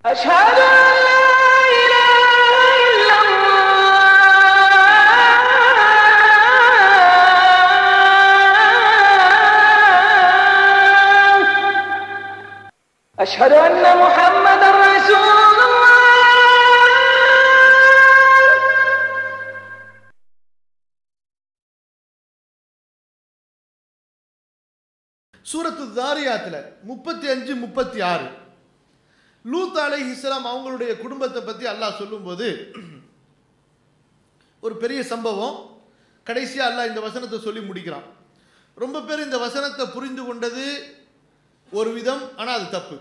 أشهد أن لا إله إلا الله أشهد أن محمدا رسول الله சூரத்து தாரியாத்தில் முப்பத்தி அஞ்சு முப்பத்தி ஆறு லூத் அலை இஸ்லாம் அவங்களுடைய குடும்பத்தை பற்றி அல்லாஹ் சொல்லும்போது ஒரு பெரிய சம்பவம் கடைசியாக அல்லாஹ் இந்த வசனத்தை சொல்லி முடிக்கிறான் ரொம்ப பேர் இந்த வசனத்தை புரிந்து கொண்டது ஒரு விதம் ஆனால் அது தப்பு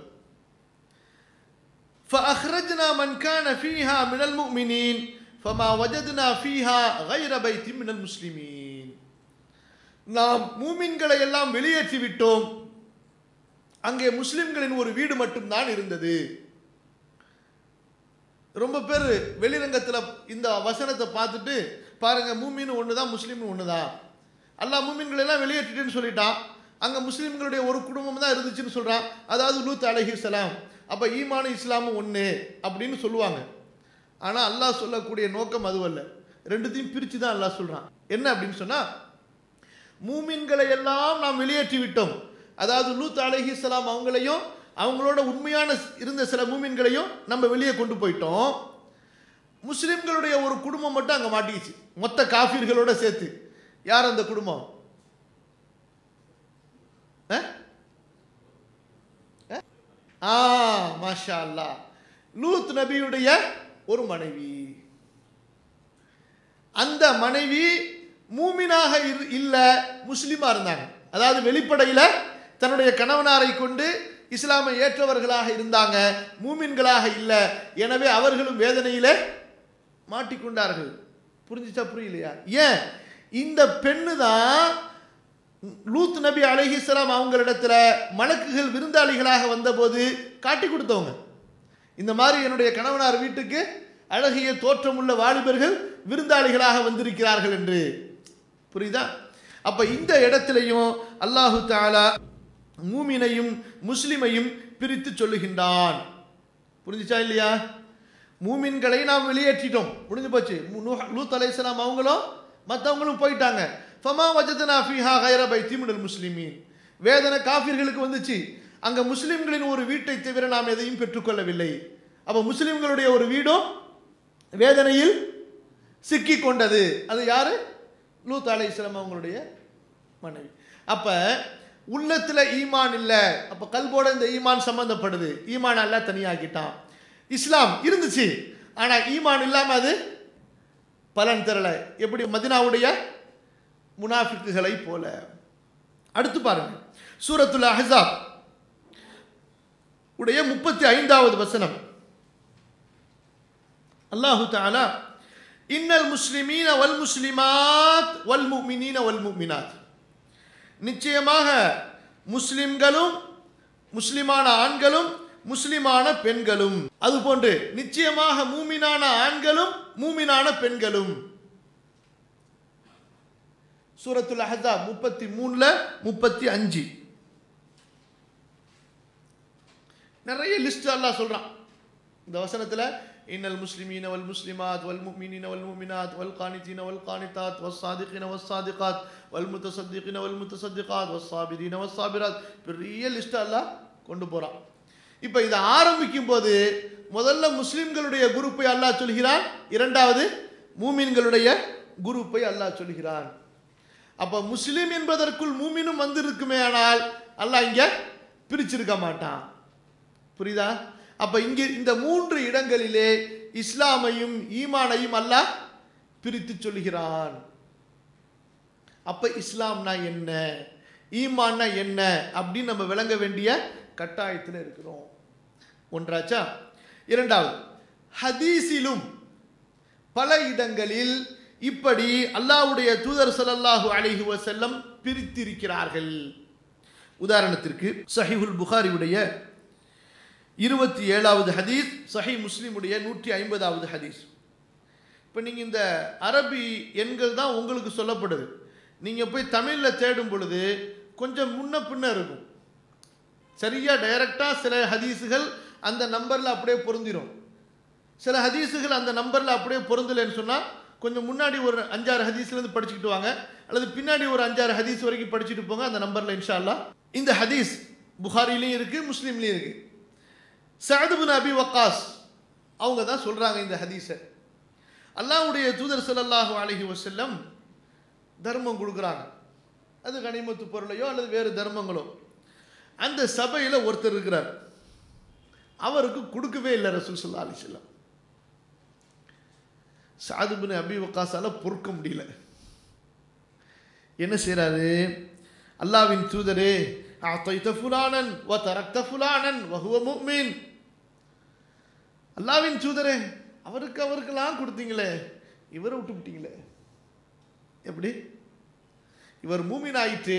فأخرجنا من كان فيها من المؤمنين فما وجدنا فيها غير بيت من المسلمين நாம் மூமின்களை எல்லாம் வெளியேற்றி விட்டோம் அங்கே முஸ்லிம்களின் ஒரு வீடு மட்டும்தான் இருந்தது ரொம்ப பேர் வெளிரங்கத்தில் இந்த வசனத்தை பார்த்துட்டு பாருங்க மூமின் ஒன்று தான் முஸ்லீம் ஒன்று தான் அல்லாஹ் மூமின்களை எல்லாம் வெளியேற்றிட்டுன்னு சொல்லிட்டான் அங்கே முஸ்லீம்களுடைய ஒரு குடும்பம் தான் இருந்துச்சுன்னு சொல்கிறான் அதாவது லூத் அலஹிஸ்லாம் அப்போ ஈமானு இஸ்லாமும் ஒன்று அப்படின்னு சொல்லுவாங்க ஆனால் அல்லாஹ் சொல்லக்கூடிய நோக்கம் அதுவல்ல ரெண்டுத்தையும் பிரித்து தான் அல்லாஹ் சொல்கிறான் என்ன அப்படின்னு சொன்னால் மூமின்களை எல்லாம் நாம் வெளியேற்றி விட்டோம் அதாவது லூத் அலஹிஸ்லாம் அவங்களையும் அவங்களோட உண்மையான இருந்த சில மூமின்களையும் நம்ம வெளியே கொண்டு போயிட்டோம் முஸ்லிம்களுடைய ஒரு குடும்பம் மட்டும் அங்கே மாட்டிக்கிச்சு மொத்த காஃபிர்களோட சேர்த்து யார் அந்த குடும்பம் அஹ்? அஹ்? ஆ மாஷா அல்லா லூத் நபியுடைய ஒரு மனைவி அந்த மனைவி மூமினாக இரு- இல்ல முஸ்லிமா இருந்தாங்க அதாவது வெளிப்படையில் தன்னுடைய கணவனாரை கொண்டு இஸ்லாமை ஏற்றவர்களாக இருந்தாங்க மூமின்களாக இல்லை எனவே அவர்களும் வேதனையிலே மாட்டிக்கொண்டார்கள் புரிஞ்சுச்சா புரியலையா ஏன் இந்த பெண்ணு தான் லூத் நபி அலைஹிஸ்ஸலாம் அவங்களிடத்துல மலக்குகள் விருந்தாளிகளாக வந்தபோது காட்டி கொடுத்தவங்க இந்த மாதிரி என்னுடைய கணவனார் வீட்டுக்கு அழகிய தோற்றமுள்ள வாலிபர்கள் விருந்தாளிகளாக வந்திருக்கிறார்கள் என்று புரியுதா அப்ப இந்த இடத்திலையும் அல்லாஹு தாலா மூமினையும் முஸ்லிமையும் பிரித்து சொல்லுகின்றான் புரிஞ்சுச்சா இல்லையா மூமின்களை நாம் வெளியேற்றிட்டோம் முடிஞ்சு போச்சு மு- நூஹ்- லூத் அலைஹிஸ்ஸலாம் அவங்களும் மற்றவங்களும் போயிட்டாங்க ஃபமா வஜதனா ஃபீஹா கைர பைத்தி மினல் முஸ்லிமீன் வேதனை காஃபிர்களுக்கு வந்துச்சு அங்க முஸ்லிம்களின் ஒரு வீட்டை தவிர நாம் எதையும் பெற்றுக்கொள்ளவில்லை அப்ப முஸ்லிம்களுடைய ஒரு வீடும் வேதனையில் சிக்கி கொண்டது அது யாரு லூத் அலைஹிஸ்ஸலாம் அவங்களுடைய மனைவி அப்ப உள்ளத்துல ஈமான் இல்ல அப்ப கல்போட இந்த ஈமான் சம்பந்தப்படுது ஈமான் எல்லாம் தனியாக்கிட்டான் இஸ்லாம் இருந்துச்சு ஆனா ஈமான் இல்லாம அது பலன் தரல எப்படி மதினாவுடைய முனாஃபிக்குகளை போல அடுத்து பாருங்க சூரத்துல் அஹ்ஸாப் உடைய முப்பத்தி ஐந்தாவது வசனம் அல்லாஹு தாலா இன்னல் முஸ்லிமீன வல் முஸ்லிமாத் வல் முஃமினீன வல் முஃமினாத் நிச்சயமாக முஸ்லிம்களும் முஸ்லிமான ஆண்களும் முஸ்லிமான பெண்களும் அதுபோன்று நிச்சயமாக மூமினான ஆண்களும் மூமினான பெண்களும் சூரத்துல் அஹஸாப் முப்பத்தி மூணுல முப்பத்தி அஞ்சு நிறைய லிஸ்ட் அல்லாஹ் சொல்றான் இந்த வசனத்துல இன்னல் முஸ்லிமீன வல் முஸ்லிமாத் வல் முஃமினீன வல் முஃமினாத் வல் கானிதீன வல் கானிதாத் வஸ் சாதிகீன வஸ் சாதிகாத் வல் முத்தசத்திகீன வல் முத்தசத்திகாத் வஸ் சாபிரீன வஸ் சாபிராத் பெரிய லிஸ்ட் அல்லாஹ் கொண்டு போறான் இப்போ இதை ஆரம்பிக்கும் போது முதல்ல முஸ்லிம்களுடைய குரூப்பை அல்லாஹ் சொல்கிறான் இரண்டாவது மூமின்களுடைய குரூப்பை அல்லாஹ் சொல்கிறான் அப்ப முஸ்லிம் என்பதற்குள் மூமினும் வந்திருக்குமே ஆனால் அல்லாஹ் இங்க பிரிச்சிருக்க மாட்டான் புரியுதா அப்ப இங்க இந்த மூன்று இடங்களிலே இஸ்லாமையும் ஈமானையும் அல்லாஹ் பிரித்து சொல்கிறான் அப்ப இஸ்லாம்னா என்ன ஈமான்னா என்ன அப்படின்னு நம்ம விளங்க வேண்டிய கட்டாயத்தில் இருக்கிறோம் ஒன்றாச்சா இரண்டாவது ஹதீஸிலும் பல இடங்களில் இப்படி அல்லாஹ்வுடைய தூதர் ஸல்லல்லாஹு அலைஹி வஸல்லம் பிரித்திருக்கிறார்கள் உதாரணத்திற்கு சஹீஹுல் புகாரியுடைய இருபத்தி ஏழாவது ஹதீஸ் சஹி முஸ்லிமுடைய நூற்றி ஐம்பதாவது ஹதீஸ் இப்போ நீங்கள் இந்த அரபி எண்கள் தான் உங்களுக்கு சொல்லப்படுது நீங்கள் போய் தமிழில் தேடும் பொழுது கொஞ்சம் முன்ன பின்ன இருக்கும் சரியா டைரக்டாக சில ஹதீஸுகள் அந்த நம்பரில் அப்படியே பொருந்திரும் சில ஹதீஸுகள் அந்த நம்பரில் அப்படியே பொருந்தலைன்னு சொன்னால் கொஞ்சம் முன்னாடி ஒரு அஞ்சாறு ஹதீஸ்லேருந்து படிச்சுக்கிட்டு வாங்க அல்லது பின்னாடி ஒரு அஞ்சாறு ஹதீஸ் வரைக்கும் படிச்சுட்டு போங்க அந்த நம்பரில் இன்ஷா அல்லாஹ் இந்த ஹதீஸ் புகாரிலையும் இருக்குது முஸ்லீம்லேயும் இருக்குது சஅதுபின் அபி வக்காஸ் அவங்க தான் சொல்கிறாங்க இந்த ஹதீஸை அல்லாஹ்வுடைய தூதர் ஸல்லல்லாஹு அலைஹி வஸல்லம் தர்மம் கொடுக்குறாங்க அது கனிமத்து பொருளையோ அல்லது வேறு தர்மங்களோ அந்த சபையில் ஒருத்தர் இருக்கிறார் அவருக்கு கொடுக்கவே இல்லை ரசூல் ஸல்லல்லாஹு அலைஹி வஸல்லம் சாதுபின் அபி வக்காஸால பொறுக்க முடியல என்ன செய்றாரு அல்லாவின் தூதரே அத்தைத்த ஃபுலானன் வ தரக்த ஃபுலானன் வஹுவ முஃமின் அல்லாவின் தூதரே அவருக்கு அவருக்கெல்லாம் கொடுத்தீங்களே இவரை விட்டு விட்டீங்களே எப்படி இவர் மூமின் ஆயிற்று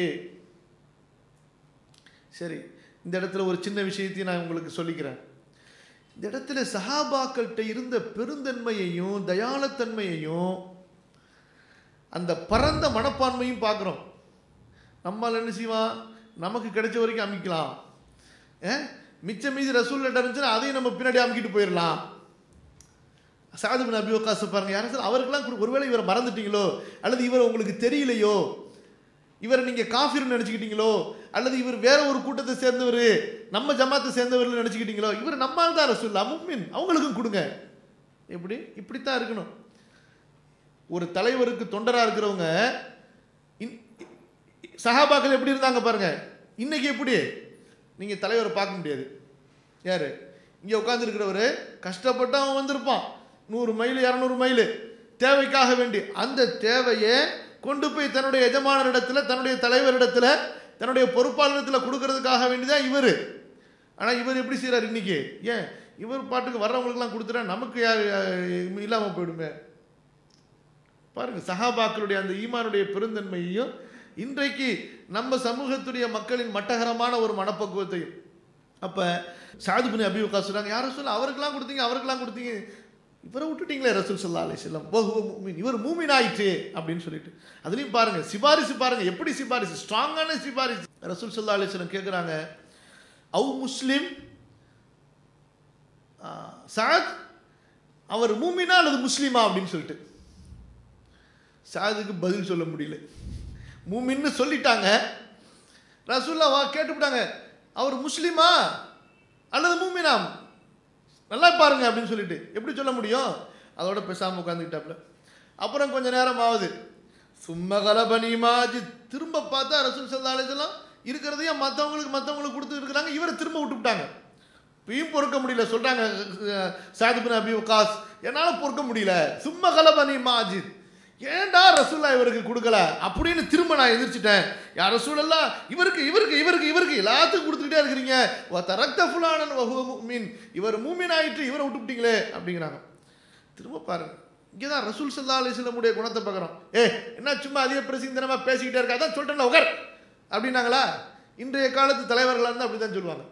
சரி இந்த இடத்துல ஒரு சின்ன விஷயத்தையும் நான் உங்களுக்கு சொல்லிக்கிறேன் இந்த இடத்துல சஹாபாக்கள்கிட்ட இருந்த பெருந்தன்மையையும் தயாளத்தன்மையையும் அந்த பரந்த மனப்பான்மையும் பார்க்குறோம் நம்மால் என்ன செய்வான் நமக்கு கிடைச்ச வரைக்கும் அமைக்கலாம் ஏ மிச்சம் மீதி ரசூல் லெட்டர் இருந்துச்சுன்னா அதையும் நம்ம பின்னாடி அமுக்கிட்டு போயிடலாம் சாது பின் அபி வக்காஸ் பாருங்க யாரும் சார் அவருக்கெல்லாம் கொடு- ஒருவேளை இவரை மறந்துட்டீங்களோ அல்லது இவர் உங்களுக்கு தெரியலையோ இவரை நீங்கள் காஃபிர்னு நினச்சிக்கிட்டீங்களோ அல்லது இவர் வேற ஒரு கூட்டத்தை சேர்ந்தவர் நம்ம ஜமாத்தை சேர்ந்தவர்னு நினச்சிக்கிட்டீங்களோ இவர் நம்மால் தான் ரசூல்லா முக்மின் அவங்களுக்கும் கொடுங்க எப்படி இப்படித்தான் இருக்கணும் ஒரு தலைவருக்கு தொண்டராக இருக்கிறவங்க இன்- சஹாபாக்கள் எப்படி இருந்தாங்க பாருங்க இன்னைக்கு எப்படி நீங்கள் தலைவரை பார்க்க முடியாது யார் இங்கே உட்காந்துருக்கிறவர் கஷ்டப்பட்டு அவன் வந்திருப்பான் நூறு மைல் இரநூறு மைல் தேவைக்காக வேண்டி அந்த தேவையை கொண்டு போய் தன்னுடைய எஜமானரிடத்துல தன்னுடைய தலைவரிடத்துல தன்னுடைய பொறுப்பாளரிடத்தில் கொடுக்கறதுக்காக வேண்டி தான் இவர் ஆனால் இவர் எப்படி செய்கிறார் இன்னைக்கு ஏன் இவர் பாட்டுக்கு வர்றவங்களுக்குலாம் கொடுத்துட்டா நமக்கு யார் இல்லாமல் போயிடுமே பாருங்க சஹாபாக்களுடைய அந்த ஈமானுடைய பெருந்தன்மையையும் இன்றைக்கு நம்ம சமூகத்துடைய மக்களின் மட்டகரமான ஒரு மனப்பக்குவத்தையும் அப்போ சாது பின் அபி உக்கா சொல்றாங்க யாரும் சொல்ல அவருக்கெல்லாம் கொடுத்தீங்க அவருக்கெல்லாம் கொடுத்தீங்க இவரை விட்டுட்டீங்களே ரசூல் சல்லா அலி செல்லம் மூமின் இவர் மூமின் ஆயிற்று அப்படின்னு சொல்லிட்டு அதுலேயும் பாருங்க சிபாரிசு பாருங்க எப்படி சிபாரிசு ஸ்ட்ராங்கான சிபாரிசு ரசூல் சல்லா அலி செல்லம் கேட்குறாங்க அவு முஸ்லிம் ஆ, சாத் அவர் மூமினா அல்லது முஸ்லீமா அப்படின்னு சொல்லிட்டு சாதுக்கு பதில் சொல்ல முடியல மூமின்னு சொல்லிட்டாங்க ரசூல்லா வா கேட்டுவிட்டாங்க அவர் முஸ்லீமா அல்லது மூமினா நல்லா பாருங்க அப்படின்னு சொல்லிட்டு எப்படி சொல்ல முடியும் அதோட பேசாமல் உட்காந்துக்கிட்டாப்புல அப்புறம் கொஞ்ச நேரம் ஆகுது சும்ம கலபனி மாஜி திரும்ப பார்த்தா ரசூல் சல்லா அலிசல்லாம் இருக்கிறதையும் மற்றவங்களுக்கு மற்றவங்களுக்கு கொடுத்து இருக்கிறாங்க இவரை திரும்ப விட்டுவிட்டாங்க இப்பயும் பொறுக்க முடியல சொல்றாங்க சாதிபின் அபி வக்காஸ் என்னால் பொறுக்க முடியல சும்ம கலபனி மாஜித் ஏன்டா ரசூல்லா இவருக்கு கொடுக்கல அப்படின்னு திரும்ப நான் எதிர்ச்சிட்டேன் யார் ரசூலெல்லாம் இவருக்கு இவருக்கு இவருக்கு இவருக்கு எல்லாத்துக்கும் கொடுத்துக்கிட்டே இருக்கிறீங்க ஓ தரக்த ஃபுலானன் வஹுவ முஃமின் இவர் மூமின் ஆயிற்று இவரை விட்டுவிட்டீங்களே அப்படிங்கிறாங்க திரும்ப பாருங்க இங்கே தான் ரசூல் சல்லா அலிஸ்லமுடைய குணத்தை பார்க்குறோம் ஏ என்ன சும்மா அதிக பிரசிந்தனமாக பேசிக்கிட்டே இருக்கா அதான் சொல்லிட்டேன்ல உகர் அப்படின்னாங்களா இன்றைய காலத்து தலைவர்களாக இருந்தால் அப்படி தான் சொல்லுவாங்க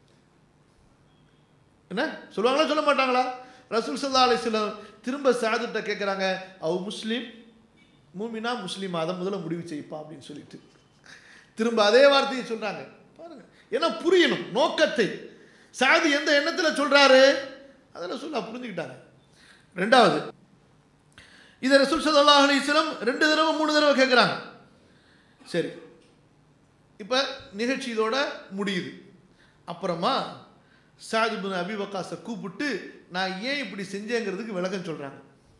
என்ன சொல்லுவாங்களா சொல்ல மாட்டாங்களா ரசூல் சல்லா அலிஸ்லாம் திரும்ப சாதுட்ட கேட்குறாங்க அவ முஸ்லீம் மூமினா முஸ்லீமா அதை முதல்ல முடிவு செய்ப்பா அப்படின்னு சொல்லிட்டு திரும்ப அதே வார்த்தையை சொல்றாங்க பாருங்க ஏன்னா புரியணும் நோக்கத்தை சாதி எந்த எண்ணத்தில் சொல்றாரு அதில் சொல்ல புரிஞ்சுக்கிட்டாங்க ரெண்டாவது இதை ரசூல் சல்லாஹ் அலிஸ்லம் ரெண்டு தடவை மூணு தடவை கேட்குறாங்க சரி இப்போ நிகழ்ச்சி இதோட முடியுது அப்புறமா சாது பின் அபி வக்காஸை கூப்பிட்டு நான் ஏன் இப்படி செஞ்சேங்கிறதுக்கு விளக்கம் சொல்றாங்க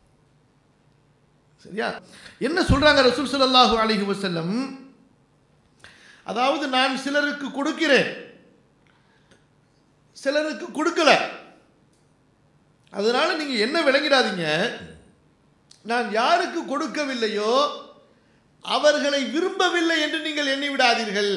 சரியா என்ன சொல்றாங்க ரசூல் ஸல்லல்லாஹு அலைஹி வஸல்லம் அதாவது நான் சிலருக்கு கொடுக்கிறேன் சிலருக்கு கொடுக்கல அதனால நீங்க என்ன விளங்கிடாதீங்க நான் யாருக்கு கொடுக்கவில்லையோ அவர்களை விரும்பவில்லை என்று நீங்கள் எண்ணி விடாதீர்கள்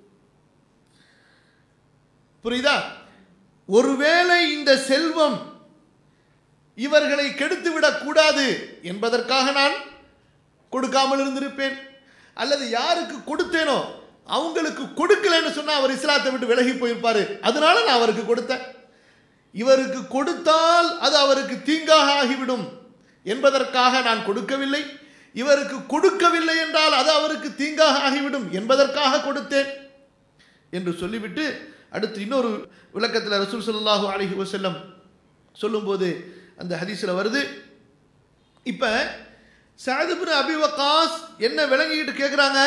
புரியுதா ஒருவேளை இந்த செல்வம் இவர்களை கெடுத்துவிடக் கூடாது என்பதற்காக நான் கொடுக்காமல் இருந்திருப்பேன் அல்லது யாருக்கு கொடுத்தேனோ அவங்களுக்கு கொடுக்கலன்னு சொன்னா அவர் இஸ்லாத்தை விட்டு விலகி போயிருப்பாரு அதனால நான் அவருக்கு கொடுத்தேன் இவருக்கு கொடுத்தால் அது அவருக்கு தீங்காக ஆகிவிடும் என்பதற்காக நான் கொடுக்கவில்லை இவருக்கு கொடுக்கவில்லை என்றால் அது அவருக்கு தீங்காக ஆகிவிடும் என்பதற்காக கொடுத்தேன் என்று சொல்லிவிட்டு அடுத்து இன்னொரு விளக்கத்தில் ரசூல் ஸல்லல்லாஹு அலைஹி வஸல்லம் சொல்லும்போது அந்த ஹதீஸில் வருது இப்போ சாதுபின் அபி வக்காஸ் என்ன விளங்கிக்கிட்டு கேட்குறாங்க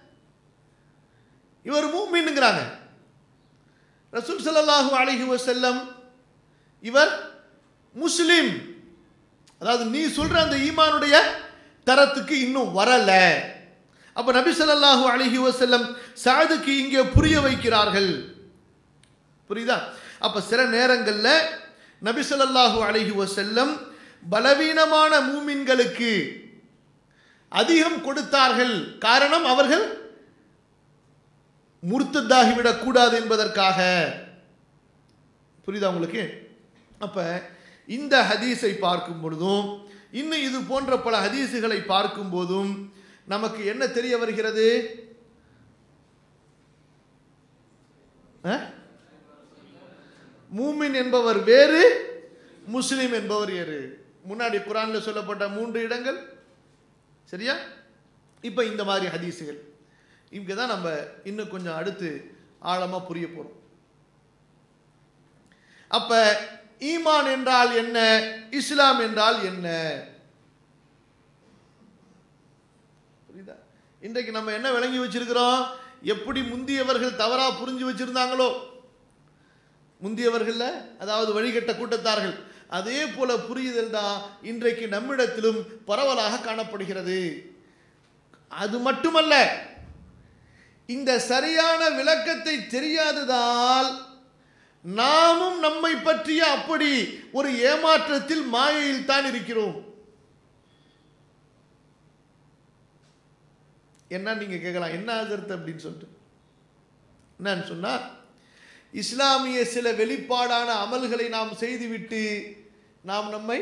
இவர் மூமின்னுங்கிறாங்க ரசூல் ஸல்லல்லாஹு அலைஹி வஸல்லம் இவர் முஸ்லிம் அதாவது நீ சொல்ற அந்த ஈமானுடைய தரத்துக்கு இன்னும் வரல அப்ப நபி ஸல்லல்லாஹு அலைஹி வஸல்லம் சாதுக்கு இங்கே புரிய வைக்கிறார்கள் புரியுதா அப்ப சில நேரங்கள்ல நபி ஸல்லல்லாஹு அலைஹி வஸல்லம் பலவீனமான மூமின்களுக்கு அதிகம் கொடுத்தார்கள் காரணம் அவர்கள் முர்த்தத்தாகிவிடக் கூடாது என்பதற்காக புரியுதா உங்களுக்கு அப்ப இந்த ஹதீஸை பார்க்கும் பொழுதும் இன்னும் இது போன்ற பல ஹதீஸுகளை பார்க்கும் போதும் நமக்கு என்ன தெரிய வருகிறது அஹ்? மூமின் என்பவர் வேறு முஸ்லிம் என்பவர் வேறு முன்னாடி குரான்ல சொல்லப்பட்ட மூன்று இடங்கள் சரியா இப்போ இந்த மாதிரி ஹதீஸுகள் இங்கே தான் நம்ம இன்னும் கொஞ்சம் அடுத்து ஆழமாக புரிய போகிறோம் அப்ப ஈமான் என்றால் என்ன இஸ்லாம் என்றால் என்ன புரியுதா இன்றைக்கு நம்ம என்ன விளங்கி வச்சிருக்கிறோம் எப்படி முந்தியவர்கள் தவறா புரிஞ்சு வச்சிருந்தாங்களோ முந்தியவர்கள்ல அதாவது வழிகட்ட கூட்டத்தார்கள் அதே போல புரியுதல் தான் இன்றைக்கு நம்மிடத்திலும் பரவலாக காணப்படுகிறது அது மட்டுமல்ல இந்த சரியான விளக்கத்தை தெரியாததால் நாமும் நம்மை பற்றிய அப்படி ஒரு ஏமாற்றத்தில் மாயையில் தான் இருக்கிறோம் என்ன நீங்க கேட்கலாம் என்ன ஆகிறது அப்படின்னு சொல்லிட்டு என்னன்னு சொன்னா இஸ்லாமிய சில வெளிப்பாடான அமல்களை நாம் செய்துவிட்டு நாம் நம்மை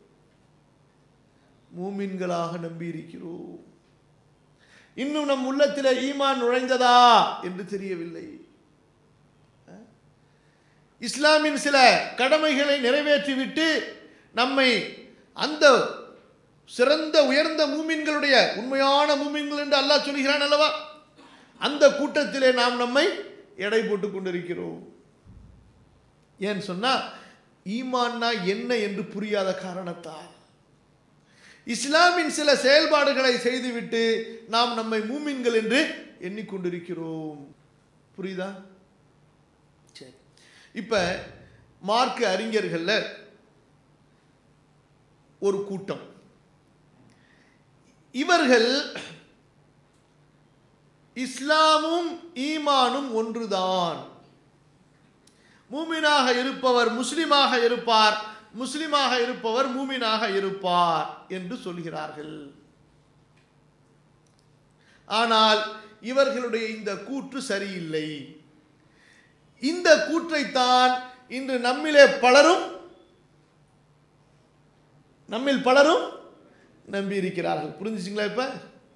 மூமின்களாக நம்பி இருக்கிறோம் இன்னும் நம் உள்ளத்தில் ஈமான் நுழைந்ததா என்று தெரியவில்லை இஸ்லாமின் சில கடமைகளை நிறைவேற்றிவிட்டு நம்மை அந்த சிறந்த உயர்ந்த மூமின்களுடைய உண்மையான மூமின்கள் என்று அல்லாஹ் சொல்கிறான் அல்லவா அந்த கூட்டத்திலே நாம் நம்மை எடை போட்டுக் கொண்டிருக்கிறோம் ஏன் சொன்னா ஈமான்னா என்ன என்று புரியாத காரணத்தால் இஸ்லாமின் சில செயல்பாடுகளை செய்துவிட்டு நாம் நம்மை மூமின்கள் என்று எண்ணிக்கொண்டிருக்கிறோம் புரியுதா சரி இப்ப மார்க்க அறிஞர்கள்ல ஒரு கூட்டம் இவர்கள் இஸ்லாமும் ஈமானும் ஒன்றுதான் மூமினாக இருப்பவர் முஸ்லிமாக இருப்பார் முஸ்லிமாக இருப்பவர் மூமினாக இருப்பார் என்று சொல்கிறார்கள் ஆனால் இவர்களுடைய இந்த கூற்று சரியில்லை இந்த கூற்றைத்தான் இன்று நம்மிலே பலரும் நம்மில் பலரும் நம்பி இருக்கிறார்கள் புரிஞ்சுச்சிங்களா இப்ப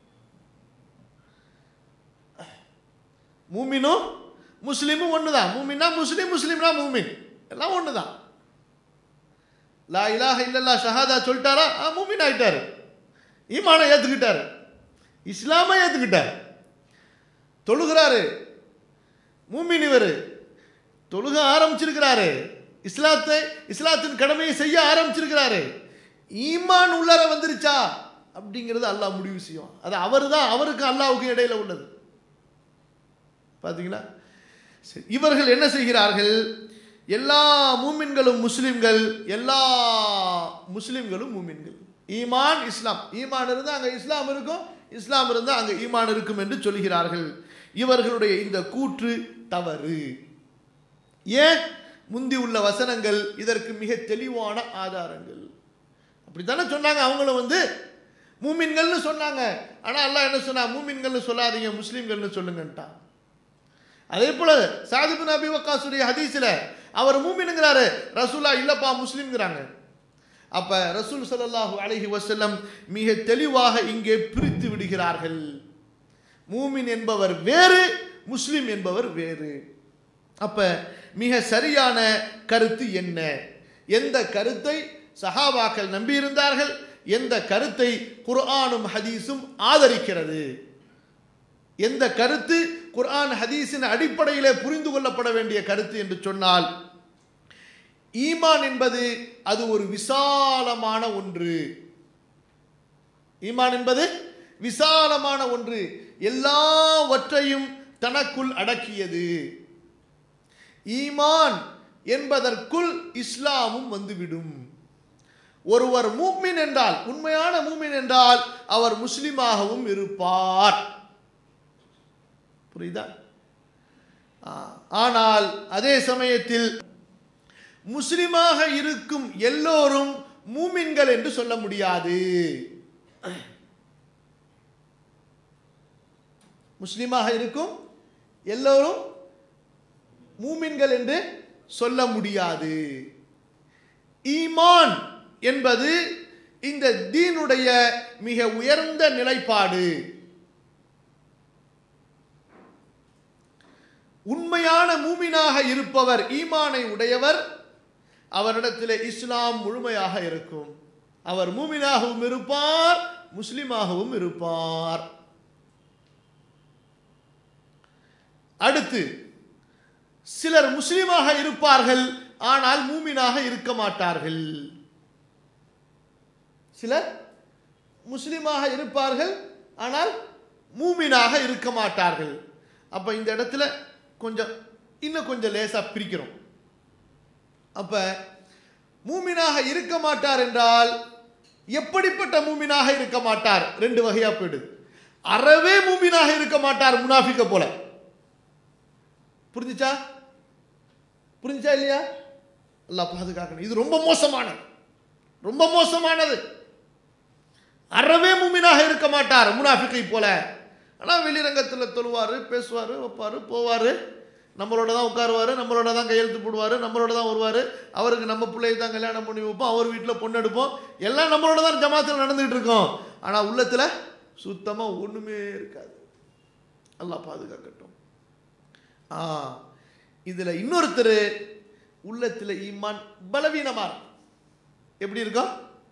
மூமினும் முஸ்லீமும் ஒண்ணுதான் மூமின்னா முஸ்லீம் முஸ்லீம்னா மூமின் எல்லாம் ஒண்ணுதான் லா இலாஹ இல்லல்லா ஷஹாதா சொல்லிட்டாரா ஆ மூமின் ஆயிட்டாரு ஈமானை ஏத்துக்கிட்டாரு இஸ்லாமை ஏத்துக்கிட்டார் தொழுகிறாரு மூமின் இவர் தொழுக ஆரம்பிச்சிருக்கிறாரு இஸ்லாத்தை இஸ்லாத்தின் கடமையை செய்ய ஆரம்பிச்சிருக்கிறாரு ஈமான் உள்ளர வந்துருச்சா அப்படிங்கிறது அல்லாஹ் முடிவு செய்யும் அது அவர் தான் அவருக்கு அல்லாவுக்கு இடையில உள்ளது பார்த்தீங்களா சரி இவர்கள் என்ன செய்கிறார்கள் எல்லா மூமின்களும் முஸ்லிம்கள் எல்லா முஸ்லிம்களும் மூமின்கள் ஈமான் இஸ்லாம் ஈமான் இருந்தால் அங்கே இஸ்லாம் இருக்கும் இஸ்லாம் இருந்தால் அங்கே ஈமான் இருக்கும் என்று சொல்கிறார்கள் இவர்களுடைய இந்த கூற்று தவறு ஏன் முந்தி உள்ள வசனங்கள் இதற்கு மிக தெளிவான ஆதாரங்கள் அப்படித்தானே சொன்னாங்க அவங்களும் வந்து மூமின்கள்னு சொன்னாங்க ஆனால் அல்லாஹ் என்ன சொன்னா மூமின்கள்னு சொல்லாதீங்க முஸ்லீம்கள்னு சொல்லுங்கன்ட்டான் அதே போல சாதிபின் அபி வக்காசுடைய ஹதீஸில் அவர் மூமினுங்கிறாரு ரசூலா இல்லப்பா முஸ்லீம்ங்கிறாங்க அப்ப ரசூல் ஸல்லல்லாஹு அலைஹி வஸல்லம் மிக தெளிவாக இங்கே பிரித்து விடுகிறார்கள் மூமின் என்பவர் வேறு முஸ்லிம் என்பவர் வேறு அப்ப மிக சரியான கருத்து என்ன எந்த கருத்தை சஹாபாக்கள் நம்பியிருந்தார்கள் எந்த கருத்தை குர்ஆனும் ஹதீஸும் ஆதரிக்கிறது எந்த கருத்து குர்ஆன் ஹதீஸின் அடிப்படையிலே புரிந்து கொள்ளப்பட வேண்டிய கருத்து என்று சொன்னால் ஈமான் என்பது அது ஒரு விசாலமான ஒன்று ஈமான் என்பது விசாலமான ஒன்று எல்லாவற்றையும் தனக்குள் அடக்கியது ஈமான் என்பதற்குள் இஸ்லாமும் வந்துவிடும் ஒருவர் மூமின் என்றால் உண்மையான மூமின் என்றால் அவர் முஸ்லிமாகவும் இருப்பார் புரியுதா ஆ, ஆனால் அதே சமயத்தில் முஸ்லிமாக இருக்கும் எல்லோரும் மூமின்கள் என்று சொல்ல முடியாது முஸ்லிமாக இருக்கும் எல்லோரும் மூமின்கள் என்று சொல்ல முடியாது ஈமான் என்பது இந்த தீனுடைய மிக உயர்ந்த நிலைப்பாடு உண்மையான மூமினாக இருப்பவர் ஈமானை உடையவர் அவரிடத்தில் இஸ்லாம் முழுமையாக இருக்கும் அவர் மூமினாகவும் இருப்பார் முஸ்லிமாகவும் இருப்பார் அடுத்து சிலர் முஸ்லிமாக இருப்பார்கள் ஆனால் மூமினாக இருக்க மாட்டார்கள் சிலர் முஸ்லிமாக இருப்பார்கள் ஆனால் மூமினாக இருக்க மாட்டார்கள் அப்ப இந்த இடத்துல கொஞ்சம் இன்னும் கொஞ்சம் லேசா பிரிக்கிறோம் அப்ப மூமினாக இருக்க மாட்டார் என்றால் எப்படிப்பட்ட மூமினாக இருக்க மாட்டார் ரெண்டு வகையா போயிடுது அறவே மூமினாக இருக்க மாட்டார் முனாஃபிக்க போல புரிஞ்சுச்சா புரிஞ்சுச்சா இல்லையா அல்லாஹ் பாதுகாக்கணும் இது ரொம்ப மோசமானது ரொம்ப மோசமானது அறவே மூமினாக இருக்க மாட்டார் முனாஃபிக்கை போல ஆனால் வெளிரங்கத்தில் தொழுவார் பேசுவார் வைப்பார் போவார் நம்மளோட தான் உட்காருவார் நம்மளோட தான் கையெழுத்து போடுவார் நம்மளோட தான் வருவார் அவருக்கு நம்ம பிள்ளையை தான் கல்யாணம் பண்ணி வைப்போம் அவர் வீட்டில் பொண்ணு எடுப்போம் எல்லாம் நம்மளோட தான் ஜமாத்தில் நடந்துகிட்டு இருக்கோம் ஆனால் உள்ளத்தில் சுத்தமாக ஒன்றுமே இருக்காது அல்லாஹ் பாதுகாக்கட்டும் ஆ இதில் இன்னொருத்தர் உள்ளத்தில் ஈமான் பலவீனமாக இருக்கும் எப்படி இருக்கும்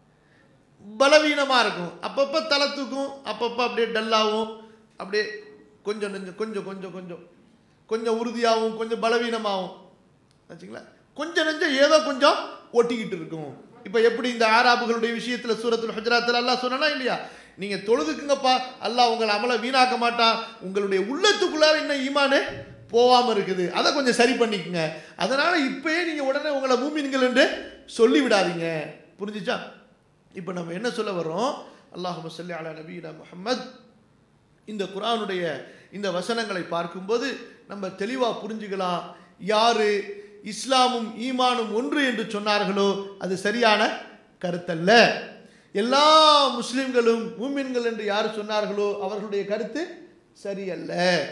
பலவீனமாக இருக்கும் அப்பப்போ தலை தூக்கும் அப்பப்போ அப்படியே டல்லாகும் அப்படியே கொஞ்சம் நெஞ்சம் கொஞ்சம் கொஞ்சம் கொஞ்சம் கொஞ்சம் உறுதியாகவும் கொஞ்சம் பலவீனமாகவும் ஆச்சுங்களா கொஞ்சம் நெஞ்சம் ஏதோ கொஞ்சம் ஒட்டிக்கிட்டு இருக்கும் இப்போ எப்படி இந்த ஆராபுகளுடைய விஷயத்தில் சூரத்தில் ஹஜராத்தில் அல்லாஹ் சொன்னா இல்லையா நீங்கள் தொழுதுக்குங்கப்பா அல்லாஹ் உங்களை அமலை வீணாக்க மாட்டான் உங்களுடைய உள்ளத்துக்குள்ளார இன்னும் ஈமானு போகாமல் இருக்குது அதை கொஞ்சம் சரி பண்ணிக்கங்க அதனால் இப்பயே நீங்கள் உடனே உங்களை மூமின்கள் என்று சொல்லி விடாதீங்க புரிஞ்சுச்சா இப்போ நம்ம என்ன சொல்ல வர்றோம் அல்லாஹு சொல்லி அலா நபீனா முஹம்மத் இந்த குரானுடைய இந்த வசனங்களை பார்க்கும்போது நம்ம தெளிவாக புரிஞ்சுக்கலாம் யாரு இஸ்லாமும் ஈமானும் ஒன்று என்று சொன்னார்களோ அது சரியான கருத்தல்ல எல்லா முஸ்லிம்களும் மூமின்கள் என்று யார் சொன்னார்களோ அவர்களுடைய கருத்து சரியல்ல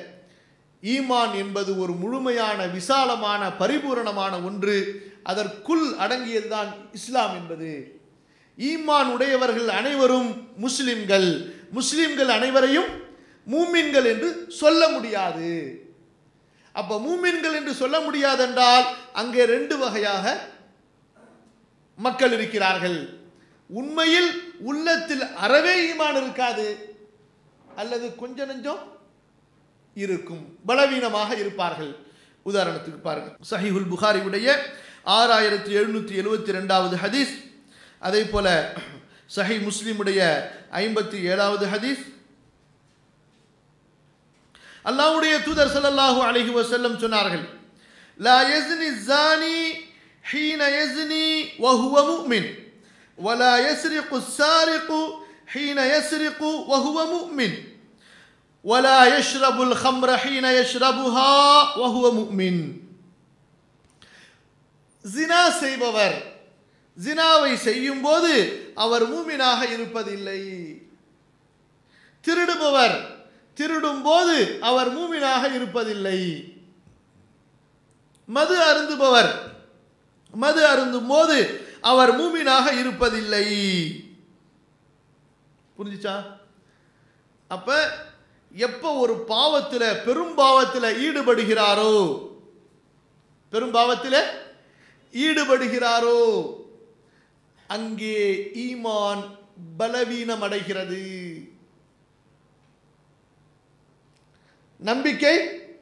ஈமான் என்பது ஒரு முழுமையான விசாலமான பரிபூரணமான ஒன்று அதற்குள் அடங்கியதுதான் இஸ்லாம் என்பது ஈமான் உடையவர்கள் அனைவரும் முஸ்லிம்கள் முஸ்லிம்கள் அனைவரையும் மூமின்கள் என்று சொல்ல முடியாது அப்ப மூமின்கள் என்று சொல்ல முடியாதென்றால் அங்கே ரெண்டு வகையாக மக்கள் இருக்கிறார்கள் உண்மையில் உள்ளத்தில் அறவே ஈமான் இருக்காது அல்லது கொஞ்ச நெஞ்சம் இருக்கும் பலவீனமாக இருப்பார்கள் உதாரணத்துக்கு பாருங்க சஹிஹுல் புகாரியுடைய ஆறாயிரத்தி எழுநூற்றி எழுபத்தி ரெண்டாவது ஹதீஸ் அதே போல சஹி முஸ்லிமுடைய ஐம்பத்தி ஏழாவது ஹதீஸ் அல்லாஹ்வுடைய தூதர் ஸல்லல்லாஹு அலைஹி வஸல்லம் சொன்னார்கள் லா யஸ்னி ஸானி ஹீன யஸ்னி வஹுவ முஃமின் ولا يسرق السارق حين يسرق وهو مؤمن ولا يشرب الخمر حين يشربها وهو مؤمن ஜினா செய்பவர் ஜினாவை செய்யும் போது அவர் மூமினாக இருப்பதில்லை திருடுபவர் திருடும் போது அவர் மூமினாக இருப்பதில்லை மது அருந்துபவர் மது அருந்தும் போது அவர் மூமினாக இருப்பதில்லை புரிஞ்சுச்சா அப்ப எப்ப ஒரு பாவத்தில் பெரும் பாவத்தில் ஈடுபடுகிறாரோ பெரும் பாவத்தில் ஈடுபடுகிறாரோ அங்கே ஈமான் பலவீனம் அடைகிறது நம்பிக்கை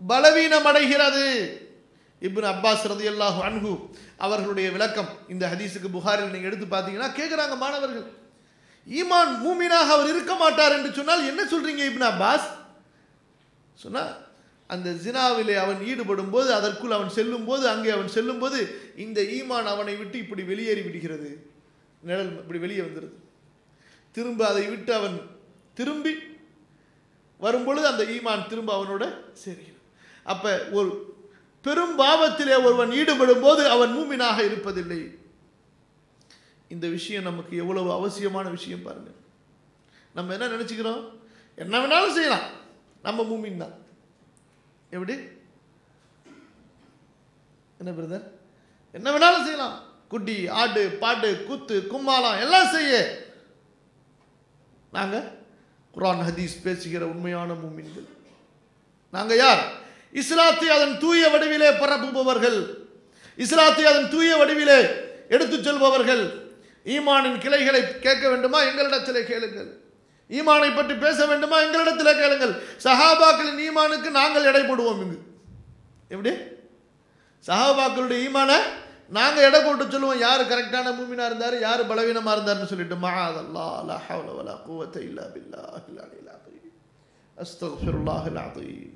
பலவீனமடைகிறது இப்னு அப்பாஸ் ரதியல்லாஹு அன்ஹு அவர்களுடைய விளக்கம் இந்த ஹதீஸுக்கு புகாரில் நீங்க எடுத்து பார்த்தீங்கன்னா கேட்குறாங்க மாணவர்கள் ஈமான் மூமினாக அவர் இருக்க மாட்டார் என்று சொன்னால் என்ன சொல்றீங்க இப்னு அப்பாஸ் சொன்னா அந்த ஜினாவிலே அவன் ஈடுபடும் போது அதற்குள் அவன் செல்லும் போது அங்கே அவன் செல்லும் போது இந்த ஈமான் அவனை விட்டு இப்படி வெளியேறி விடுகிறது நிழல் இப்படி வெளியே வந்துடுது திரும்ப அதை விட்டு அவன் திரும்பி வரும்பொழுது அந்த ஈமான் திரும்ப அவனோட சேர்கிறது அப்ப ஒரு பெரும் பாவத்திலே ஒருவன் ஈடுபடும் போது அவன் மூமினாக இருப்பதில்லை இந்த விஷயம் நமக்கு எவ்வளவு அவசியமான விஷயம் பாருங்க நம்ம என்ன நினைச்சுக்கிறோம் என்ன வேணாலும் செய்யலாம் நம்ம மூமின் தான் எப்படி என்ன பிரதர் என்ன வேணாலும் செய்யலாம் குட்டி ஆடு பாட்டு குத்து கும்மாளம் எல்லாம் செய்ய நாங்க குர்ஆன் ஹதீஸ் பேசுகிற உண்மையான மூமின்கள் நாங்க யார் இஸ்லாத்தை அதன் தூய வடிவிலே பரப்புபவர்கள் இஸ்லாத்தை அதன் தூய வடிவிலே எடுத்துச் செல்பவர்கள் ஈமானின் கிளைகளை கேட்க வேண்டுமா எங்களிடத்திலே கேளுங்கள் ஈமானை பற்றி பேச வேண்டுமா எங்களிடத்திலே கேளுங்கள் சஹாபாக்களின் ஈமானுக்கு நாங்கள் எடை போடுவோம் இங்கு எப்படி சஹாபாக்களுடைய ஈமான நாங்க எடை போட்டு சொல்லுவோம் யார் கரெக்டான மூமினா இருந்தாரு யார் பலவீனமா இருந்தாருன்னு சொல்லிட்டு மஹாதல்லா லா ஹவ்ல வலா குவத்த இல்லா பில்லாஹில் அலில் அலீம் அஸ்தக்ஃபிருல்லாஹில் அலீம்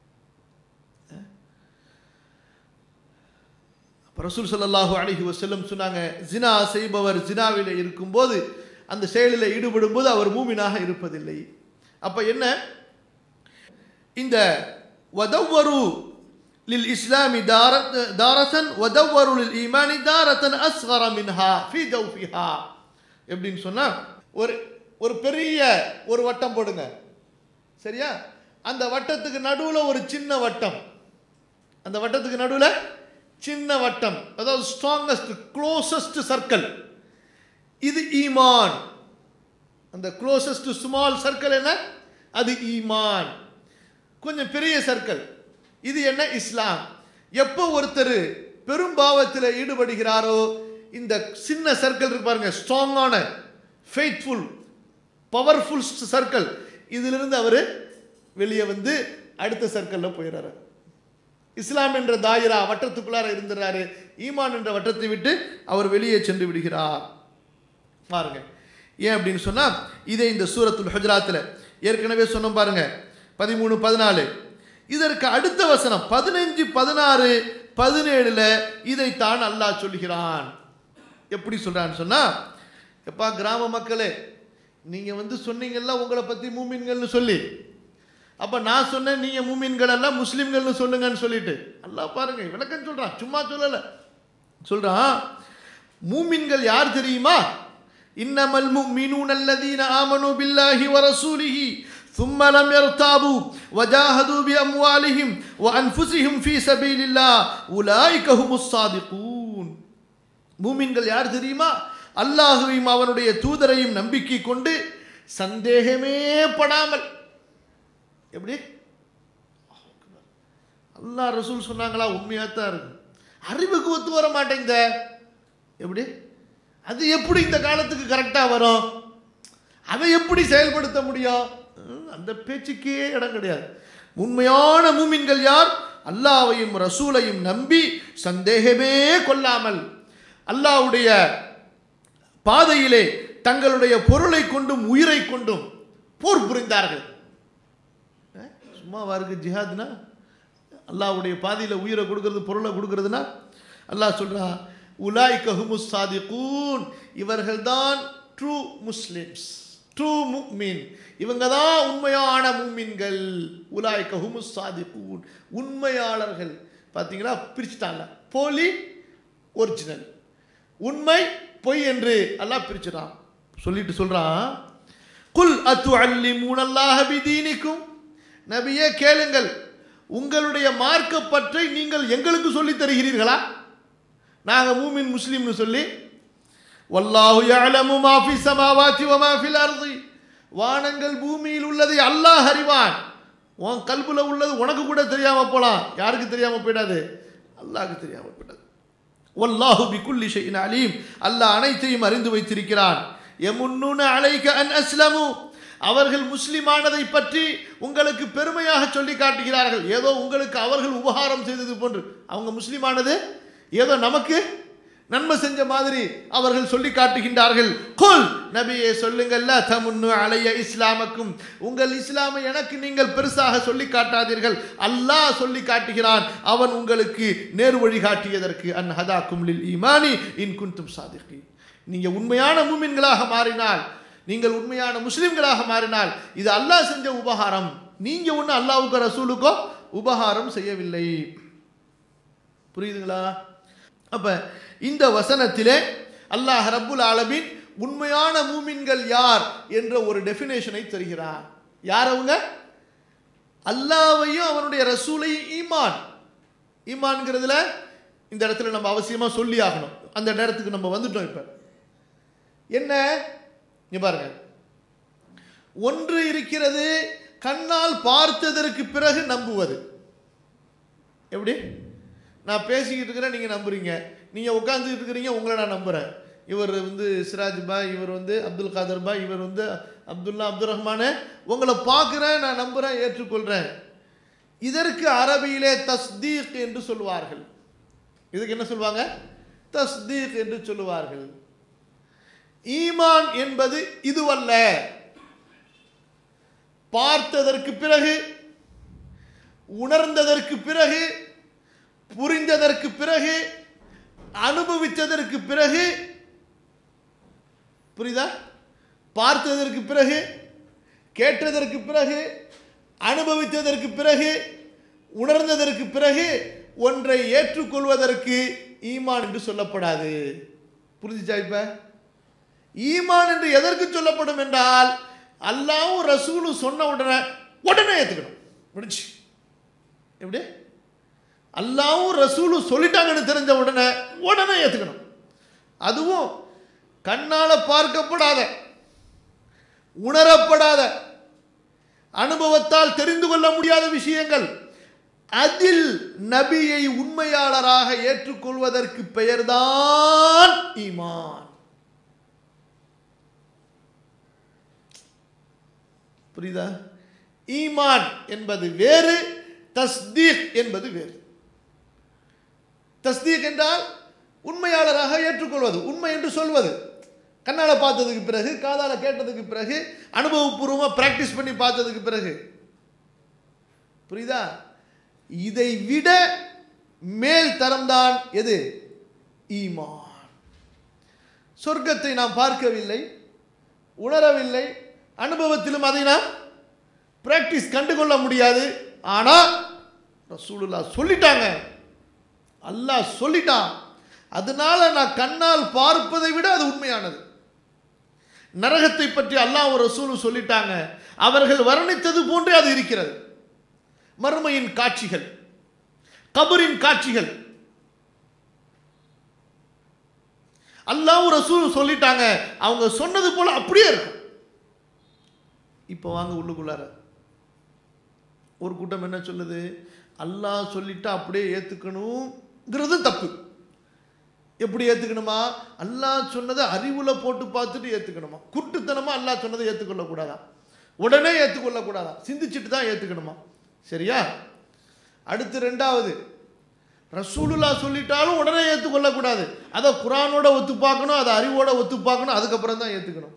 அப்ப ரசூல் ஸல்லல்லாஹு அலைஹி வஸல்லம் சொன்னாங்க ஜினா செய்பவர் ஜினாவிலே இருக்கும்போது அந்த செயலில் ஈடுபடும் போது அவர் மூமினாக இருப்பதில்லை அப்ப என்ன இந்த வதவ்வரு லில் இஸ்லாமி தாரசன் வதவ்வரு லில் ஈமானி தாரத்தன் அஸ்கர மின்ஹா ஃபி ஜௌஃபிஹா எப்படின்னு சொன்னா ஒரு ஒரு பெரிய ஒரு வட்டம் போடுங்க சரியா அந்த வட்டத்துக்கு நடுவுல ஒரு சின்ன வட்டம் அந்த வட்டத்துக்கு நடுவுல சின்ன வட்டம் அதாவது ஸ்ட்ராங்கஸ்ட் க்ளோசஸ்ட் சர்க்கிள் இது ஈமான் அந்த க்ளோசஸ்ட் ஸ்மால் சர்க்கிள் என்ன அது ஈமான் கொஞ்சம் பெரிய சர்க்கிள் இது என்ன இஸ்லாம் எப்போ ஒருத்தர் பெரும் பாவத்தில் ஈடுபடுகிறாரோ இந்த சின்ன சர்க்கிள் இருக்கு பாருங்க ஸ்ட்ராங்கான ஃபெய்த்ஃபுல் பவர்ஃபுல் சர்க்கிள் இதிலிருந்து அவர் வெளியே வந்து அடுத்த சர்க்கிளில் போயிடுறாரு இஸ்லாம் என்ற தாயிரா வட்டத்துக்குள்ளார இருந்துறாரு ஈமான் என்ற வட்டத்தை விட்டு அவர் வெளியே சென்று விடுகிறார் பாருங்க ஏன் அப்படின்னு சொன்னா இதே இந்த சூரத்துல் ஹுஜராத்தில் ஏற்கனவே சொன்னோம் பாருங்க பதிமூணு பதினாலு இதற்கு அடுத்த வசனம் பதினஞ்சு பதினாறு பதினேழுல இதைத்தான் அல்லாஹ் சொல்கிறான் எப்படி சொல்றான்னு சொன்னா எப்பா கிராம மக்களே நீங்க வந்து சொன்னீங்கல்ல உங்களை பத்தி மூமின்கள்னு சொல்லி அப்ப நான் சொன்னேன் நீங்க மூமின்கள் எல்லாம் முஸ்லிம்கள்னு சொல்லுங்கன்னு சொல்லிட்டு அல்லாஹ் பாருங்க விளக்கம் சொல்றான் சும்மா சொல்லல சொல்றான் மூமின்கள் யார் தெரியுமா இன்னமல் முஃமினூன அல்லதீன ஆமனு பில்லாஹி வ ரசூலிஹி ثم لم يرتابوا وجاهدوا بأموالهم وأنفسهم في سبيل الله أولئك هم الصادقون மூமின்கள் யார் தெரியுமா அல்லாஹுவையும் அவனுடைய தூதரையும் நம்பிக்கை கொண்டு சந்தேகமே படாமல் எப்படி அல்லாஹ் ரசூல் சொன்னாங்களா உண்மையாக தான் இருக்கு அறிவுக்கு ஒத்து வர மாட்டேங்குத எப்படி அது எப்படி இந்த காலத்துக்கு கரெக்டாக வரும் அதை எப்படி செயல்படுத்த முடியும் ஹம், அந்த பேச்சுக்கே இடம் கிடையாது உண்மையான மூமின்கள் யார் அல்லாஹ்வையும் ரசூலையும் நம்பி சந்தேகமே கொள்ளாமல் அல்லாஹ்வுடைய பாதையிலே தங்களுடைய பொருளை கொண்டும் உயிரை கொண்டும் போர் புரிந்தார்கள் அஹ், சும்மாவா இருக்கு ஜிஹாத்னா அல்லாஹ்வுடைய பாதையில் உயிரை கொடுக்கறது பொருளை கொடுக்கறதுனா அல்லாஹ் சொல்றான் உலாய் கஹுமுஸ் சாதிகூன் இவர்கள்தான் ட்ரூ முஸ்லிம்ஸ் ட்ரூ முக்மின் இவங்க தான் உண்மையான முக்மின்கள் உலாய் கஹுமுஸ் சாதிகூன் உண்மையாளர்கள் பார்த்தீங்களா பிரிச்சுட்டாங்க போலி ஒரிஜினல் உண்மை பொய் என்று அல்லாஹ் பிரிச்சுட்டான் சொல்லிட்டு சொல்றான் குல் அத்து அல்லி மூனல்லாஹ பிதீனிக்கும் நபியே கேளுங்கள் உங்களுடைய மார்க்க பற்றை நீங்கள் எங்களுக்கு சொல்லித் தருகிறீர்களா நாங்க மூமின் முஸ்லிம்னு சொல்லி வல்லாஹு யஅலமு மா ஃபி ஸமாவாதி வ மா ஃபில் அர்தி வானங்கள் பூமியில் உள்ளதை அல்லாஹ் அறிவான் உன் கல்புல உள்ளது உனக்கு கூட தெரியாம போலாம் யாருக்கு தெரியாம போயிடாது அல்லாஹ்க்கு தெரியாம போயிடாது வல்லாஹு பிகுல்லி ஷைஇன் அலீம் அல்லாஹ் அனைத்தையும் அறிந்து வைத்திருக்கிறான் யமுன்னுன அலைக அன் அஸ்லமு அவர்கள் முஸ்லிமானதை பற்றி உங்களுக்கு பெருமையாக சொல்லி காட்டுகிறார்கள் ஏதோ உங்களுக்கு அவர்கள் உபகாரம் செய்தது போன்று அவங்க முஸ்லிமானது ஏதோ நமக்கு நன்மை செஞ்ச மாதிரி அவர்கள் சொல்லி காட்டுகின்றார்கள் குல் நபியே சொல்லுங்கல்ல தமுன்னு அலைய இஸ்லாமக்கும் உங்கள் இஸ்லாமை எனக்கு நீங்கள் பெருசாக சொல்லி காட்டாதீர்கள் அல்லாஹ் சொல்லி காட்டுகிறான் அவன் உங்களுக்கு நேர் வழி காட்டியதற்கு அன் ஹதாக்கும் லில் ஈமானி இன் குன்தும் சாதிகி நீங்க உண்மையான மூமின்களாக மாறினால் நீங்கள் உண்மையான முஸ்லிம்களாக மாறினால் இது அல்லாஹ் செஞ்ச உபகாரம் நீங்க ஒன்று அல்லாவுக்கோ ரசூலுக்கோ உபகாரம் செய்யவில்லை புரியுதுங்களா அப்ப இந்த வசனத்திலே அல்லாஹ் ரப்புல் ஆலமீன் உண்மையான மூமின்கள் யார் என்ற ஒரு டெஃபினேஷனை தருகிறார் யார் அவங்க அல்லாவையும் அவனுடைய ரசூலையும் ஈமான் ஈமான்ங்கிறதுல இந்த இடத்துல நம்ம அவசியமா சொல்லி ஆகணும் அந்த நேரத்துக்கு நம்ம வந்துட்டோம் இப்ப என்ன இங்க பாருங்க ஒன்று இருக்கிறது கண்ணால் பார்த்ததற்கு பிறகு நம்புவது எப்படி நான் பேசிக்கிட்டு இருக்கிறேன் நீங்கள் நம்புறீங்க நீங்கள் உட்காந்துக்கிட்டு இருக்கிறீங்க உங்களை நான் நம்புகிறேன் இவர் வந்து சிராஜ் பாய் இவர் வந்து அப்துல் காதர் பாய் இவர் வந்து அப்துல்லா அப்துல் ரஹ்மானு உங்களை பார்க்குறேன் நான் நம்புகிறேன் ஏற்றுக்கொள்கிறேன் இதற்கு அரபியிலே தஸ்தீக் என்று சொல்வார்கள் இதுக்கு என்ன சொல்லுவாங்க தஸ்தீக் என்று சொல்லுவார்கள் ஈமான் என்பது இதுவல்ல பார்த்ததற்கு பிறகு உணர்ந்ததற்கு பிறகு புரிந்ததற்கு பிறகு அனுபவித்ததற்கு பிறகு புரியுதா பார்த்ததற்கு பிறகு கேட்டதற்கு பிறகு அனுபவித்ததற்கு பிறகு உணர்ந்ததற்கு பிறகு ஒன்றை ஏற்றுக்கொள்வதற்கு ஈமான் என்று சொல்லப்படாது புரிஞ்சுச்சா இப்ப ஈமான் என்று எதற்கு சொல்லப்படும் என்றால் அல்லாவும் ரசூலும் சொன்ன உடனே உடனே ஏத்துக்கணும் முடிஞ்சு எப்படி அல்லாவும் ரசூலும் சொல்லிட்டாங்கன்னு தெரிஞ்ச உடனே உடனே ஏத்துக்கணும் அதுவும் கண்ணால பார்க்கப்படாத உணரப்படாத அனுபவத்தால் தெரிந்து கொள்ள முடியாத விஷயங்கள் அதில் நபியை உண்மையாளராக ஏற்றுக்கொள்வதற்கு பெயர்தான் ஈமான் புரியுதா ஈமான் என்பது வேறு தஸ்தீக் என்பது வேறு தஸ்தீக் என்றால் உண்மையாளராக ஏற்றுக்கொள்வது உண்மை என்று சொல்வது கண்ணால பார்த்ததுக்கு பிறகு காதால கேட்டதுக்கு பிறகு அனுபவபூர்வமாக பிராக்டிஸ் பண்ணி பார்த்ததுக்கு பிறகு புரியுதா இதை விட மேல் தரம்தான் எது ஈமான் சொர்க்கத்தை நாம் பார்க்கவில்லை உணரவில்லை அனுபவத்திலும் அதை நாம் பிராக்டிஸ் கண்டுகொள்ள முடியாது ஆனால் ரசூலுல்லா சொல்லிட்டாங்க அல்லாஹ் சொல்லிட்டான் அதனால நான் கண்ணால் பார்ப்பதை விட அது உண்மையானது நரகத்தை பற்றி அல்லாஹ் ஒரு ரசூலும் சொல்லிட்டாங்க அவர்கள் வர்ணித்தது போன்றே அது இருக்கிறது மறுமையின் காட்சிகள் கபரின் காட்சிகள் அல்லாஹ் ரசூல் சொல்லிட்டாங்க அவங்க சொன்னது போல அப்படியே இருக்கும் இப்போ வாங்க உள்ளுக்குள்ளார ஒரு கூட்டம் என்ன சொல்லுது அல்லாஹ் சொல்லிட்டா அப்படியே ஏத்துக்கணுங்கிறது தப்பு எப்படி ஏத்துக்கணுமா அல்லாஹ் சொன்னதை அறிவுல போட்டு பார்த்துட்டு ஏத்துக்கணுமா குருட்டுத்தனமா அல்லாஹ் சொன்னதை ஏத்துக்கொள்ள கூடாதா உடனே ஏத்துக்கொள்ள கூடாதா சிந்திச்சுட்டு தான் ஏத்துக்கணுமா சரியா அடுத்து ரெண்டாவது ரசூலுல்லா சொல்லிட்டாலும் உடனே ஏற்றுக்கொள்ள கூடாது அதை குரானோட ஒத்து பார்க்கணும் அதை அறிவோட ஒத்து பார்க்கணும் அதுக்கப்புறம் தான் ஏற்றுக்கணும்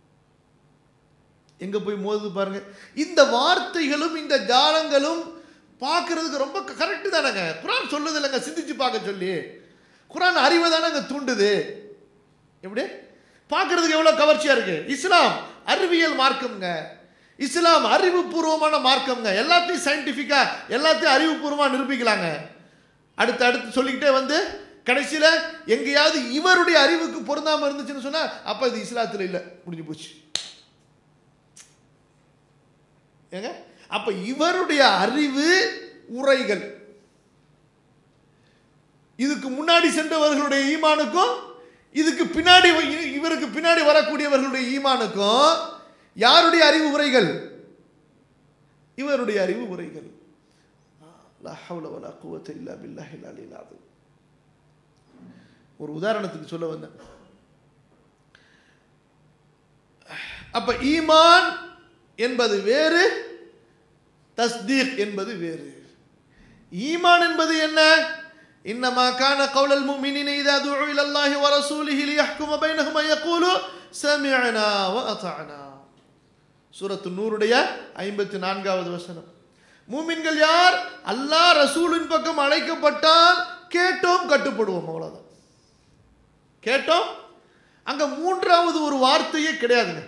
எங்க போய் மோதுது பாருங்க இந்த வார்த்தைகளும் இந்த ஜாலங்களும் பார்க்கறதுக்கு ரொம்ப கரெக்டு தானேங்க குரான் சொல்லுது இல்லைங்க சிந்திச்சு பார்க்க சொல்லி குரான் அறிவை தானேங்க தூண்டுது எப்படி பார்க்கறதுக்கு எவ்வளோ கவர்ச்சியா இருக்கு இஸ்லாம் அறிவியல் மார்க்கம்ங்க இஸ்லாம் அறிவுபூர்வமான மார்க்கம்ங்க எல்லாத்தையும் சயின்டிஃபிக்கா எல்லாத்தையும் அறிவுபூர்வமாக நிரூபிக்கலாங்க அடுத்து அடுத்து சொல்லிக்கிட்டே வந்து கடைசியில் எங்கேயாவது இவருடைய அறிவுக்கு பொருந்தாமல் இருந்துச்சுன்னு சொன்னா அப்போ இது இஸ்லாத்தில் இல்லை முடிஞ்சு போச்சு ஏங்க அப்ப இவருடைய அறிவு உரைகள் இதுக்கு முன்னாடி சென்றவர்களுடைய ஈமானுக்கும் இதுக்கு பின்னாடி இ- இவருக்கு பின்னாடி வரக்கூடியவர்களுடைய ஈமானுக்கும் யாருடைய அறிவு உரைகள் இவருடைய அறிவு உரைகள் லா ஹவ்ல வலா குவத்த இல்லா பில்லாஹில் அலில் அஸீம். ஒரு உதாரணத்துக்கு சொல்ல வந்தேன் அப்ப ஈமான் என்பது வேறு தஸ்தீக் என்பது வேறு ஈமான் என்பது என்ன இன்னமா கான கௌலல் முஃமினீன இதா துஉ இலல்லாஹி வ ரசூலிஹி லியஹ்கும பைனஹும் அன் யகூலு சமிஅனா வ அத்தஅனா சூரத்து நூருடைய ஐம்பத்தி நான்காவது வசனம் மூமின்கள் யார் அல்லாஹ் ரசூலின் பக்கம் அழைக்கப்பட்டால் கேட்டோம் கட்டுப்படுவோம் அவ்வளவுதான் கேட்டோம் அங்க மூன்றாவது ஒரு வார்த்தையே கிடையாதுங்க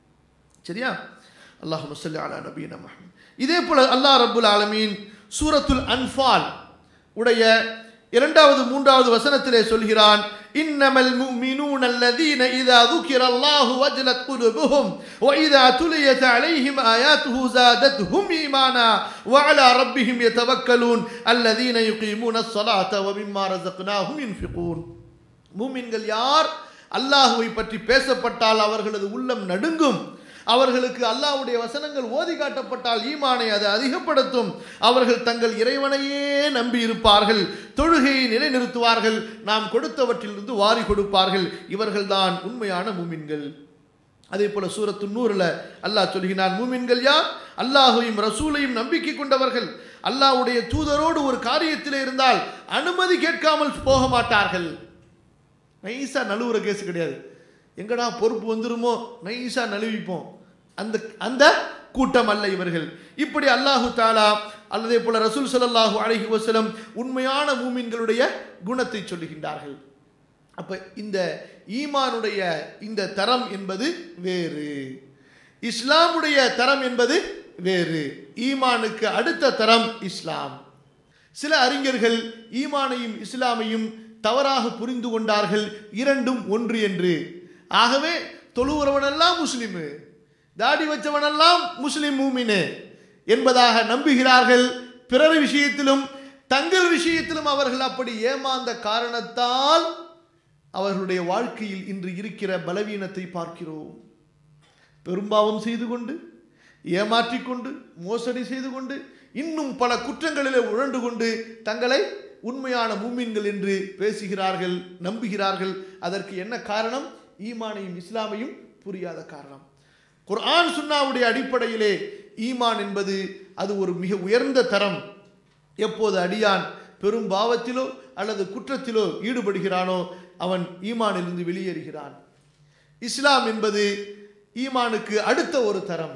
சரியா அல்லாஹ் முசல்லி அலா நபீன முஹம்மத் இதே போல அல்லாஹ் ரப்புல் ஆலமீன் சூரத்துல் அன்ஃபால் உடைய இரண்டாவது மூன்றாவது வசனத்திலே சொல்கிறான் இன்னமல் முஃமினூன அல்லதீன இதா ذكر الله وجلت قلوبهم واذا تليت عليهم اياته زادتهم ايمانا وعلى ربهم يتوكلون الذين يقيمون الصلاه ومما رزقناهم ينفقون மூமின்கள் யார் அல்லாஹுவை பற்றி பேசப்பட்டால் அவர்களது உள்ளம் நடுங்கும் அவர்களுக்கு அல்லாஹ்வுடைய வசனங்கள் ஓதி காட்டப்பட்டால் ஈமானை அது அதிகப்படுத்தும் அவர்கள் தங்கள் இறைவனையே நம்பி இருப்பார்கள் தொழுகையை நிலைநிறுத்துவார்கள் நாம் கொடுத்தவற்றிலிருந்து வாரி கொடுப்பார்கள் இவர்கள்தான் உண்மையான மூமின்கள் அதே போல சூரத்து நூறுல அல்லாஹ் சொல்கிறான் மூமின்கள் யார் அல்லாஹையும் ரசூலையும் நம்பிக்கை கொண்டவர்கள் அல்லாஹ்வுடைய தூதரோடு ஒரு காரியத்திலே இருந்தால் அனுமதி கேட்காமல் போக மாட்டார்கள் நைஸா நழுவுற கேஸ் கிடையாது எங்கடா பொறுப்பு வந்துருமோ நைஸா நழுவிப்போம் அந்த அந்த கூட்டம் அல்ல இவர்கள் இப்படி அல்லாஹு தாலா அல்லதே போல ரசூல் ஸல்லல்லாஹு அலைஹி வஸல்லம் உண்மையான மூமின்களுடைய குணத்தை சொல்லுகின்றார்கள் அப்ப இந்த ஈமானுடைய இந்த தரம் என்பது வேறு இஸ்லாமுடைய தரம் என்பது வேறு ஈமானுக்கு அடுத்த தரம் இஸ்லாம் சில அறிஞர்கள் ஈமானையும் இஸ்லாமையும் தவறாக புரிந்து கொண்டார்கள் இரண்டும் ஒன்று என்று ஆகவே தொழுகிறவனெல்லாம் முஸ்லிமு தாடி வச்சவனெல்லாம் முஸ்லிம் மூமினு என்பதாக நம்புகிறார்கள் பிறர் விஷயத்திலும் தங்கள் விஷயத்திலும் அவர்கள் அப்படி ஏமாந்த காரணத்தால் அவர்களுடைய வாழ்க்கையில் இன்று இருக்கிற பலவீனத்தை பார்க்கிறோம் பெரும்பாவம் செய்து கொண்டு ஏமாற்றிக் கொண்டு மோசடி செய்து கொண்டு இன்னும் பல குற்றங்களிலே உழண்டு கொண்டு தங்களை உண்மையான மூமின்கள் என்று பேசுகிறார்கள் நம்புகிறார்கள் அதற்கு என்ன காரணம் ஈமானையும் இஸ்லாமையும் புரியாத காரணம் குர்ஆன் சுன்னாவுடைய அடிப்படையிலே ஈமான் என்பது அது ஒரு மிக உயர்ந்த தரம் எப்போது அடியான் பெரும் பாவத்திலோ அல்லது குற்றத்திலோ ஈடுபடுகிறானோ அவன் ஈமானிலிருந்து வெளியேறுகிறான் இஸ்லாம் என்பது ஈமானுக்கு அடுத்த ஒரு தரம்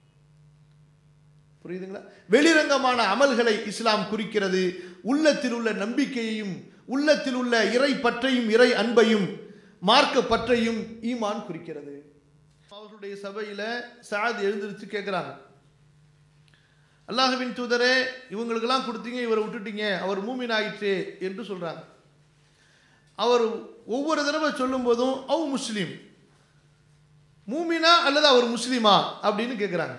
புரியுதுங்களா வெளிரங்கமான அமல்களை இஸ்லாம் குறிக்கிறது உள்ளத்தில் உள்ள நம்பிக்கையையும் உள்ளத்தில் உள்ள இறை பற்றையும் இறை அன்பையும் மார்க்க பற்றையும் ஈமான் குறிக்கிறது அவர்களுடைய சபையில சாத் எழுந்திருச்சு கேட்கிறாங்க அல்லாஹ்வின் தூதரே இவங்களுக்கெல்லாம் கொடுத்தீங்க இவரை விட்டுட்டீங்க அவர் மூமின் ஆயிற்று என்று சொல்றாங்க அவர் ஒவ்வொரு தடவை சொல்லும் போதும் அவ் முஸ்லீம் மூமினா அல்லது அவர் முஸ்லீமா அப்படின்னு கேட்குறாங்க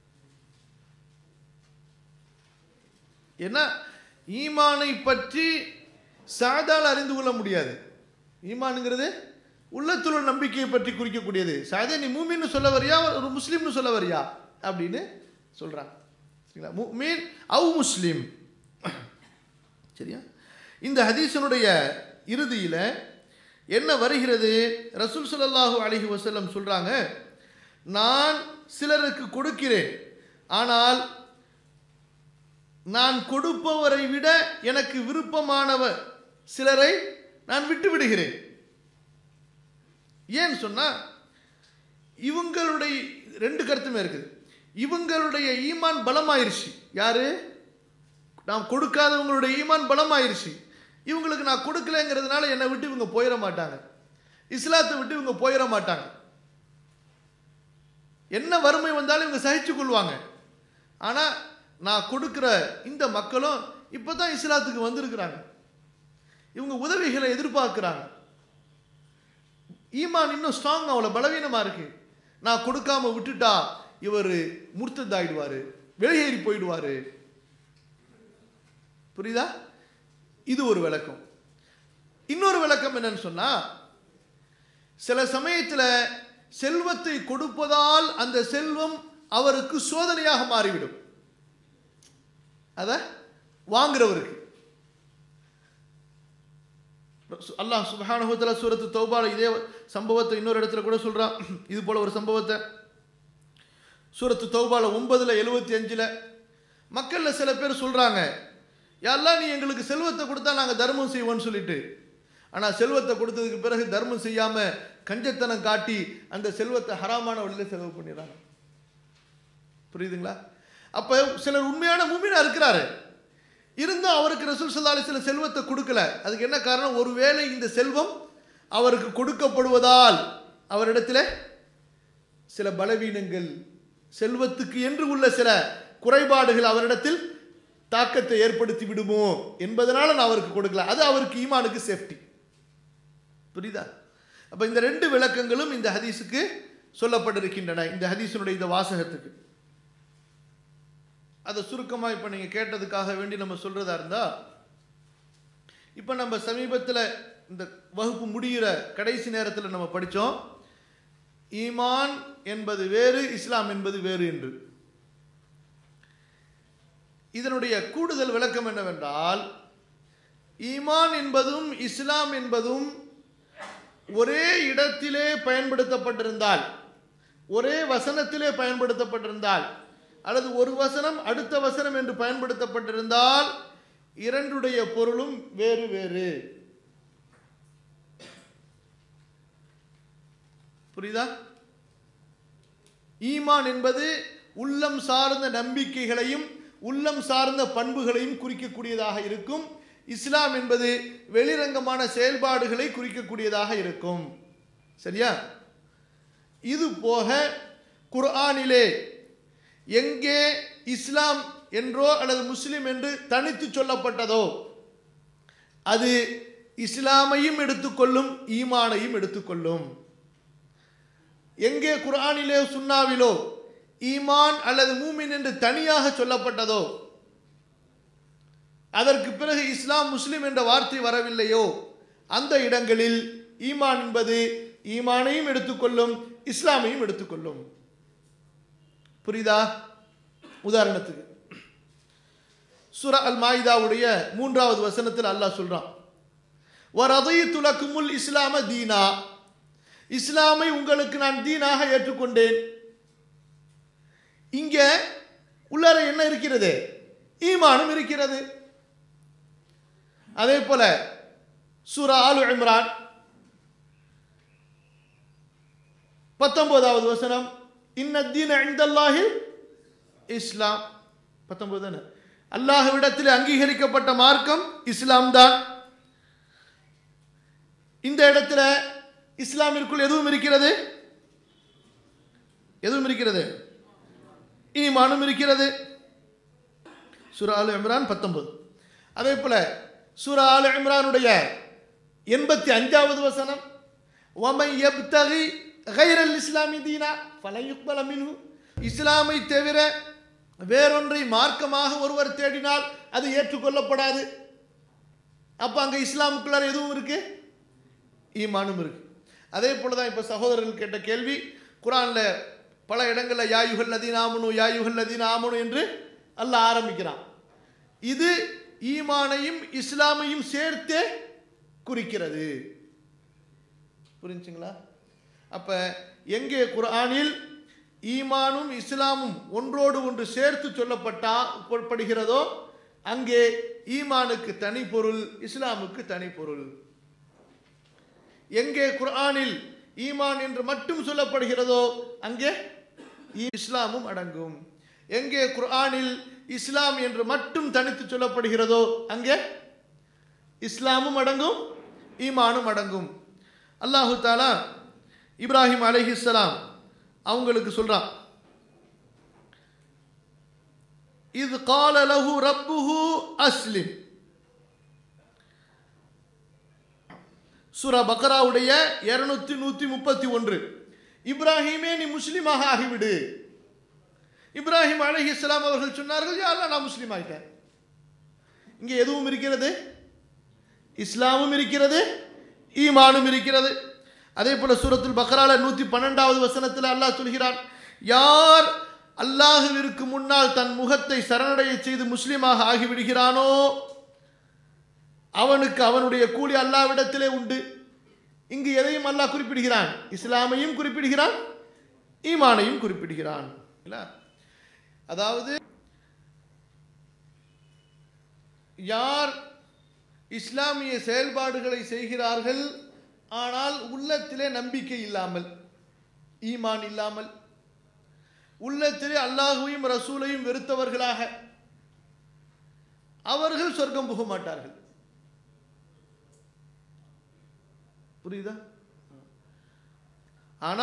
ஏன்னா ஈமானை பற்றி சாதால் அறிந்து கொள்ள முடியாது ஈமானுங்கிறது உள்ளத்தில் உள்ள நம்பிக்கையை பற்றி குறிக்கக்கூடியது சாதே நீ மூமின்னு சொல்ல வரியா ஒரு முஸ்லீம்னு சொல்ல வரியா அப்படின்னு சொல்றாங்க சரிங்களா மீன் அவு முஸ்லீம் சரியா இந்த ஹதீஸனுடைய இறுதியில என்ன வருகிறது ரசூல் ஸல்லல்லாஹு அலைஹி வஸல்லம் சொல்றாங்க நான் சிலருக்கு கொடுக்கிறேன் ஆனால் நான் கொடுப்பவரை விட எனக்கு விருப்பமானவர் சிலரை நான் விட்டு விடுகிறேன் ஏன்னு சொன்னா இவங்களுடைய ரெண்டு கருத்துமே இருக்குது இவங்களுடைய ஈமான் பலமாயிருச்சு யாரு நாம் கொடுக்காதவங்களுடைய ஈமான் பலமாயிருச்சு இவங்களுக்கு நான் கொடுக்கலங்கிறதுனால என்னை விட்டு இவங்க போயிட மாட்டாங்க இஸ்லாத்தை விட்டு இவங்க போயிட மாட்டாங்க என்ன வறுமை வந்தாலும் இவங்க சகிச்சு கொள்வாங்க ஆனால் நான் கொடுக்குற இந்த மக்களும் இப்போ தான் இஸ்லாத்துக்கு வந்திருக்கிறாங்க இவங்க உதவிகளை எதிர்பார்க்குறாங்க ஈமான் இன்னும் ஸ்ட்ராங் அவ்வளோ பலவீனமாக இருக்கு நான் கொடுக்காம விட்டுட்டா இவர் முர்த்ததாயிடுவார் வெளியேறி போயிடுவார் புரியுதா இது ஒரு விளக்கம் இன்னொரு விளக்கம் என்னன்னு சொன்னா சில சமயத்தில் செல்வத்தை கொடுப்பதால் அந்த செல்வம் அவருக்கு சோதனையாக மாறிவிடும் அத வாங்குறவருக்கு அல்லாஹ் சுபஹானஹுவத்தலா சூரத்து தௌபால இதே சம்பவத்தை இன்னொரு இடத்துல கூட சொல்றான் இது போல ஒரு சம்பவத்தை சூரத்து தௌபால ஒன்பதுல எழுபத்தி அஞ்சுல மக்கள்ல சில பேர் சொல்றாங்க யாரெல்லாம் நீ எங்களுக்கு செல்வத்தை கொடுத்தா நாங்க தர்மம் செய்வோம்னு சொல்லிட்டு ஆனா செல்வத்தை கொடுத்ததுக்கு பிறகு தர்மம் செய்யாம கஞ்சத்தனம் காட்டி அந்த செல்வத்தை ஹராமான வழியில செலவு பண்ணிடுறாங்க புரியுதுங்களா அப்ப சிலர் உண்மையான மூமினா இருக்கிறாரு இருந்தும் அவருக்கு ரசூல் சல்லாஹ் சில செல்வத்தை கொடுக்கல அதுக்கு என்ன காரணம் ஒருவேளை இந்த செல்வம் அவருக்கு கொடுக்கப்படுவதால் அவரிடத்தில் சில பலவீனங்கள் செல்வத்துக்கு என்று உள்ள சில குறைபாடுகள் அவரிடத்தில் தாக்கத்தை ஏற்படுத்தி விடுமோ என்பதனால நான் அவருக்கு கொடுக்கல அது அவருக்கு ஈமானுக்கு சேஃப்டி புரியுதா அப்ப இந்த ரெண்டு விளக்கங்களும் இந்த ஹதீஸுக்கு சொல்லப்பட்டிருக்கின்றன இந்த ஹதீஸினுடைய இந்த வாசகத்துக்கு அதை சுருக்கமாக இப்போ நீங்கள் கேட்டதுக்காக வேண்டி நம்ம சொல்கிறதா இருந்தால் இப்போ நம்ம சமீபத்தில் இந்த வகுப்பு முடிகிற கடைசி நேரத்தில் நம்ம படித்தோம் ஈமான் என்பது வேறு இஸ்லாம் என்பது வேறு என்று இதனுடைய கூடுதல் விளக்கம் என்னவென்றால் ஈமான் என்பதும் இஸ்லாம் என்பதும் ஒரே இடத்திலே பயன்படுத்தப்பட்டிருந்தால் ஒரே வசனத்திலே பயன்படுத்தப்பட்டிருந்தால் அல்லது ஒரு வசனம் அடுத்த வசனம் என்று பயன்படுத்தப்பட்டிருந்தால் இரண்டுடைய பொருளும் வேறு வேறு புரியுதா ஈமான் என்பது உள்ளம் சார்ந்த நம்பிக்கைகளையும் உள்ளம் சார்ந்த பண்புகளையும் குறிக்கக்கூடியதாக இருக்கும் இஸ்லாம் என்பது வெளிரங்கமான செயல்பாடுகளை குறிக்கக்கூடியதாக இருக்கும் சரியா இது போக குர்ஆனிலே எங்கே இஸ்லாம் என்றோ அல்லது முஸ்லிம் என்று தனித்து சொல்லப்பட்டதோ அது இஸ்லாமையும் எடுத்துக்கொள்ளும் ஈமானையும் எடுத்துக்கொள்ளும் எங்கே குர்ஆனிலே சுன்னாவிலோ ஈமான் அல்லது மூமின் என்று தனியாக சொல்லப்பட்டதோ அதற்கு பிறகு இஸ்லாம் முஸ்லிம் என்ற வார்த்தை வரவில்லையோ அந்த இடங்களில் ஈமான் என்பது ஈமானையும் எடுத்துக்கொள்ளும் இஸ்லாமையும் எடுத்துக்கொள்ளும் புரியுதா உதாரணத்துக்கு சுர அல் மாயிதாவுடைய மூன்றாவது வசனத்தில் அல்லாஹ் சொல்றான் வரதைத்து லக்குமுல் இஸ்லாம தீனா இஸ்லாமை உங்களுக்கு நான் தீனாக ஏற்றுக்கொண்டேன் இங்க உள்ளார என்ன இருக்கிறது ஈமானும் இருக்கிறது அதே போல சூரா ஆலு இம்ரான் பத்தொன்பதாவது வசனம் இன்னத்தீன இந்தல்லாஹில் இஸ்லாம் பத்தொன்பது தானே அல்லாஹ்விடத்தில் அங்கீகரிக்கப்பட்ட மார்க்கம் இஸ்லாம் தான் இந்த இடத்துல இஸ்லாமிற்குள் எதுவும் இருக்கிறது எதுவும் இருக்கிறது ஈமானும் இருக்கிறது சூரா ஆலு இம்ரான் பத்தொன்பது அதே போல சூரா ஆலு இம்ரானுடைய எண்பத்தி அஞ்சாவது வசனம் ஒமை எப்தகி கைரல் இஸ்லாமி தீனா ஃபலையுக்பல மின்ஹு இஸ்லாமை தவிர வேறொன்றை மார்க்கமாக ஒருவர் தேடினால் அது ஏற்றுக்கொள்ளப்படாது அப்ப அங்க இஸ்லாமுக்குள்ளார எதுவும் இருக்கு ஈமானும் இருக்கு அதே போல தான் இப்போ சகோதரர்கள் கேட்ட கேள்வி குரான்ல பல இடங்களில் யாயுகல் நதீன் ஆமனு யாயுகல் நதீன் ஆமனு என்று அல்லாஹ் ஆரம்பிக்கிறான் இது ஈமானையும் இஸ்லாமையும் சேர்த்தே குறிக்கிறது புரிஞ்சுங்களா அப்ப எங்கே குர்ஆனில் ஈமானும் இஸ்லாமும் ஒன்றோடு ஒன்று சேர்த்து சொல்லப்பட்டா படுகிறதோ அங்கே ஈமானுக்கு தனி பொருள் இஸ்லாமுக்கு தனி பொருள் எங்கே குர்ஆனில் ஈமான் என்று மட்டும் சொல்லப்படுகிறதோ அங்கே இஸ்லாமும் அடங்கும் எங்கே குர்ஆனில் இஸ்லாம் என்று மட்டும் தனித்து சொல்லப்படுகிறதோ அங்கே இஸ்லாமும் அடங்கும் ஈமானும் அடங்கும் அல்லாஹு தாலா இப்ராஹிம் அலைஹிஸ்ஸலாம் அவங்களுக்கு சொல்றான் இது கால லஹு ரப்புஹு அஸ்லிம் சூரா பக்கராவுடைய இருநூத்தி நூத்தி முப்பத்தி ஒன்று இப்ராஹிமே நீ முஸ்லீமாக ஆகிவிடு இப்ராஹிம் அலஹி இஸ்லாம் அவர்கள் சொன்னார்கள் யாரெல்லாம் நான் முஸ்லீம் ஆயிட்டேன் இங்கே எதுவும் இருக்கிறது இஸ்லாமும் இருக்கிறது ஈமானும் இருக்கிறது அதே போல சூரத்துல் பக்ரால நூத்தி பன்னெண்டாவது வசனத்தில் அல்லாஹ் சொல்கிறான் யார் அல்லாஹுவிற்கு முன்னால் தன் முகத்தை சரணடைய செய்து முஸ்லீமாக ஆகிவிடுகிறானோ அவனுக்கு அவனுடைய கூலி அல்லாவிடத்திலே உண்டு இங்கு எதையும் அல்லாஹ் குறிப்பிடுகிறான் இஸ்லாமையும் குறிப்பிடுகிறான் ஈமானையும் குறிப்பிடுகிறான் சரிங்களா அதாவது யார் இஸ்லாமிய செயல்பாடுகளை செய்கிறார்கள் ஆனால் உள்ளத்திலே நம்பிக்கை இல்லாமல் ஈமான் இல்லாமல் உள்ளத்திலே அல்லாஹுவையும் ரசூலையும் வெறுத்தவர்களாக அவர்கள் சொர்க்கம் புக மாட்டார்கள் புரியுதா ஆனா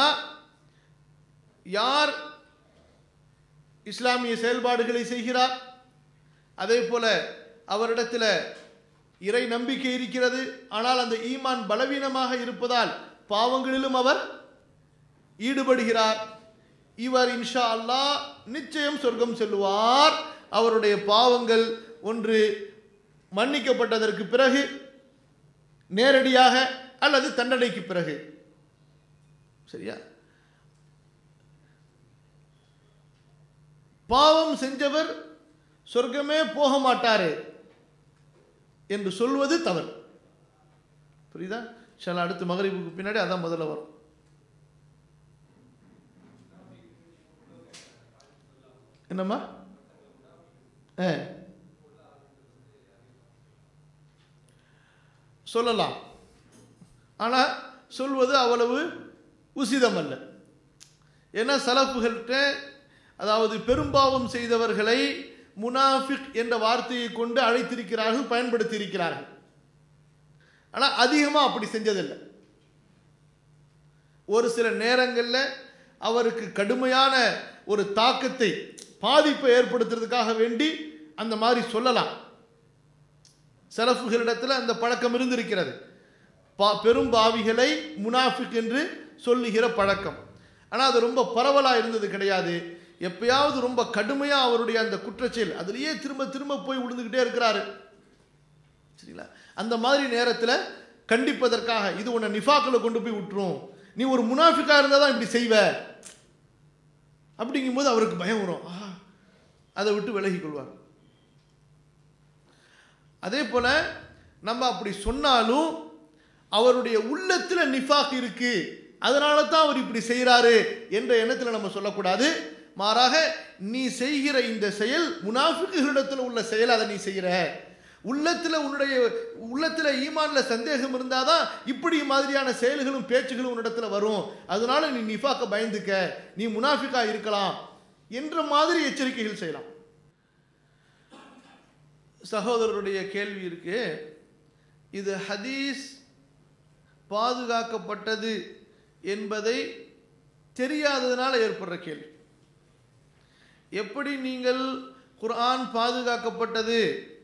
யார் இஸ்லாமிய செயல்பாடுகளை செய்கிறார் அதே போல அவரிடத்தில் இறை நம்பிக்கை இருக்கிறது ஆனால் அந்த ஈமான் பலவீனமாக இருப்பதால் பாவங்களிலும் அவர் ஈடுபடுகிறார் இவர் இன்ஷா அல்லாஹ் நிச்சயம் சொர்க்கம் செல்லுவார் அவருடைய பாவங்கள் ஒன்று மன்னிக்கப்பட்டதற்கு பிறகு நேரடியாக அல்லது தண்டனைக்கு பிறகு சரியா பாவம் செஞ்சவர் சொர்க்கமே போக மாட்டாரு என்று சொல்வது தவறு புரியுதா சில அடுத்து மகரிபுக்கு பின்னாடி அதான் முதல்ல வரும் என்னம்மா ஆ சொல்லலாம் ஆனால் சொல்வது அவ்வளவு உசிதம் அல்ல ஏன்னா சலப்புகள்கிட்ட அதாவது பெரும்பாவம் செய்தவர்களை முனாஃபிக் என்ற வார்த்தையை கொண்டு அழைத்திருக்கிறார்கள் பயன்படுத்தி இருக்கிறார்கள் ஆனால் அதிகமாக அப்படி செஞ்சதில்லை ஒரு சில நேரங்களில் அவருக்கு கடுமையான ஒரு தாக்கத்தை பாதிப்பை ஏற்படுத்துறதுக்காக வேண்டி அந்த மாதிரி சொல்லலாம் செலஃபுகளிடத்தில் அந்த பழக்கம் இருந்திருக்கிறது பா பெரும் பாவிகளை முனாஃபிக் என்று சொல்லுகிற பழக்கம் ஆனால் அது ரொம்ப பரவலாக இருந்தது கிடையாது எப்பயாவது ரொம்ப கடுமையாக அவருடைய அந்த குற்றச்செயல் அதுலேயே திரும்ப திரும்ப போய் விழுந்துக்கிட்டே இருக்கிறாரு சரிங்களா அந்த மாதிரி நேரத்தில் கண்டிப்பதற்காக இது உன்னை நிஃபாக்கில் கொண்டு போய் விட்டுரும் நீ ஒரு முனாஃபிக்காக இருந்தால் தான் இப்படி செய்வ அப்படிங்கும்போது அவருக்கு பயம் வரும் ஆஹா அதை விட்டு விலகிக் கொள்வார் அதே போல நம்ம அப்படி சொன்னாலும் அவருடைய உள்ளத்தில் நிஃபாக் இருக்கு அதனால தான் அவர் இப்படி செய்கிறாரு என்ற எண்ணத்தில் நம்ம சொல்லக்கூடாது மாறாக நீ செய்கிற இந்த செயல் முனாஃபிக்குகளிடத்தில் உள்ள செயல் அதை நீ செய்கிற உள்ளத்தில் உன்னுடைய உள்ளத்தில் ஈமான்ல சந்தேகம் இருந்தாதான் இப்படி மாதிரியான செயல்களும் பேச்சுகளும் உன்னிடத்தில் வரும் அதனால நீ நிஃபாக்க பயந்துக்க நீ முனாஃபிக்கா இருக்கலாம் என்ற மாதிரி எச்சரிக்கைகள் செய்யலாம் சகோதரருடைய கேள்வி இருக்கு இது ஹதீஸ் பாதுகாக்கப்பட்டது என்பதை தெரியாததுனால ஏற்படுற கேள்வி எப்படி நீங்கள் குர்ஆன் பாதுகாக்கப்பட்டது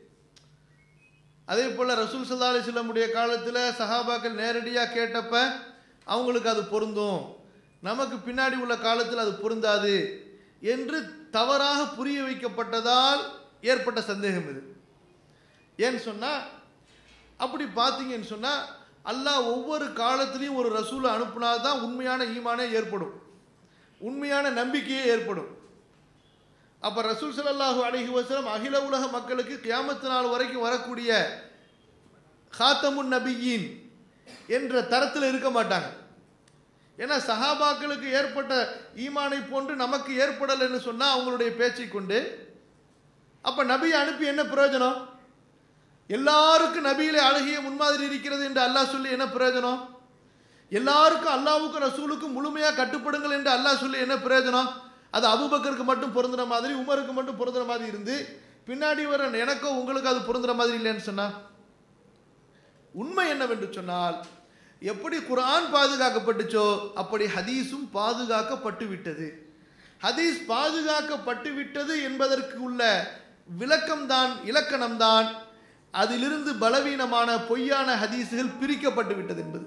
அதே போல் ரசூல் சல்லா அலிஸ்லமுடைய காலத்தில் சஹாபாக்கள் நேரடியாக கேட்டப்ப அவங்களுக்கு அது பொருந்தும் நமக்கு பின்னாடி உள்ள காலத்தில் அது பொருந்தாது என்று தவறாக புரிய வைக்கப்பட்டதால் ஏற்பட்ட சந்தேகம் இது ஏன்னு சொன்னால் அப்படி பார்த்தீங்கன்னு சொன்னால் அல்லாஹ் ஒவ்வொரு காலத்திலையும் ஒரு ரசூலை அனுப்புனா தான் உண்மையான ஈமானே ஏற்படும் உண்மையான நம்பிக்கையே ஏற்படும் அப்போ ரசூல் ஸல்லல்லாஹு அலைஹி வஸல்லம் அகில உலக மக்களுக்கு கியாமத்து நாள் வரைக்கும் வரக்கூடிய ஹாத்தமுன் நபியின் என்ற தரத்தில் இருக்க மாட்டாங்க ஏன்னா சஹாபாக்களுக்கு ஏற்பட்ட ஈமானை போன்று நமக்கு ஏற்படலைன்னு சொன்னால் அவங்களுடைய பேச்சை கொண்டு அப்போ நபியை அனுப்பி என்ன பிரயோஜனம் எல்லாருக்கும் நபியிலே அழகிய முன்மாதிரி இருக்கிறது என்று அல்லாஹ் சொல்லி என்ன பிரயோஜனம் எல்லாருக்கும் அல்லாவுக்கும் ரசூலுக்கும் முழுமையாக கட்டுப்படுங்கள் என்று அல்லாஹ் சொல்லி என்ன பிரயோஜனம் அது அபுபக்கருக்கு மட்டும் பொருந்துற மாதிரி உமருக்கு மட்டும் பொருந்துற மாதிரி இருந்து பின்னாடி வர எனக்கோ உங்களுக்கு அது பொருந்துற மாதிரி இல்லைன்னு சொன்னா உண்மை என்னவென்று சொன்னால் எப்படி குர்ஆன் பாதுகாக்கப்பட்டுச்சோ அப்படி ஹதீஸும் பாதுகாக்கப்பட்டு விட்டது ஹதீஸ் பாதுகாக்கப்பட்டு விட்டது என்பதற்கு உள்ள விளக்கம்தான் இலக்கணம்தான் அதிலிருந்து பலவீனமான பொய்யான ஹதீஸுகள் பிரிக்கப்பட்டு விட்டது என்பது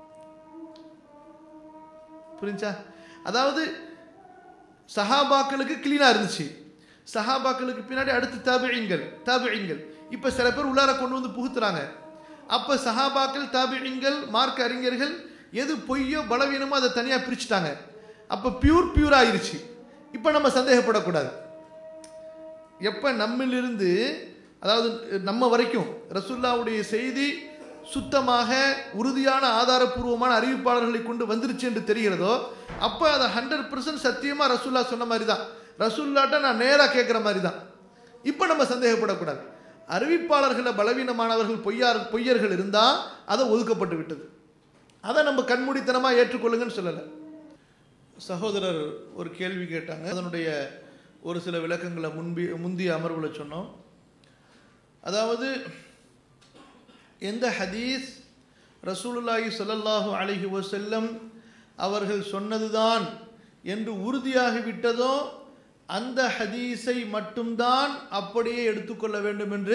புரிஞ்சா அதாவது சஹாபாக்களுக்கு கிளீனாக இருந்துச்சு சஹாபாக்களுக்கு பின்னாடி அடுத்து தாபிழிங்கள் தாபிழிங்கள் இப்போ சில பேர் உள்ளார கொண்டு வந்து புகுத்துறாங்க அப்போ சஹாபாக்கள் தாபிழிங்கள் மார்க்க அறிஞர்கள் எது பொய்யோ பலவீனமோ அதை தனியாக பிரிச்சுட்டாங்க அப்போ பியூர் பியூர் ஆயிருச்சு இப்போ நம்ம சந்தேகப்படக்கூடாது எப்போ நம்மிலிருந்து அதாவது நம்ம வரைக்கும் ரசுல்லாவுடைய செய்தி சுத்தமாக உறுதியான ஆதாரபூர்வமான அறிவிப்பாளர்களை கொண்டு வந்துருச்சு என்று தெரிகிறதோ அப்போ அதை ஹண்ட்ரட் பர்சன்ட் சத்தியமாக ரசுல்லா சொன்ன மாதிரி தான் ரசூல்லாட்ட நான் நேராக கேட்குற மாதிரி தான் இப்போ நம்ம சந்தேகப்படக்கூடாது அறிவிப்பாளர்களை பலவீனமானவர்கள் பொய்யார் பொய்யர்கள் இருந்தால் அதை ஒதுக்கப்பட்டு விட்டது அதை நம்ம கண்மூடித்தனமாக ஏற்றுக்கொள்ளுங்கன்னு சொல்லலை சகோதரர் ஒரு கேள்வி கேட்டாங்க அதனுடைய ஒரு சில விளக்கங்களை முன்பி முந்தைய அமர்வுல சொன்னோம் அதாவது எந்த ஹதீஸ் ரசூலுல்லாஹி ஸல்லல்லாஹு அலைஹி வஸல்லம் அவர்கள் சொன்னதுதான் என்று உறுதியாகி விட்டதோ அந்த ஹதீஸை மட்டும்தான் அப்படியே எடுத்துக்கொள்ள வேண்டும் என்று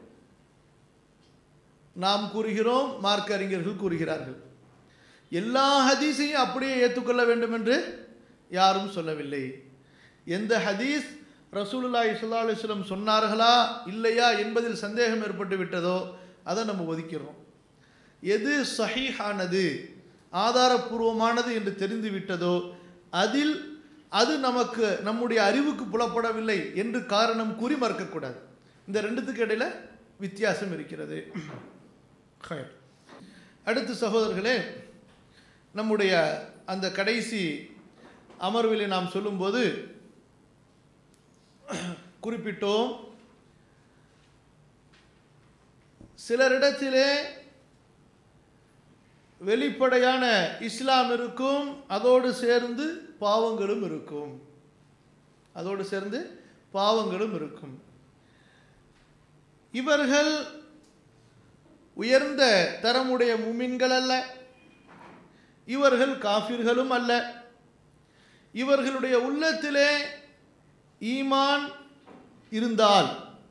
நாம் கூறுகிறோம் மார்க்க அறிஞர்கள் கூறுகிறார்கள் எல்லா ஹதீஸையும் அப்படியே ஏற்றுக்கொள்ள வேண்டும் என்று யாரும் சொல்லவில்லை எந்த ஹதீஸ் ரசூலுல்லாஹி ஸல்லல்லாஹு அலைஹி வஸல்லம் சொன்னார்களா இல்லையா என்பதில் சந்தேகம் ஏற்பட்டு விட்டதோ அதை நம்ம ஒதுக்கிறோம் எது சஹீஹானது ஆதாரபூர்வமானது என்று தெரிந்து விட்டதோ அதில் அது நமக்கு நம்முடைய அறிவுக்கு புலப்படவில்லை என்று காரணம் கூறி மறுக்கக்கூடாது இந்த ரெண்டுத்துக்கு இடையில வித்தியாசம் இருக்கிறது ஹைர். அடுத்து சகோதரர்களே நம்முடைய அந்த கடைசி அமர்விலே நாம் சொல்லும்போது குறிப்பிட்டோம் சிலரிடத்திலே வெளிப்படையான இஸ்லாம் இருக்கும் அதோடு சேர்ந்து பாவங்களும் இருக்கும் அதோடு சேர்ந்து பாவங்களும் இருக்கும் இவர்கள் உயர்ந்த தரமுடைய முமின்கள் அல்ல இவர்கள் காஃபிர்களும் அல்ல இவர்களுடைய உள்ளத்திலே ஈமான் இருந்தால்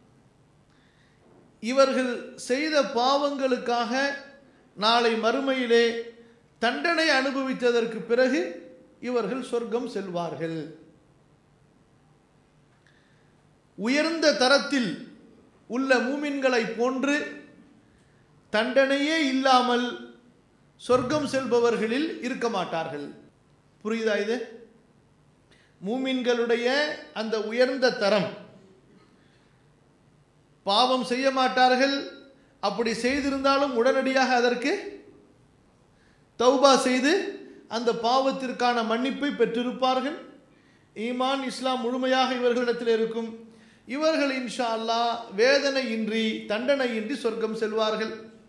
இவர்கள் செய்த பாவங்களுக்காக நாளை மறுமையிலே தண்டனை அனுபவித்ததற்கு பிறகு இவர்கள் சொர்க்கம் செல்வார்கள் உயர்ந்த தரத்தில் உள்ள மூமின்களை போன்று தண்டனையே இல்லாமல் சொர்க்கம் செல்பவர்களில் இருக்க மாட்டார்கள் புரியுதா இது மூமின்களுடைய அந்த உயர்ந்த தரம் பாவம் செய்ய மாட்டார்கள் அப்படி செய்திருந்தாலும் உடனடியாக அதற்கு தௌபா செய்து அந்த பாவத்திற்கான மன்னிப்பை பெற்றிருப்பார்கள் ஈமான் இஸ்லாம் முழுமையாக இவர்களிடத்தில் இருக்கும் இவர்கள் இன்ஷா அல்லாஹ் வேதனையின்றி தண்டனையின்றி சொர்க்கம் செல்வார்கள்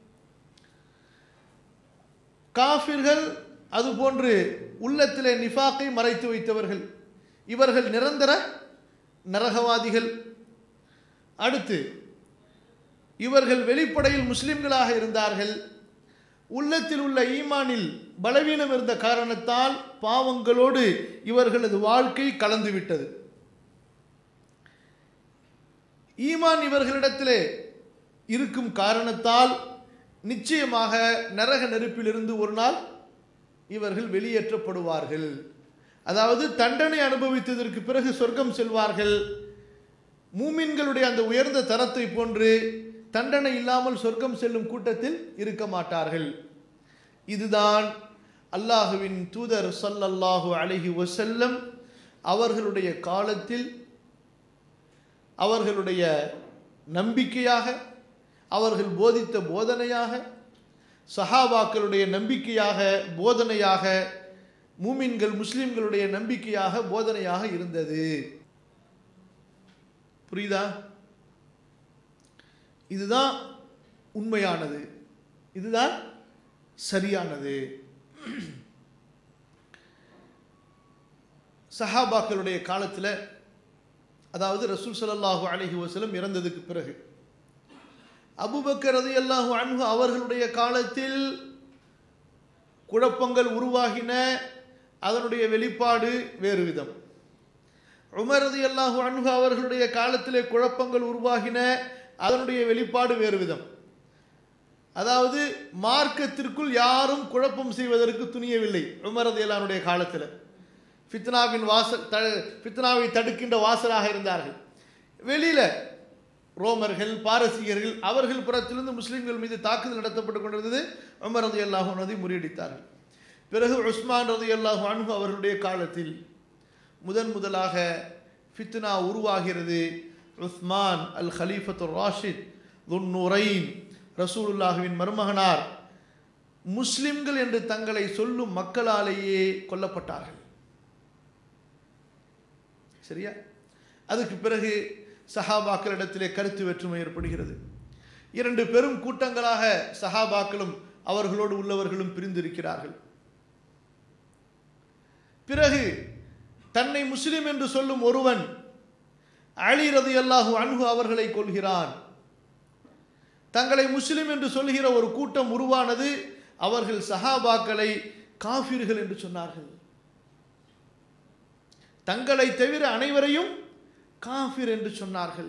காஃபிர்கள் அதுபோன்று உள்ளத்திலே நிஃபாக்கை மறைத்து வைத்தவர்கள் இவர்கள் நிரந்தர நரகவாதிகள் அடுத்து இவர்கள் வெளிப்படையில் முஸ்லிம்களாக இருந்தார்கள் உள்ளத்தில் உள்ள ஈமானில் பலவீனம் இருந்த காரணத்தால் பாவங்களோடு இவர்களது வாழ்க்கை கலந்துவிட்டது ஈமான் இவர்களிடத்திலே இருக்கும் காரணத்தால் நிச்சயமாக நரக நெருப்பிலிருந்து ஒரு நாள் இவர்கள் வெளியேற்றப்படுவார்கள் அதாவது தண்டனை அனுபவித்ததற்கு பிறகு சொர்க்கம் செல்வார்கள் மூமின்களுடைய அந்த உயர்ந்த தரத்தை போன்று தண்டனை இல்லாமல் சொர்க்கம் செல்லும் கூட்டத்தில் இருக்க மாட்டார்கள் இதுதான் அல்லாஹுவின் தூதர் ஸல்லல்லாஹு அலைஹி வஸல்லம் அவர்களுடைய காலத்தில் அவர்களுடைய நம்பிக்கையாக அவர்கள் போதித்த போதனையாக சஹாபாக்களுடைய நம்பிக்கையாக போதனையாக மூமின்கள் முஸ்லிம்களுடைய நம்பிக்கையாக போதனையாக இருந்தது புரியுதா இதுதான் உண்மையானது இதுதான் சரியானது சஹாபாக்களுடைய காலத்தில் அதாவது ரசூல் ஸல்லல்லாஹு அலைஹி வஸல்லம் இறந்ததுக்கு பிறகு அபூபக்கர் ரலியல்லாஹு அன்ஹு அவர்களுடைய காலத்தில் குழப்பங்கள் உருவாகின அதனுடைய வெளிப்பாடு வேறு விதம் உமர் ரலியல்லாஹு அன்ஹு அவர்களுடைய காலத்திலே குழப்பங்கள் உருவாகின அதனுடைய வெளிப்பாடு வேறு விதம் அதாவது மார்க்கத்திற்குள் யாரும் குழப்பம் செய்வதற்கு துணியவில்லை உமர் ரலியல்லாஹுடைய காலத்தில் ஃபித்னாவின் வாசல் த ஃபித்னாவை தடுக்கின்ற வாசலாக இருந்தார்கள் வெளியில ரோமர்கள் பாரசீகர்கள் அவர்கள் புறத்திலிருந்து முஸ்லிம்கள் மீது தாக்குதல் நடத்தப்பட்டு கொண்டிருந்தது உமர் ரதி அல்லாஹு அதை முறியடித்தார்கள் பிறகு உஸ்மான் ரதி அல்லாஹு அன்ஹு அவர்களுடைய காலத்தில் முதன் முதலாக ஃபித்னா உருவாகிறது உஸ்மான் அல் ஹலீஃபத்து ராஷித் துன்னூரைன் ரசூலுல்லாஹுவின் மருமகனார் முஸ்லிம்கள் என்று தங்களை சொல்லும் மக்களாலேயே கொல்லப்பட்டார்கள் சரியா அதுக்கு பிறகு சஹாபாக்களிடத்திலே கருத்து வேற்றுமை ஏற்படுகிறது இரண்டு பெரும் கூட்டங்களாக சஹாபாக்களும் அவர்களோடு உள்ளவர்களும் பிரிந்திருக்கிறார்கள் பிறகு தன்னை முஸ்லிம் என்று சொல்லும் ஒருவன் அலி ரதி அல்லாஹு அன்ஹு அவர்களை கொள்கிறான் தங்களை முஸ்லிம் என்று சொல்கிற ஒரு கூட்டம் உருவானது அவர்கள் சஹாபாக்களை காஃபிர்கள் என்று சொன்னார்கள் தங்களை தவிர அனைவரையும் காஃபிர் என்று சொன்னார்கள்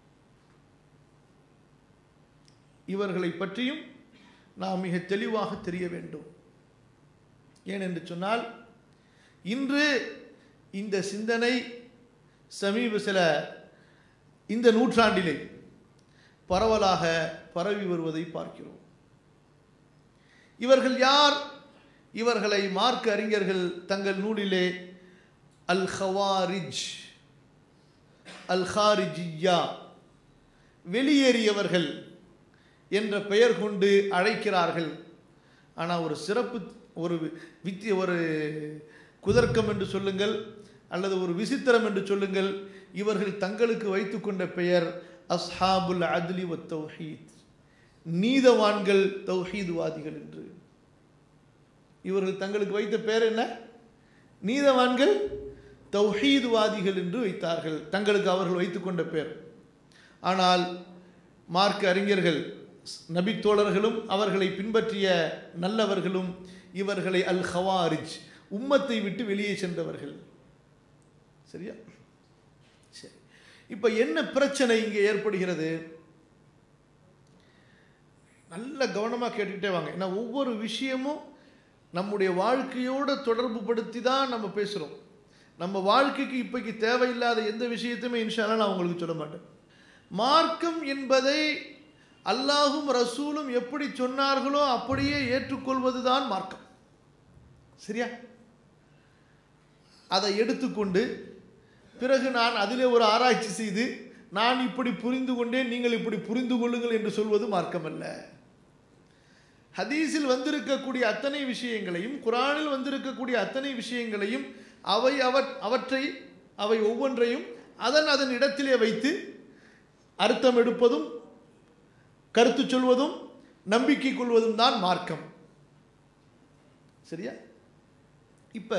இவர்களை பற்றியும் நாம் மிக தெளிவாக தெரிய வேண்டும் ஏனென்று சொன்னால் இன்று இந்த சிந்தனை சமீப சில இந்த நூற்றாண்டிலே பரவலாக பரவி வருவதை பார்க்கிறோம் இவர்கள் யார் இவர்களை மார்க்க அறிஞர்கள் தங்கள் நூலிலே அல் ஹவாரிஜ் அல் ஹாரிஜியா வெளியேறியவர்கள் என்ற பெயர் கொண்டு அழைக்கிறார்கள் ஆனால் ஒரு சிறப்பு ஒரு வித்தி ஒரு குதர்க்கம் என்று சொல்லுங்கள் அல்லது ஒரு விசித்திரம் என்று சொல்லுங்கள் இவர்கள் தங்களுக்கு வைத்துக்கொண்ட பெயர் அஸ்ஹாபுல் அத்லி வ தௌஹீத் நீதவான்கள் தௌஹீத்வாதிகள் என்று இவர்கள் தங்களுக்கு வைத்த பெயர் என்ன நீதவான்கள் தௌஹீத்வாதிகள் என்று வைத்தார்கள் தங்களுக்கு அவர்கள் வைத்துக்கொண்ட பெயர் ஆனால் மார்க்க அறிஞர்கள் நபி தோழர்களும் அவர்களை பின்பற்றிய நல்லவர்களும் இவர்களை அல் ஹவாரிஜ் உம்மத்தை விட்டு வெளியே சென்றவர்கள் சரியா சரி இப்போ என்ன பிரச்சனை இங்கே ஏற்படுகிறது நல்ல கவனமாக கேட்டுக்கிட்டே வாங்க ஏன்னா ஒவ்வொரு விஷயமும் நம்முடைய வாழ்க்கையோட தொடர்பு படுத்தி தான் நம்ம பேசுகிறோம் நம்ம வாழ்க்கைக்கு இப்போக்கு தேவையில்லாத எந்த விஷயத்தையுமே இன்ஷால்லாம் நான் உங்களுக்கு சொல்ல மாட்டேன் மார்க்கம் என்பதை அல்லாஹும் ரசூலும் எப்படி சொன்னார்களோ அப்படியே ஏற்றுக்கொள்வது தான் மார்க்கம் சரியா அதை எடுத்துக்கொண்டு பிறகு நான் அதிலே ஒரு ஆராய்ச்சி செய்து நான் இப்படி புரிந்து கொண்டேன் நீங்கள் இப்படி புரிந்து கொள்ளுங்கள் என்று சொல்வது மார்க்கம் அல்ல ஹதீஸில் வந்திருக்கக்கூடிய அத்தனை விஷயங்களையும் குரானில் வந்திருக்கக்கூடிய அத்தனை விஷயங்களையும் அவை அவற் அவற்றை அவை ஒவ்வொன்றையும் அதன் அதன் இடத்திலே வைத்து அர்த்தம் எடுப்பதும் கருத்து சொல்வதும் நம்பிக்கை கொள்வதும் தான் மார்க்கம் சரியா இப்ப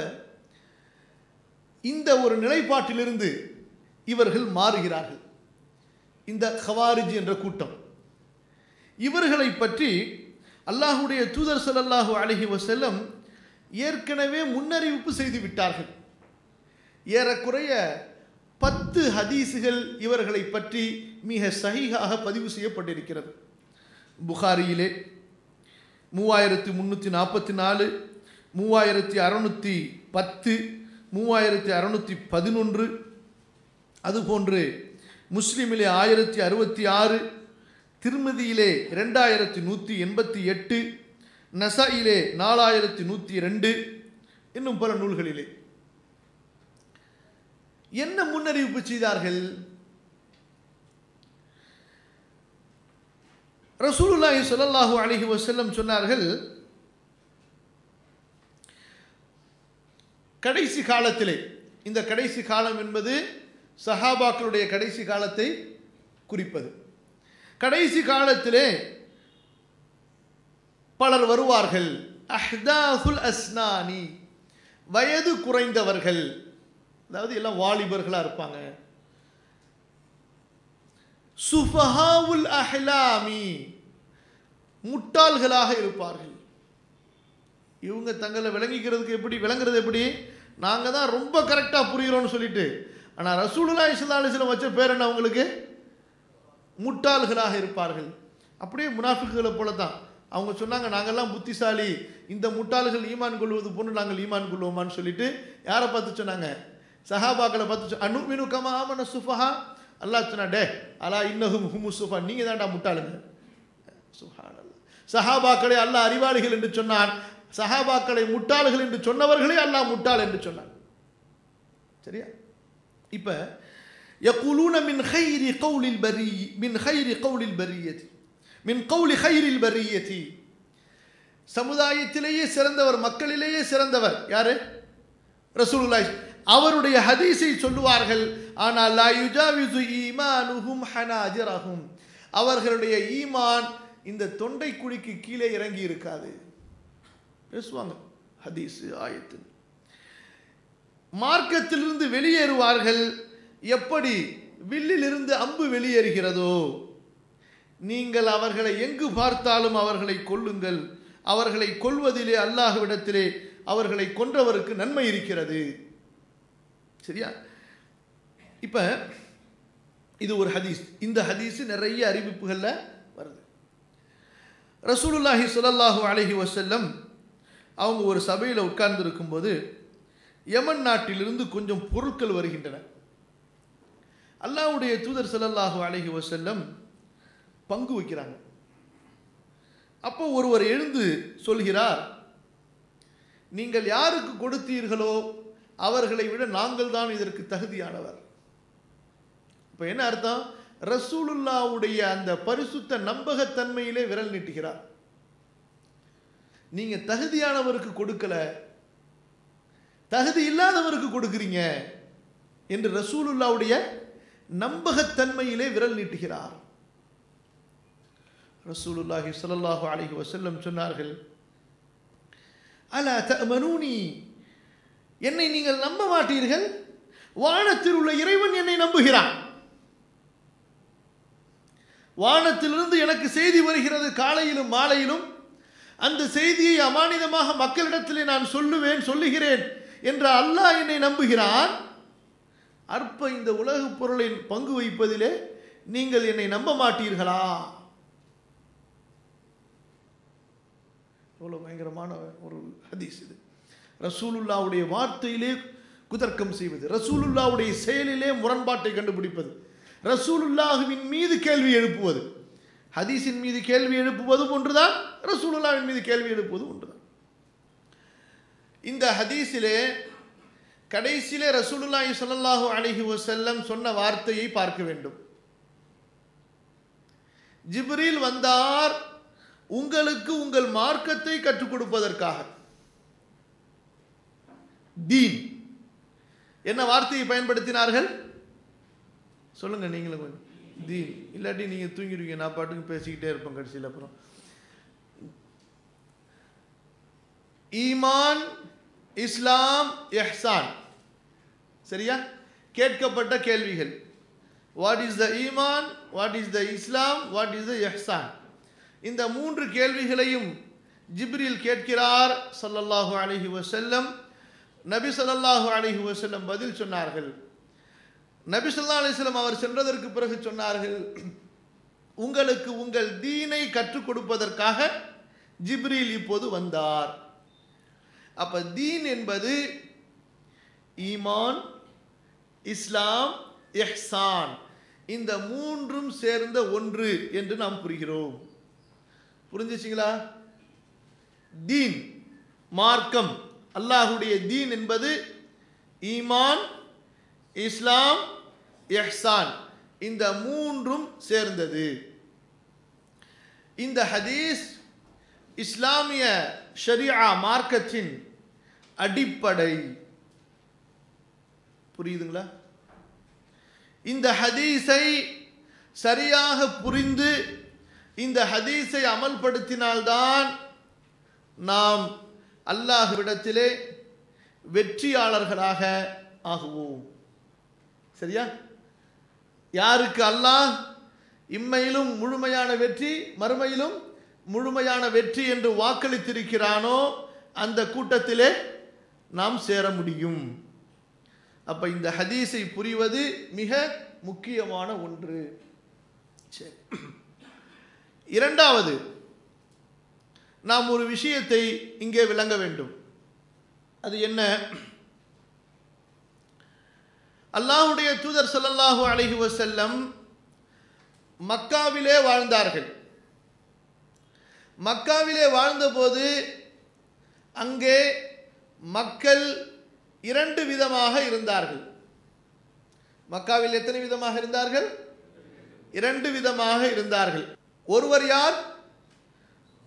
இந்த ஒரு நிலைப்பாட்டிலிருந்து இவர்கள் மாறுகிறார்கள் இந்த ஹவாரிஜ் என்ற கூட்டம் இவர்களை பற்றி அல்லாஹுடைய தூதர் ஸல்லல்லாஹு அலைஹி வஸல்லம் ஏற்கனவே முன்னறிவிப்பு செய்து விட்டார்கள் ஏறக்குறைய பத்து ஹதீஸுகள் இவர்களை பற்றி மிக சஹீஹாக பதிவு செய்யப்பட்டிருக்கிறது புகாரியிலே மூவாயிரத்தி முந்நூற்றி நாற்பத்தி நாலு மூவாயிரத்தி அறநூற்றி பத்து மூவாயிரத்தி அறநூற்றி பதினொன்று அதுபோன்று முஸ்லிமிலே ஆயிரத்தி அறுபத்தி ஆறு திருமதியிலே இரண்டாயிரத்தி நூற்றி எண்பத்தி எட்டு நசாயிலே நாலாயிரத்தி நூற்றி ரெண்டு இன்னும் பல நூல்களிலே என்ன முன்னறிவிப்பு செய்தார்கள் ரசூலுல்லாஹி ஸல்லல்லாஹு அலைஹி வஸல்லம் சொன்னார்கள் கடைசி காலத்திலே இந்த கடைசி காலம் என்பது சஹாபாக்களுடைய கடைசி காலத்தை குறிப்பது கடைசி காலத்திலே பலர் வருவார்கள் அஹ்தாசுல் அஸ்னானி வயது குறைந்தவர்கள் அதாவது எல்லாம் வாலிபர்களாக இருப்பாங்க சுஃபஹாவுல் அஹ்லாமி முட்டாள்களாக இருப்பார்கள் இவங்க தங்களை விளங்கிக்கிறதுக்கு எப்படி விளங்குறது எப்படி நாங்கள் தான் ரொம்ப கரெக்டாக புரிகிறோம்னு சொல்லிட்டு ஆனால் ரசூலுல்லா இஸ்லா அலிஸ்லம் வச்ச பேர் என்ன அவங்களுக்கு முட்டாள்களாக இருப்பார்கள் அப்படியே முனாஃபிக்குகளை போல தான் அவங்க சொன்னாங்க நாங்கள்லாம் புத்திசாலி இந்த முட்டாள்கள் ஈமான் கொள்வது போன்று நாங்கள் ஈமான் கொள்வோமான்னு சொல்லிட்டு யாரை பார்த்து சொன்னாங்க சஹாபாக்களை பார்த்து அனு மினு கமா ஆமன சுஃபஹா அல்லாஹ் சொன்னா டே அலா இன்னஹும் ஹுமு சுஃபா நீங்கள் தான்டா முட்டாளுங்க சுஹான் சஹாபாக்களை அல்லாஹ் அறிவாளிகள் என்று சொன்னான் சஹாபாக்களை முட்டாள்கள் என்று சொன்னவர்களே அல்லாஹ் முட்டாள் என்று சொன்னான் சரியா இப்போ يقولون من خير قول البري من خير قول البرية من قول خير البرية சமுதாயத்திலேயே சிறந்தவர் மக்களிலேயே சிறந்தவர் யாரு ரசூலுல்லாஹி அவருடைய ஹதீஸை சொல்லுவார்கள் ஆனால் லா யுஜாவிசு ஈமானுஹும் ஹனாஜிரஹும் அவர்களுடைய ஈமான் இந்த தொண்டை குழிக்கு கீழே இறங்கி இருக்காது பேசுவாங்க ஹதீஸ் ஆயத்து மார்க்கத்திலிருந்து வெளியேறுவார்கள் எப்படி வில்லிலிருந்து அம்பு வெளியேறுகிறதோ நீங்கள் அவர்களை எங்கு பார்த்தாலும் அவர்களை கொல்லுங்கள் அவர்களை கொல்வதிலே அல்லாஹ்விடத்திலே அவர்களை கொன்றவருக்கு நன்மை இருக்கிறது சரியா இப்ப இது ஒரு ஹதீஸ் இந்த ஹதீஸ் நிறைய அறிவிப்புகள்ல வருது ரசூலுல்லாஹி ஸல்லல்லாஹு அலைஹி வஸல்லம் அவங்க ஒரு சபையில் உட்கார்ந்து இருக்கும்போது யமன் நாட்டிலிருந்து கொஞ்சம் பொருட்கள் வருகின்றன அல்லாஹ்வுடைய தூதர் ஸல்லல்லாஹு அலைஹி வஸல்லம் பங்கு வைக்கிறாங்க அப்போ ஒருவர் எழுந்து சொல்கிறார் நீங்கள் யாருக்கு கொடுத்தீர்களோ அவர்களை விட நாங்கள் தான் இதற்கு தகுதியானவர் இப்போ என்ன அர்த்தம் ரசூலுல்லாவுடைய அந்த பரிசுத்த நம்பகத்தன்மையிலே விரல் நீட்டுகிறார் நீங்க தகுதியானவருக்கு கொடுக்கல தகுதி இல்லாதவருக்கு கொடுக்குறீங்க என்று ரசூலுல்லாவுடைய நம்பகத்தன்மையிலே விரல் நீட்டுகிறார் ரசூலுல்லாஹி ஸல்லல்லாஹு அலைஹி வஸல்லம் சொன்னார்கள் அலா தஅமனூனி என்னை நீங்கள் நம்ப மாட்டீர்கள் வானத்தில் உள்ள இறைவன் என்னை நம்புகிறான் வானத்திலிருந்து எனக்கு செய்தி வருகிறது காலையிலும் மாலையிலும் அந்த செய்தியை அமானிதமாக மக்களிடத்திலே நான் சொல்லுவேன் சொல்லுகிறேன் என்ற அல்லாஹ் என்னை நம்புகிறான் அற்ப இந்த உலகப் பொருளை பங்கு வைப்பதிலே நீங்கள் என்னை நம்ப மாட்டீர்களா எவ்வளோ பயங்கரமான ஒரு ஹதீஸ் இது ரசூலுல்லாவுடைய வார்த்தையிலே குதர்க்கம் செய்வது ரசூலுல்லாவுடைய செயலிலே முரண்பாட்டை கண்டுபிடிப்பது ரசூலுல்லாஹுவின் மீது கேள்வி எழுப்புவது ஹதீஸின் மீது கேள்வி எழுப்புவதும் ஒன்றுதான் ரசூலுல்லாவின் மீது கேள்வி எழுப்புவதும் ஒன்றுதான் இந்த ஹதீஸிலே கடைசியிலே ரசூலுல்லாஹி ஸல்லல்லாஹு அலைஹி வஸல்லம் சொன்ன வார்த்தையை பார்க்க வேண்டும் ஜிப்ரீல் வந்தார் உங்களுக்கு உங்கள் மார்க்கத்தை கற்றுக் கொடுப்பதற்காக தீன் என்ன வார்த்தையை பயன்படுத்தினார்கள் சொல்லுங்க நீங்களும் கொஞ்சம் தீன் இல்லாட்டி நீங்க தூங்கிடுவீங்க நான் பாட்டுக்கு பேசிக்கிட்டே இருப்பேன் கடைசியில் அப்புறம் ஈமான் இஸ்லாம் எஹ்சான் சரியா கேட்கப்பட்ட கேள்விகள் what is the iman what is the Islam what is the ihsan இந்த மூன்று கேள்விகளையும் ஜிப்ரில் கேட்கிறார் ஸல்லல்லாஹு அலைஹி வஸல்லம் நபி ஸல்லல்லாஹு அலைஹி வஸல்லம் பதில் சொன்னார்கள் நபி ஸல்லல்லாஹு அலைஹி வஸல்லம் அவர் சென்றதற்கு பிறகு சொன்னார்கள் உங்களுக்கு உங்கள் தீனை கற்றுக் கொடுப்பதற்காக ஜிப்ரீல் இப்போது வந்தார் அப்ப தீன் என்பது ஈமான் இஸ்லாம் இஹ்சான் இந்த மூன்றும் சேர்ந்த ஒன்று என்று நாம் புரிகிறோம் புரிஞ்சுச்சிங்களா தீன் மார்க்கம் அல்லாஹுடைய தீன் என்பது ஈமான் இஸ்லாம் எஹ்சான் இந்த மூன்றும் சேர்ந்தது இந்த ஹதீஸ் இஸ்லாமிய ஷரியா மார்க்கத்தின் அடிப்படை புரியுதுங்களா இந்த ஹதீஸை சரியாக புரிந்து இந்த ஹதீஸை அமல்படுத்தினால்தான் நாம் அல்லாஹ்விடத்திலே வெற்றியாளர்களாக ஆகுவோம் சரியா யாருக்கு அல்லாஹ் இம்மையிலும் முழுமையான வெற்றி மறுமையிலும் முழுமையான வெற்றி என்று வாக்களித்திருக்கிறானோ அந்த கூட்டத்திலே நாம் சேர முடியும் அப்ப இந்த ஹதீஸை புரிவது மிக முக்கியமான ஒன்று சரி இரண்டாவது நாம் ஒரு விஷயத்தை இங்கே விளங்க வேண்டும் அது என்ன அல்லாஹுடைய தூதர் ஸல்லல்லாஹு அலைஹி வஸல்லம் மக்காவிலே வாழ்ந்தார்கள் மக்காவிலே வாழ்ந்தபோது அங்கே மக்கள் இரண்டு விதமாக இருந்தார்கள் மக்காவில் எத்தனை விதமாக இருந்தார்கள் இரண்டு விதமாக இருந்தார்கள் ஒருவர் யார்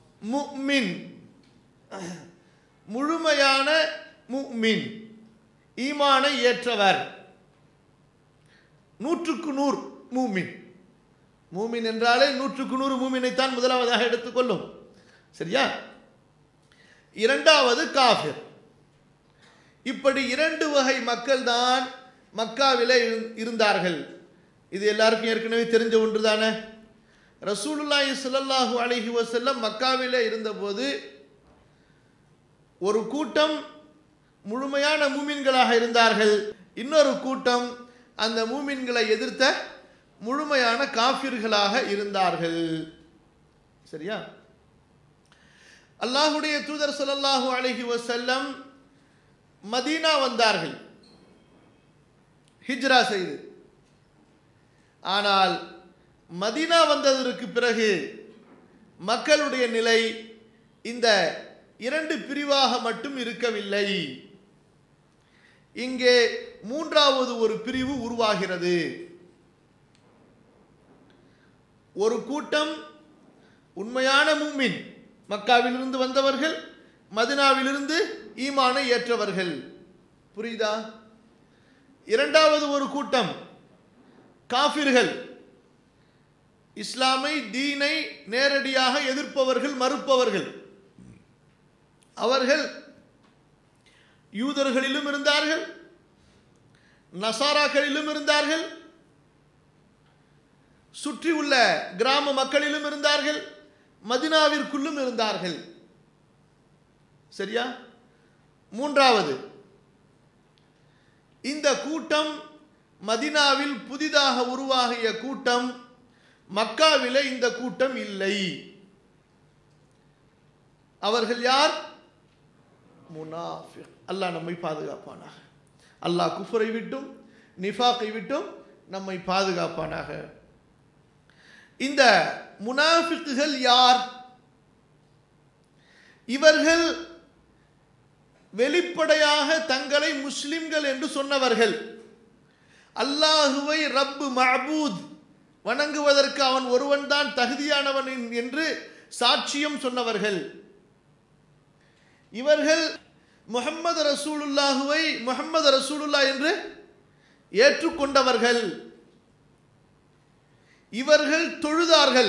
முஃமின் முழுமையான முஃமின் ஈமானை ஏற்றவர் நூற்றுக்கு நூறு மூமின் மூமின் என்றாலே நூற்றுக்கு நூறு மூமினைத்தான் முதலாவதாக எடுத்துக்கொள்ளும் சரியா இரண்டாவது காஃபிர் இப்படி இரண்டு வகை மக்கள் தான் மக்காவிலே இரு- இருந்தார்கள் இது எல்லாருக்கும் ஏற்கனவே தெரிஞ்ச ஒன்று தானே ரசூலுல்லாஹி ஸல்லல்லாஹு அலைஹி வஸல்லம் மக்காவிலே இருந்தபோது ஒரு கூட்டம் முழுமையான மூமின்களாக இருந்தார்கள் இன்னொரு கூட்டம் அந்த மூமின்களை எதிர்த்த முழுமையான காஃபிர்களாக இருந்தார்கள் சரியா அல்லாஹுடைய தூதர் ஸல்லல்லாஹு அலைஹி வஸல்லம் மதீனா வந்தார்கள் ஹிஜ்ரா செய்து ஆனால் மதீனா வந்ததற்கு பிறகு மக்களுடைய நிலை இந்த இரண்டு பிரிவாக மட்டும் இருக்கவில்லை இங்கே மூன்றாவது ஒரு பிரிவு உருவாகிறது ஒரு கூட்டம் உண்மையான மூமின் மக்காவிலிருந்து வந்தவர்கள் மதினாவிலிருந்து ஈமானை ஏற்றவர்கள் புரியுதா இரண்டாவது ஒரு கூட்டம் காஃபிர்கள் இஸ்லாமை தீனை நேரடியாக எதிர்ப்பவர்கள் மறுப்பவர்கள் அவர்கள் யூதர்களிலும் இருந்தார்கள் நசாராக்களிலும் இருந்தார்கள் சுற்றி உள்ள கிராம மக்களிலும் இருந்தார்கள் மதினாவிற்குள்ளும் இருந்தார்கள் சரியா மூன்றாவது இந்த கூட்டம் மதினாவில் புதிதாக உருவாகிய கூட்டம் மக்காவிலே இந்த கூட்டம் இல்லை அவர்கள் யார் முனாஃபிக் அல்லாஹ் நம்மை பாதுகாப்பானாக அல்லாஹ் குஃபரை விட்டும் நிஃபாக்கை விட்டும் நம்மை பாதுகாப்பானாக இந்த முனாஃபிக்குகள் யார் இவர்கள் வெளிப்படையாக தங்களை முஸ்லிம்கள் என்று சொன்னவர்கள் அல்லாஹுவை ரப்பு மஅபூத் வணங்குவதற்கு அவன் ஒருவன்தான் தகுதியானவன் என்று சாட்சியம் சொன்னவர்கள் இவர்கள் முஹம்மது ரசூலுல்லாஹுவை முஹம்மது ரசூலுல்லா என்று ஏற்றுக்கொண்டவர்கள் இவர்கள் தொழுதார்கள்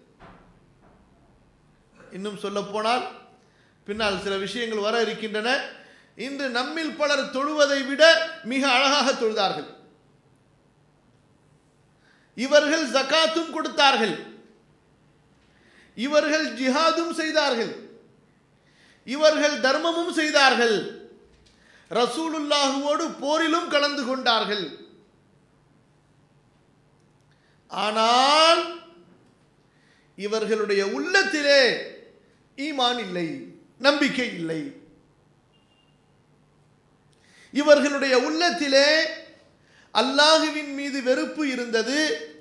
இன்னும் சொல்ல போனால் பின்னால் சில விஷயங்கள் வர இருக்கின்றன இன்று நம்மில் பலர் தொழுவதை விட மிக அழகாக தொழுதார்கள் இவர்கள் ஜகாத்தும் கொடுத்தார்கள் இவர்கள் ஜிஹாதும் செய்தார்கள் இவர்கள் தர்மமும் செய்தார்கள் ரசூலுல்லாஹுவோடு போரிலும் கலந்து கொண்டார்கள் ஆனால் இவர்களுடைய உள்ளத்திலே ஈமான் இல்லை நம்பிக்கை இல்லை இவர்களுடைய உள்ளத்திலே அல்லாஹுவின் மீது வெறுப்பு இருந்தது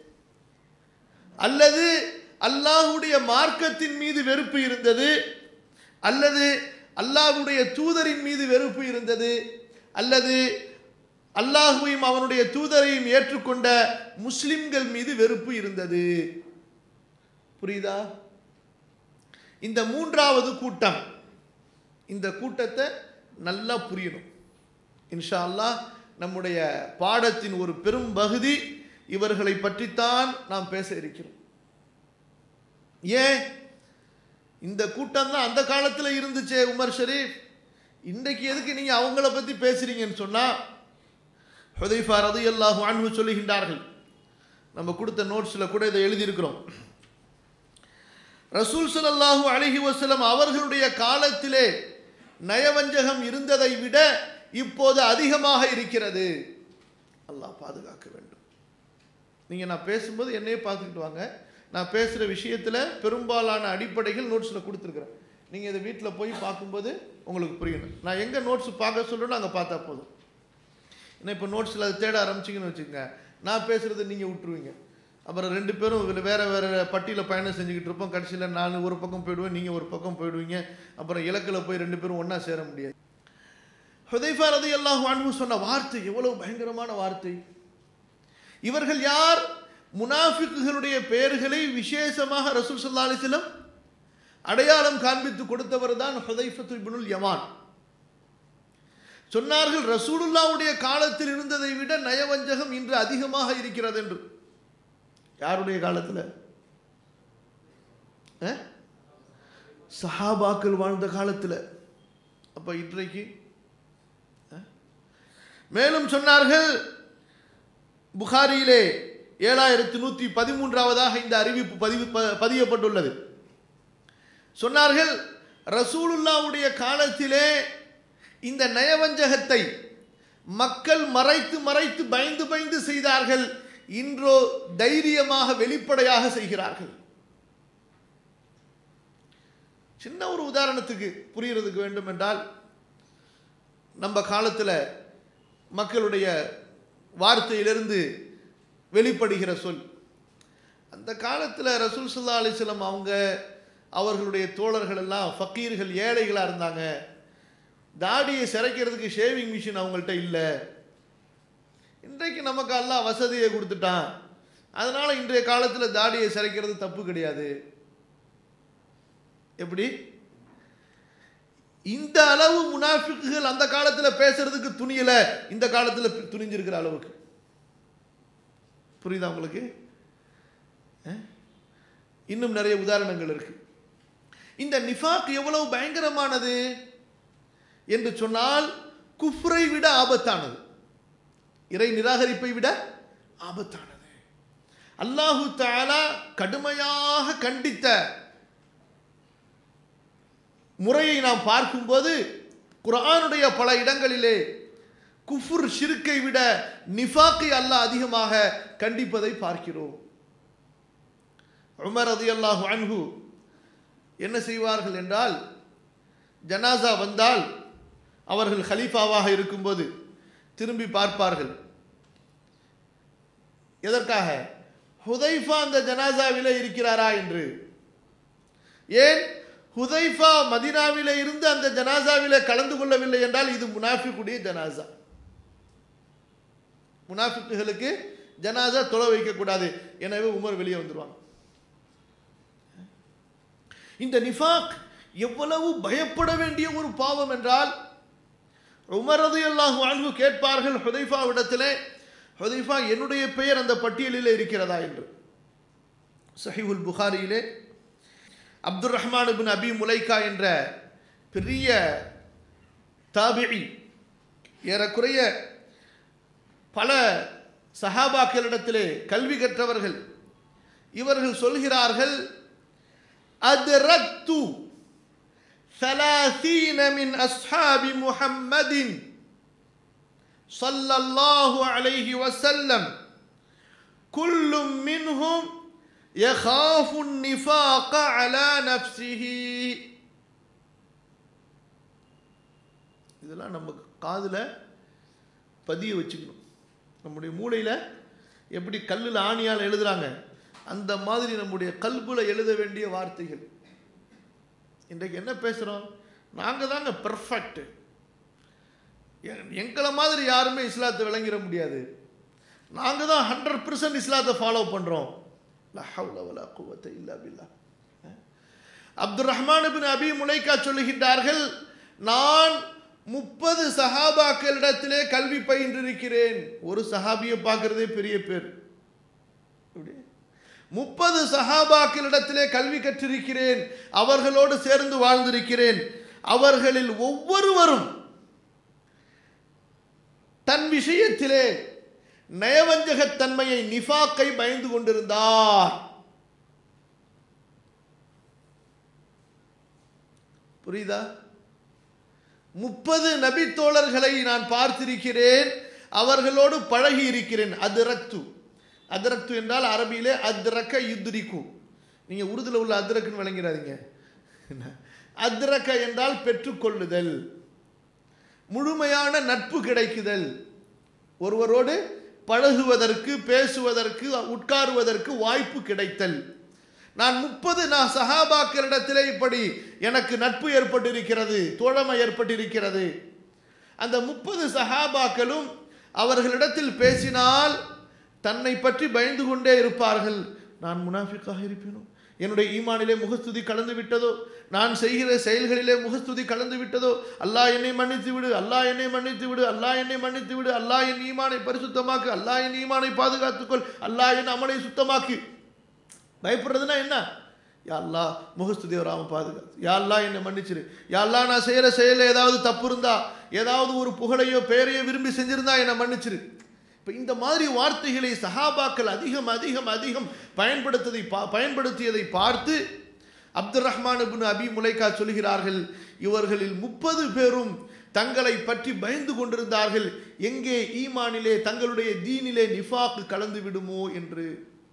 அல்லது அல்லாஹுடைய மார்க்கத்தின் மீது வெறுப்பு இருந்தது அல்லது அல்லாஹுடைய தூதரின் மீது வெறுப்பு இருந்தது அல்லது அல்லாஹுவையும் அவனுடைய தூதரையும் ஏற்றுக்கொண்ட முஸ்லிம்கள் மீது வெறுப்பு இருந்தது புரியுதா இந்த மூன்றாவது கூட்டம் இந்த கூட்டத்தை நல்லா புரியணும் இன்ஷா அல்லாஹ் நம்முடைய பாடத்தின் ஒரு பெரும் பகுதி இவர்களை பற்றித்தான் நாம் பேச இருக்கிறோம் ஏன் இந்த கூட்டம் தான் அந்த காலத்தில் இருந்துச்சே உமர் ஷரீஃப் இன்றைக்கு எதுக்கு நீங்கள் அவங்கள பற்றி பேசுறீங்கன்னு சொன்னால் ஹுதைஃபா ரதியல்லாஹு அன்ஹு சொல்லுகின்றார்கள் நம்ம கொடுத்த நோட்ஸில் கூட இதை எழுதியிருக்கிறோம் ரசூல் ஸல்லல்லாஹு அலைஹி வஸல்லம் அவர்களுடைய காலத்திலே நயவஞ்சகம் இருந்ததை விட இப்போது அதிகமாக இருக்கிறது அல்லாஹ் பாதுகாக்க வேண்டும் நீங்கள் நான் பேசும்போது என்னையே பார்த்துக்கிட்டு வாங்க நான் பேசுகிற விஷயத்தில் பெரும்பாலான அடிப்படைகள் நோட்ஸில் கொடுத்துருக்குறேன் நீங்கள் இதை வீட்டில் போய் பார்க்கும்போது உங்களுக்கு புரியணும் நான் எங்கே நோட்ஸ் பார்க்க சொல்கிறேனோ அங்கே பார்த்தா போதும் ஏன்னா இப்போ நோட்ஸில் அதை தேட ஆரம்பிச்சிங்கன்னு வச்சுக்கோங்க நான் பேசுகிறத நீங்கள் விட்டுருவீங்க அப்புறம் ரெண்டு பேரும் இதுல வேற வேற பட்டியில் பயணம் செஞ்சுக்கிட்டு இருப்போம் கடைசியில் நான் ஒரு பக்கம் போயிடுவேன் நீங்கள் ஒரு பக்கம் போயிடுவீங்க அப்புறம் இலக்கில் போய் ரெண்டு பேரும் ஒன்றா சேர முடியாது ஹுதைஃபா ரதி அல்லாஹ் அன்பு சொன்ன வார்த்தை எவ்வளவு பயங்கரமான வார்த்தை இவர்கள் யார் முனாஃபிக்குகளுடைய பெயர்களை விசேஷமாக ரசூல் ஸல்லல்லாஹு அலைஹி வஸல்லம் அடையாளம் காண்பித்து கொடுத்தவர் தான் ஹுதைஃபத்து இப்னுல் யமான் சொன்னார்கள் ரசூலுல்லாவுடைய காலத்தில் இருந்ததை விட நயவஞ்சகம் இன்று அதிகமாக இருக்கிறது என்று யாருடைய காலத்தில் அஹ்? சஹாபாக்கள் வாழ்ந்த காலத்தில் அப்ப இன்றைக்கு அஹ்? மேலும் சொன்னார்கள் புகாரியிலே ஏழாயிரத்தி நூற்றி பதிமூன்றாவதாக இந்த அறிவிப்பு பதிவு ப- பதியப்பட்டுள்ளது சொன்னார்கள் ரசூலுல்லாவுடைய காலத்திலே இந்த நயவஞ்சகத்தை மக்கள் மறைத்து மறைத்து பயந்து பயந்து செய்தார்கள் இன்றோ தைரியமாக வெளிப்படையாக செய்கிறார்கள் சின்ன ஒரு உதாரணத்துக்கு புரியறதுக்கு வேண்டும் என்றால் நம்ம காலத்தில் மக்களுடைய வார்த்தையிலிருந்து வெளிப்படுகிற சொல் அந்த காலத்தில் ரசூல் சுல்லா அலிஸ்லம் அவங்க அவர்களுடைய தோழர்கள் எல்லாம் ஃபக்கீர்கள் ஏழைகளாக இருந்தாங்க தாடியை சிரைக்கிறதுக்கு ஷேவிங் மிஷின் அவங்கள்ட்ட இல்லை இன்றைக்கு நமக்கு எல்லாம் வசதியை கொடுத்துட்டான் அதனால இன்றைய காலத்தில் தாடியை சிரைக்கிறது தப்பு கிடையாது எப்படி இந்த அளவு முனாஃபிக்குகள் அந்த காலத்தில் பேசுறதுக்கு துணியல இந்த காலத்தில் துணிஞ்சிருக்கிற அளவுக்கு புரியுதா உங்களுக்கு அஹ்? இன்னும் நிறைய உதாரணங்கள் இருக்கு இந்த நிஃபாக் எவ்வளவு பயங்கரமானது என்று சொன்னால் குஃப்ரை விட ஆபத்தானது இறை நிராகரிப்பை விட ஆபத்தானது அல்லாஹு தஆலா கடுமையாக கண்டித்த முறையை நாம் பார்க்கும்போது குர்ஆனுடைய பல இடங்களிலே குஃபுர் ஷிர்க்கை விட நிஃபாக்கை அல்லாஹ் அதிகமாக கண்டிப்பதை பார்க்கிறோம் உமர் ரலியல்லாஹு அன்ஹு என்ன செய்வார்கள் என்றால் ஜனாசா வந்தால் அவர்கள் ஹலீஃபாவாக இருக்கும்போது திரும்பி பார்ப்பார்கள் எதற்காக ஹுதைஃபா அந்த ஜனாசாவிலே இருக்கிறாரா என்று ஏன் ஹுதைஃபா மதினாவிலே இருந்து அந்த ஜனாசாவிலே கலந்து கொள்ளவில்லை என்றால் இது முனாஃபிக்குடைய ஜனாசா முனாஃபிக்குகளுக்கு ஜனாசா தொலை வைக்கக்கூடாது எனவே உமர் வெளியே வந்துருவாங்க இந்த நிஃபாக் எவ்வளவு பயப்பட வேண்டிய ஒரு பாவம் என்றால் உமர் ரலியல்லாஹு அன்ஹு கேட்பார்கள் ஹுதைஃபாவிடத்திலே ஹுதைஃபா என்னுடைய பெயர் அந்த பட்டியலிலே இருக்கிறதா என்று சஹீஹுல் புகாரியிலே அப்துர் ரஹ்மான் பின் அபி முலைக்கா என்ற பெரிய தாபிஇ ஏறக்குறைய பல சஹாபாக்களிடத்திலே கல்வி கற்றவர்கள் இவர்கள் சொல்கிறார்கள் أدركت ثلاثين من أصحاب محمد صلى الله عليه وسلم كل منهم يخاف النفاق على نفسه இதெல்லாம் நம்ம காதில் பதிய வச்சுக்கணும் நம்முடைய மூளையில் எப்படி கல்லில் ஆணியால் எழுதுறாங்க அந்த மாதிரி நம்முடைய கல்புல எழுத வேண்டிய வார்த்தைகள் இன்றைக்கு என்ன பேசுகிறோம் நாங்கள் தாங்க பெர்ஃபெக்ட் எங்களை மாதிரி யாருமே இஸ்லாத்தை விளங்கிட முடியாது நாங்கள் தான் ஹண்ட்ரட் பர்சன்ட் இஸ்லாத்தை ஃபாலோ பண்ணுறோம் இல்லா பில்லா அப்துல் ரஹ்மான் பின் அபி முலைக்கா சொல்லுகின்றார்கள் நான் முப்பது சஹாபாக்களிடத்திலே கல்வி பயின்றிருக்கிறேன் ஒரு சஹாபியை பார்க்கறதே பெரிய பேர் இப்படி முப்பது சஹாபாக்களிடத்திலே கல்வி கற்றிருக்கிறேன் அவர்களோடு சேர்ந்து வாழ்ந்திருக்கிறேன் அவர்களில் ஒவ்வொருவரும் தன் விஷயத்திலே நயவஞ்சகத்தன்மையை நிஃபாக்கை பயந்து கொண்டிருந்தார் புரியுதா முப்பது நபி தோழர்களை நான் பார்த்திருக்கிறேன் அவர்களோடு பழகி இருக்கிறேன் அதிரத்து அதிரத்து என்றால் அரபியிலே அத்ரக்க யுத்ரிக்கு நீங்கள் உருதுல உள்ள அத்ரக்குன்னு விளங்கிறாதீங்க அத்ரக்க என்றால் பெற்றுக்கொள்ளுதல் முழுமையான நட்பு கிடைக்குதல் ஒருவரோடு பழகுவதற்கு பேசுவதற்கு உட்காருவதற்கு வாய்ப்பு கிடைத்தல் நான் முப்பது நான் சஹாபாக்களிடத்திலே இப்படி எனக்கு நட்பு ஏற்பட்டிருக்கிறது தோழமை ஏற்பட்டிருக்கிறது அந்த முப்பது சஹாபாக்களும் அவர்களிடத்தில் பேசினால் தன்னை பற்றி பயந்து கொண்டே இருப்பார்கள் நான் முனாஃபிக்காக இருப்பேனோ என்னுடைய ஈமானிலே முகஸ்துதி கலந்து விட்டதோ நான் செய்கிற செயல்களிலே முகஸ்துதி கலந்து விட்டதோ அல்லாஹ் என்னை மன்னித்து விடு அல்லாஹ் என்னை மன்னித்து விடு அல்லாஹ் என்னை மன்னித்து விடு அல்லாஹ் என் ஈமானை பரிசுத்தமாக்கு அல்லாஹ் என் ஈமானை பாதுகாத்துக்கொள் அல்லாஹ் என் அமலை சுத்தமாக்கு பயப்படுறதுன்னா என்ன யா அல்லாஹ் முகஸ்துதி வராமல் பாதுகாத்து யா அல்லாஹ் என்னை மன்னிச்சிரு யா அல்லாஹ் நான் செய்கிற செயலில் ஏதாவது தப்பு இருந்தா ஏதாவது ஒரு புகழையோ பெயரையோ விரும்பி செஞ்சிருந்தா என்னை மன்னிச்சிரு இப்போ இந்த மாதிரி வார்த்தைகளை சஹாபாக்கள் அதிகம் அதிகம் அதிகம் பயன்படுத்ததை பா- பயன்படுத்தியதை பார்த்து அப்துல் ரஹ்மான் இப்னு அபி முலைக்கா சொல்கிறார்கள் இவர்களில் முப்பது பேரும் தங்களை பற்றி பயந்து கொண்டிருந்தார்கள் எங்கே ஈமானிலே தங்களுடைய தீனிலே நிஃபாக்கு கலந்து விடுமோ என்று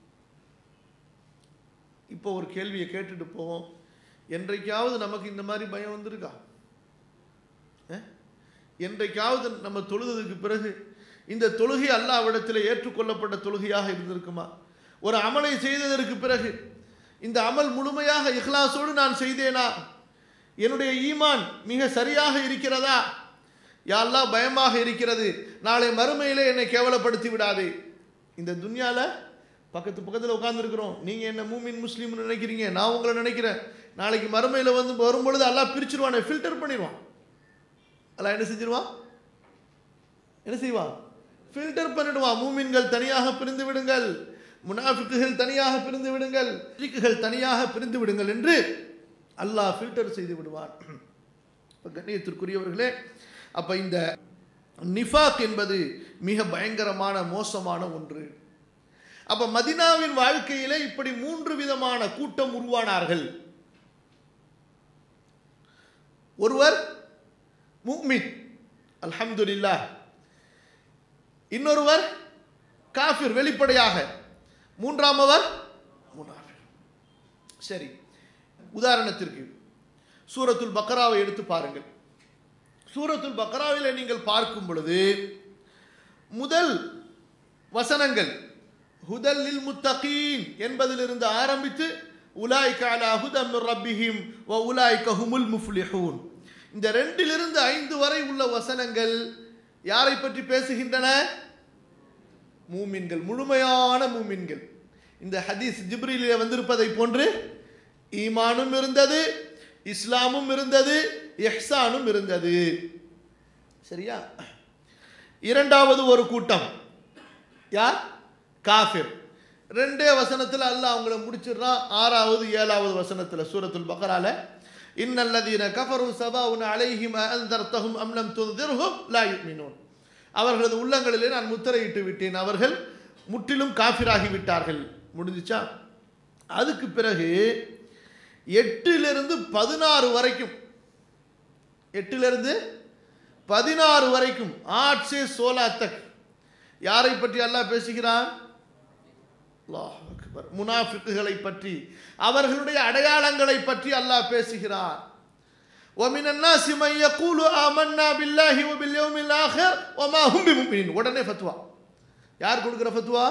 இப்போ ஒரு கேள்வியை கேட்டுட்டு போவோம் என்றைக்காவது நமக்கு இந்த மாதிரி பயம் வந்திருக்கா அஹ்? என்றைக்காவது நம்ம தொழுததுக்கு பிறகு இந்த தொழுகை அல்லாவிடத்தில் ஏற்றுக்கொள்ளப்பட்ட தொழுகையாக இருந்திருக்குமா ஒரு அமலை செய்ததற்கு பிறகு இந்த அமல் முழுமையாக இஹ்லாஸோடு நான் செய்தேனா என்னுடைய ஈமான் மிக சரியாக இருக்கிறதா யா அல்லாஹ் பயமாக இருக்கிறது நாளை மறுமையிலே என்னை கேவலப்படுத்தி விடாதே இந்த துன்யால பக்கத்து பக்கத்தில் உட்காந்துருக்குறோம் நீங்கள் என்ன மூமின் முஸ்லீம்னு நினைக்கிறீங்க நான் உங்களை நினைக்கிறேன் நாளைக்கு மறுமையில் வந்து வரும்பொழுது அல்லாஹ் பிரிச்சிருவானே ஃபில்டர் பண்ணிடுவான் அல்லாஹ் என்ன செஞ்சிருவான் என்ன செய்வான் ஃபில்டர் பண்ணிடுவான் மூமின்கள் தனியாக பிரிந்து விடுங்கள் முனாஃபிக்குகள் தனியாக பிரிந்து விடுங்கள் முஷ்ரிக்குகள் தனியாக பிரிந்து விடுங்கள் என்று அல்லாஹ் ஃபில்டர் செய்து விடுவான் இப்போ கண்ணியத்திற்குரியவர்களே அப்போ இந்த நிஃபாக் என்பது மிக பயங்கரமான மோசமான ஒன்று அப்ப மதினாவின் வாழ்க்கையிலே இப்படி மூன்று விதமான கூட்டம் உருவானார்கள் ஒருவர் முக்மின் அல்ஹம்துலில்லாஹ் இன்னொருவர் காஃபிர் வெளிப்படையாக மூன்றாமவர் முனாஃபிர் சரி உதாரணத்திற்கு சூரத்துல் பக்கராவை எடுத்து பாருங்கள் சூரத்துல் பக்கராவில் நீங்கள் பார்க்கும் பொழுது முதல் வசனங்கள் ஹுதல்லில் முத்தகீன் என்பதிலிருந்து ஆரம்பித்து உலாய்க அலா ஹுதம் மிர் ரப்பிஹிம் வ உலாய்க ஹுமுல் முஃப்லிஹூன் இந்த ரெண்டிலிருந்து ஐந்து வரை உள்ள வசனங்கள் யாரை பற்றி பேசுகின்றன மூமின்கள் முழுமையான மூமின்கள் இந்த ஹதீஸ் ஜிப்ரிலே வந்திருப்பதை போன்று ஈமானும் இருந்தது இஸ்லாமும் இருந்தது இஹ்சானும் இருந்தது சரியா இரண்டாவது ஒரு கூட்டம் யார் காஃபிர் ரெண்டே வசனத்தில் அல்லாஹ் அவங்கள முடிச்சிடுறான் ஆறாவது ஏழாவது வசனத்தில் சூரத்துல் பக்கரால இன்னல்லதீன கஃபரு சபாவுன அலைஹிம் அன்தர்த்தஹும் அம்லம் துதிர்ஹும் லா யுமினூன் அவர்களது உள்ளங்களிலே நான் முத்திரையிட்டு விட்டேன் அவர்கள் முற்றிலும் காஃபிராகி விட்டார்கள் முடிஞ்சுச்சா அதுக்கு பிறகு எட்டிலிருந்து பதினாறு வரைக்கும் எட்டிலிருந்து பதினாறு வரைக்கும் ஆட்சே சோலா தக் யாரை பற்றி அல்லாஹ் பேசுகிறான் அல்லாஹ் அக்பர் முனாஃபிக்குகளை பற்றி அவர்களுடைய அடையாளங்களை பற்றி அல்லாஹ் பேசுகிறார் ومن الناس من يقول آمنا بالله وباليوم الآخر وما هم بمؤمنين உடனே ஃபத்வா யார் கொடுக்கிற ஃபத்வா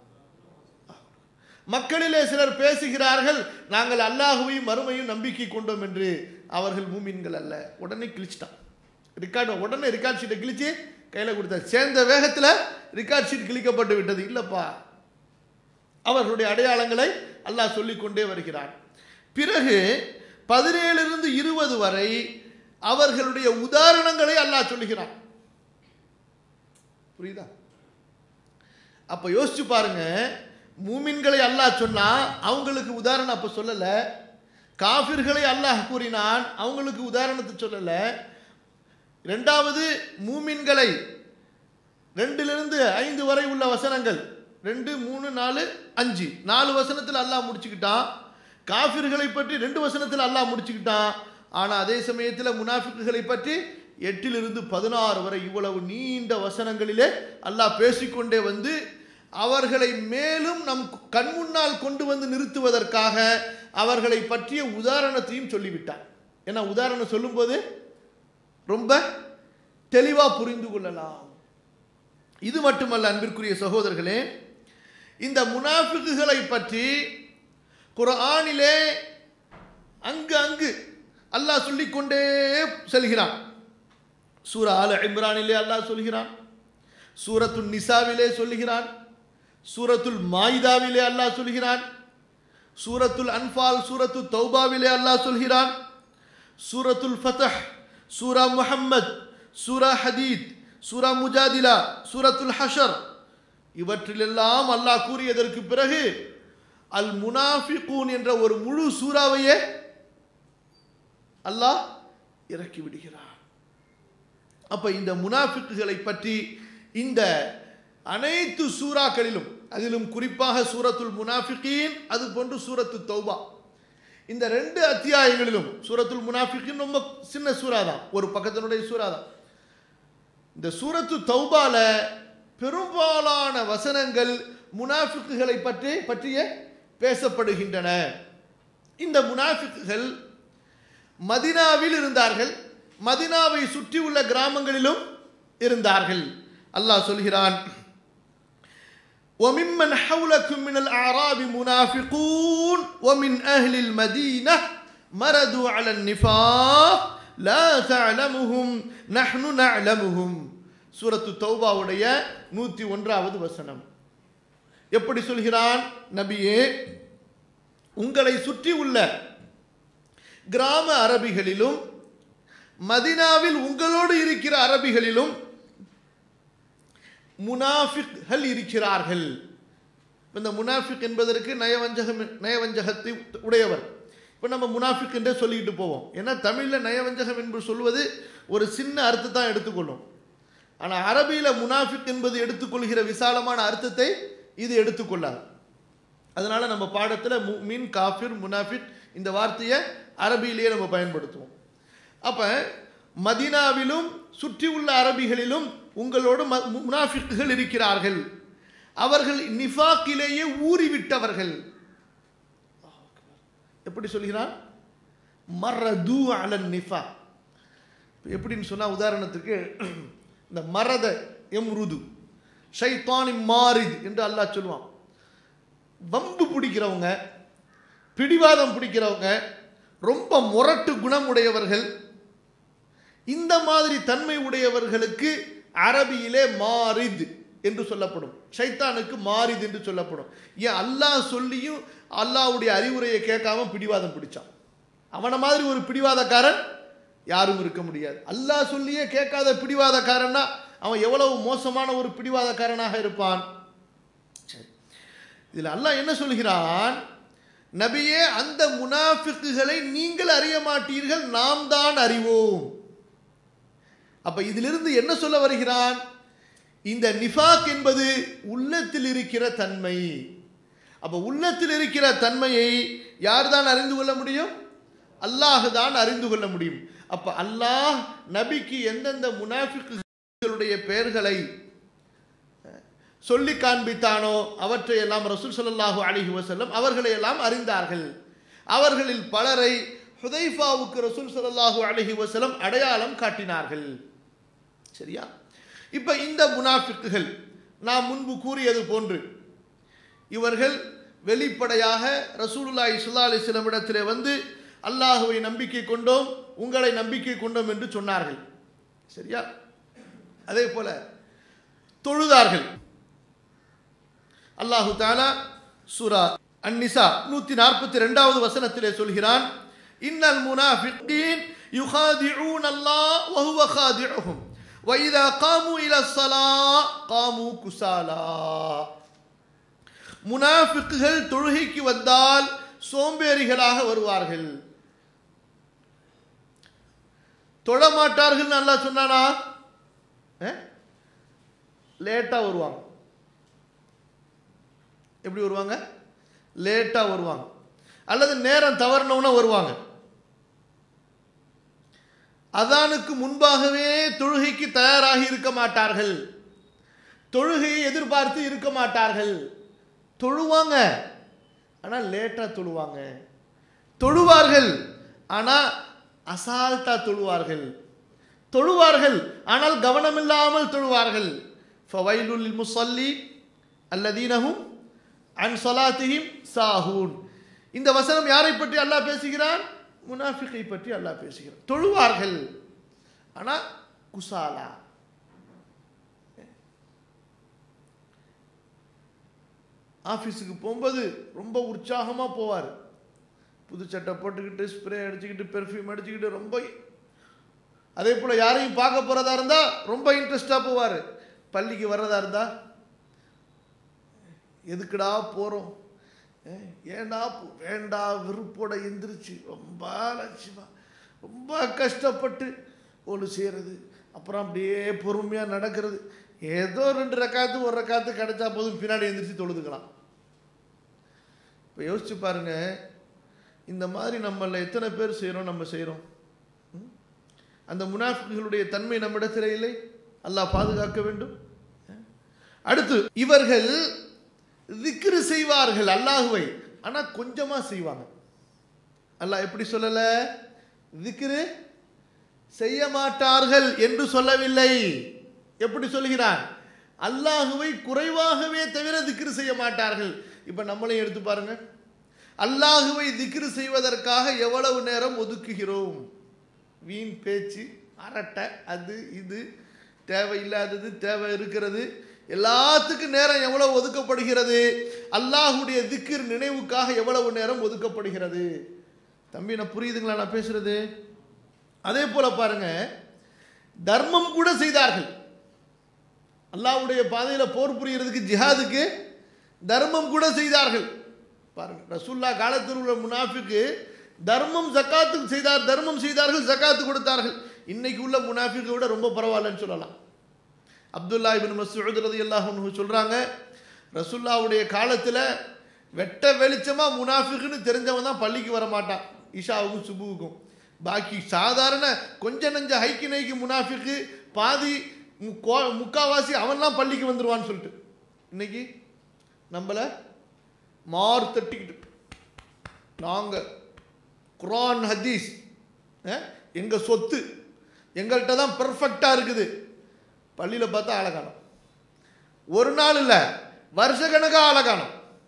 மக்களிலே சிலர் பேசுகிறார்கள் நாங்கள் அல்லாஹுவையும் மறுமையும் நம்பிக்கை கொண்டோம் என்று அவர்கள் மூமின்கள் அல்ல உடனே கிழிச்சிட்டான் ரெக்கார்டு உடனே ரெக்கார்ட் ஷீட்டை கிழிச்சு கையில் கொடுத்தார் சேர்ந்த வேகத்தில் ரெக்கார்ட் ஷீட் கிழிக்கப்பட்டு விட்டது இல்லைப்பா அவர்களுடைய அடையாளங்களை அல்லாஹ் சொல்லிக்கொண்டே வருகிறார் பிறகு பதினேழிலிருந்து இருபது வரை அவர்களுடைய உதாரணங்களை அல்லாஹ் சொல்லுகிறான் புரியுதா அப்ப யோசிச்சு பாருங்க மூமின்களை அல்லாஹ் சொன்னா அவங்களுக்கு உதாரணம் அப்ப சொல்லல காஃபிர்களை அல்லாஹ் கூறினான் அவங்களுக்கு உதாரணத்தை சொல்லல ரெண்டாவது மூமின்களை ரெண்டிலிருந்து ஐந்து வரை உள்ள வசனங்கள் ரெண்டு மூணு நாலு அஞ்சு நாலு வசனத்தில் அல்லாஹ் முடிச்சுக்கிட்டான் காஃபிர்களை பற்றி ரெண்டு வசனத்தில் அல்லாஹ் முடிச்சுக்கிட்டான் ஆனால் அதே சமயத்தில் முனாஃபிக்குகளை பற்றி எட்டிலிருந்து பதினாறு வரை இவ்வளவு நீண்ட வசனங்களிலே அல்லாஹ் பேசிக்கொண்டே வந்து அவர்களை மேலும் நம் கண் முன்னால் கொண்டு வந்து நிறுத்துவதற்காக அவர்களை பற்றிய உதாரணத்தையும் சொல்லிவிட்டான் ஏன்னா உதாரணம் சொல்லும்போது ரொம்ப தெளிவாக புரிந்து கொள்ளலாம் இது மட்டுமல்ல அன்பிற்குரிய சகோதரர்களே இந்த முனாஃபிக்குகளை பற்றி குர்ஆனிலே அங்கு அங்கு அல்லாஹ் சொல்லிக்கொண்டே செல்கிறான் சூரா ஆல இம்ரானிலே அல்லாஹ் சொல்கிறான் சூரத்துல் நிசாவிலே சொல்லுகிறான் சூரத்துல் மாயிதாவிலே அல்லாஹ் சொல்கிறான் சூரத்துல் அன்பால் சூரத்து தௌபாவிலே அல்லாஹ் சொல்கிறான் சூரத்துல் ஃபதஹ் சூரா முஹம்மத் சூரா ஹதீத் சூரா முஜாதிலா சூரத்துல் ஹஷர் இவற்றிலெல்லாம் அல்லாஹ் கூறியதற்கு பிறகு அல் முனாஃபிகூன் என்ற ஒரு முழு சூறாவையே அல்லாஹ் இறக்கி விடுகிறார் அப்ப இந்த முனாஃபிக்குகளை பற்றி இந்த அனைத்து சூறாக்களிலும் அதிலும் குறிப்பாக சூரத்துல் முனாஃபிகீன் அது போன்று சூரத்து தௌபா இந்த ரெண்டு அத்தியாயங்களிலும் சூரத்துல் முனாஃபிகின் ரொம்ப சின்ன சூறா தான் ஒரு பக்கத்தினுடைய சூறா தான் இந்த சூரத்து தௌபால பெரும்பாலான வசனங்கள் முனாஃபிக்குகளை பற்றி பற்றிய பேசப்படுகின்றன இந்த முனாஃபிக்குகள் மதினாவில் இருந்தார்கள் மதினாவை சுற்றியுள்ள கிராமங்களிலும் இருந்தார்கள் அல்லாஹ் சொல்கிறான் وممن حولكم من الأعراب منافقون ومن أهل المدينة مردوا على النفاق لا تعلمهم نحن نعلمهم சூரத்து தௌபாவுடைய நூற்றி ஒன்றாவது வசனம் எப்படி சொல்கிறான் நபியே உங்களை சுற்றி உள்ள கிராம அரபிகளிலும் மதினாவில் உங்களோடு இருக்கிற அரபிகளிலும் முனாஃபிக்கள் இருக்கிறார்கள் இந்த முனாஃபிக் என்பதற்கு நயவஞ்சகம் நயவஞ்சகத்தை உடையவர் இப்போ நம்ம முனாஃபிக் என்றே சொல்லிக்கிட்டு போவோம் ஏன்னா தமிழில் நயவஞ்சகம் என்று சொல்வது ஒரு சின்ன அர்த்தத்தை தான் எடுத்துக்கொள்ளும் ஆனால் அரபியில் முனாஃபிக் என்பது எடுத்துக்கொள்கிற விசாலமான அர்த்தத்தை இது எடுத்துக்கொள்ளாது அதனால நம்ம பாடத்தில் மீன் காஃபிர் முனாஃபிக் இந்த வார்த்தையை அரபியிலேயே நம்ம பயன்படுத்துவோம் அப்போ மதினாவிலும் சுற்றியுள்ள அரபிகளிலும் உங்களோடு முனாஃபிக்குகள் இருக்கிறார்கள் அவர்கள் நிஃபாக்கிலேயே ஊறிவிட்டவர்கள் எப்படி சொல்கிறான் மரது அலன் நிஃபா எப்படின்னு சொன்னால் உதாரணத்துக்கு இந்த மரத எம்ருது ஷைத்தானி மாரித் என்று அல்லாஹ் சொல்லுவான் வம்பு பிடிக்கிறவங்க பிடிவாதம் பிடிக்கிறவங்க ரொம்ப முரட்டு குணமுடையவர்கள் இந்த மாதிரி தன்மை உடையவர்களுக்கு அரபியிலே மாரித் என்று சொல்லப்படும் ஷைத்தானுக்கு மாரித் என்று சொல்லப்படும் ஏன் அல்லாஹ் சொல்லியும் அல்லாஹ்வுடைய அறிவுரையை கேட்காம பிடிவாதம் பிடிச்சான் அவனை மாதிரி ஒரு பிடிவாதக்காரன் யாரும் இருக்க முடியாது அல்லாஹ் சொல்லியே கேட்காத பிடிவாதக்காரன்னா அவன் எவ்வளவு மோசமான ஒரு பிடிவாதக்காரனாக இருப்பான் சரி இதில் அல்லாஹ் என்ன சொல்கிறான் நபியே அந்த முனாஃபிக்குகளை நீங்கள் அறிய மாட்டீர்கள் நாம் தான் அறிவோம் அப்ப இதிலிருந்து என்ன சொல்ல வருகிறான் இந்த நிஃபாக் என்பது உள்ளத்தில் இருக்கிற தன்மை அப்ப உள்ளத்தில் இருக்கிற தன்மையை யார் தான் அறிந்து கொள்ள முடியும் அல்லாஹ் தான் அறிந்து கொள்ள முடியும் அப்ப அல்லாஹ் நபிக்கு எந்தெந்த முனாஃபிக்குகளுடைய பெயர்களை சொல்லி காண்பித்தானோ அவற்றை எல்லாம் ரசூல் ஸல்லல்லாஹு அலைஹி வஸல்லம் அவர்களை எல்லாம் அறிந்தார்கள் அவர்களில் பலரை ஹுதைஃபாவுக்கு ரசூல் ஸல்லல்லாஹு அலைஹி வஸல்லம் அடையாளம் காட்டினார்கள் சரியா இப்போ இந்த முனாஃபிக்குகள் நாம் முன்பு கூறியது போன்று இவர்கள் வெளிப்படையாக ரசூலுல்லாஹி ஸல்லல்லாஹு அலைஹி வஸல்லம் இடத்திலே வந்து அல்லாஹுவை நம்பிக்கை கொண்டோம் உங்களை நம்பிக்கை கொண்டோம் என்று சொன்னார்கள் சரியா அதே போல தொழுதார்கள் அல்லாஹு தாலா சூரா அந்நிசா நூற்றி நாற்பத்தி ரெண்டாவது வசனத்திலே சொல்கிறான் இன்னல் முனாஃபிகீன் யுகாதிஊன் அல்லாஹ் வஹுவ காதிஉஹும் وإذا قاموا إلى الصلاة قاموا كسالى முனாஃபிக்குகள் தொழுகைக்கு வந்தால் சோம்பேறிகளாக வருவார்கள் தொழமாட்டார்கள் நல்லா சொன்னானா லேட்டா வருவாங்க எப்படி வருவாங்க லேட்டா வருவாங்க அல்லது நேரம் தவறினவுனா வருவாங்க அதானுக்கு முன்பாகவே தொழுகைக்கு தயாராகி இருக்க மாட்டார்கள் தொழுகையை எதிர்பார்த்து இருக்க மாட்டார்கள் தொழுவாங்க ஆனால் லேட்டாக தொழுவாங்க தொழுவார்கள் ஆனால் அசால்ட்டா தொழுவார்கள் தொழுவார்கள் ஆனால் கவனமில்லாமல் தொழுவார்கள் ஃபவைலுல் முசல்லி அல்லதீனஹும் அன் சொலாத்திஹிம் சாஹூன் இந்த வசனம் யாரை பற்றி அல்லாஹ் பேசுகிறான் முனாஃபிகை பற்றி அல்லாஹ் பேசுகிறான் தொழுவார்கள் ஆனால் குசாலா ஆஃபீஸுக்கு போகும்போது ரொம்ப உற்சாகமாக போவார் புது சட்டை போட்டுக்கிட்டு ஸ்ப்ரே அடிச்சுக்கிட்டு பெர்ஃப்யூம் அடிச்சுக்கிட்டு ரொம்ப அதே போல் யாரையும் பார்க்க போகிறதா இருந்தால் ரொம்ப இன்ட்ரெஸ்டாக போவார் பள்ளிக்கு வர்றதா இருந்தால் எதுக்குடா போகிறோம் ஏண்டா போ- வேண்டா வெறுப்போட எந்திரிச்சு ரொம்ப லட்சியமா ரொம்ப கஷ்டப்பட்டு ஒன்று செய்கிறது அப்புறம் அப்படியே பொறுமையாக நடக்கிறது ஏதோ ரெண்டு ரக்காத்து ஒரு ரக்காத்து கிடைச்சா போதும் பின்னாடி எந்திரிச்சு தொழுதுக்கலாம் இப்போ யோசிச்சு பாருங்க இந்த மாதிரி நம்மள எத்தனை பேர் செய்கிறோம் நம்ம செய்கிறோம் அந்த முனாஃபிக்குகளுடைய தன்மை நம்மிடத்தில் இல்லை அல்லாஹ் பாதுகாக்க வேண்டும் அடுத்து இவர்கள் திக்ரு செய்வார்கள் அல்லாஹுவை ஆனா கொஞ்சமா செய்வாங்க அல்லாஹ் எப்படி சொல்லல திக்ரு செய்ய மாட்டார்கள் என்று சொல்லவில்லை எப்படி சொல்கிறான் அல்லாஹுவை குறைவாகவே தவிர திக்ரு செய்ய மாட்டார்கள் இப்ப நம்மளையும் எடுத்து பாருங்க அல்லாஹுவை திக்ரு செய்வதற்காக எவ்வளவு நேரம் ஒதுக்குகிறோம் வீண் பேச்சு அரட்டை அது இது தேவையில்லாதது தேவை இருக்கிறது எல்லாத்துக்கும் நேரம் எவ்வளவு ஒதுக்கப்படுகிறது அல்லாஹுடைய திக்கிர் நினைவுக்காக எவ்வளவு நேரம் ஒதுக்கப்படுகிறது தம்பி நான் புரியுதுங்களா நான் பேசுறது அதே போல பாருங்க தர்மம் கூட செய்தார்கள் அல்லாஹ்வுடைய பாதையில் போர் புரியறதுக்கு ஜிஹாதுக்கு தர்மம் கூட செய்தார்கள் பாருங்க ரசூல்லா காலத்தில் உள்ள முனாஃபிக்கு தர்மம் ஜக்காத்துக்கு செய்தார் தர்மம் செய்தார்கள் ஜக்காத்து கொடுத்தார்கள் இன்னைக்கு உள்ள முனாஃபிக்கை விட ரொம்ப பரவாயில்லன்னு சொல்லலாம் அப்துல்லா இபின் மசூத் ரதி அல்லாஹ் சொல்றாங்க ரசூல்லாவுடைய காலத்தில் வெட்ட வெளிச்சமா முனாஃபிக்குன்னு தெரிஞ்சவன் தான் பள்ளிக்கு வர மாட்டான் இஷாவுக்கும் சுபுவுக்கும் பாக்கி சாதாரண கொஞ்ச நெஞ்ச ஹைக்கு நைக்கு முனாஃபிக்கு பாதி முக்கோ- முக்காவாசி அவன்லாம் பள்ளிக்கு வந்துருவான்னு சொல்லிட்டு இன்னைக்கு நம்மள மார் தட்டிக்கிட்டு நாங்க குரான் ஹதீஸ் அஹ், எங்க சொத்து எங்கள்கிட்ட தான் பெர்ஃபெக்டா இருக்குது பள்ளியில் பார்த்தா ஆளை காணோம் ஒரு நாள் இல்லை வருஷக்கணக்காக ஆளை காணோம்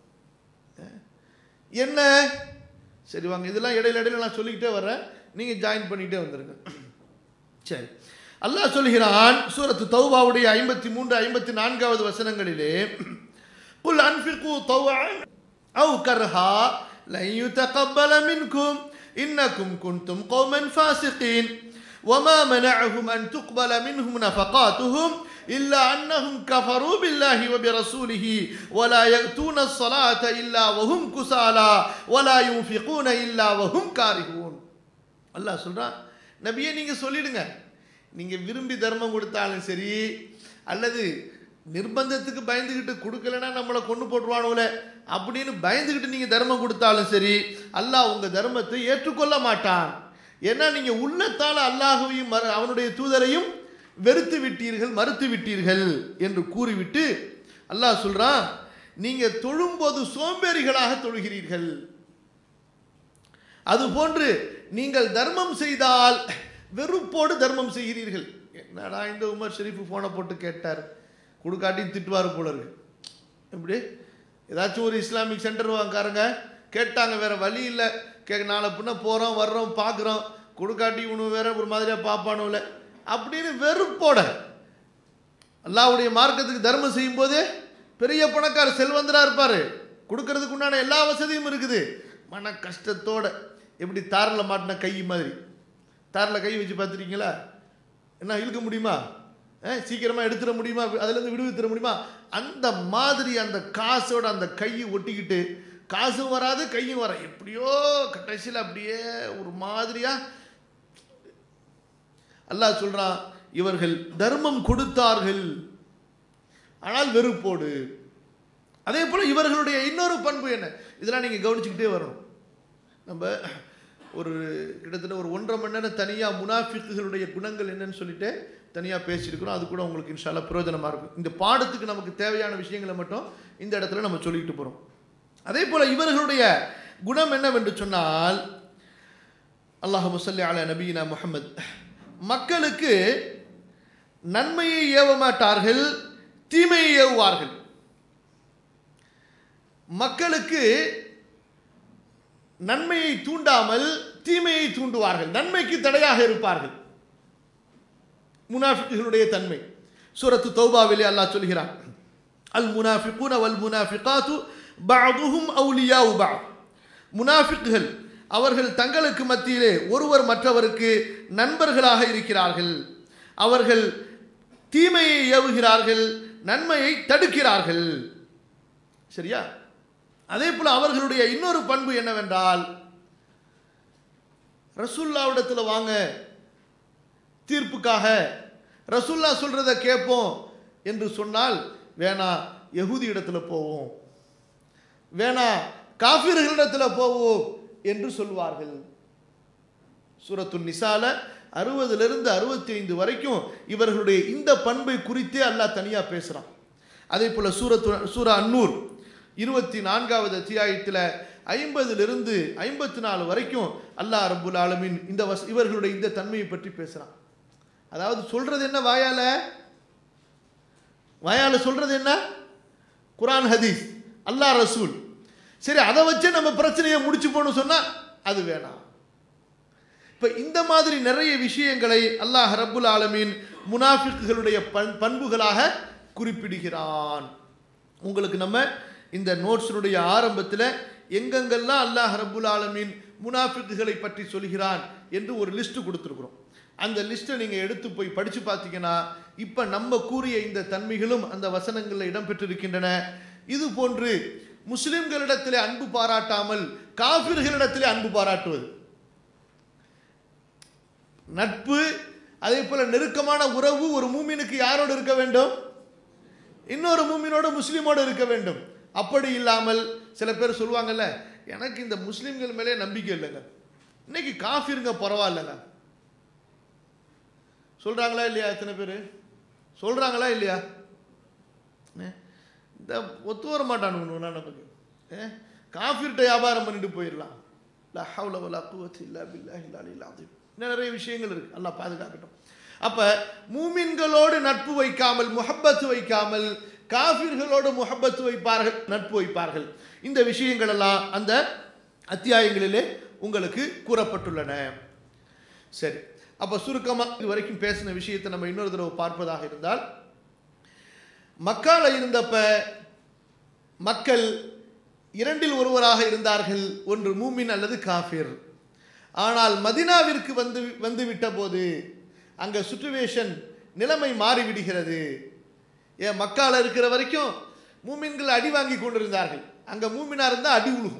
அஹ், என்ன சரி வாங்க இதெல்லாம் இடையில இடையில நான் சொல்லிக்கிட்டே வர்றேன் நீங்கள் ஜாயின் பண்ணிக்கிட்டே வந்துருங்க சரி அல்லாஹ் சொல்கிறான் சூரத்து தௌபாவுடைய ஐம்பத்தி மூன்று ஐம்பத்தி நான்காவது வசனங்களிலே குல் அன்ஃபிகு தௌஅன் أو كرها لن يتقبل منكم إنكم كنتم قوما فاسقين وما منعهم أن تقبل منهم نفقاتهم إلا أنهم كفروا بالله وبرسوله ولا يأتون الصلاة إلا وهم كسالى ولا ينفقون إلا وهم كارهون அல்லாஹ் சொல்றான் நபியே நீங்க சொல்லிடுங்க நீங்க விரும்பி தர்மம் கொடுத்தாலும் சரி அல்லது நிர்பந்தத்துக்கு பயந்துக்கிட்டு கொடுக்கலன்னா நம்மளை கொண்டு போட்டுருவானுல அப்படின்னு பயந்துக்கிட்டு நீங்க தர்மம் கொடுத்தாலும் சரி அல்லாஹ் உங்க தர்மத்தை ஏற்றுக்கொள்ள மாட்டான் ஏன்னா நீங்க உள்ளத்தால அல்லாஹுவையும் மறு- அவனுடைய தூதரையும் வெறுத்து விட்டீர்கள் மறுத்து விட்டீர்கள் என்று கூறிவிட்டு அல்லாஹ் சொல்றான் நீங்க தொழும்போது சோம்பேறிகளாக தொழுகிறீர்கள் அதுபோன்று நீங்கள் தர்மம் செய்தால் வெறுப்போடு தர்மம் செய்கிறீர்கள் என்னடா இந்த உமர் ஷெரீஃப் ஃபோனை போட்டு கேட்டார் கொடுக்காட்டி திட்டுவார் போல இருக்கு எப்படி ஏதாச்சும் ஒரு இஸ்லாமிக் சென்டர் வாங்காரங்க கேட்டாங்க வேற வழி இல்லை கே நாளை பின்ன போகிறோம் வர்றோம் பார்க்குறோம் கொடுக்காட்டி இவனு வேற ஒரு மாதிரியாக பார்ப்பானுல அப்படின்னு வெறுப்போட அல்லாஹ்வுடைய மார்க்கத்துக்கு தர்மம் செய்யும் போதே பெரிய பணக்கார செல்வந்தரா இருப்பாரு கொடுக்கறதுக்கு உண்டான எல்லா வசதியும் இருக்குது மன கஷ்டத்தோட எப்படி தாரில் மாட்டின கை மாதிரி தாரில் கை வச்சு பார்த்துருக்கீங்களா என்ன இழுக்க முடியுமா அஹ், சீக்கிரமா எடுத்துட முடியுமா அதுலேருந்து விடுவித்துட முடியுமா அந்த மாதிரி அந்த காசோட அந்த கையை ஒட்டிக்கிட்டு காசும் வராது கையும் வர எப்படியோ கடைசியில் அப்படியே ஒரு மாதிரியா அல்லாஹ் சொல்றான் இவர்கள் தர்மம் கொடுத்தார்கள் ஆனால் வெறுப்போடு அதே போல இவர்களுடைய இன்னொரு பண்பு என்ன இதெல்லாம் நீங்க கவனிச்சுக்கிட்டே வரணும் நம்ம ஒரு கிட்டத்தட்ட ஒரு ஒன்றரை மணி நேரம் தனியாக முனாஃபிக்குகளுடைய குணங்கள் என்னன்னு சொல்லிட்டு தனியாக பேசியிருக்கிறோம் அது கூட உங்களுக்கு இன்ஷால்லா பிரயோஜனமாக இருக்கும் இந்த பாடத்துக்கு நமக்கு தேவையான விஷயங்களை மட்டும் இந்த இடத்துல நம்ம சொல்லிக்கிட்டு போகிறோம் அதே போல் இவர்களுடைய குணம் என்னவென்று சொன்னால் அல்லாஹ் முசல்லி அல நபீனா முஹம்மத் மக்களுக்கு நன்மையை ஏவ மாட்டார்கள் தீமையை ஏவுவார்கள் மக்களுக்கு நன்மையை தூண்டாமல் தீமையை தூண்டுவார்கள் நன்மைக்கு தடையாக இருப்பார்கள் முனாஃபிக்குகளுடைய தன்மை சூரத்து தௌபாவிலே அல்லாஹ் சொல்கிறான் அல் முனாஃபிகுன வல் முனாஃபிகாத்து பஅதுஹும் அவுலியாஉ பஅத் முனாஃபிக்குகள் அவர்கள் தங்களுக்கு மத்தியிலே ஒருவர் மற்றவருக்கு நண்பர்களாக இருக்கிறார்கள் அவர்கள் தீமையை ஏவுகிறார்கள் நன்மையை தடுக்கிறார்கள் சரியா அதே போல அவர்களுடைய இன்னொரு பண்பு என்னவென்றால் ரசூல்லாவிடத்தில் வாங்க தீர்ப்புக்காக ரசூல்லா சொல்றத கேட்போம் என்று சொன்னால் வேணா யகுதி இடத்துல போவோம் வேணா காஃபிர்களிடத்தில் போவோம் என்று சொல்வார்கள் சூரத்து நிசால அறுபதிலிருந்து அறுபத்தி ஐந்து வரைக்கும் இவர்களுடைய இந்த பண்பை குறித்தே அல்லாஹ் தனியா பேசுறான் அதே போல சூரத்து சூரா அன்னூர் இருபத்தி நான்காவது அத்தியாயத்தில் ஐம்பதிலிருந்து ஐம்பத்தி நாலு வரைக்கும் அல்லாஹ் ரப்புல் ஆலமீன் இந்த வஸ் இவர்களுடைய இந்த தன்மையை பற்றி பேசுறான் அதாவது சொல்றது என்ன வாயால வாயால சொல்றது என்ன குரான் ஹதீஸ் அல்லாஹ் ரசூல் சரி அதை வச்சு நம்ம பிரச்சனையை முடிச்சு போகணும் சொன்னா அது வேணாம் இப்ப இந்த மாதிரி நிறைய விஷயங்களை அல்லாஹ் ரப்புல் ஆலமீன் முனாஃபிக்குகளுடைய பண் பண்புகளாக குறிப்பிடுகிறான் உங்களுக்கு நம்ம இந்த நோட்ஸினுடைய ஆரம்பத்தில் எங்கெங்கெல்லாம் அல்லாஹ் ரப்புல் ஆலமீன் முனாஃபிக்குகளை பற்றி சொல்கிறான் என்று ஒரு லிஸ்ட் கொடுத்துருக்குறோம் அந்த லிஸ்ட்டை நீங்கள் எடுத்து போய் படித்து பார்த்தீங்கன்னா இப்போ நம்ம கூறிய இந்த தன்மைகளும் அந்த வசனங்களில் இடம்பெற்றிருக்கின்றன இது போன்று முஸ்லிம்களிடத்திலே அன்பு பாராட்டாமல் காஃபிர்களிடத்திலே அன்பு பாராட்டுவது நட்பு அதே போல நெருக்கமான உறவு ஒரு மூமினுக்கு யாரோடு இருக்க வேண்டும் இன்னொரு மூமினோடு முஸ்லீமோடு இருக்க வேண்டும் அப்படி இல்லாமல் சில பேர் சொல்லுவாங்கல்ல எனக்கு இந்த முஸ்லீம்கள் மேலே நம்பிக்கை இல்லைங்க இன்னைக்கு காஃபிருங்க பரவாயில்லைங்க சொல்றாங்களா இல்லையா எத்தனை பேர் சொல்றாங்களா இல்லையா ஏ, இந்த ஒத்து வர மாட்டானுங்க நமக்கு ஏ, காஃபிர்கிட்ட வியாபாரம் பண்ணிட்டு போயிடலாம் லா ஹவ்ல வலா குவத்த இல்லா பில்லாஹில் அலில் அதீம் இன்னும் நிறைய விஷயங்கள் இருக்கு அல்லாஹ் பாதுகாக்கட்டும் அப்ப மூமின்களோடு நட்பு வைக்காமல் முஹப்பத்து வைக்காமல் காஃபிர்களோடு முஹப்பத்து வைப்பார்கள் நட்பு வைப்பார்கள் இந்த விஷயங்கள் எல்லாம் அந்த அத்தியாயங்களிலே உங்களுக்கு கூறப்பட்டுள்ளன சரி அப்ப சுருக்கமா இது வரைக்கும் பேசின விஷயத்தை நம்ம இன்னொரு தடவை பார்ப்பதாக இருந்தால் மக்கால இருந்தப்ப மக்கள் இரண்டில் ஒருவராக இருந்தார்கள் ஒன்று மூமின் அல்லது காஃபிர் ஆனால் மதினாவிற்கு வந்து வந்து விட்ட போது அங்க சுச்சுவேஷன் நிலைமை மாறிவிடுகிறது ஏன் மக்கால இருக்கிற வரைக்கும் மூமின்கள் அடி வாங்கி கொண்டிருந்தார்கள் அங்க மூமினா இருந்தா அடி உழுகும்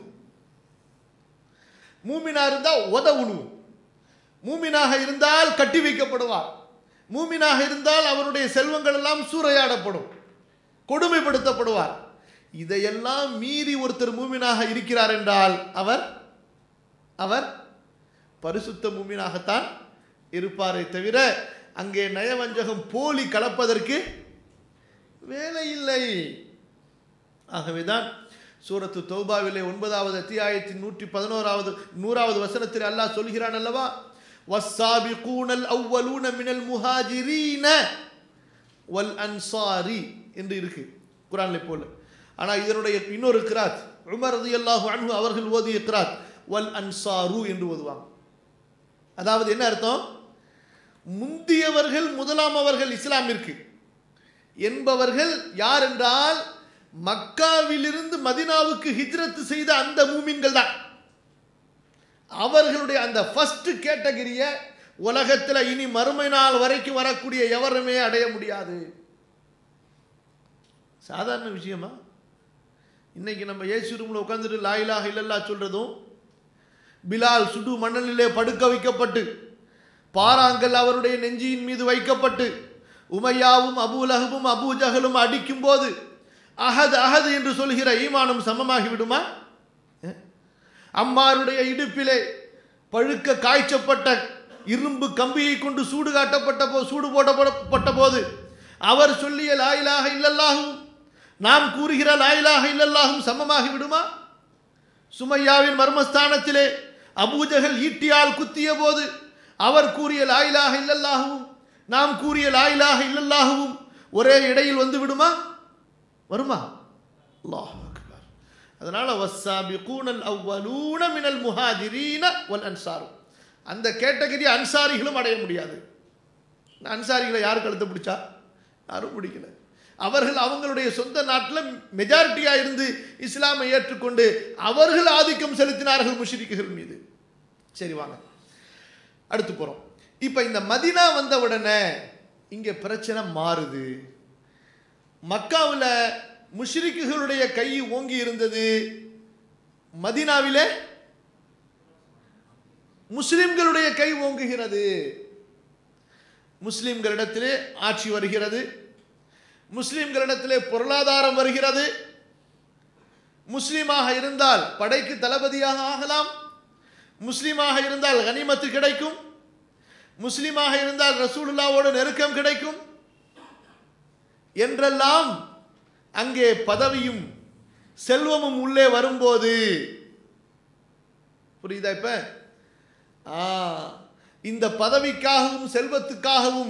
மூமினா இருந்தா உத உழுவும் மூமினாக இருந்தால் கட்டி வைக்கப்படுவார் மூமினாக இருந்தால் அவருடைய செல்வங்கள் எல்லாம் சூறையாடப்படும் கொடுமைப்படுத்தப்படுவார் இதையெல்லாம் மீறி ஒருத்தர் மூமினாக இருக்கிறார் என்றால் அவர் அவர் பரிசுத்த மூமினாகத்தான் இருப்பாரே தவிர அங்கே நயவஞ்சகம் போலி கலப்பதற்கு வேலை இல்லை ஆகவேதான் சூரத்து தௌபாவிலே ஒன்பதாவது அத்தியாயத்தின் நூற்றி பதினோராவது நூறாவது வசனத்தில் அல்லாஹ் சொல்கிறான் அல்லவா வஸ்ஸாபிகூனல் அவ்வலூன மினல் முஹாஜிரீன வல் அன்சாரி என்று இருக்கு குரான்ல போல ஆனா இதனுடைய இன்னொரு கிராத் உமர் ரலியல்லாஹு அன்ஹு அவர்கள் ஓதிய கிராத் வல் அன்சாரு என்று ஓதுவாங்க அதாவது என்ன அர்த்தம் முந்தியவர்கள் முதலாம் அவர்கள் இஸ்லாமிற்கு என்பவர்கள் யார் என்றால் மக்காவிலிருந்து மதினாவுக்கு ஹிஜ்ரத் செய்த அந்த மூமின்கள் தான் அவர்களுடைய அந்த ஃபர்ஸ்ட் கேட்டகரியை உலகத்தில் இனி மறுமை நாள் வரைக்கும் வரக்கூடிய எவருமே அடைய முடியாது சாதாரண விஷயமா இன்னைக்கு நம்ம ஏசி ரூமில் உட்காந்துட்டு லாயிலாக இல்லல்லா சொல்றதும் பிலால் சுடு மணலிலே படுக்க வைக்கப்பட்டு பாறாங்கல் அவருடைய நெஞ்சியின் மீது வைக்கப்பட்டு உமையாவும் அபூலகமும் அபூஜகலும் அடிக்கும் போது அஹது அஹது என்று சொல்கிற ஈமானும் சமமாகி விடுமா அம்மாருடைய இடுப்பிலே பழுக்க காய்ச்சப்பட்ட இரும்பு கம்பியை கொண்டு சூடு காட்டப்பட்ட போ சூடு போடப்பட்ட போது அவர் சொல்லிய லாயிலாக இல்லல்லாகும் நாம் கூறுகிற லாயிலாக இல்லல்லாகும் சமமாகி விடுமா சுமையாவின் மர்மஸ்தானத்திலே அபூஜகல் ஈட்டியால் குத்திய போது அவர் கூறிய லாயிலாக இல்லல்லாகவும் நாம் கூறிய லாயிலாக இல்லல்லாகவும் ஒரே இடையில் வந்து விடுமா வருமா அல்லாஹ் அக்பர் அதனால வஸ்ஸாபிகூனல் அவ்வலூன மினல் முஹாஜிரீன வல் அன்சாரு அந்த கேட்டகரி அன்சாரிகளும் அடைய முடியாது அன்சாரிகளை யார் கழுத்தை பிடிச்சா யாரும் பிடிக்கல அவர்கள் அவங்களுடைய சொந்த நாட்டில் மெஜாரிட்டியா இருந்து இஸ்லாமை ஏற்றுக்கொண்டு அவர்கள் ஆதிக்கம் செலுத்தினார்கள் முஷ்ரிக்குகள் மீது சரி வாங்க அடுத்து போறோம் இப்ப இந்த மதினா வந்த உடனே இங்க பிரச்சனை மாறுது மக்காவில் முஷ்ரிக்குகளுடைய கை ஓங்கி இருந்தது மதினாவிலே முஸ்லிம்களுடைய கை ஓங்குகிறது முஸ்லிம்களிடத்திலே ஆட்சி வருகிறது முஸ்லிம்களிடத்திலே பொருளாதாரம் வருகிறது முஸ்லீமாக இருந்தால் படைக்கு தளபதியாக ஆகலாம் முஸ்லீமாக இருந்தால் கனிமத்து கிடைக்கும் முஸ்லீமாக இருந்தால் ரசூலுல்லாவோடு நெருக்கம் கிடைக்கும் என்றெல்லாம் அங்கே பதவியும் செல்வமும் உள்ளே வரும்போது புரியுதா இப்ப ஆ, இந்த பதவிக்காகவும் செல்வத்துக்காகவும்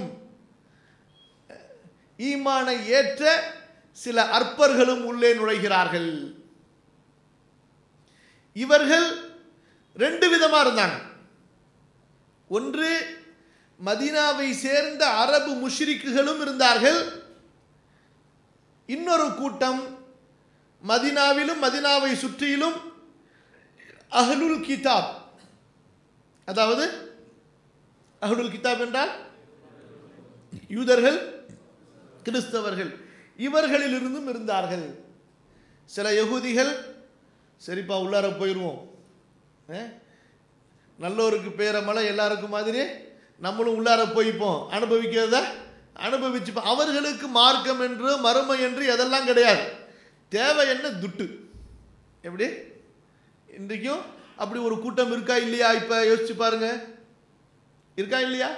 ஈமானை ஏற்ற சில அற்பர்களும் உள்ளே நுழைகிறார்கள் இவர்கள் ரெண்டு விதமா இருந்தாங்க ஒன்று மதீனாவை சேர்ந்த அரபு முஷ்ரிக்குகளும் இருந்தார்கள் இன்னொரு கூட்டம் மதினாவிலும் மதினாவை சுற்றிலும் அஹ்லுல் கிதாப் அதாவது அஹ்லுல் கிதாப் என்றால் யூதர்கள் கிறிஸ்தவர்கள் இவர்களிலிருந்தும் இருந்தார்கள் சில யகூதிகள் சரிப்பா உள்ளார போயிடுவோம் அஹ், நல்லோருக்கு பேர மழை எல்லாருக்கும் மாதிரி நம்மளும் உள்ளார போய்ப்போம் அனுபவிக்கிறத அனுபவிச்சுப்போம் அவர்களுக்கு மார்க்கம் என்று மறுமை என்று எதெல்லாம் கிடையாது தேவை என்ன துட்டு எப்படி இன்றைக்கும் அப்படி ஒரு கூட்டம் இருக்கா இல்லையா இப்ப யோசிச்சு பாருங்க இருக்கா இல்லையா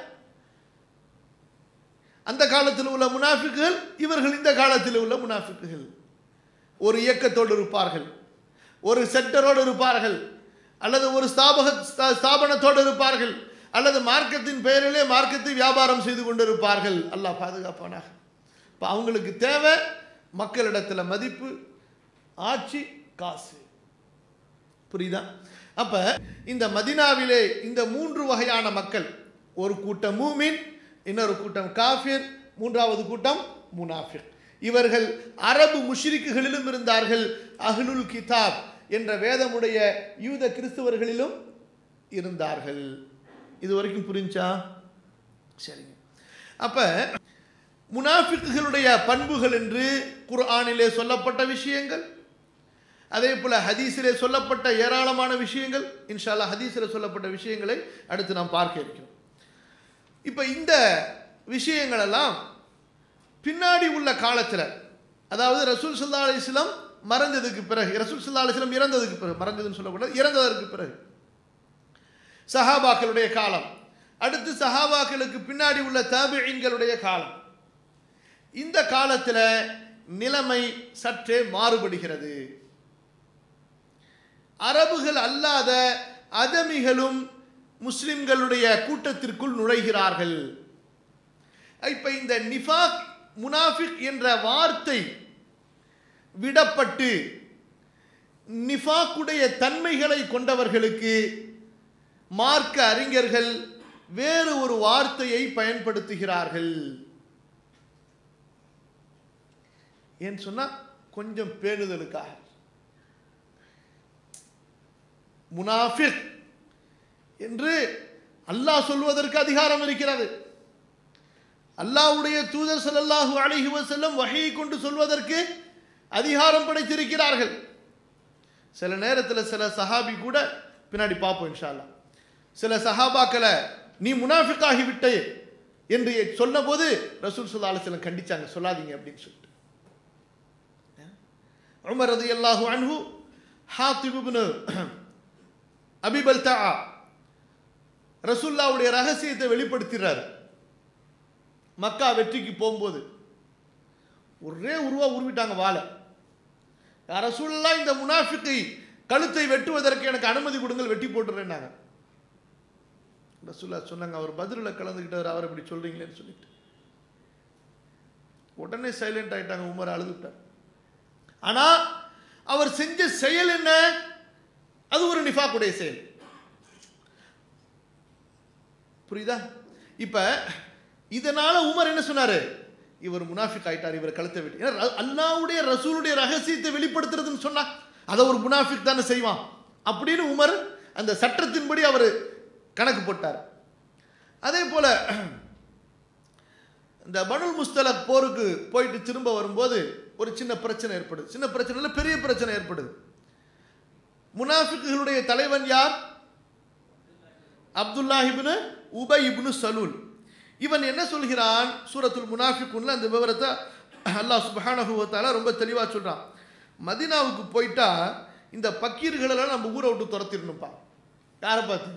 அந்த காலத்தில் உள்ள முனாஃபிக்குகள் இவர்கள் இந்த காலத்தில் உள்ள முனாஃபிக்குகள் ஒரு இயக்கத்தோடு இருப்பார்கள் ஒரு செக்டரோடு இருப்பார்கள் அல்லது ஒரு ஸ்தாபக ஸ்தா- ஸ்தாபனத்தோடு இருப்பார்கள் அல்லது மார்க்கத்தின் பெயரிலே மார்க்கத்தை வியாபாரம் செய்து கொண்டிருப்பார்கள் அல்லாஹ் பாதுகாப்பானாக இப்போ அவங்களுக்கு தேவை மக்களிடத்துல மதிப்பு ஆட்சி காசு புரியுதா அப்ப இந்த மதினாவிலே இந்த மூன்று வகையான மக்கள் ஒரு கூட்டம் மூமின் இன்னொரு கூட்டம் காஃபிர் மூன்றாவது கூட்டம் முனாஃபிர் இவர்கள் அரபு முஷ்ரிக்குகளிலும் இருந்தார்கள் அஹ்லுல் கிதாப் என்ற வேதமுடைய யூத கிறிஸ்தவர்களிலும் இருந்தார்கள் இது வரைக்கும் புரிஞ்சா சரிங்க அப்ப முனாஃபிக்குகளுடைய பண்புகள் என்று குர்ஆனிலே சொல்லப்பட்ட விஷயங்கள் அதே போல ஹதீஸிலே சொல்லப்பட்ட ஏராளமான விஷயங்கள் இன்ஷா அல்லாஹ் ஹதீஸில் சொல்லப்பட்ட விஷயங்களை அடுத்து நாம் பார்க்க இருக்கிறோம் இப்போ இந்த விஷயங்கள் எல்லாம் பின்னாடி உள்ள காலத்தில் அதாவது ரசூல் சல்லா அலிஸ்லாம் மறைஞ்சதுக்கு பிறகு ரசூல் சல்லா அலிஸ்லாம் இறந்ததுக்கு பிறகு மறைஞ்சதுன்னு சொல்லக்கூடாது இறந்ததற்கு பிறகு சஹாபாக்களுடைய காலம் அடுத்து சஹாபாக்களுக்கு பின்னாடி உள்ள தாபியின்களுடைய காலம் இந்த காலத்தில் நிலைமை சற்றே மாறுபடுகிறது அரபுகள் அல்லாத அதமிகளும் முஸ்லிம்களுடைய கூட்டத்திற்குள் நுழைகிறார்கள் இப்ப இந்த நிஃபாக் முனாஃபிக் என்ற வார்த்தை விடப்பட்டு நிஃபாக்குடைய தன்மைகளை கொண்டவர்களுக்கு மார்க்க அறிஞர்கள் வேறு ஒரு வார்த்தையை பயன்படுத்துகிறார்கள் ஏன்னு சொன்னா கொஞ்சம் பேணுதலுக்காக முனாஃபிக் என்று அல்லாஹ் சொல்வதற்கு அதிகாரம் இருக்கிறது அல்லாஹ்வுடைய தூதர் ஸல்லல்லாஹு அலைஹி வஸல்லம் வஹீயை கொண்டு சொல்வதற்கு அதிகாரம் படைத்திருக்கிறார்கள் சில நேரத்தில் சில சஹாபி கூட பின்னாடி பார்ப்போம் இன்ஷா அல்லாஹ் சில சஹாபாக்களை நீ முனாஃபிக்காகி விட்டே என்று சொன்னபோது ரசூல் ஸல்லல்லாஹு அலைஹி வஸல்லம் கண்டிச்சாங்க சொல்லாதீங்க அப்படின்னு சொல்லிட்டு உமர் ரலியல்லாஹு அன்ஹு ஹாத்திப் இப்னு அபிபல் தா ரசுல்லாவுடைய ரகசியத்தை வெளிப்படுத்துகிறார் மக்கா வெற்றிக்கு போகும்போது ஒரே உருவா உருவிட்டாங்க வாழை ரசூல்லா இந்த முனாஃபிக்கை கழுத்தை வெட்டுவதற்கு எனக்கு அனுமதி கொடுங்கள் வெட்டி போட்டுறேன்னாங்க ரசூல்லா சொன்னாங்க அவர் பதிலில் கலந்துக்கிட்டார் அவர் இப்படி சொல்றீங்களேன்னு சொல்லிட்டு உடனே சைலண்ட் ஆயிட்டாங்க உமர் அழுதுட்டார் ஆனா அவர் செஞ்ச செயல் என்ன அது ஒரு நிஃபாக்குடைய செயல் புரியுதா இப்ப இதனால உமர் என்ன சொன்னாரு இவர் முனாஃபிக் ஆயிட்டார் இவர் கழுத்தை வெட்டி ஏன்னா ர- அல்லாஹ்வுடைய ரசூலுடைய ரகசியத்தை வெளிப்படுத்துறதுன்னு சொன்னா அதை ஒரு முனாஃபிக் தானே செய்வான் அப்படின்னு உமர் அந்த சட்டத்தின்படி அவர் கணக்கு போட்டார் அதே போல இந்த பனுல் முஸ்தலக் போருக்கு போயிட்டு திரும்ப வரும்போது ஒரு சின்ன பிரச்சனை ஏற்படுது சின்ன பிரச்சனை இல்லை பெரிய பிரச்சனை ஏற்படுது முனாஃபிக்குகளுடைய தலைவன் யார் அப்துல்லா இப்னு உபை இப்னு சலூல் இவன் என்ன சொல்கிறான் சூரத்துல் முனாஃபிக்குன்ல அந்த விவரத்தை அல்லாஹ் சுப்ஹானஹு வ தஆலா ரொம்ப தெளிவா சொல்றான் மதீனாவுக்கு போயிட்டா இந்த பக்கீர்களெல்லாம் நம்ம ஊரை விட்டு துரத்திடணும்ப்பா யாரை பார்த்து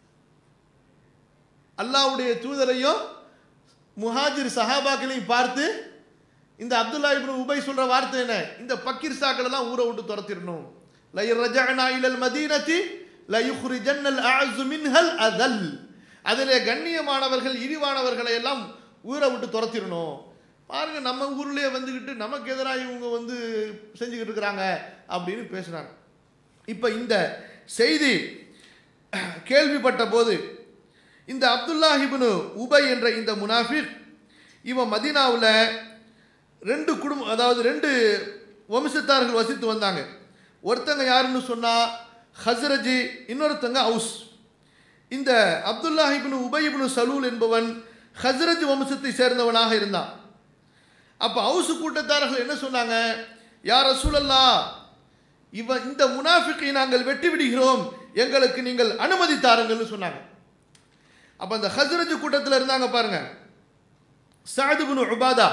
அல்லாஹ்வுடைய தூதரையும் முஹாஜிர் சஹாபாக்களையும் பார்த்து இந்த அப்துல்லா இப்னு உபை சொல்ற வார்த்தை என்ன இந்த பக்கீர் சாக்கள் எல்லாம் ஊரை விட்டு துரத்திடணும் லயர் ரஜஅனா இலல் மதீனதி லயுக்ரிஜன்னல் அஅஸு மின்ஹல் அதல் அதிலே கண்ணியமானவர்கள் இழிவானவர்களை எல்லாம் ஊரை விட்டு துரத்திடணும் பாருங்க நம்ம ஊர்லயே வந்துக்கிட்டு நமக்கு எதிராக இவங்க வந்து செஞ்சுக்கிட்டு இருக்கிறாங்க அப்படின்னு பேசுனாங்க இப்போ இந்த செய்தி கேள்விப்பட்ட போது இந்த அப்துல்லா இப்னு உபை என்ற இந்த முனாஃபிக் இவன் மதீனாவில் ரெண்டு குடும்பம் அதாவது ரெண்டு வம்சத்தார்கள் வசித்து வந்தாங்க ஒருத்தங்க யாருன்னு சொன்னா ஹஸ்ரஜி இன்னொருத்தங்க அவுஸ் இந்த அப்துல்லா இப்னு உபை இப்னு சலூல் என்பவன் ஹஸ்ரஜ் வம்சத்தை சேர்ந்தவனாக இருந்தான் அப்போ அவுசு கூட்டத்தார்கள் என்ன சொன்னாங்க யார் ரசூலல்லா இவன் இந்த முனாஃபிக்கை நாங்கள் வெட்டி விடுகிறோம் எங்களுக்கு நீங்கள் அனுமதி தாருங்கள்னு சொன்னாங்க அப்ப அந்த ஹஸ்ரஜ் கூட்டத்தில் இருந்தாங்க பாருங்க சாது பின் உபாதா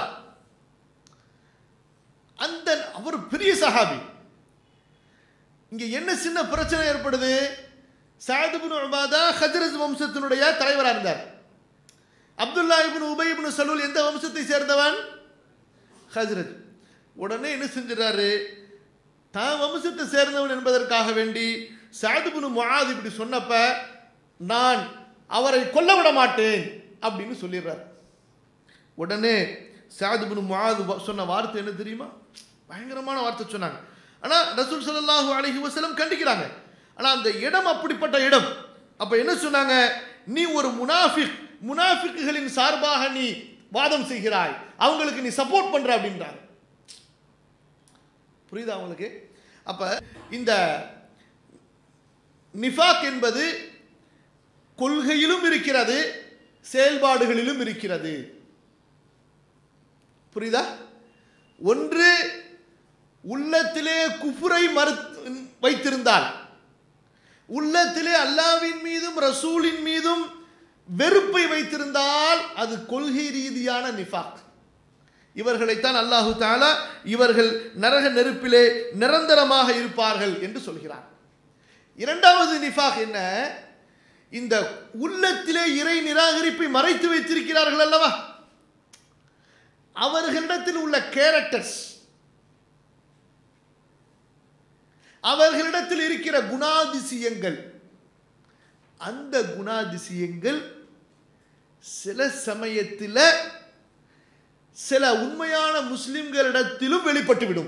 அந்த அவர் பெரிய சஹாபி இங்க என்ன சின்ன பிரச்சனை ஏற்படுது சாது பின் உபாதா ஹஜ்ரஜ் வம்சத்தினுடைய தலைவராக இருந்தார் அப்துல்லா இப்னு உபை இப்னு சலூல் எந்த வம்சத்தை சேர்ந்தவன் ஹஜ்ரஜ் உடனே என்ன செஞ்சிடறாரு தான் வம்சத்தை சேர்ந்தவன் என்பதற்காக வேண்டி சாதுபுனு முஆத் இப்படி சொன்னப்ப நான் அவரை கொல்ல விட மாட்டேன் அப்படின்னு சொல்லிடுறார் உடனே சாதுபுனு முஆத் வ- சொன்ன வார்த்தை என்ன தெரியுமா பயங்கரமான வார்த்தை சொன்னாங்க ஆனா ரசூல் ஸல்லல்லாஹு அலைஹி வஸல்லம் கண்டிக்கிறாங்க ஆனா அந்த இடம் அப்படிப்பட்ட இடம் அப்ப என்ன சொன்னாங்க நீ ஒரு முனாஃபிக் முனாஃபிக்குகளின் சார்பாக நீ வாதம் செய்கிறாய் அவங்களுக்கு நீ சப்போர்ட் பண்ற அப்படின்றாங்க புரியுதா உங்களுக்கு அப்ப இந்த நிஃபாக் என்பது கொள்கையிலும் இருக்கிறது செயல்பாடுகளிலும் இருக்கிறது புரியுதா ஒன்று உள்ளத்திலே குஃபுரை மறு வைத்திருந்தால் உள்ளத்திலே அல்லாவின் மீதும் ரசூலின் மீதும் வெறுப்பை வைத்திருந்தால் அது கொள்கை ரீதியான நிஃபாக் இவர்களைத்தான் அல்லாஹு தாலா இவர்கள் நரக நெருப்பிலே நிரந்தரமாக இருப்பார்கள் என்று சொல்கிறார் இரண்டாவது நிஃபாக் என்ன இந்த உள்ளத்திலே இறை நிராகரிப்பை மறைத்து வைத்திருக்கிறார்கள் அல்லவா அவர்களிடத்தில் உள்ள கேரக்டர்ஸ் அவர்களிடத்தில் இருக்கிற குணாதிசயங்கள் அந்த குணாதிசயங்கள் சில சமயத்தில் சில உண்மையான முஸ்லிம்களிடத்திலும் வெளிப்பட்டுவிடும்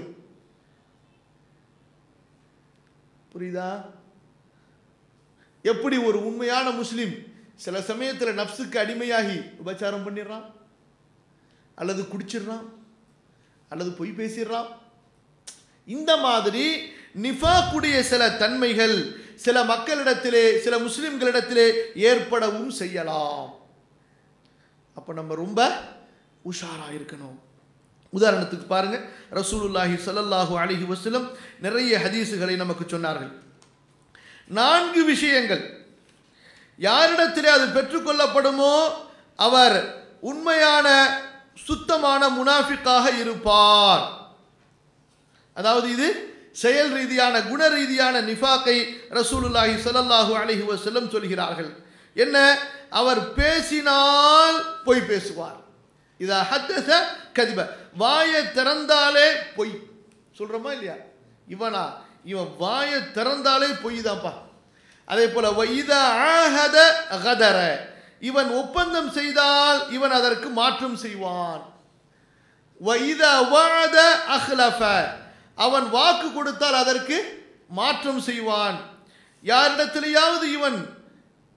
புரியுதா எப்படி ஒரு உண்மையான முஸ்லிம் சில சமயத்தில் நப்சுக்கு அடிமையாகி உபச்சாரம் பண்ணிடுறான் அல்லது குடிச்சிடுறான் அல்லது பொய் பேசிடுறான் இந்த மாதிரி நிஃபாக்குடைய சில தன்மைகள் சில மக்களிடத்திலே சில முஸ்லிம்களிடத்திலே ஏற்படவும் செய்யலாம் அப்ப நம்ம ரொம்ப உஷாரா இருக்கணும் உதாரணத்துக்கு பாருங்க ரசூலுல்லாஹி ஸல்லல்லாஹு அலைஹி வஸல்லம் நிறைய ஹதீஸுகளை நமக்கு சொன்னார்கள் நான்கு விஷயங்கள் யாரிடத்திலே அது பெற்றுக்கொள்ளப்படுமோ அவர் உண்மையான சுத்தமான முனாஃபிக்காக இருப்பார் அதாவது இது செயல் ரீதியான குண ரீதியான நிஃபாக்கை ரசூலுல்லாஹி ஸல்லல்லாஹு அலைஹி வஸல்லம் சொல்கிறார்கள் என்ன அவர் பேசினால் பொய் பேசுவார் இதா ஹத்தஸ கதிப வாயை திறந்தாலே பொய் சொல்றோமா இல்லையா இவனா இவன் வாயை திறந்தாலே பொய் தான்ப்பா அதே போல வைதா ஆஹத கதர இவன் ஒப்பந்தம் செய்தால் இவன் அதற்கு மாற்றம் செய்வான் வைதா வாத அஹ்லஃப அவன் வாக்கு கொடுத்தால் அதற்கு மாற்றம் செய்வான் யாரிடத்திலேயாவது இவன்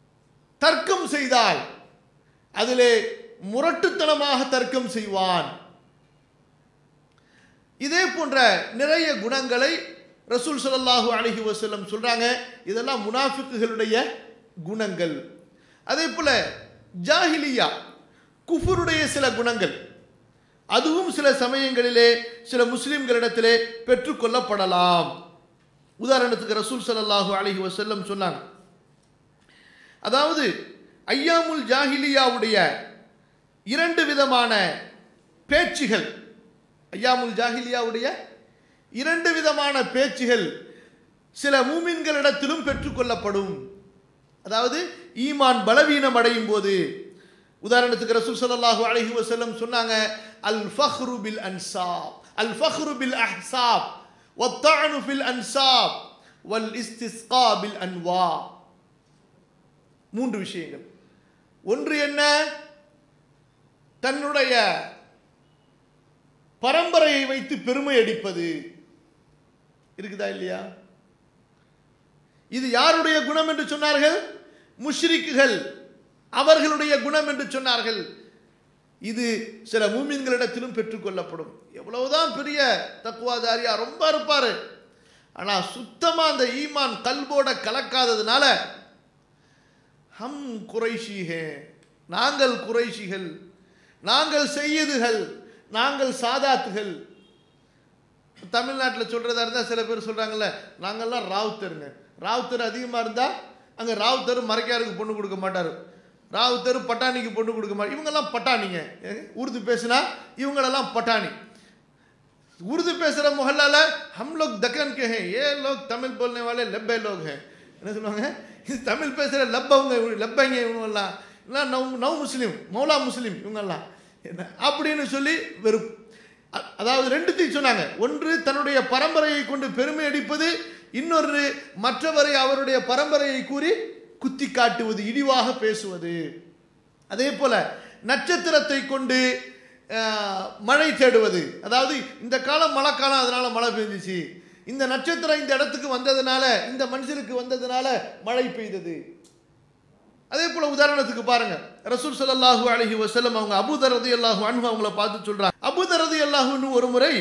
தர்க்கம் செய்தால் அதிலே முரட்டுத்தனமாக தர்க்கம் செய்வான் இதே போன்ற நிறைய குணங்களை ரசூல் ஸல்லல்லாஹு அலைஹி வஸல்லம் சொல்றாங்க இதெல்லாம் முனாஃபிக்குகளுடைய குணங்கள் அதே போல ஜாஹிலியா குஃபருடைய சில குணங்கள் அதுவும் சில சமயங்களிலே சில முஸ்லிம்களிடத்திலே பெற்றுக்கொள்ளப்படலாம் உதாரணத்துக்கு ரசூல் ஸல்லல்லாஹு அலைஹி வஸல்லம் சொன்னாங்க அதாவது ஐயாமுல் ஜாஹிலியாவுடைய இரண்டு விதமான பேச்சுகள் ஐயாமுல் ஜாஹிலியாவுடைய இரண்டு விதமான பேச்சுகள் சில மூமின்களிடத்திலும் பெற்றுக்கொள்ளப்படும் அதாவது ஈமான் பலவீனம் அடையும் போது உதாரணத்துக்கு ரசூல் ஸல்லல்லாஹு அலைஹி வஸல்லம் சொன்னாங்க அல் ஃபஹ்ரு பில் அன்சாப் அல் ஃபஹ்ரு பில் அஹ்சாப் والطعن في الأنساب والاستسقاء بالأنواع மூன்று விஷயங்கள் ஒன்று என்ன தன்னுடைய பரம்பரையை வைத்து பெருமை அடிப்பது இருக்குதா இல்லையா இது யாருடைய குணம் என்று சொன்னார்கள் முஷ்ரிக்குகள் அவர்களுடைய குணம் என்று சொன்னார்கள் இது சில மூமின்களிடத்திலும் பெற்றுக்கொள்ளப்படும் எவ்வளவுதான் பெரிய தக்குவாதாரியா ரொம்ப இருப்பாரு ஆனா சுத்தமா அந்த ஈமான் கல்போட கலக்காததுனால ஹம் குறைஷிஹே நாங்கள் குறைஷிகள் நாங்கள் செய்யதுகள் நாங்கள் சாதாத்துகள் தமிழ்நாட்டில் சொல்றதா இருந்தால் சில பேர் சொல்றாங்கல்ல நாங்கள்லாம் ராவுத்தருங்க ராவுத்தர் அதிகமாக இருந்தால் அங்கே ராவுத்தர் மறைக்காருக்கு பொண்ணு கொடுக்க மாட்டார் ராவுத்தர் பட்டாணிக்கு பொண்ணு கொடுக்க மாட்டார் இவங்கெல்லாம் பட்டாணிங்க ஏங்க, உருது பேசுனா இவங்களெல்லாம் பட்டாணி उर्दू பேசுகிற मोहल्ला हम लोग दक्कन के हैं ये लोग तमिल बोलने वाले लब्बे लोग हैं என்ன சொல்லுவாங்க இது தமிழ் பேசுகிற லப்பவங்க இவங்க லப்பைங்க இவங்கெல்லாம் இல்லை நவ் நவ் முஸ்லீம் மௌலா முஸ்லீம் இவங்கெல்லாம் என்ன அப்படின்னு சொல்லி வெறும் அ- அதாவது ரெண்டுத்தையும் சொன்னாங்க ஒன்று தன்னுடைய பரம்பரையை கொண்டு பெருமை அடிப்பது இன்னொரு மற்றவரை அவருடைய பரம்பரையை கூறி குத்தி காட்டுவது இழிவாக பேசுவது அதே போல நட்சத்திரத்தை கொண்டு அஹ், மழை தேடுவது அதாவது இந்த காலம் மழை காலம் அதனால மழை பெஞ்சிச்சு இந்த நட்சத்திரம் இந்த இடத்துக்கு வந்ததுனால இந்த மனுஷனுக்கு வந்ததுனால மழை பெய்தது அதே போல உதாரணத்துக்கு பாருங்க ரசூல் ஸல்லல்லாஹு அலைஹி வஸல்லம் அவங்க அபூதர் ரலியல்லாஹு அன்ஹு அவங்கள பார்த்து சொல்றாங்க அபூதர் ரலியல்லாஹுன்னு ஒரு முறை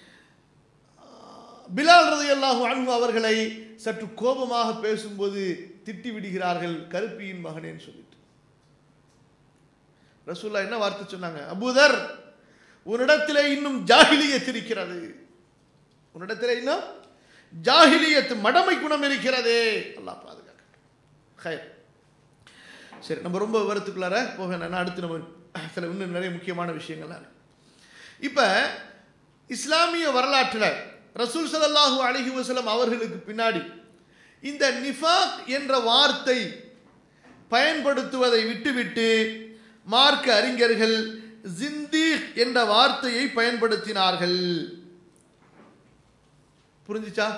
பிலால் ரலியல்லாஹு அன்ஹு அவர்களை சற்று கோபமாக பேசும்போது திட்டி விடுகிறார்கள் கருப்பியின் மகனேன்னு சொல்லிட்டு ரசூல்லா என்ன வார்த்தை சொன்னாங்க அபூதர் உன்னிடத்திலே இன்னும் ஜாஹிலியத் இருக்கிறது உன்னிடத்திலே இன்னும் ஜாஹிலியத் மடமை குணம் இருக்கிறதே அல்லாஹ் பாதுகாக்க ஹயர் சரி நம்ம ரொம்ப விவரத்துக்குள்ளார போக வேணாம் அடுத்து நம்ம சில இன்னும் நிறைய முக்கியமான விஷயங்கள்லாம் இருக்கு. இப்ப இஸ்லாமிய வரலாற்றில் ரசூல் ஸல்லல்லாஹு அலைஹி வஸல்லம் அவர்களுக்கு பின்னாடி இந்த நிஃபாக் என்ற வார்த்தை பயன்படுத்துவதை விட்டுவிட்டு மார்க்க அறிஞர்கள் ஜிந்தீக் என்ற வார்த்தையை பயன்படுத்தினார்கள் புரிஞ்சுச்சா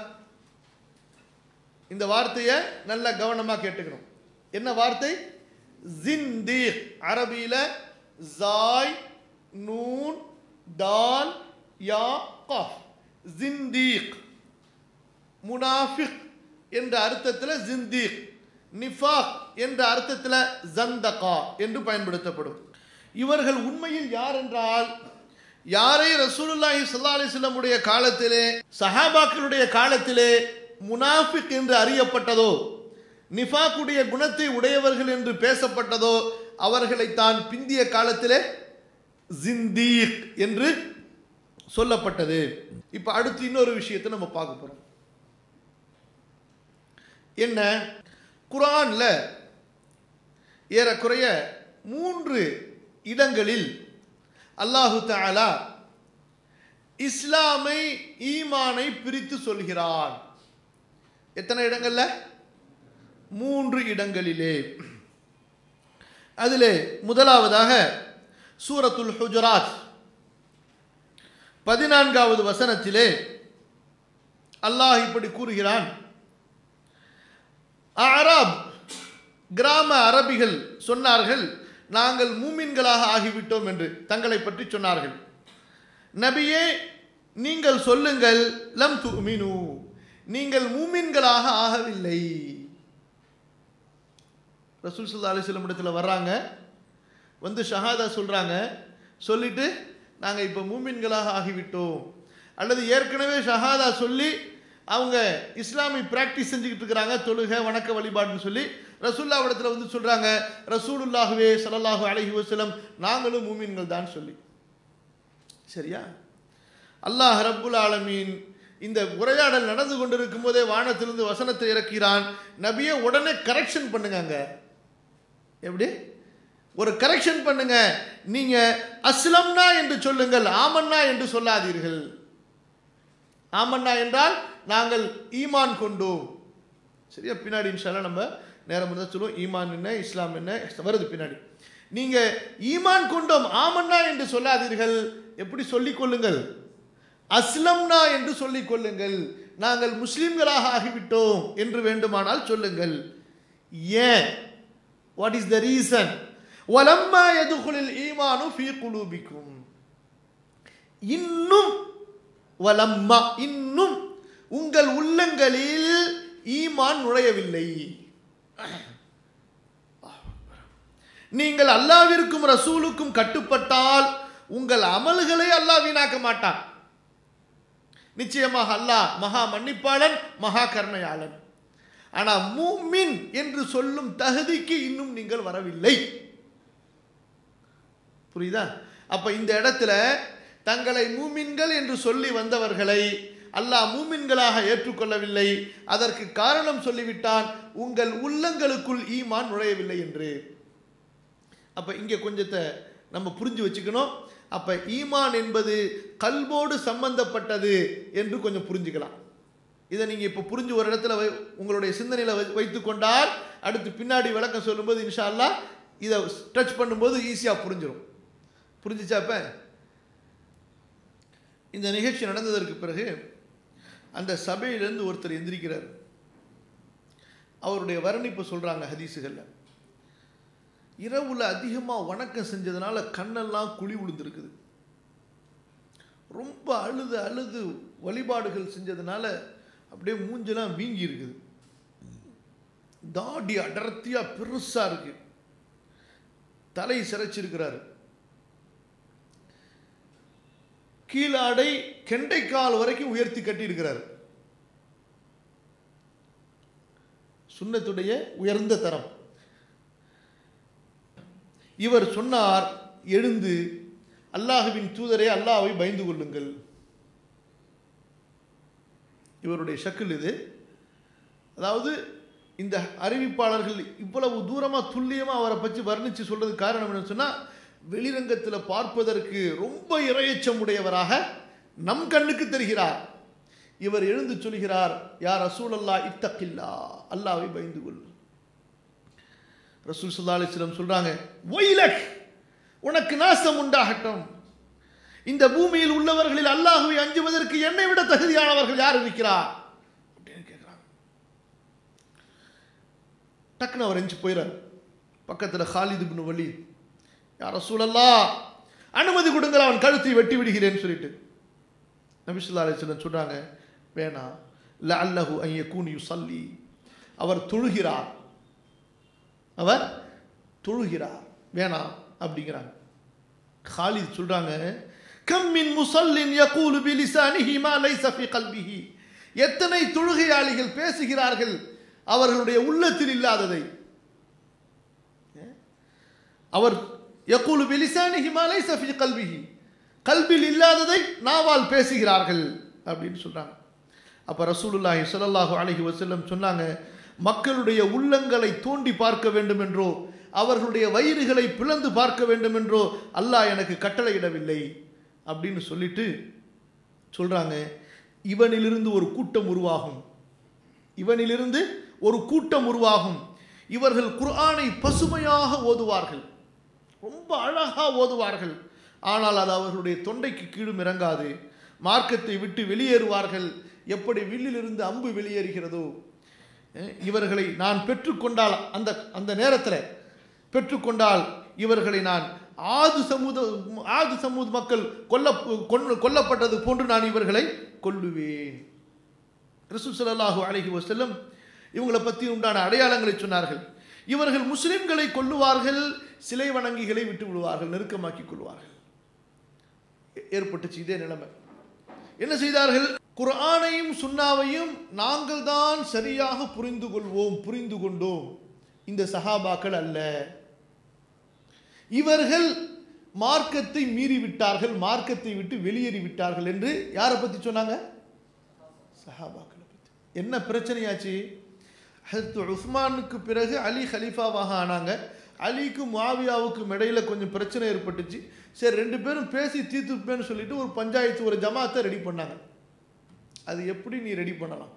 இந்த வார்த்தையை நல்ல கவனமா கேட்டுக்கணும் என்ன வார்த்தை ஜிந்தீக் அரபியில ஜாய் நூன் தால் யா கஃப் ஜிந்தீக் முனாஃபிக் என்ற அர்த்தத்தில் ஜிந்தீக் நிஃபாக் என்ற அர்த்தத்தில் ஜந்தகா என்று பயன்படுத்தப்படும் இவர்கள் உண்மையில் யார் என்றால் யாரை ரசூலுல்லாஹி ஸல்லல்லாஹு அலைஹி வஸல்லம் உடைய காலத்திலே சஹாபாக்களுடைய காலத்திலே முனாஃபிக் என்று அறியப்பட்டதோ நிஃபாக்குடைய குணத்தை உடையவர்கள் என்று பேசப்பட்டதோ அவர்களைத்தான் பிந்திய காலத்திலே ஜிந்தீக் என்று சொல்லப்பட்டது இப்ப அடுத்து இன்னொரு விஷயத்தை நம்ம பார்க்க போறோம் என்ன குரான்ல ஏறக்குறைய மூன்று இடங்களில் அல்லாஹு தஆலா இஸ்லாமை ஈமானை பிரித்து சொல்கிறான் எத்தனை இடங்கள்ல மூன்று இடங்களிலே அதிலே முதலாவதாக சூரத்துல் ஹுஜராத் பதினான்காவது வசனத்திலே அல்லாஹ் இப்படி கூறுகிறான் அராப் கிராம அரபிகள் சொன்னார்கள் நாங்கள் மூமின்களாக ஆகிவிட்டோம் என்று தங்களை பற்றி சொன்னார்கள் நபியே நீங்கள் சொல்லுங்கள் லம் துமினு நீங்கள் மூமின்களாக ஆகவில்லை ரசூல் சல்லா அலிஸ்லம் இடத்துல வர்றாங்க வந்து ஷஹாதா சொல்றாங்க சொல்லிட்டு நாங்கள் இப்போ மூமின்களாக ஆகிவிட்டோம் அல்லது ஏற்கனவே ஷஹாதா சொல்லி அவங்க இஸ்லாமை பிராக்டிஸ் செஞ்சுக்கிட்டு இருக்கிறாங்க தொழுகை வணக்க வழிபாடுன்னு சொல்லி ரசூல்லாவிடத்தில் வந்து சொல்றாங்க ரசூலுல்லாஹுவே ஸல்லல்லாஹு அலைஹி வஸல்லம் நாங்களும் மூமின்கள் தான் சொல்லி சரியா அல்லாஹ் ரப்புல் ஆலமீன் இந்த உரையாடல் நடந்து கொண்டிருக்கும் போதே வானத்திலிருந்து வசனத்தை இறக்கிறான் நபியை உடனே கரெக்ஷன் பண்ணுங்க எப்படி ஒரு கரெக்ஷன் பண்ணுங்க நீங்க அஸ்லம்னா என்று சொல்லுங்கள் ஆமன்னா என்று சொல்லாதீர்கள் ஆமன்னா என்றால் நாங்கள் ஈமான் கொண்டோம் சரியா பின்னாடி இன்ஷால்லா நம்ம நேரம் இருந்தால் சொல்லுவோம் ஈமான் என்ன இஸ்லாம் என்ன வருது பின்னாடி நீங்க ஈமான் கொண்டோம் ஆமன்னா என்று சொல்லாதீர்கள் எப்படி சொல்லிக் கொள்ளுங்கள் அஸ்லம்னா என்று சொல்லிக் கொள்ளுங்கள் நாங்கள் முஸ்லிம்களாக ஆகிவிட்டோம் என்று வேண்டுமானால் சொல்லுங்கள் ஏன் வாட் இஸ் த ரீசன் வலம்மா எதுகுலில் ஈமானு ஃபீ குலூபிக்கும் இன்னும் வலம்மா இன்னும் உங்கள் உள்ளங்களில் ஈமான் நுழையவில்லை நீங்கள் அல்லாவிற்கும் ரசூலுக்கும் கட்டுப்பட்டால் உங்கள் அமல்களை அல்லாஹ் வீணாக்க மாட்டான் நிச்சயமாக அல்லாஹ் மகா மன்னிப்பாளன் மகா கருணையாளன் ஆனா மூமின் என்று சொல்லும் தகுதிக்கு இன்னும் நீங்கள் வரவில்லை புரியுதா அப்ப இந்த இடத்துல தங்களை மூமின்கள் என்று சொல்லி வந்தவர்களை அல்லாஹ் மூமின்களாக ஏற்றுக்கொள்ளவில்லை அதற்கு காரணம் சொல்லிவிட்டான் உங்கள் உள்ளங்களுக்குள் ஈமான் நுழையவில்லை என்று அப்ப இங்க கொஞ்சத்தை நம்ம புரிஞ்சு வச்சுக்கணும் அப்ப ஈமான் என்பது கல்வோடு சம்பந்தப்பட்டது என்று கொஞ்சம் புரிஞ்சுக்கலாம் இதை நீங்க இப்ப புரிஞ்சு ஒரு இடத்துல வை- உங்களுடைய சிந்தனையில வை- வைத்துக் கொண்டால் அடுத்து பின்னாடி விளக்கம் சொல்லும்போது இன்ஷா அல்லாஹ் இதை டச் பண்ணும்போது ஈஸியா புரிஞ்சிடும் புரிஞ்சுச்சா இப்ப இந்த நிகழ்ச்சி நடந்ததற்கு பிறகு அந்த சபையிலிருந்து ஒருத்தர் எந்திரிக்கிறார் அவருடைய வர்ணிப்பு சொல்றாங்க ஹதீஸுகள்ல இரவுல அதிகமா வணக்கம் செஞ்சதுனால கண்ணெல்லாம் குழி விழுந்திருக்குது ரொம்ப அழுது அழுது வழிபாடுகள் செஞ்சதுனால அப்படியே மூஞ்செல்லாம் வீங்கி இருக்குது தாடி அடர்த்தியா பெருசா இருக்கு தலை சிரைச்சிருக்கிறாரு கீழாடை கெண்டைக்கால் வரைக்கும் உயர்த்தி கட்டி இருக்கிறார் சுன்னத்துடைய உயர்ந்த தரம் இவர் சொன்னார் எழுந்து அல்லாஹுவின் தூதரே அல்லாஹ்வை பயந்து கொள்ளுங்கள் இவருடைய ஷக்கில் இது அதாவது இந்த அறிவிப்பாளர்கள் இவ்வளவு தூரமா துல்லியமா அவரை பற்றி வர்ணிச்சு சொல்றது காரணம் என்னன்னு சொன்னா வெளிரங்கத்தில் பார்ப்பதற்கு ரொம்ப இரையச்சம் உடையவராக நம் கண்ணுக்கு தெரிகிறார் இவர் எழுந்து சொல்கிறார் யார் ரசூல் அல்லா இத்தக்கில்லா அல்லாவை பயந்து கொள் ரசூல் சல்லா அலிஸ்லம் சொல்றாங்க ஒயிலக் உனக்கு நாசம் உண்டாகட்டும் இந்த பூமியில் உள்ளவர்களில் அல்லாஹுவை அஞ்சுவதற்கு என்னை விட தகுதியானவர்கள் யார் இருக்கிறார் அப்படின்னு கேட்கிறாங்க டக்குன்னு அவர் எஞ்சி போயிறார் பக்கத்துல ஹாலித் இப்னு வலீத் யார் ரசூலல்லா அனுமதி கொடுங்கள் அவன் கழுத்தை வெட்டி விடுகிறேன்னு சொல்லிட்டு நபிசுல்லா அலிஸ்லம் சொல்றாங்க வேணாம் லஅல்லஹு அன் யகூன் யுஸல்லி அவர் தொழுகிறார் அவர் தொழுகிறார் வேணாம் அப்படிங்கிறாங்க ஹாலித் சொல்றாங்க கம் மின் முசல்லின் யகூலு பிலிசானிஹி மா லைஸ ஃபீ கல்பிஹி எத்தனை தொழுகையாளிகள் பேசுகிறார்கள் அவர்களுடைய உள்ளத்தில் இல்லாததை அவர் யகூலு பிலிசானிஹி மா லைஸ ஃபீ கல்பிஹி கல்பில் இல்லாததை நாவால் பேசுகிறார்கள் அப்படின்னு சொல்றாங்க அப்ப ரசூலுல்லாஹி ஸல்லல்லாஹு அலைஹி வஸல்லம் சொன்னாங்க மக்களுடைய உள்ளங்களை தோண்டி பார்க்க வேண்டும் என்றோ அவர்களுடைய வயிறுகளை பிளந்து பார்க்க வேண்டும் என்றோ அல்லாஹ் எனக்கு கட்டளையிடவில்லை அப்படின்னு சொல்லிட்டு சொல்றாங்க இவனிலிருந்து ஒரு கூட்டம் உருவாகும் இவனிலிருந்து ஒரு கூட்டம் உருவாகும் இவர்கள் குர்ஆனை பசுமையாக ஓதுவார்கள் ரொம்ப அழகா ஓதுவார்கள் ஆனால் அது அவர்களுடைய தொண்டைக்கு கீழும் இறங்காது மார்க்கத்தை விட்டு வெளியேறுவார்கள் எப்படி வில்லிலிருந்து அம்பு வெளியேறுகிறதோ அஹ் இவர்களை நான் பெற்றுக்கொண்டால் அந்த அந்த நேரத்தில் பெற்றுக்கொண்டால் இவர்களை நான் ஆது சமூக ஆது சமூக மக்கள் கொல்ல கொன்னு கொல்லப்பட்டது போன்று நான் இவர்களை கொல்லுவேன் ரசூல் ஸல்லல்லாஹு அலைஹி வஸல்லம் இவங்களை பற்றி உண்டான அடையாளங்களை சொன்னார்கள் இவர்கள் முஸ்லிம்களை கொல்லுவார்கள் சிலை வணங்கிகளை விட்டு விடுவார்கள் நெருக்கமாக்கி கொள்வார்கள் ஏற்பட்டுச்சு இதே நிலைமை என்ன செய்தார்கள் குர்ஆனையும் சுன்னாவையும் நாங்கள் தான் சரியாக புரிந்து கொள்வோம் புரிந்து கொண்டோம் இந்த சஹாபாக்கள் அல்ல இவர்கள் மார்க்கத்தை மீறி விட்டார்கள் மார்க்கத்தை விட்டு வெளியேறி விட்டார்கள் என்று யாரை பத்தி சொன்னாங்க சஹாபாக்களை பத்தி என்ன பிரச்சனையாச்சு ஹஜரத் உஸ்மானுக்கு பிறகு அலி ஹலீஃபாவாக ஆனாங்க அலிக்கும் முஆவியாவுக்கும் இடையில கொஞ்சம் பிரச்சனை ஏற்பட்டுச்சு சரி ரெண்டு பேரும் பேசி தீர்த்துப்பேன்னு சொல்லிட்டு ஒரு பஞ்சாயத்து ஒரு ஜமாத்தை ரெடி பண்ணாங்க அது எப்படி நீ ரெடி பண்ணலாம்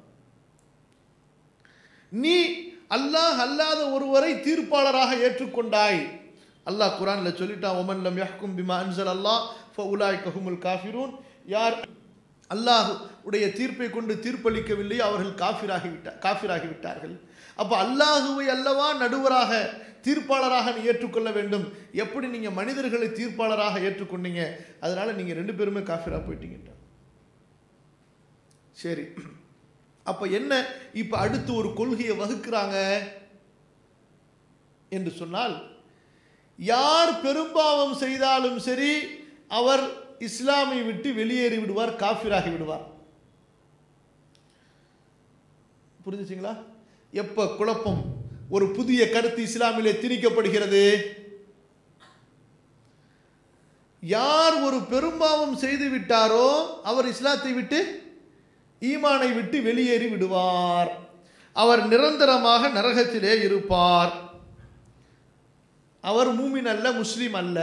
நீ அல்லாஹ் அல்லாத ஒருவரை தீர்ப்பாளராக ஏற்றுக்கொண்டாய் அல்லாஹ் குரான்ல சொல்லிட்டான் ஒமன் லம் யஹ்கும் பிமா அன்சல் அல்லாஹ் ஃபஉலாய் கஹுமுல் காஃபிரூன் யார் அல்லாஹ் உடைய தீர்ப்பை கொண்டு தீர்ப்பளிக்கவில்லை அவர்கள் காஃபிராகி விட்டார் காஃபிராகி விட்டார்கள் அப்போ அல்லாஹுவை அல்லவா நடுவராக தீர்ப்பாளராக நீ ஏற்றுக்கொள்ள வேண்டும் எப்படி நீங்க மனிதர்களை தீர்ப்பாளராக ஏற்றுக்கொண்டீங்க அதனால நீங்க ரெண்டு பேருமே காஃபிரா போயிட்டீங்க சரி அப்ப என்ன இப்ப அடுத்து ஒரு கொள்கையை வகுக்கிறாங்க என்று சொன்னால் யார் பெரும்பாவம் செய்தாலும் சரி அவர் இஸ்லாமை விட்டு வெளியேறி விடுவார் காஃபிராகி விடுவார் புரிஞ்சுச்சிங்களா எப்ப குழப்பம் ஒரு புதிய கருத்து இஸ்லாமிலே திணிக்கப்படுகிறது யார் ஒரு பெரும்பாவம் செய்து விட்டாரோ அவர் இஸ்லாத்தை விட்டு ஈமானை விட்டு வெளியேறி விடுவார் அவர் நிரந்தரமாக நரகத்திலே இருப்பார் அவர் மூமின் அல்ல முஸ்லிம் அல்ல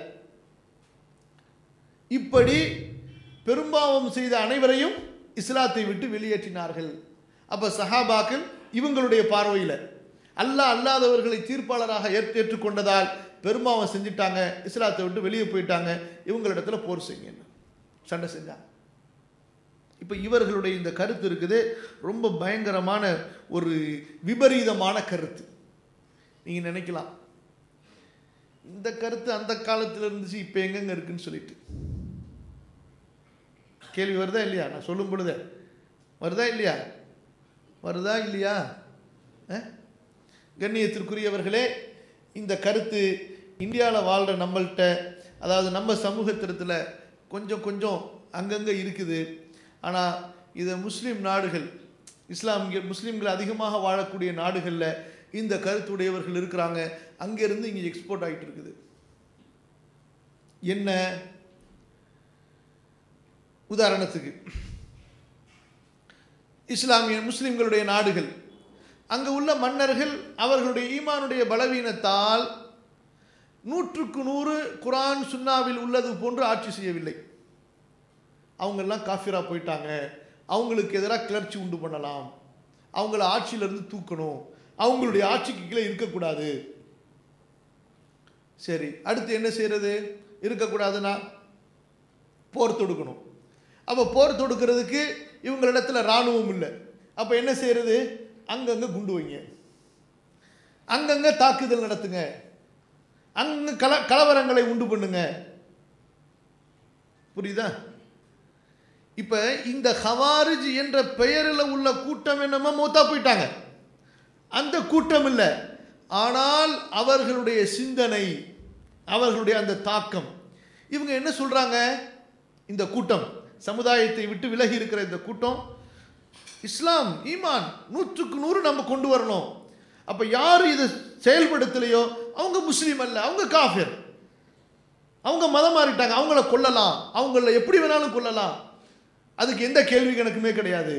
இப்படி பெரும்பாவம் செய்த அனைவரையும் இஸ்லாத்தை விட்டு வெளியேற்றினார்கள் அப்ப சஹாபாக்கள் இவங்களுடைய பார்வையில் அல்லாஹ் அல்லாதவர்களை தீர்ப்பாளராக ஏற்று ஏற்றுக்கொண்டதால் பெரும்பாவம் செஞ்சுட்டாங்க இஸ்லாத்தை விட்டு வெளியே போயிட்டாங்க இவங்களிடத்துல போர் செய்யுங்க சண்டை செஞ்சாங்க இப்போ இவர்களுடைய இந்த கருத்து இருக்குது ரொம்ப பயங்கரமான ஒரு விபரீதமான கருத்து நீங்கள் நினைக்கலாம் இந்த கருத்து அந்த காலத்தில் இருந்துச்சு இப்போ எங்கெங்க இருக்குன்னு சொல்லிட்டு கேள்வி வருதா இல்லையா நான் சொல்லும் பொழுது வருதா இல்லையா வருதா இல்லையா அஹ்? கண்ணியத்திற்குரியவர்களே இந்த கருத்து இந்தியாவில் வாழ்கிற நம்மள்கிட்ட அதாவது நம்ம சமூகத்திடத்தில் கொஞ்சம் கொஞ்சம் அங்கங்கே இருக்குது ஆனால் இதை முஸ்லீம் நாடுகள் இஸ்லாமிய முஸ்லீம்கள் அதிகமாக வாழக்கூடிய நாடுகளில் இந்த கருத்துடையவர்கள் இருக்கிறாங்க அங்கேருந்து இங்கே எக்ஸ்போர்ட் ஆகிட்டு இருக்குது என்ன உதாரணத்துக்கு இஸ்லாமிய முஸ்லிம்களுடைய நாடுகள் அங்கே உள்ள மன்னர்கள் அவர்களுடைய ஈமானுடைய பலவீனத்தால் நூற்றுக்கு நூறு குரான் சுன்னாவில் உள்ளது போன்று ஆட்சி செய்யவில்லை அவங்கெல்லாம் காஃபிரா போயிட்டாங்க அவங்களுக்கு எதிராக கிளர்ச்சி உண்டு பண்ணலாம் அவங்கள ஆட்சியிலிருந்து தூக்கணும் அவங்களுடைய ஆட்சிக்கு கீழே இருக்கக்கூடாது சரி அடுத்து என்ன செய்யறது இருக்கக்கூடாதுன்னா போர் தொடுக்கணும் அப்போ போர் தொடுக்கிறதுக்கு இவங்களிடத்துல இராணுவம் இல்லை அப்போ என்ன செய்யறது அங்கங்கே குண்டு வைங்க அங்கங்கே தாக்குதல் நடத்துங்க அங்க கல கலவரங்களை உண்டு பண்ணுங்க புரியுதா இப்ப இந்த ஹவாரிஜ் என்ற பெயரில் உள்ள கூட்டம் என்னமோ மூத்தா போயிட்டாங்க அந்த கூட்டம் இல்லை ஆனால் அவர்களுடைய சிந்தனை அவர்களுடைய அந்த தாக்கம் இவங்க என்ன சொல்றாங்க இந்த கூட்டம் சமுதாயத்தை விட்டு விலகி இருக்கிற இந்த கூட்டம் இஸ்லாம் ஈமான் நூற்றுக்கு நூறு நம்ம கொண்டு வரணும் அப்ப யார் இதை செயல்படுத்தலையோ அவங்க முஸ்லீம் அல்ல அவங்க காஃபிர் அவங்க மதம் மாறிட்டாங்க அவங்கள கொல்லலாம் அவங்கள எப்படி வேணாலும் கொல்லலாம் அதுக்கு எந்த கேள்வி கணக்குமே கிடையாது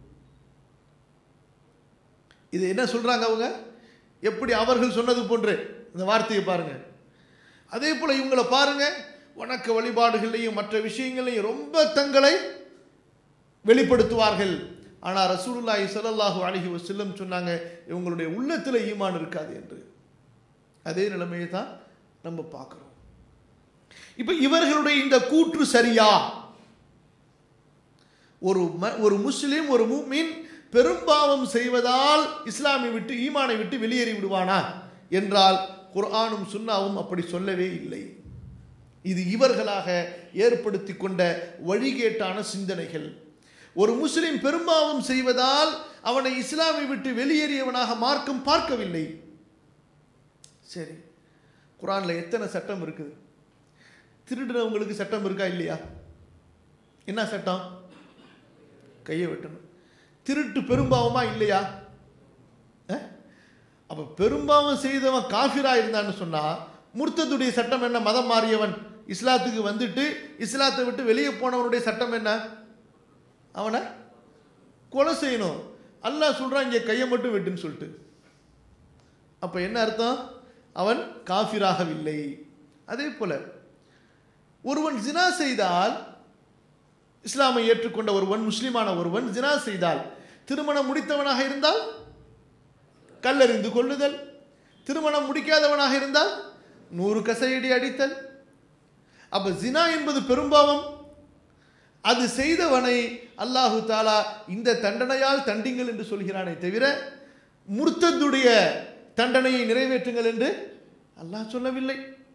இது என்ன சொல்றாங்க அவங்க எப்படி அவர்கள் சொன்னது போன்று இந்த வார்த்தையை பாருங்க அதே போல இவங்கள பாருங்க வணக்க வழிபாடுகளையும் மற்ற விஷயங்களையும் ரொம்ப தங்களை வெளிப்படுத்துவார்கள் ஆனா ரசூலுல்லாஹி ஸல்லல்லாஹு அலைஹி வஸல்லம் சொன்னாங்க இவங்களுடைய உள்ளத்துல ஈமான் இருக்காது என்று அதே நிலைமையை தான் நம்ம பார்க்கிறோம் இப்ப இவர்களுடைய இந்த கூற்று சரியா ஒரு ம- ஒரு முஸ்லிம் ஒரு முஃமின் பெரும்பாவம் செய்வதால் இஸ்லாமை விட்டு ஈமானை விட்டு வெளியேறி விடுவானா என்றால் குர்ஆனும் சுன்னாவும் அப்படி சொல்லவே இல்லை இது இவர்களாக ஏற்படுத்தி கொண்ட வழிகேட்டான சிந்தனைகள் ஒரு முஸ்லிம் பெரும்பாவம் செய்வதால் அவனை இஸ்லாமை விட்டு வெளியேறியவனாக மார்க்கம் பார்க்கவில்லை சரி குர்ஆன்ல எத்தனை சட்டம் இருக்குது திருடுறவங்களுக்கு சட்டம் இருக்கா இல்லையா என்ன சட்டம் கையை வெட்டணும் திருட்டு பெரும்பாவமா இல்லையா அஹ்? அப்ப பெரும்பாவம் செய்தவன் காஃபிரா இருந்தான்னு சொன்னா முர்த்ததுடைய சட்டம் என்ன மதம் மாறியவன் இஸ்லாத்துக்கு வந்துட்டு இஸ்லாத்தை விட்டு வெளியே போனவனுடைய சட்டம் என்ன அவனை கொலை செய்யணும் அல்லாஹ் சொல்றான் இங்கே கையை மட்டும் வெட்டுன்னு சொல்லிட்டு அப்ப என்ன அர்த்தம் அவன் காஃபிராகவில்லை அதே போல ஒருவன் ஜினா செய்தால் இஸ்லாமை ஏற்றுக்கொண்ட ஒருவன் முஸ்லிமான ஒருவன் ஜினா செய்தால் திருமணம் முடித்தவனாக இருந்தால் கல்லறிந்து கொள்ளுதல் திருமணம் முடிக்காதவனாக இருந்தால் நூறு கசையடி அடித்தல் அப்ப ஜினா என்பது பெரும்பாவம் அது செய்தவனை அல்லாஹு தாலா இந்த தண்டனையால் தண்டிங்கள் என்று சொல்கிறானே தவிர முர்த்தத்துடைய தண்டனையை நிறைவேற்றுங்கள் என்று அல்லாஹ் சொல்லவில்லை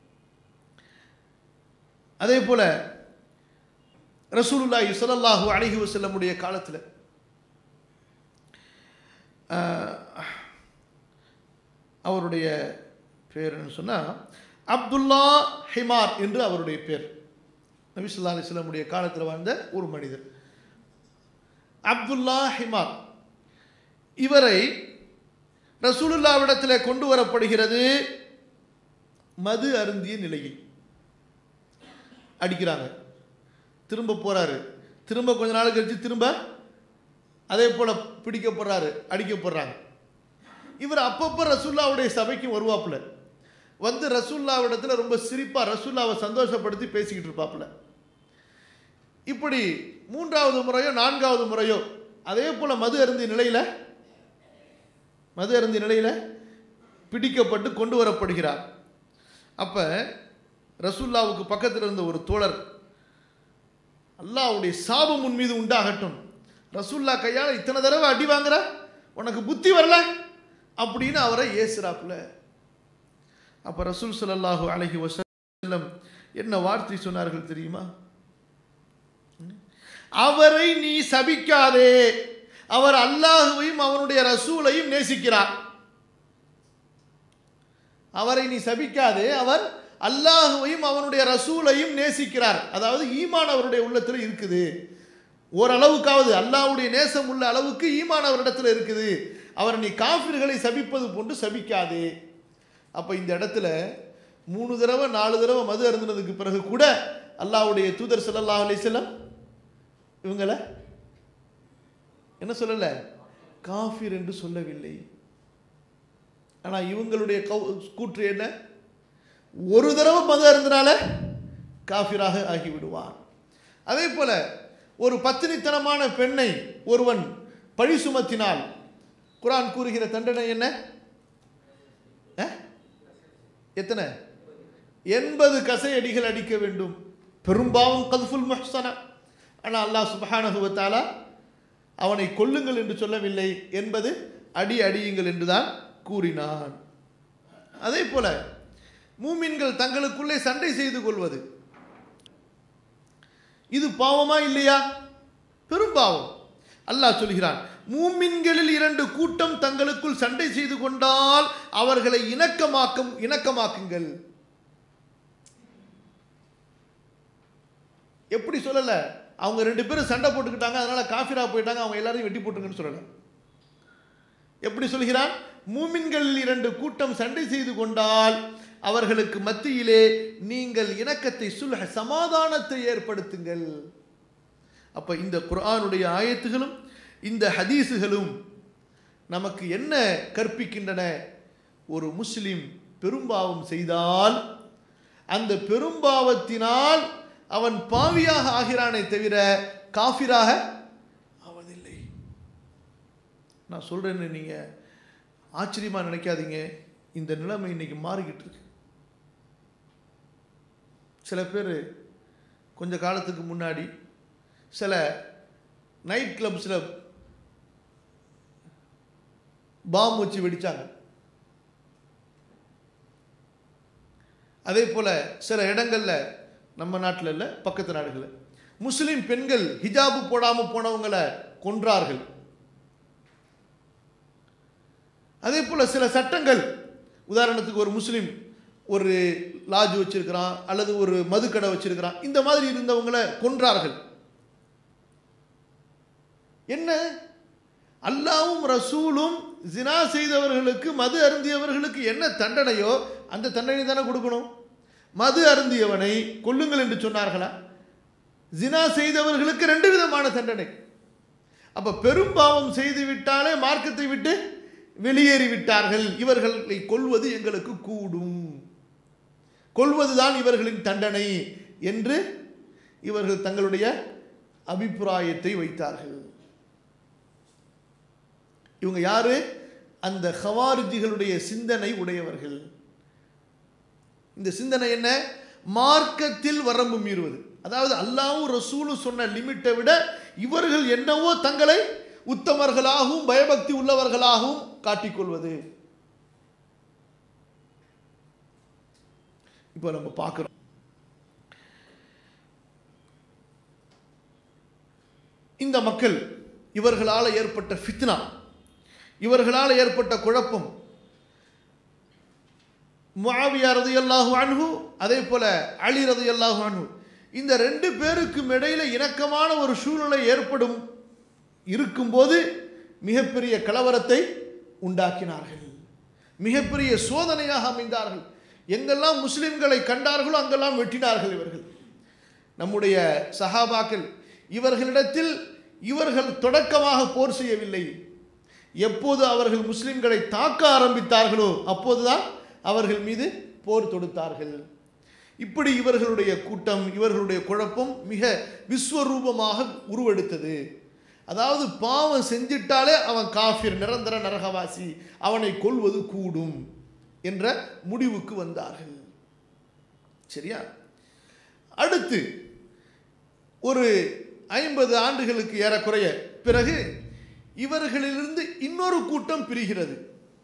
அதே போல ரசூலுல்லாஹி ஸல்லல்லாஹு அலைஹி வஸல்லமுடைய காலத்தில் அவருடைய பேர் என்ன சொன்னால் அப்துல்லா ஹிமார் என்று அவருடைய பேர் நபி ஸல்லல்லாஹு அலைஹி வஸல்லமுடைய காலத்தில் வாழ்ந்த ஒரு மனிதர் அப்துல்லா ஹிமார் இவரை ரசூலுல்லாவிடத்தில் கொண்டு வரப்படுகிறது மது அருந்திய நிலையில் அடிக்கிறாங்க திரும்ப போறாரு திரும்ப கொஞ்ச நாள் கழிச்சு திரும்ப அதே போல பிடிக்கப்படுறாரு அடிக்கப்படுறாங்க இவர் அப்பப்போ ரசூல்லாவுடைய சபைக்கு வருவாப்புல வந்து ரசூல்லாவிடத்தில் ரொம்ப சிரிப்பா ரசூல்லாவை சந்தோஷப்படுத்தி பேசிக்கிட்டு இருப்பாப்புல இப்படி மூன்றாவது முறையோ நான்காவது முறையோ அதே போல மது அருந்திய நிலையில மது அருந்திய நிலையில பிடிக்கப்பட்டு கொண்டு வரப்படுகிறார் அப்ப ரசூல்லாவுக்கு பக்கத்தில் இருந்த ஒரு தோழர் அல்லாஹ்வுடைய சாபம் உன் மீது உண்டாகட்டும் ரசூல்லா கையால் இத்தனை தடவை அடி வாங்குற உனக்கு புத்தி வரல அப்படின்னு அவரை ஏசுறாப்புல அப்ப ரசூல் ஸல்லல்லாஹு அலைஹி வஸல்லம் என்ன வார்த்தை சொன்னார்கள் தெரியுமா அவரை நீ சபிக்காதே அவர் அல்லாஹுவையும் அவனுடைய ரசூலையும் நேசிக்கிறார் அவரை நீ சபிக்காதே அவர் அல்லாஹுவையும் அவனுடைய ரசூலையும் நேசிக்கிறார் அதாவது ஈமான் அவருடைய உள்ளத்தில் இருக்குது ஓரளவுக்காவது அல்லாஹ்வுடைய நேசம் உள்ள அளவுக்கு ஈமான் அவரிடத்துல இருக்குது அவர் நீ காஃபிர்களை சபிப்பது போன்று சபிக்காதே அப்ப இந்த இடத்துல மூணு தடவை நாலு தடவை மது அருந்தினதுக்கு பிறகு கூட அல்லாஹ்வுடைய தூதர் ஸல்லல்லாஹு அலைஹி வஸல்லம் இவங்களை என்ன சொல்லல காஃபிர் என்று சொல்லவில்லை ஆனா இவங்களுடைய கவு- கூற்று என்ன ஒரு தடவை மது அருந்தினால காஃபிராக ஆகிவிடுவான் அதே போல ஒரு பத்தினித்தனமான பெண்ணை ஒருவன் பழி சுமத்தினால் குர்ஆன் கூறுகிற தண்டனை என்ன அஹ்? எத்தனை எண்பது கசையடிகள் அடிக்க வேண்டும் பெரும்பாவம் கதுஃபுல் முஹ்சனா ஆனால் அல்லாஹ் சுப்ஹானஹு வ தஆலா அவனை கொல்லுங்கள் என்று சொல்லவில்லை என்பது அடி அடியுங்கள் என்றுதான் கூறினான் அதே போல மூமின்கள் தங்களுக்குள்ளே சண்டை செய்து கொள்வது இது பாவமா இல்லையா பெரும் பாவம் அல்லாஹ் சொல்கிறான் மூமின்களில் இரண்டு கூட்டம் தங்களுக்குள் சண்டை செய்து கொண்டால் அவர்களை இணக்கமாக்கும் இணக்கமாக்குங்கள் எப்படி சொல்லல அவங்க ரெண்டு பேரும் சண்டை போட்டுக்கிட்டாங்க அதனால காஃபிரா போயிட்டாங்க அவங்க எல்லாரையும் வெட்டி போட்டுங்கன்னு சொல்லல எப்படி சொல்கிறான் மூமின்களில் இரண்டு கூட்டம் சண்டை செய்து கொண்டால் அவர்களுக்கு மத்தியிலே நீங்கள் இணக்கத்தை சுல்ஹ சமாதானத்தை ஏற்படுத்துங்கள் அப்ப இந்த குர்ஆனுடைய ஆயத்துகளும் இந்த ஹதீஸுகளும் நமக்கு என்ன கற்பிக்கின்றன ஒரு முஸ்லிம் பெரும்பாவம் செய்தால் அந்த பெரும்பாவத்தினால் அவன் பாவியாக ஆகிறானே தவிர காஃபிராக ஆவதில்லை நான் சொல்றேன்னு நீங்க ஆச்சரியமா நினைக்காதீங்க இந்த நிலைமை இன்னைக்கு மாறிக்கிட்டு இருக்கு சில பேர் கொஞ்ச காலத்துக்கு முன்னாடி சில நைட் கிளப்ஸில் பாம் வச்சு வெடிச்சாங்க அதே போல சில இடங்கள்ல நம்ம நாட்டில் இல்லை பக்கத்து நாடுகளில் முஸ்லிம் பெண்கள் ஹிஜாபு போடாம போனவங்களை கொன்றார்கள் அதே போல சில சட்டங்கள் உதாரணத்துக்கு ஒரு முஸ்லிம் ஒரு லாட்ஜ் வச்சிருக்கிறான் அல்லது ஒரு மதுக்கடை வச்சிருக்கிறான் இந்த மாதிரி இருந்தவங்களை கொன்றார்கள் என்ன அல்லாவும் ரசூலும் ஜினா செய்தவர்களுக்கு மது அருந்தியவர்களுக்கு என்ன தண்டனையோ அந்த தண்டனை தானே கொடுக்கணும் மது அருந்தியவனை கொல்லுங்கள் என்று சொன்னார்களா ஜினா செய்தவர்களுக்கு ரெண்டு விதமான தண்டனை அப்ப பெரும் பாவம் செய்து விட்டாலே மார்க்கத்தை விட்டு வெளியேறி விட்டார்கள் இவர்களை கொல்வது எங்களுக்கு கூடும் கொல்வதுதான் இவர்களின் தண்டனை என்று இவர்கள் தங்களுடைய அபிப்பிராயத்தை வைத்தார்கள் இவங்க யாரு அந்த ஹவாரிஜிகளுடைய சிந்தனை உடையவர்கள் இந்த சிந்தனை என்ன மார்க்கத்தில் வரம்பு மீறுவது அதாவது அல்லாவும் ரசூலும் சொன்ன லிமிட்டை விட இவர்கள் என்னவோ தங்களை உத்தமர்களாகவும் பயபக்தி உள்ளவர்களாகவும் காட்டிக்கொள்வது இப்போ நம்ம பார்க்கிறோம் இந்த மக்கள் இவர்களால் ஏற்பட்ட ஃபித்னா இவர்களால் ஏற்பட்ட குழப்பம் முஆவியா ரதியல்லாஹு அன்ஹு அதே போல அலி ரதியல்லாஹு அன்ஹு இந்த ரெண்டு பேருக்கும் இடையில இணக்கமான ஒரு சூழ்நிலை ஏற்படும் இருக்கும்போது மிகப்பெரிய கலவரத்தை உண்டாக்கினார்கள் மிகப்பெரிய சோதனையாக அமைந்தார்கள் எங்கெல்லாம் முஸ்லிம்களை கண்டார்களோ அங்கெல்லாம் வெட்டினார்கள் இவர்கள் நம்முடைய சஹாபாக்கள் இவர்களிடத்தில் இவர்கள் தொடக்கமாக போர் செய்யவில்லை எப்போது அவர்கள் முஸ்லிம்களை தாக்க ஆரம்பித்தார்களோ அப்போதுதான் அவர்கள் மீது போர் தொடுத்தார்கள் இப்படி இவர்களுடைய கூட்டம் இவர்களுடைய குழப்பம் மிக விஸ்வரூபமாக உருவெடுத்தது அதாவது பாவம் செஞ்சிட்டாலே அவன் காஃபிர் நிரந்தர நரகவாசி அவனை கொல்வது கூடும் என்ற முடிவுக்கு வந்தார்கள் சரியா அடுத்து ஒரு ஐம்பது ஆண்டுகளுக்கு ஏறக்குறைய பிறகு இவர்களிலிருந்து இன்னொரு கூட்டம் பிரிகிறது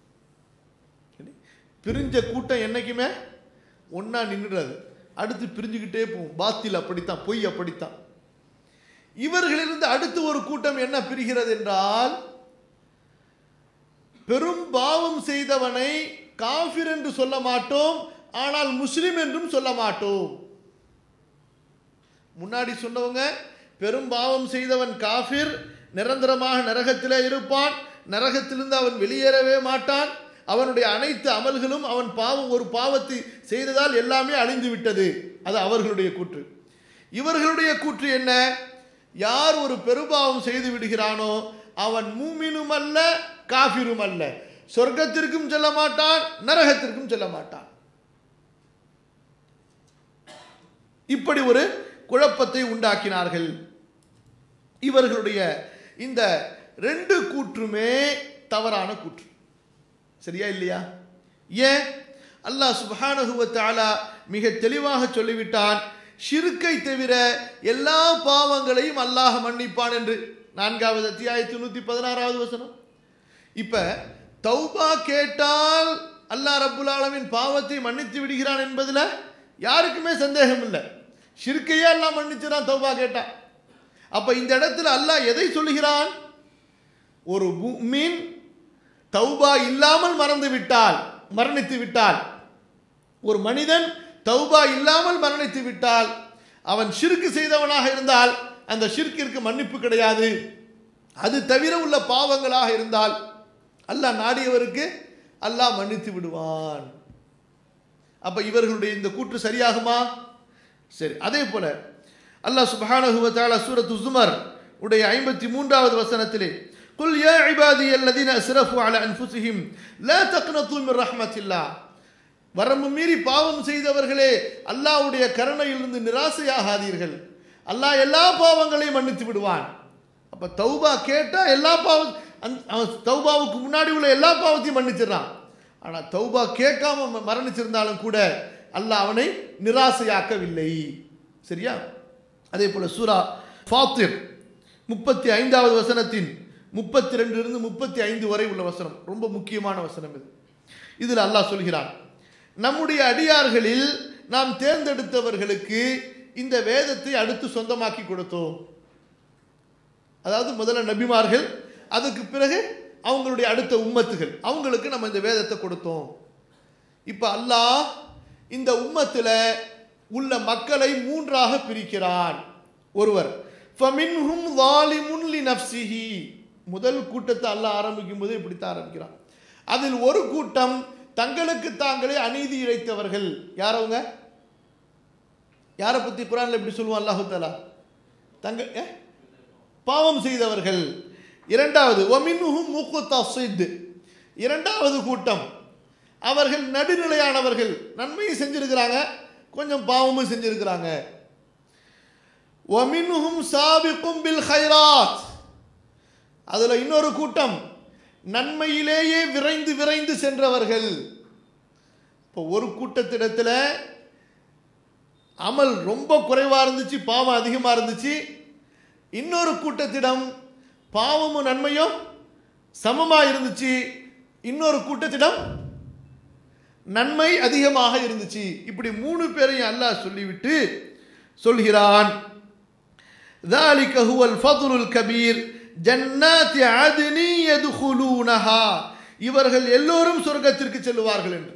பிரிஞ்ச கூட்டம் என்னைக்குமே ஒன்றா நின்றுடாது அடுத்து பிரிஞ்சுக்கிட்டே போகும் பாத்தில் அப்படித்தான் பொய் அப்படித்தான் இவர்களிலிருந்து அடுத்து ஒரு கூட்டம் என்ன பிரிகிறது என்றால் பெரும் பாவம் செய்தவனை காஃபிர் என்று சொல்ல மாட்டோம் ஆனால் முஸ்லிம் என்றும் சொல்ல மாட்டோம் முன்னாடி சொன்னவங்க பெரும் பாவம் செய்தவன் காஃபிர் நிரந்தரமாக நரகத்திலே இருப்பான் நரகத்திலிருந்து அவன் வெளியேறவே மாட்டான் அவனுடைய அனைத்து அமல்களும் அவன் பாவம் ஒரு பாவத்தை செய்ததால் எல்லாமே அழிந்து விட்டது அது அவர்களுடைய கூற்று இவர்களுடைய கூற்று என்ன யார் ஒரு பெருபாவம் செய்து விடுகிறானோ அவன் மூமினும் அல்ல காஃபிரும் அல்ல சொர்க்கத்திற்கும் செல்ல மாட்டான் நரகத்திற்கும் செல்ல மாட்டான் இப்படி ஒரு குழப்பத்தை உண்டாக்கினார்கள் இவர்களுடைய இந்த ரெண்டு கூற்றுமே தவறான கூற்று சரியா இல்லையா ஏன் அல்லாஹ் சுப்ஹானஹு வ தஆலா மிக தெளிவாக சொல்லிவிட்டான் ஷிர்க்கை தவிர எல்லா பாவங்களையும் அல்லாஹ் மன்னிப்பான் என்று நான்காவது அத்தியாயத்து நூற்றி பதினாறாவது வசனம் இப்ப தௌபா கேட்டால் அல்லாஹ் ரப்புல் ஆலமின் பாவத்தை மன்னித்து விடுகிறான் என்பதுல யாருக்குமே சந்தேகம் இல்லை ஷிர்க்கையே எல்லாம் மன்னிச்சுதான் தௌபா கேட்டான் அப்ப இந்த இடத்துல அல்லாஹ் எதை சொல்லுகிறான் ஒரு மீன் தௌபா இல்லாமல் மறந்து விட்டால் மரணித்து விட்டால் ஒரு மனிதன் தௌபா இல்லாமல் மரணித்து விட்டால் அவன் ஷிர்க்கு செய்தவனாக இருந்தால் அந்த ஷிர்க்கிற்கு மன்னிப்பு கிடையாது அது தவிர உள்ள பாவங்களாக இருந்தால் அல்லாஹ் நாடியவருக்கு அல்லாஹ் மன்னித்து விடுவான் அப்ப இவர்களுடைய இந்த கூற்று சரியாகுமா சரி அதே போல அல்லாஹ் சுப்ஹானஹு வ தஆலா சூரத்து ஜுமர் உடைய ஐம்பத்தி மூன்றாவது வசனத்திலே قل يا عبادي الذين اسرفوا على انفسهم لا تقنطوا من رحمه الله வரம்பு மீறி பாவம் செய்தவர்களே அல்லாஹ்வுடைய கருணையிலிருந்து நிராசையாகாதீர்கள் அல்லாஹ் எல்லா பாவங்களையும் மன்னித்து விடுவான் அப்ப தௌபா கேட்டா எல்லா பாவம் அந்த- அவன் தௌபாவுக்கு முன்னாடி உள்ள எல்லா பாவத்தையும் மன்னிச்சிடறான் ஆனா தௌபா கேட்காம ம- மரணிச்சிருந்தாலும் கூட அல்லாஹ் அவனை நிராசையாக்கவில்லை சரியா அதே போல சூரா ஃபாத்திர் முப்பத்தி ஐந்தாவது வசனத்தின் முப்பத்தி ரெண்டிலிருந்து முப்பத்தி ஐந்து வரை உள்ள வசனம் ரொம்ப முக்கியமான வசனம் இது இதில் அல்லாஹ் சொல்கிறான் நம்முடைய அடியார்களில் நாம் தேர்ந்தெடுத்தவர்களுக்கு இந்த வேதத்தை அடுத்து சொந்தமாக்கி கொடுத்தோம் அதாவது முதல்ல நபிமார்கள் அதுக்கு பிறகு அவங்களுடைய அடுத்த உம்மத்துகள் அவங்களுக்கு நம்ம இந்த வேதத்தை கொடுத்தோம் இப்போ அல்லாஹ் இந்த உம்மத்தில் உள்ள மக்களை மூன்றாக பிரிக்கிறான் ஒருவர் ஃபமின்ஹும் ظالمٌ لنفسه முதல் கூட்டத்தை அல்லாஹ் ஆரம்பிக்கும் போது இப்படித்தான் ஆரம்பிக்கிறான் அதில் ஒரு கூட்டம் தங்களுக்கு தாங்களே அநீதி இழைத்தவர்கள் யார் அவங்க யாரை பத்தி குரான்ல இப்படி சொல்லுவான் அல்லாஹு தாலா தங்க ஏ? பாவம் செய்தவர்கள் இரண்டாவது ஒமின்ஹும் முக்குத்தசித் இரண்டாவது கூட்டம் அவர்கள் நடுநிலையானவர்கள் நன்மையும் செஞ்சிருக்கிறாங்க கொஞ்சம் பாவமும் செஞ்சிருக்கிறாங்க ஒமின்ஹும் சாபிக்கும் பில் ஹைராத் அதுல இன்னொரு கூட்டம் நன்மையிலேயே விரைந்து விரைந்து சென்றவர்கள் இப்போ ஒரு கூட்டத்திடத்தில் அமல் ரொம்ப குறைவாக இருந்துச்சு பாவம் அதிகமாக இருந்துச்சு இன்னொரு கூட்டத்திடம் பாவமும் நன்மையும் சமமாக இருந்துச்சு இன்னொரு கூட்டத்திடம் நன்மை அதிகமாக இருந்துச்சு இப்படி மூணு பேரையும் அல்லாஹ் சொல்லிவிட்டு சொல்கிறான் ذلك هو الفضل الكبير جنات عدن يدخلونها இவர்கள் எல்லோரும் சொர்க்கத்திற்கு செல்வார்கள் என்று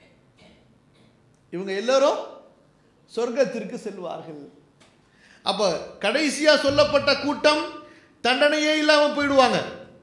இவங்க எல்லோரும் சொர்க்கத்திற்கு செல்வார்கள் அப்ப கடைசியா சொல்லப்பட்ட கூட்டம் தண்டனையே இல்லாம போயிடுவாங்க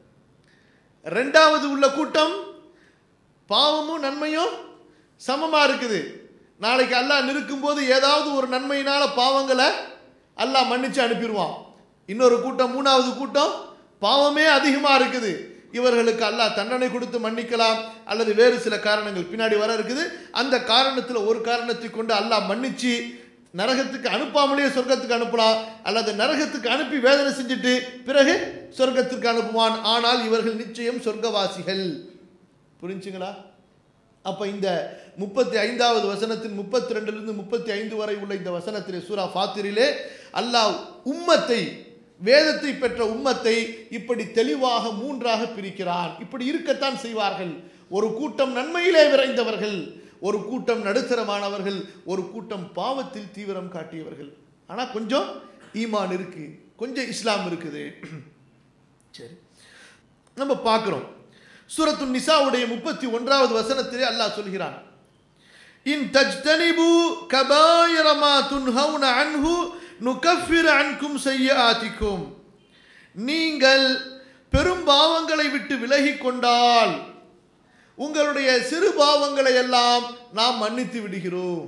ரெண்டாவது உள்ள கூட்டம் பாவமும் நன்மையும் சமமா இருக்குது நாளைக்கு அல்லாஹ் நிற்கும் போது ஏதாவது ஒரு நன்மையினால பாவங்களை அல்லாஹ் மன்னிச்சு அனுப்பிடுவான் இன்னொரு கூட்டம் மூணாவது கூட்டம் பாவமே அதிகமா இருக்குது இவர்களுக்கு அல்லாஹ் தண்டனை கொடுத்து மன்னிக்கலாம் அல்லது வேறு சில காரணங்கள் பின்னாடி வர இருக்குது அந்த காரணத்தில் ஒரு காரணத்தை கொண்டு அல்லாஹ் மன்னிச்சு நரகத்துக்கு அனுப்பாமலேயே சொர்க்கத்துக்கு அனுப்பலாம் அல்லது நரகத்துக்கு அனுப்பி வேதனை செஞ்சுட்டு பிறகு சொர்க்கத்திற்கு அனுப்புவான் ஆனால் இவர்கள் நிச்சயம் சொர்க்கவாசிகள் புரிஞ்சுங்களா அப்ப இந்த முப்பத்தி ஐந்தாவது வசனத்தின் முப்பத்தி ரெண்டிலிருந்து முப்பத்தி ஐந்து வரை உள்ள இந்த வசனத்திலே சூரா ஃபாத்திரிலே அல்லாஹ் உம்மத்தை வேதத்தை பெற்ற உம்மத்தை இப்படி தெளிவாக மூன்றாக பிரிக்கிறான் இப்படி இருக்கத்தான் செய்வார்கள் ஒரு கூட்டம் நன்மையிலே விரைந்தவர்கள் ஒரு கூட்டம் நடுத்தரமானவர்கள் ஒரு கூட்டம் பாவத்தில் தீவிரம் காட்டியவர்கள் ஆனா கொஞ்சம் ஈமான் இருக்கு கொஞ்சம் இஸ்லாம் இருக்குது சரி நம்ம பார்க்கிறோம் சூரத்து நிசாவுடைய முப்பத்தி ஒன்றாவது வசனத்திலே அல்லாஹ் சொல்கிறான் இன் தஜ்தனிபு கபாயிர மா துன்ஹவுன அன்ஹு நுகஃபிர் அன்கும் செய்யாத்திக்கும் நீங்கள் பெரும் பாவங்களை விட்டு விலகிக் கொண்டால் உங்களுடைய சிறு பாவங்களை எல்லாம் நாம் மன்னித்து விடுகிறோம்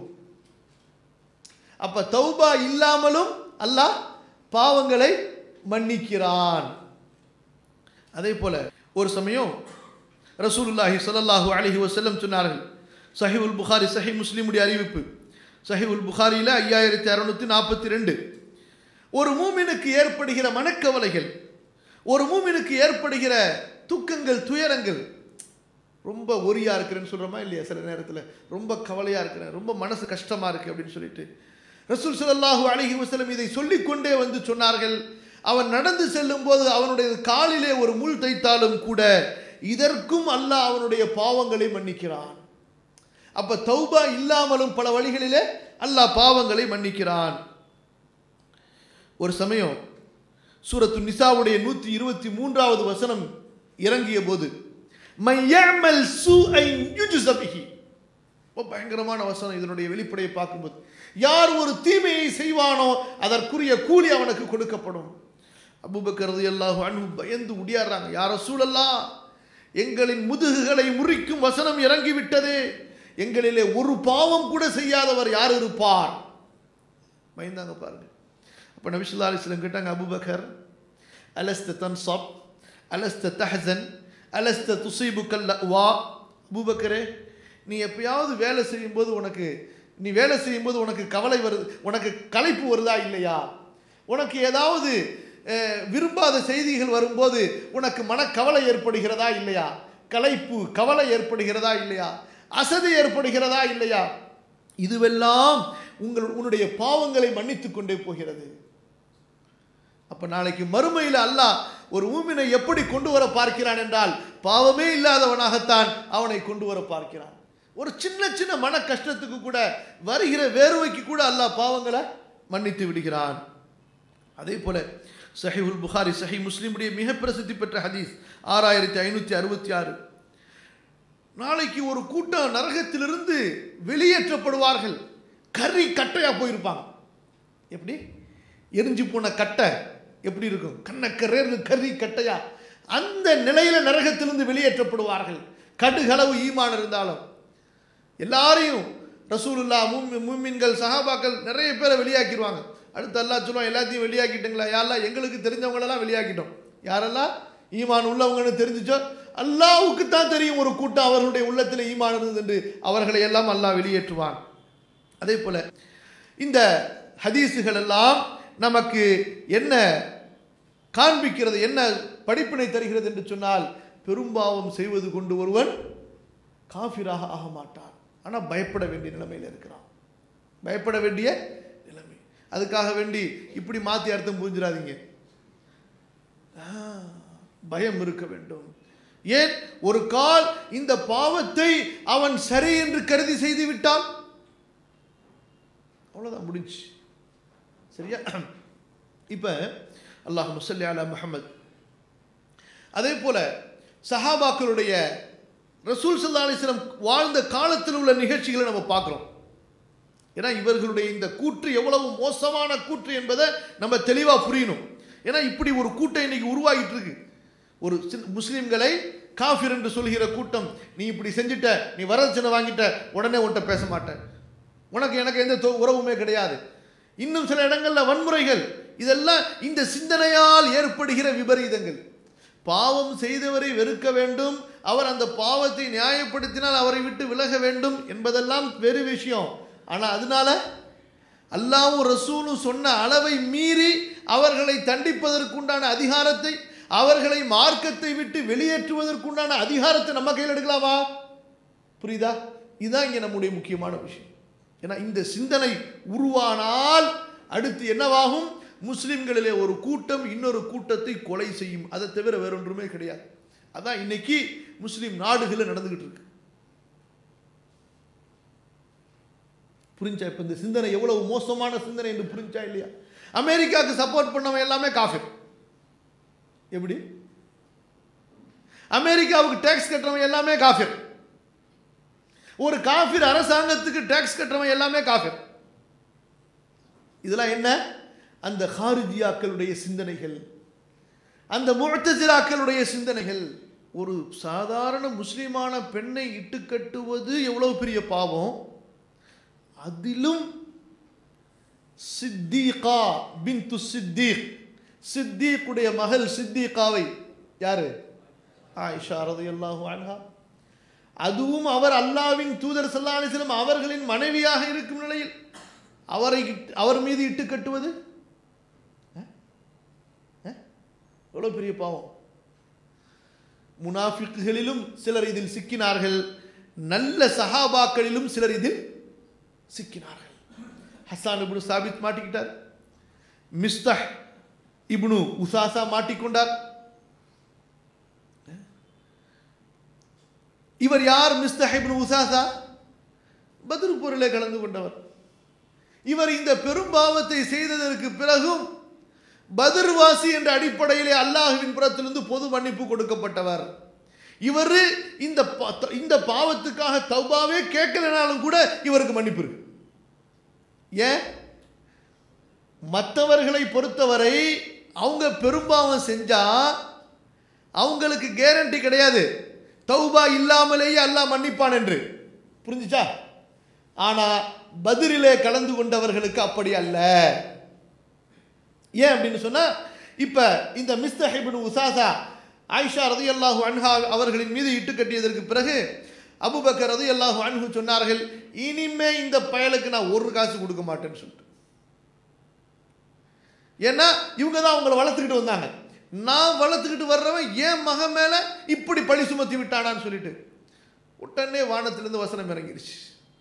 அப்ப தௌபா இல்லாமலும் அல்லாஹ் பாவங்களை மன்னிக்கிறான் அதே போல ஒரு சமயம் ரசூலுல்லாஹி ஸல்லல்லாஹு அலைஹி வஸல்லம் சொன்னார்கள் சஹீஹுல் புகாரி சஹீஹ் முஸ்லிமுடைய அறிவிப்பு சஹீஹுல் புகாரியில் ஐயாயிரத்தி அறுநூத்தி நாற்பத்தி ரெண்டு ஒரு மூமினுக்கு ஏற்படுகிற மனக்கவலைகள் ஒரு மூமினுக்கு ஏற்படுகிற துக்கங்கள் துயரங்கள் ரொம்ப ஒரியா இருக்கிறேன்னு சொல்கிறோமா இல்லையா சில நேரத்தில் ரொம்ப கவலையாக இருக்கிறேன் ரொம்ப மனசு கஷ்டமாக இருக்குது அப்படின்னு சொல்லிட்டு ரசூல் ஸல்லல்லாஹு அலைஹி வஸல்லம் இதை சொல்லிக்கொண்டே வந்து சொன்னார்கள் அவன் நடந்து செல்லும் போது அவனுடைய காலிலே ஒரு முள் தைத்தாலும் கூட இதற்கும் அல்லாஹ் அவனுடைய பாவங்களை மன்னிக்கிறான் அப்ப தௌபா இல்லாமலும் பல வழிகளிலே அல்லாஹ் பாவங்களை மன்னிக்கிறான் ஒரு சமயம் சூரத்து நிசாவுடைய நூற்றி இருபத்தி மூன்றாவது வசனம் இறங்கிய போது மையமல் சூஐ யுஜ்ஸபிஹி ரொம்ப பயங்கரமான வசனம் இதனுடைய வெளிப்படையை பார்க்கும்போது யார் ஒரு தீமையை செய்வானோ அதற்குரிய கூலி அவனுக்கு கொடுக்கப்படும் அபுபக்கரது எல்லாஹு அன்பு பயந்து உடியாடுறாங்க யார சூழல்லா எங்களின் முதுகுகளை முறிக்கும் வசனம் இறங்கிவிட்டது எங்களிலே ஒரு பாவம் கூட செய்யாதவர் யார் இருப்பார் பயந்தாங்க பாருங்க அப்போ நபிசுல்லா அலிஸ்லம் கேட்டாங்க அபுபக்கர் அலஸ்த தன்சப் அலஸ்த தஹசன் அலஸ்த துசீபு கல்ல வா அபுபக்கரே நீ எப்பயாவது வேலை செய்யும்போது உனக்கு நீ வேலை செய்யும்போது உனக்கு கவலை வருது உனக்கு களைப்பு வருதா இல்லையா உனக்கு ஏதாவது அஹ், விரும்பாத செய்திகள் வரும்போது உனக்கு மனக்கவலை ஏற்படுகிறதா இல்லையா களைப்பு கவலை ஏற்படுகிறதா இல்லையா அசதி ஏற்படுகிறதா இல்லையா இதுவெல்லாம் உங்கள் உன்னுடைய பாவங்களை மன்னித்துக் கொண்டே போகிறது அப்ப நாளைக்கு மறுமையில் அல்லாஹ் ஒரு ஊமினை எப்படி கொண்டு வர பார்க்கிறான் என்றால் பாவமே இல்லாதவனாகத்தான் அவனை கொண்டு வர பார்க்கிறான் ஒரு சின்ன சின்ன மன கஷ்டத்துக்கு கூட வருகிற வேர்வைக்கு கூட அல்லாஹ் பாவங்களை மன்னித்து விடுகிறான் அதே போல சஹிஹுல் புகாரி சஹி முஸ்லிமுடைய மிக பிரசித்தி பெற்ற ஹதீஸ் ஆறாயிரத்தி ஐநூற்றி அறுபத்தி ஆறு நாளைக்கு ஒரு கூட்டம் நரகத்திலிருந்து வெளியேற்றப்படுவார்கள் கறி கட்டையா போயிருப்பாங்க எப்படி எரிஞ்சு போன கட்டை எப்படி இருக்கும் கண்ணக்கரேறு கறி கட்டையா அந்த நிலையில நரகத்திலிருந்து வெளியேற்றப்படுவார்கள் கடுகளவு ஈமான் இருந்தாலும் எல்லாரையும் ரசூலுல்லா மூமி மூமின்கள் சஹாபாக்கள் நிறைய பேரை வெளியாக்கிடுவாங்க அடுத்து அல்லாஹ் சொல்லுவான் எல்லாத்தையும் வெளியாக்கிட்டீங்களா யாரெல்லாம் எங்களுக்கு தெரிஞ்சவங்களெல்லாம் வெளியாக்கிட்டோம் யாரெல்லாம் ஈமான் உள்ளவங்கன்னு தெரிஞ்சுச்சோ அல்லாவுக்கு தான் தெரியும் ஒரு கூட்டம் அவர்களுடைய உள்ளத்தில் ஈமான் இருந்தது என்று அவர்களை எல்லாம் அல்லாஹ் வெளியேற்றுவான் அதே போல இந்த ஹதீஸுகள் எல்லாம் நமக்கு என்ன காண்பிக்கிறது என்ன படிப்பினை தருகிறது என்று சொன்னால் பெரும்பாவம் செய்வது கொண்டு ஒருவன் காஃபிராக ஆக மாட்டான் ஆனால் பயப்பட வேண்டிய நிலைமையில் இருக்கிறான் பயப்பட வேண்டிய நிலைமை அதுக்காக வேண்டி இப்படி மாற்றி அர்த்தம் புரிஞ்சிடாதீங்க ஆ, பயம் இருக்க வேண்டும் ஏன் ஒரு கால் இந்த பாவத்தை அவன் சரி என்று கருதி செய்து விட்டால் அவ்வளோதான் முடிஞ்சு சரியா இப்போ அல்லாஹ் முசல்லி அலா முஹம்மது அதே போல சஹாபாக்களுடைய ரசூல் சல்லா அலிஸ்லம் வாழ்ந்த காலத்தில் உள்ள நிகழ்ச்சிகளை நம்ம பார்க்குறோம் ஏன்னா இவர்களுடைய இந்த கூற்று எவ்வளவு மோசமான கூற்று என்பதை நம்ம தெளிவாக புரியணும் ஏன்னா இப்படி ஒரு கூட்டம் இன்னைக்கு உருவாகிட்டு இருக்கு ஒரு சின்- முஸ்லிம்களை காஃபிர் என்று சொல்கிற கூட்டம் நீ இப்படி செஞ்சுட்ட நீ வரதட்சணை வாங்கிட்ட உடனே உன்கிட்ட பேச மாட்டேன் உனக்கு எனக்கு எந்த தொ- உறவுமே கிடையாது இன்னும் சில இடங்கள்ல வன்முறைகள் இதெல்லாம் இந்த சிந்தனையால் ஏற்படுகிற விபரீதங்கள் பாவம் செய்தவரை வெறுக்க வேண்டும் அவர் அந்த பாவத்தை நியாயப்படுத்தினால் அவரை விட்டு விலக வேண்டும் என்பதெல்லாம் வேறு விஷயம் ஆனா அதனால அல்லாவும் ரசூலும் சொன்ன அளவை மீறி அவர்களை தண்டிப்பதற்குண்டான அதிகாரத்தை அவர்களை மார்க்கத்தை விட்டு வெளியேற்றுவதற்குண்டான அதிகாரத்தை நம்ம கையில் எடுக்கலாமா புரியுதா இதுதான் இங்கே நம்முடைய முக்கியமான விஷயம் ஏன்னா இந்த சிந்தனை உருவானால் அடுத்து என்னவாகும் முஸ்லிம்களிலே ஒரு கூட்டம் இன்னொரு கூட்டத்தை கொலை செய்யும் அதை தவிர வேறொன்றுமே கிடையாது அதான் இன்னைக்கு முஸ்லிம் நாடுகளில் நடந்துகிட்டு இருக்கு புரிஞ்சா இப்போ இந்த சிந்தனை எவ்வளவு மோசமான சிந்தனை என்று புரிஞ்சா இல்லையா அமெரிக்காவுக்கு சப்போர்ட் பண்ணவன் எல்லாமே காஃபிர் எப்படி அமெரிக்காவுக்கு டேக்ஸ் கட்டுறவன் எல்லாமே காஃபிர் ஒரு காஃபிர் அரசாங்கத்துக்கு டேக்ஸ் கட்டுறவன் எல்லாமே காஃபிர் இதெல்லாம் என்ன அந்த ஹாரிஜியாக்களுடைய சிந்தனைகள் அந்த முழத்தசிராக்களுடைய சிந்தனைகள் ஒரு சாதாரண முஸ்லிமான பெண்ணை இட்டுக்கட்டுவது எவ்வளவு பெரிய பாவம் அதிலும் சித்தீகா பின்து சித்தீக் சித்தீக்குடைய மகள் சித்தீகாவை யாரு ஆயிஷா ரலியல்லாஹு அன்ஹா அதுவும் அவர் அல்லாவின் தூதர் ஸல்லல்லாஹு அலைஹி வஸல்லம் அவர்களின் மனைவியாக இருக்கும் நிலையில் அவரை இட்டு- அவர் மீது இட்டு கட்டுவது அஹ்? அஹ்? எவ்வளவு பெரிய பாவம் முனாஃபிக்குகளிலும் சிலர் இதில் சிக்கினார்கள் நல்ல சஹாபாக்களிலும் சிலர் இதில் சிக்கினார்கள் ஹஸ்ஸான் இப்னு சாபித் மாட்டிக்கிட்டார் மிஸ்தஹ் இப்னு உசாசா மாட்டிக்கொண்டார் இவர் யார் மிஸ்தஹ் இப்னு உசாசா பத்ரு போரிலே கலந்து கொண்டவர் இவர் இந்த பெரும்பாவத்தை செய்ததற்கு பிறகும் பத்ர்வாசி என்ற அடிப்படையிலே அல்லாஹுவின் புறத்திலிருந்து பொது மன்னிப்பு கொடுக்கப்பட்டவர் இவர் இந்த பா- இந்த பாவத்துக்காக தௌபாவே கேட்கலனாலும் கூட இவருக்கு மன்னிப்பு இருக்கு ஏன் மற்றவர்களை பொறுத்தவரை அவங்க பெரும்பாவம் செஞ்சா அவங்களுக்கு கேரண்டி கிடையாது தௌபா இல்லாமலேயே அல்லாஹ் மன்னிப்பான் என்று புரிஞ்சுச்சா ஆனா பதிரிலே கலந்து கொண்டவர்களுக்கு அப்படி அல்ல ஏன் அப்படின்னு சொன்னா இப்ப இந்த மிஸ்தஹிபின் உசாசா ஆயிஷா ரதியல்லாஹு அன்ஹா அவர்களின் மீது இட்டு கட்டியதற்கு பிறகு அபுபக்கர் ரதியல்லாஹு அன்ஹு சொன்னார்கள் இனிமே இந்த பயலுக்கு நான் ஒரு காசு கொடுக்க மாட்டேன்னு சொல்லிட்டு ஏன்னா இவங்க தான் அவங்கள வளர்த்துக்கிட்டு வந்தாங்க நான் வளர்த்துக்கிட்டு வர்றவன் என் மகன் மேல இப்படி பழி சுமத்தி விட்டானான்னு சொல்லிட்டு உடனே வானத்திலிருந்து வசனம் இறங்கிருச்சு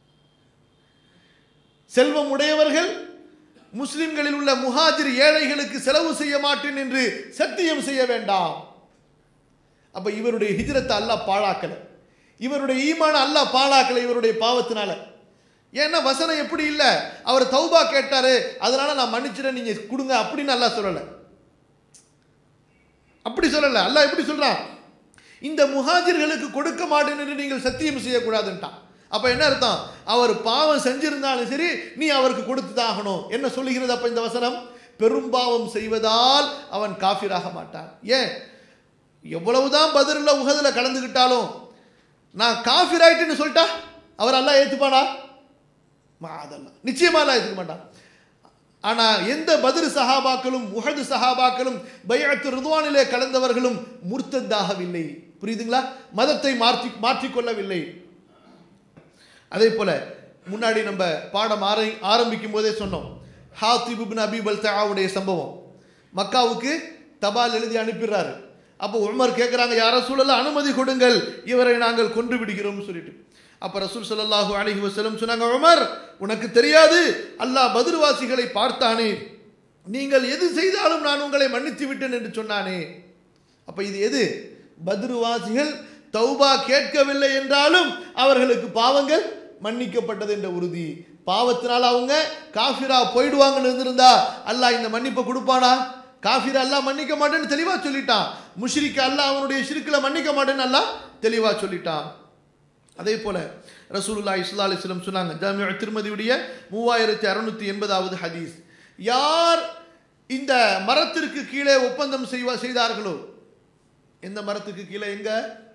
செல்வம் உடையவர்கள் முஸ்லிம்களில் உள்ள முஹாஜிர் ஏழைகளுக்கு செலவு செய்ய மாட்டேன் என்று சத்தியம் செய்ய வேண்டாம் அப்ப இவருடைய ஹிஜ்ரத்தை அல்லாஹ் பாழாக்கல இவருடைய ஈமான அல்லாஹ் பாழாக்கல இவருடைய பாவத்தினால ஏன்னா வசனம் எப்படி இல்ல அவர் தௌபா கேட்டாரு அதனால நான் மன்னிச்சிடறேன் நீங்க கொடுங்க அப்படின்னு அல்லாஹ் சொல்லல அப்படி சொல்லல அல்லாஹ் எப்படி சொல்றான் இந்த முஹாஜிர்களுக்கு கொடுக்க மாட்டேன் என்று நீங்கள் சத்தியம் செய்யக்கூடாதுன்ட்டான் அப்ப என்ன அர்த்தம் அவர் பாவம் செஞ்சிருந்தாலும் சரி நீ அவருக்கு கொடுத்து தான் ஆகணும் என்ன சொல்லுகிறது அப்ப இந்த வசனம் பெரும்பாவம் செய்வதால் அவன் காஃபிராக மாட்டான் ஏன் எவ்வளவுதான் பதிரில் உகதில் கலந்துக்கிட்டாலும் நான் காஃபிர் ஆயிட்டுன்னு சொல்லிட்டா அவர் எல்லாம் ஏற்றுப்பானா அதெல்லாம் நிச்சயமா எல்லாம் ஏற்றுக்க மாட்டான் ஆனா எந்த பதிரு சஹாபாக்களும் உஹது சஹாபாக்களும் பைஅத்து ரிதுவானிலே கலந்தவர்களும் முர்த்தத்தாகவில்லை புரியுதுங்களா மதத்தை மாற்றி மாற்றிக்கொள்ளவில்லை அதே போல முன்னாடி நம்ம பாடம் ஆரை ஆரம்பிக்கும் போதே சொன்னோம் ஹாத்திப் இப்னு அபி பல்தாவுடைய சம்பவம் மக்காவுக்கு தபால் எழுதி அனுப்பிடுறாரு அப்போ உமர் கேட்குறாங்க யார சூழல அனுமதி கொடுங்கள் இவரை நாங்கள் கொன்று விடுகிறோம்னு சொல்லிட்டு அப்போ ரசூல் ஸல்லல்லாஹு அலைஹி வஸல்லம் சொன்னாங்க உமர் உனக்கு தெரியாது அல்லாஹ் பதிர்வாசிகளை பார்த்தானே நீங்கள் எது செய்தாலும் நான் உங்களை மன்னித்து விட்டேன் என்று சொன்னானே அப்போ இது எது பத்ருவாசிகள் தௌபா கேட்கவில்லை என்றாலும் அவர்களுக்கு பாவங்கள் மன்னிக்கப்பட்டது என்ற உறுதி பாவத்தினால் அவங்க காஃபிரா போயிடுவாங்கன்னு இருந்திருந்தா அல்லாஹ் இந்த மன்னிப்பை கொடுப்பானா காஃபிரா அல்லாஹ் மன்னிக்க மாட்டேன்னு தெளிவா சொல்லிட்டான் முஷ்ரிக்க அல்லாஹ் அவனுடைய ஷிருக்கில் மன்னிக்க மாட்டேன்னு அல்லாஹ் தெளிவா சொல்லிட்டான் அதே போல ரசூலுல்லா இஸ்லா அலிஸ்லம் சொன்னாங்க ஜாமியா திருமதியுடைய மூவாயிரத்தி அறுநூத்தி எண்பதாவது ஹதீஸ் யார் இந்த மரத்திற்கு கீழே ஒப்பந்தம் செய்வா செய்தார்களோ எந்த மரத்துக்கு கீழே எங்க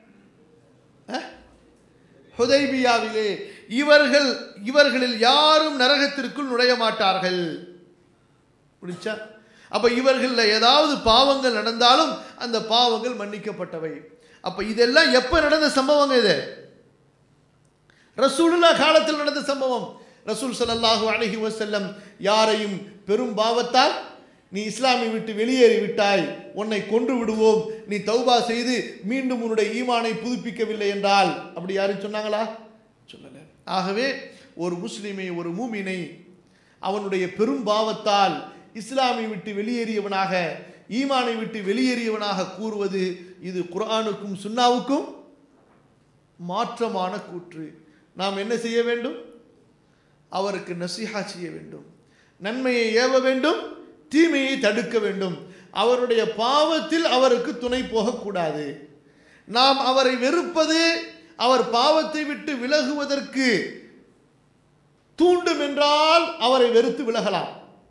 அஹ்? ஹுதைபியாவிலே இவர்கள் இவர்களில் யாரும் நரகத்திற்குள் நுழைய மாட்டார்கள் புரிச்சா அப்ப இவர்கள்ல ஏதாவது பாவங்கள் நடந்தாலும் அந்த பாவங்கள் மன்னிக்கப்பட்டவை அப்ப இதெல்லாம் எப்ப நடந்த சம்பவங்க இது ரசூலுல்லா காலத்தில் நடந்த சம்பவம் ரசூல் ஸல்லல்லாஹு அலைஹி வஸல்லம் யாரையும் பெரும் பாவத்தால் நீ இஸ்லாமை விட்டு வெளியேறி விட்டாய் உன்னை கொன்று விடுவோம் நீ தௌபா செய்து மீண்டும் உன்னுடைய ஈமானை புதுப்பிக்கவில்லை என்றால் அப்படி யாரும் சொன்னாங்களா சொல்லல ஆகவே ஒரு முஸ்லிமை ஒரு மூமினை அவனுடைய பெரும் பாவத்தால் இஸ்லாமை விட்டு வெளியேறியவனாக ஈமானை விட்டு வெளியேறியவனாக கூறுவது இது குர்ஆனுக்கும் சுன்னாவுக்கும் மாற்றமான கூற்று நாம் என்ன செய்ய வேண்டும் அவருக்கு நசிஹா செய்ய வேண்டும் நன்மையை ஏவ வேண்டும் தீமையை தடுக்க வேண்டும் அவருடைய பாவத்தில் அவருக்கு துணை போகக்கூடாது நாம் அவரை வெறுப்பது அவர் பாவத்தை விட்டு விலகுவதற்கு தூண்டும் என்றால் அவரை வெறுத்து விலகலாம்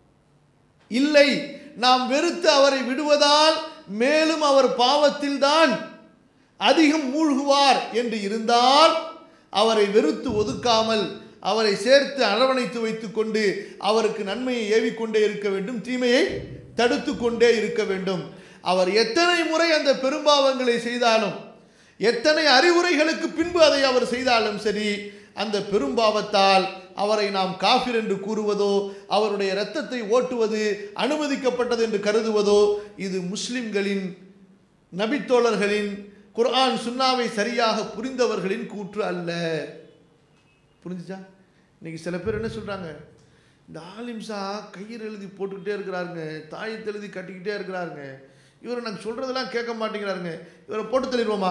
இல்லை நாம் வெறுத்து அவரை விடுவதால் மேலும் அவர் பாவத்தில்தான் அதிகம் மூழ்குவார் என்று இருந்தால் அவரை வெறுத்து ஒதுக்காமல் அவரை சேர்த்து அரவணைத்து வைத்துக்கொண்டு அவருக்கு நன்மையை ஏவிக்கொண்டே இருக்க வேண்டும் தீமையை தடுத்து கொண்டே இருக்க வேண்டும் அவர் எத்தனை முறை அந்த பெரும்பாவங்களை செய்தாலும் எத்தனை அறிவுரைகளுக்கு பின்பு அதை அவர் செய்தாலும் சரி அந்த பெரும்பாவத்தால் அவரை நாம் காஃபிர் என்று கூறுவதோ அவருடைய இரத்தத்தை ஓட்டுவது அனுமதிக்கப்பட்டது என்று கருதுவதோ இது முஸ்லிம்களின் நபித்தோழர்களின் குர்ஆன் சுன்னாவை சரியாக புரிந்தவர்களின் கூற்று அல்ல புரிஞ்சுச்சா இன்னைக்கு சில பேர் என்ன சொல்றாங்க இந்த ஆலிம்சா கையில் எழுதி போட்டுக்கிட்டே இருக்கிறாருங்க தாயத்தை எழுதி கட்டிக்கிட்டே இருக்கிறாருங்க இவர் நாங்கள் சொல்றதெல்லாம் கேட்க மாட்டேங்கிறாருங்க இவரை போட்டு தள்ளிடுவோமா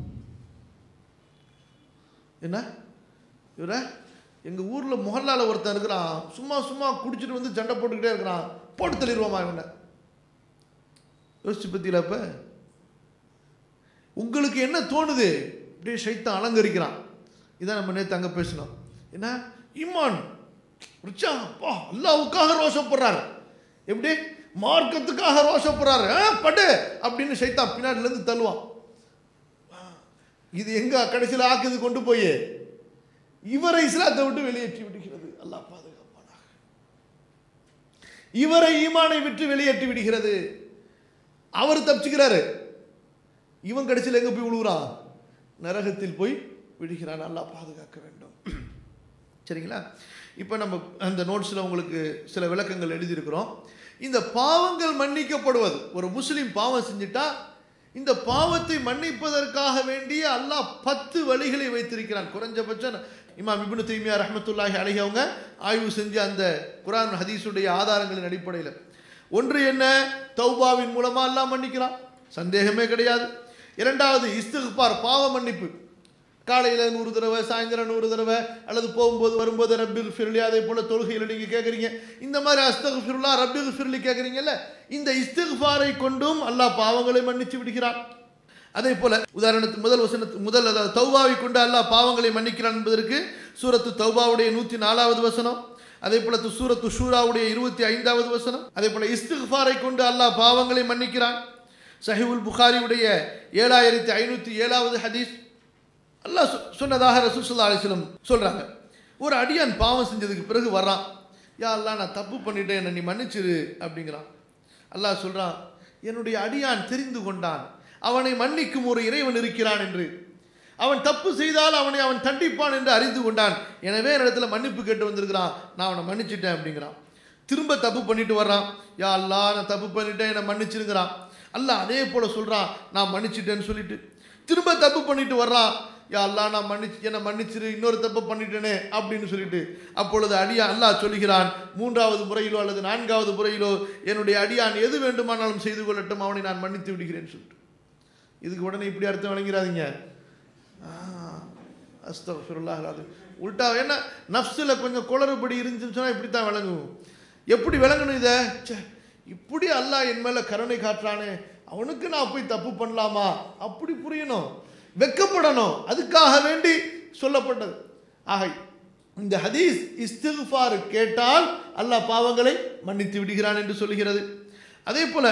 என்ன இவரை எங்கள் ஊரில் முகல்லால ஒருத்தன் இருக்கிறான் சும்மா சும்மா குடிச்சிட்டு வந்து சண்டை போட்டுக்கிட்டே இருக்கிறான் போட்டு தள்ளிடுவோமா இவனை யோசிச்சு பத்தியில அப்ப உங்களுக்கு என்ன தோணுது அப்படியே சைத்தான் அலங்கரிக்கிறான் இதான் நம்ம நேற்று அங்கே பேசினோம் என்ன ஈமான் ரிச்சா பா அல்லாவுக்காக ரோஷப்படுறாரு எப்படி மார்க்கத்துக்காக ரோஷப்படுறாரு ஆ, படு அப்படின்னு சைத்தான் பின்னாடில இருந்து தள்ளுவான் இது எங்க கடைசியில் ஆக்குது கொண்டு போய் இவரை இஸ்லாத்தை விட்டு வெளியேற்றி விடுகிறது அல்லாஹ் பாதுகாப்பானாக இவரை ஈமானை விட்டு வெளியேற்றி விடுகிறது அவர் தப்பிச்சுக்கிறாரு இவன் கடைசியில் எங்க போய் விழுகிறான் நரகத்தில் போய் விடுகிறான் அல்லாஹ் பாதுகாக்க வேண்டும் சரிங்களா இப்போ நம்ம அந்த நோட்ஸில் உங்களுக்கு சில விளக்கங்கள் எழுதியிருக்கிறோம் இந்த பாவங்கள் மன்னிக்கப்படுவது ஒரு முஸ்லீம் பாவம் செஞ்சுட்டா இந்த பாவத்தை மன்னிப்பதற்காக வேண்டிய அல்லாஹ் பத்து வழிகளை வைத்திருக்கிறான் குறைஞ்சபட்சம் இமாம் இப்னு தைமியா ரஹ்மத்துல்லாஹி அலைஹி அவங்க ஆய்வு செஞ்சு அந்த குர்ஆன் ஹதீஸுடைய ஆதாரங்களின் அடிப்படையில் ஒன்று என்ன தௌபாவின் மூலமா அல்லாஹ் மன்னிக்கிறான் சந்தேகமே கிடையாது இரண்டாவது இஸ்திக்பார் பாவ மன்னிப்பு காலையில் நூறு தடவை சாயந்தரம் நூறு தடவை அல்லது போகும்போது வரும்போது ரப்பில் ஃபிர்லி அதே போல் தொழுகையில் நீங்கள் கேட்குறீங்க இந்த மாதிரி அஸ்தக் ஃபிர்லா ரப்பில் ஃபிர்லி கேட்குறீங்கல்ல இந்த இஸ்திக்பாரை கொண்டும் அல்லாஹ் பாவங்களை மன்னிச்சு விடுகிறான் அதே போல உதாரணத்துக்கு முதல் வசனத்து முதல் அதாவது தௌபாவை கொண்டு அல்லாஹ் பாவங்களை மன்னிக்கிறான் என்பதற்கு சூரத்து தௌபாவுடைய நூற்றி நாலாவது வசனம் அதே போல சூரத்து ஷூராவுடைய இருபத்தி ஐந்தாவது வசனம் அதே போல இஸ்திஃபாரை கொண்டு அல்லாஹ் பாவங்களை மன்னிக்கிறான் சஹிவுல் புகாரியுடைய ஏழாயிரத்தி ஐநூற்றி ஏழாவது ஹதீஸ் அல்லாஹ் சொ- சொன்னதாக ரசூலுல்லாஹி அலைஹி வஸல்லம் சொல்றாங்க ஒரு அடியான் பாவம் செஞ்சதுக்கு பிறகு வர்றான் யா அல்லாஹ் நான் தப்பு பண்ணிட்டேன் என்னை நீ மன்னிச்சிரு அப்படிங்கிறான் அல்லாஹ் சொல்றான் என்னுடைய அடியான் தெரிந்து கொண்டான் அவனை மன்னிக்கும் ஒரு இறைவன் இருக்கிறான் என்று அவன் தப்பு செய்தால் அவனை அவன் தண்டிப்பான் என்று அறிந்து கொண்டான் எனவே இடத்துல மன்னிப்பு கேட்டு வந்திருக்கிறான் நான் அவனை மன்னிச்சிட்டேன் அப்படிங்கிறான் திரும்ப தப்பு பண்ணிட்டு வர்றான் யா அல்லாஹ் நான் தப்பு பண்ணிட்டேன் என்னை மன்னிச்சிருங்கிறான் அல்லாஹ் அதே போல சொல்றான் நான் மன்னிச்சிட்டேன்னு சொல்லிட்டு திரும்ப தப்பு பண்ணிட்டு வர்றான் யா அல்லாஹ் நான் மன்னிச்சு என்னை மன்னிச்சிரு இன்னொரு தப்பு பண்ணிட்டேனே அப்படின்னு சொல்லிட்டு அப்பொழுது அடியா அல்லாஹ் சொல்லுகிறான் மூன்றாவது முறையிலோ அல்லது நான்காவது முறையிலோ என்னுடைய அடியான் எது வேண்டுமானாலும் செய்து கொள்ளட்டும் அவனை நான் மன்னித்து விடுகிறேன் சொல்லிட்டு இதுக்கு உடனே இப்படி அர்த்தம் வழங்கிறாதீங்க அஸ்தஃபிருல்லாஹ் அலாது உல்டா என்ன நஃப்ஸில் கொஞ்சம் குளறுபடி இருந்துச்சுன்னு சொன்னால் இப்படி தான் விளங்கும் எப்படி விளங்கணும் இதை ச்சே இப்படி அல்லாஹ் என் மேலே கருணை காட்டுறானே அவனுக்கு நான் போய் தப்பு பண்ணலாமா அப்படி புரியணும் வெக்கப்படணும் அதுக்காக வேண்டி சொல்லப்பட்டது ஆக இந்த ஹதீஸ் இஸ்திஃபார் கேட்டால் அல்லாஹ் பாவங்களை மன்னித்து விடுகிறான் என்று சொல்கிறது அதே போல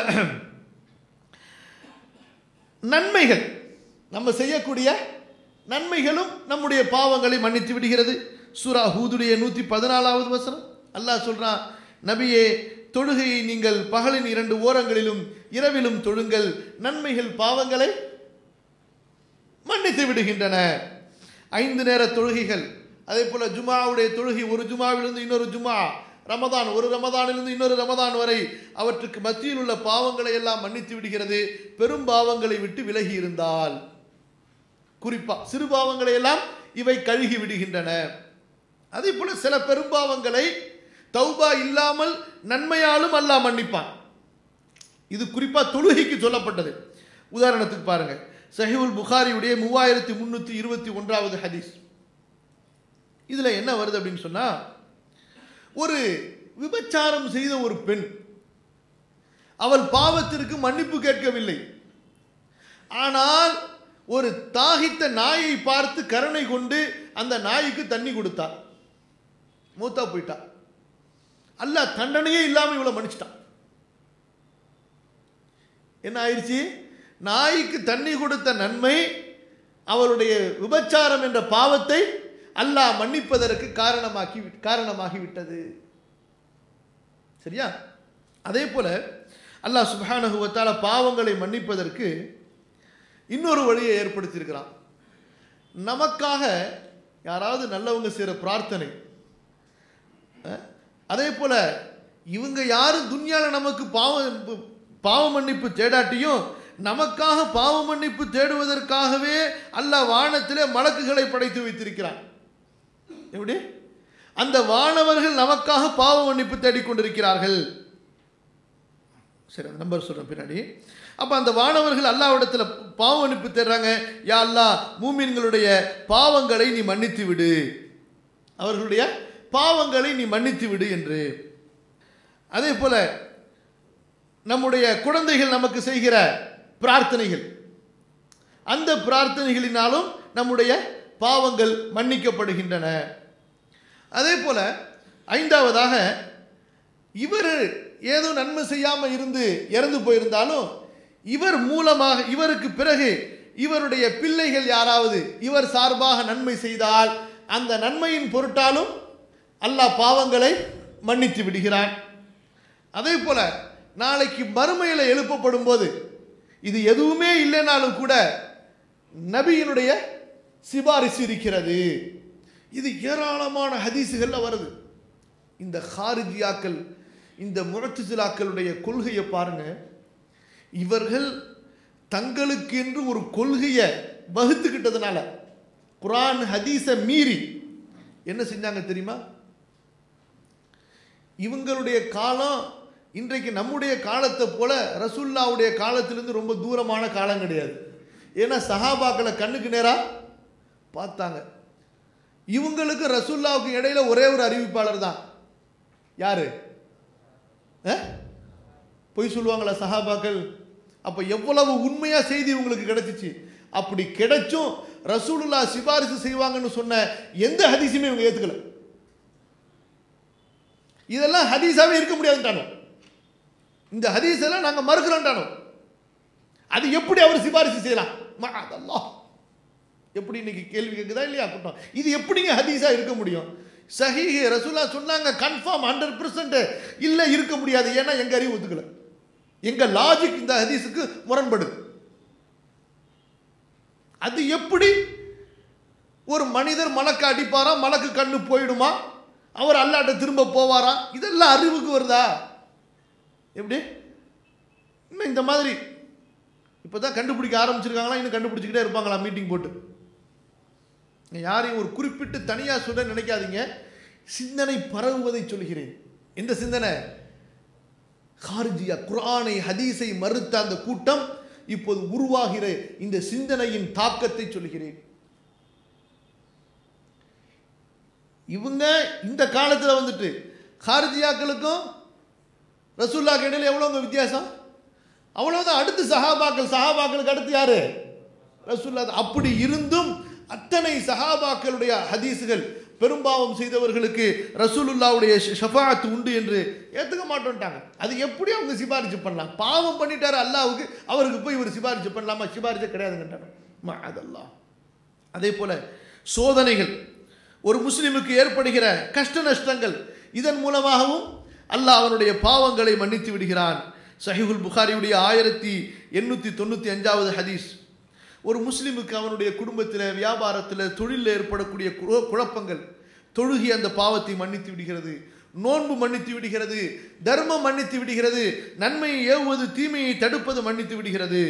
நன்மைகள் நம்ம செய்யக்கூடிய நன்மைகளும் நம்முடைய பாவங்களை மன்னித்து விடுகிறது சூரா ஹூதுடைய நூற்றி பதினாலாவது வசனம் அல்லாஹ் சொல்றான் நபியே தொழுகையை நீங்கள் பகலின் இரண்டு ஓரங்களிலும் இரவிலும் தொழுங்கள் நன்மைகள் பாவங்களை மன்னித்து விடுகின்றன ஐந்து நேர தொழுகைகள் அதே போல ஜுமாவுடைய தொழுகை ஒரு ஜுமாவிலிருந்து இன்னொரு ஜுமா ரமதான் ஒரு ரமதானிலிருந்து இன்னொரு ரமதான் வரை அவற்றுக்கு மத்தியில் உள்ள பாவங்களை எல்லாம் மன்னித்து விடுகிறது பெரும் பாவங்களை விட்டு விலகி இருந்தால் குறிப்பா சிறு பாவங்களை எல்லாம் இவை கழுகி விடுகின்றன அதே போல சில பெரும்பாவங்களை தௌபா இல்லாமல் நன்மையாலும் அல்லாஹ் மன்னிப்பான் இது குறிப்பா தொழுகைக்கு சொல்லப்பட்டது உதாரணத்துக்கு பாருங்க சஹிவுல் புகாரியுடைய மூவாயிரத்தி முன்னூத்தி இருபத்தி ஒன்றாவது ஹதீஸ் இதுல என்ன வருது அப்படின்னு சொன்னா ஒரு விபச்சாரம் செய்த ஒரு பெண் அவள் பாவத்திற்கு மன்னிப்பு கேட்கவில்லை ஆனால் ஒரு தாகித்த நாயை பார்த்து கருணை கொண்டு அந்த நாய்க்கு தண்ணி கொடுத்தார் மூத்தா போயிட்டா அல்லாஹ் தண்டனையே இல்லாம இவளை மன்னிச்சிட்டான் என்ன ஆயிடுச்சு நாய்க்கு தண்ணி கொடுத்த நன்மை அவளுடைய விபச்சாரம் என்ற பாவத்தை அல்லாஹ் மன்னிப்பதற்கு காரணமாக்கி காரணமாகி விட்டது சரியா அதே போல அல்லாஹ் சுப்ஹானஹு வ தஆலா பாவங்களை மன்னிப்பதற்கு இன்னொரு வழியை ஏற்படுத்தியிருக்கிறான் நமக்காக யாராவது நல்லவங்க செய்கிற பிரார்த்தனை அஹ், அதே போல இவங்க யாரும் துன்யால நமக்கு பாவம் பாவ மன்னிப்பு தேடாட்டியும் நமக்காக பாவ மன்னிப்பு தேடுவதற்காகவே அல்லாஹ் வானத்திலே மலக்குகளை படைத்து வைத்திருக்கிறான் எப்படி அந்த வானவர்கள் நமக்காக பாவ மன்னிப்பு தேடிக்கொண்டிருக்கிறார்கள் சரி அந்த நம்பர் சொல்றேன் பின்னாடி அப்ப அந்த வானவர்கள் அல்லாவிடத்துல பாவ மன்னிப்பு தேடுறாங்க யா அல்லாஹ் மூமின்களுடைய பாவங்களை நீ மன்னித்து விடு அவர்களுடைய பாவங்களை நீ மன்னித்து விடு என்று அதே போல நம்முடைய குழந்தைகள் நமக்கு செய்கிற பிரார்த்தனைகள் அந்த பிரார்த்தனைகளினாலும் நம்முடைய பாவங்கள் மன்னிக்கப்படுகின்றன அதே போல ஐந்தாவதாக இவர் ஏதோ நன்மை செய்யாம இருந்து இறந்து போயிருந்தாலும் இவர் மூலமாக இவருக்கு பிறகு இவருடைய பிள்ளைகள் யாராவது இவர் சார்பாக நன்மை செய்தால் அந்த நன்மையின் பொருட்டாலும் அல்லாஹ் பாவங்களை மன்னித்து விடுகிறான் அதே போல நாளைக்கு மறுமையில் எழுப்பப்படும் போது இது எதுவுமே இல்லைனாலும் கூட நபியினுடைய சிபாரிசு இருக்கிறது இது ஏராளமான ஹதீஸுகள்ல வருது இந்த ஹாரிஜியாக்கள் இந்த முரத்துசிலாக்களுடைய கொள்கையை பாருங்க இவர்கள் தங்களுக்கு என்று ஒரு கொள்கையை வகுத்துக்கிட்டதுனால குரான் ஹதீஸை மீறி என்ன செஞ்சாங்க தெரியுமா இவங்களுடைய காலம் இன்றைக்கு நம்முடைய காலத்தை போல ரசுல்லாவுடைய காலத்திலிருந்து ரொம்ப தூரமான காலம் கிடையாது ஏன்னா சஹாபாக்களை கண்ணுக்கு நேரா பார்த்தாங்க இவங்களுக்கு ரசுல்லாவுக்கு இடையில ஒரே ஒரு அறிவிப்பாளர் தான் யாரு அஹ்? பொய் சொல்லுவாங்களா சஹாபாக்கள் அப்ப எவ்வளவு உண்மையா செய்தி உங்களுக்கு கிடைச்சிச்சு அப்படி கிடைச்சும் ரசூலுல்லா சிபாரிசு செய்வாங்கன்னு சொன்ன எந்த ஹதீஸுமே இவங்க ஏத்துக்கல இதெல்லாம் ஹதீஸாவே இருக்க முடியாதுன்றானோ இந்த ஹதீஸ் எல்லாம் நாங்கள் மறுக்கிறோன்றானோ அது எப்படி அவர் சிபாரிசு செய்யலாம் அதெல்லாம் எப்படி இன்னைக்கு கேள்வி கேட்குதா இல்லையா கூட்டம் இது எப்படிங்க ஹதீஸா இருக்க முடியும் சஹீஹ் ரசூலா சொன்னாங்க கன்ஃபார்ம் ஹண்ட்ரட் பர்சன்ட் இல்லை இருக்க முடியாது ஏன்னா எங்க அறிவு ஒத்துக்கல எங்க லாஜிக் இந்த ஹதீஸுக்கு முரண்படுது அது எப்படி ஒரு மனிதர் மலக்கு அடிப்பாரா மலக்கு கண்ணு போயிடுமா அவர் அல்லாட்ட திரும்ப போவாரா இதெல்லாம் அறிவுக்கு வருதா எப்படி இன்னும் இந்த மாதிரி இப்போ தான் கண்டுபிடிக்க ஆரம்பிச்சிருக்காங்களா இன்னும் கண்டுபிடிச்சிக்கிட்டே இருப்பாங்களா மீட்டிங் போட்டு யாரையும் ஒரு குறிப்பிட்டு தனியாக சொல்ல நினைக்காதீங்க சிந்தனை பரவுவதை சொல்கிறேன் எந்த சிந்தனை ஹார்ஜியா குர்ஆனை ஹதீஸை மறுத்த அந்த கூட்டம் இப்போது உருவாகிற இந்த சிந்தனையின் தாக்கத்தை சொல்கிறேன் இவங்க இந்த காலத்தில் வந்துட்டு ஹார்ஜியாக்களுக்கும் ரசூல்லாக்கு இடையில எவ்வளோங்க வித்தியாசம் அவ்வளவுதான் அடுத்து சஹாபாக்கள் சஹாபாக்களுக்கு அடுத்து யாரு ரசூல்லா தான். அப்படி இருந்தும் அத்தனை சஹாபாக்களுடைய ஹதீஸுகள் பெரும்பாவம் செய்தவர்களுக்கு ரசூலுல்லாவுடைய ஷ- ஷஃபாஅத் உண்டு என்று ஏற்றுக்க மாட்டோன்ட்டாங்க அது எப்படி அவங்க சிபாரிசு பண்ணலாம் பாவம் பண்ணிட்டாரு அல்லாவுக்கு அவருக்கு போய் இவர் சிபாரிசு பண்ணலாமா சிபாரிசு கிடையாதுங்கன்றாங்க அதெல்லாம் அதே போல சோதனைகள் ஒரு முஸ்லிமுக்கு ஏற்படுகிற கஷ்ட நஷ்டங்கள் இதன் மூலமாகவும் அல்லாஹ் அவனுடைய பாவங்களை மன்னித்து விடுகிறான் சஹிஹுல் புகாரியுடைய ஆயிரத்தி எண்ணூற்றி தொண்ணூற்றி அஞ்சாவது ஹதீஸ் ஒரு முஸ்லிமுக்கு அவனுடைய குடும்பத்தில் வியாபாரத்தில் தொழிலில் ஏற்படக்கூடிய குழ- குழப்பங்கள் தொழுகி அந்த பாவத்தை மன்னித்து விடுகிறது நோன்பு மன்னித்து விடுகிறது தர்மம் மன்னித்து விடுகிறது நன்மையை ஏவுவது தீமையை தடுப்பது மன்னித்து விடுகிறது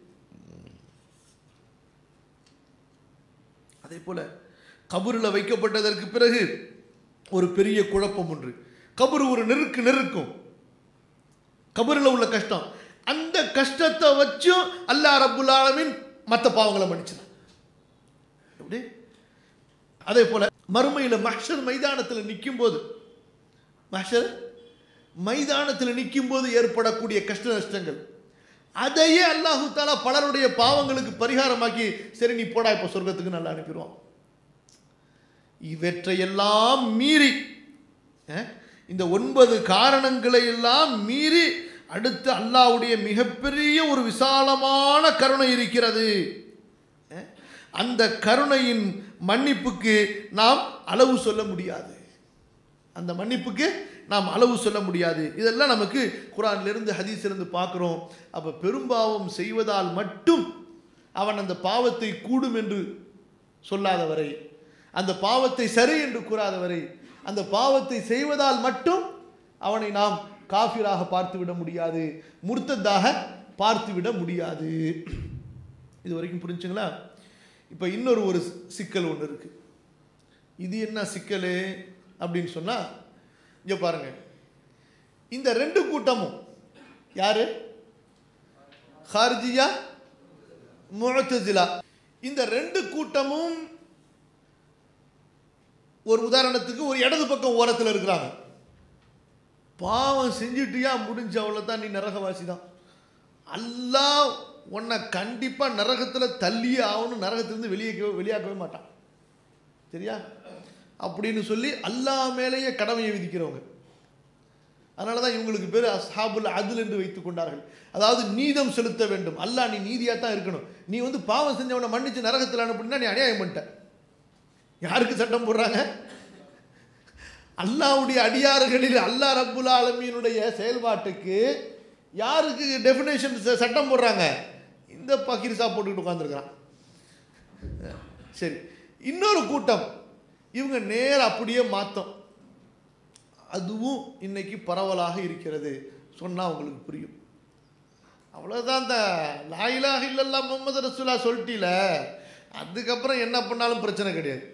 அதே போல கபூரில் வைக்கப்பட்டதற்கு பிறகு ஒரு பெரிய குழப்பம் ஒன்று கபூர் ஒரு நெருக்கு நெருக்கும் கபூரில் உள்ள கஷ்டம் அந்த கஷ்டத்தை வச்சும் அல்லாஹ் ரப்புல் ஆலமீன் மற்ற பாவங்களை மன்னிச்சிடான் எப்படி அதே போல மறுமையில் மஹ்ஷர் மைதானத்தில் நிற்கும் போது மஹ்ஷர் மைதானத்தில் நிற்கும் போது ஏற்படக்கூடிய கஷ்ட நஷ்டங்கள் அதையே அல்லாஹு தாலா பலருடைய பாவங்களுக்கு பரிகாரமாக்கி சரி நீ போடா இப்போ சொர்க்கத்துக்கு நல்லா அனுப்பிடுவான் இவற்றையெல்லாம் மீறி அஹ், இந்த ஒன்பது காரணங்களை எல்லாம் மீறி அடுத்து அல்லாஹ்வுடைய மிகப்பெரிய ஒரு விசாலமான கருணை இருக்கிறது அஹ், அந்த கருணையின் மன்னிப்புக்கு நாம் அளவு சொல்ல முடியாது அந்த மன்னிப்புக்கு நாம் அளவு சொல்ல முடியாது இதெல்லாம் நமக்கு குரானிலிருந்து ஹதீஸிலிருந்து பார்க்குறோம் அப்போ பெரும்பாவம் செய்வதால் மட்டும் அவன் அந்த பாவத்தை கூடும் என்று சொல்லாதவரை அந்த பாவத்தை சரி என்று கூறாதவரை அந்த பாவத்தை செய்வதால் மட்டும் அவனை நாம் காஃபிராக பார்த்து விட முடியாது முர்த்ததாக பார்த்து விட முடியாது இது வரைக்கும் புரிஞ்சுங்களா இப்போ இன்னொரு ஒரு சிக்கல் ஒன்று இருக்கு இது என்ன சிக்கல் அப்படின்னு சொன்னா இங்க பாருங்க இந்த ரெண்டு கூட்டமும் யாரு ஹார்ஜியா முஅத்தசிலா இந்த ரெண்டு கூட்டமும் ஒரு உதாரணத்துக்கு ஒரு இடது பக்கம் ஓரத்தில் இருக்கிறாங்க பாவம் செஞ்சுட்டியா முடிஞ்ச அவ்வளோதான் நீ நரகவாசி தான் அல்லாஹ் உன்னை கண்டிப்பாக நரகத்தில் தள்ளியே ஆகணும் நரகத்திலிருந்து வெளியே வெளியாக்கவே மாட்டான் சரியா அப்படின்னு சொல்லி அல்லாஹ் மேலேயே கடமையை விதிக்கிறவங்க அதனால தான் இவங்களுக்கு பேர் அஸ்ஹாபுல் அதுல் என்று வைத்துக் கொண்டார்கள் அதாவது நீதம் செலுத்த வேண்டும் அல்லாஹ் நீ நீதியாக தான் இருக்கணும் நீ வந்து பாவம் செஞ்சவனை மன்னிச்சு நரகத்தில் அனுப்புனா நீ அநியாயம் பண்ணிட்ட யாருக்கு சட்டம் போடுறாங்க அல்லாஹ்வுடைய அடியார்களில் அல்லாஹ் ரப்புல் ஆலமீனுடைய செயல்பாட்டுக்கு யாருக்கு டெஃபினேஷன் சட்டம் போடுறாங்க இந்த பக்கீர்சா போட்டுக்கிட்டு உட்காந்துருக்கிறான் சரி இன்னொரு கூட்டம் இவங்க நேர அப்படியே மாத்தம் அதுவும் இன்னைக்கு பரவலாக இருக்கிறது சொன்னா உங்களுக்கு புரியும் அவ்வளோதான் இந்த லாயிலாக இல்லல்லா முகமது ரசூலா சொல்லிட்டீல அதுக்கப்புறம் என்ன பண்ணாலும் பிரச்சனை கிடையாது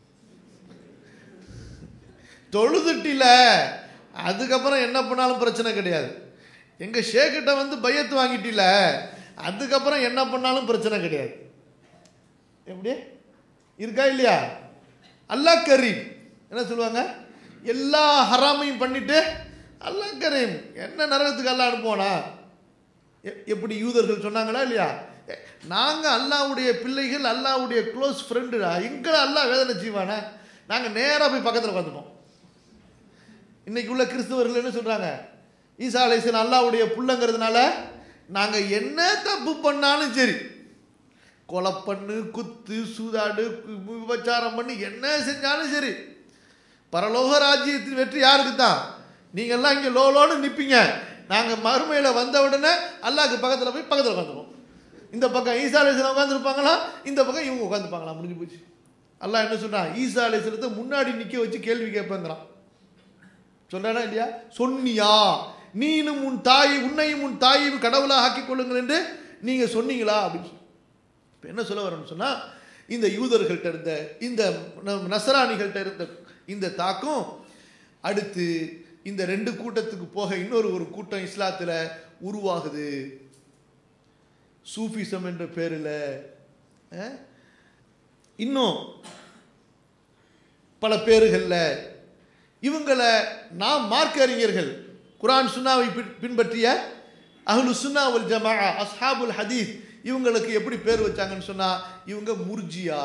தொழுதுட்டில அதுக்கப்புறம் என்ன பண்ணாலும் பிரச்சனை கிடையாது எங்க ஷேக்கிட்ட வந்து பையத்து வாங்கிட்டில அதுக்கப்புறம் என்ன பண்ணாலும் பிரச்சனை கிடையாது எப்படி இருக்கா இல்லையா அல்லாஹ் கரீம் என்ன சொல்லுவாங்க எல்லா ஹராமையும் பண்ணிட்டு அல்லாஹ் கரீம் என்ன நரகத்துக்கு அல்லாஹ் அனுப்புவானா எ- எப்படி யூதர்கள் சொன்னாங்களா இல்லையா எ- நாங்க அல்லாஹ்வுடைய பிள்ளைகள் அல்லாஹ்வுடைய க்ளோஸ் ஃப்ரெண்டுடா எங்களை அல்லாஹ் வேதனை செய்வானா நாங்க நேரா போய் பக்கத்தில் உட்காந்துப்போம் இன்னைக்கு உள்ள கிறிஸ்தவர்கள் என்ன சொல்றாங்க ஈசா அலைசன் அல்லாவுடைய புள்ளங்கிறதுனால நாங்க என்ன தப்பு பண்ணாலும் சரி கொலை பண்ணு குத்து சூதாடு கு- விபச்சாரம் பண்ணி என்ன செஞ்சாலும் சரி பரலோக ராஜ்யத்தின் வெற்றி யாருக்கு தான் நீங்கள்லாம் இங்கே லோலோன்னு நிற்பீங்க நாங்கள் மறுமையில் வந்த உடனே அல்லாஹ்க்கு பக்கத்தில் போய் பக்கத்தில் உட்காந்துருவோம் இந்த பக்கம் ஈசா அலிஸ்லாம் உட்காந்துருப்பாங்களா இந்த பக்கம் இவங்க உட்காந்துப்பாங்களா முடிஞ்சு போச்சு அல்லாஹ் என்ன சொல்றான் ஈசா அலிஸ்லத்தை முன்னாடி நிற்க வச்சு கேள்வி கேட்பேங்கிறான் சொல்றானா இல்லையா சொன்னியா நீனும் உன் தாய் உன்னையும் உன் தாயையும் கடவுளாக ஆக்கிக் கொள்ளுங்கள் என்று நீங்க சொன்னீங்களா அப்படின்னு சொல்லி இப்போ என்ன சொல்ல வரேன்னு சொன்னா இந்த யூதர்கள்ட்ட இருந்த இந்த ந- நசராணிகள்ட்ட இருந்த இந்த தாக்கம் அடுத்து இந்த ரெண்டு கூட்டத்துக்கு போக இன்னொரு ஒரு கூட்டம் இஸ்லாத்துல உருவாகுது சூஃபிசம் என்ற பேரில் இன்னும் பல பேர்களில் இவங்களை நாம் மார்க்க அறிஞர்கள் குரான் சுன்னாவை பின்- பின்பற்றிய அஹ்லு சுன்னா வல் ஜமா அஸ்ஹாபுல் ஹதீஸ் இவங்களுக்கு எப்படி பேர் வச்சாங்கன்னு சொன்னா இவங்க முர்ஜியா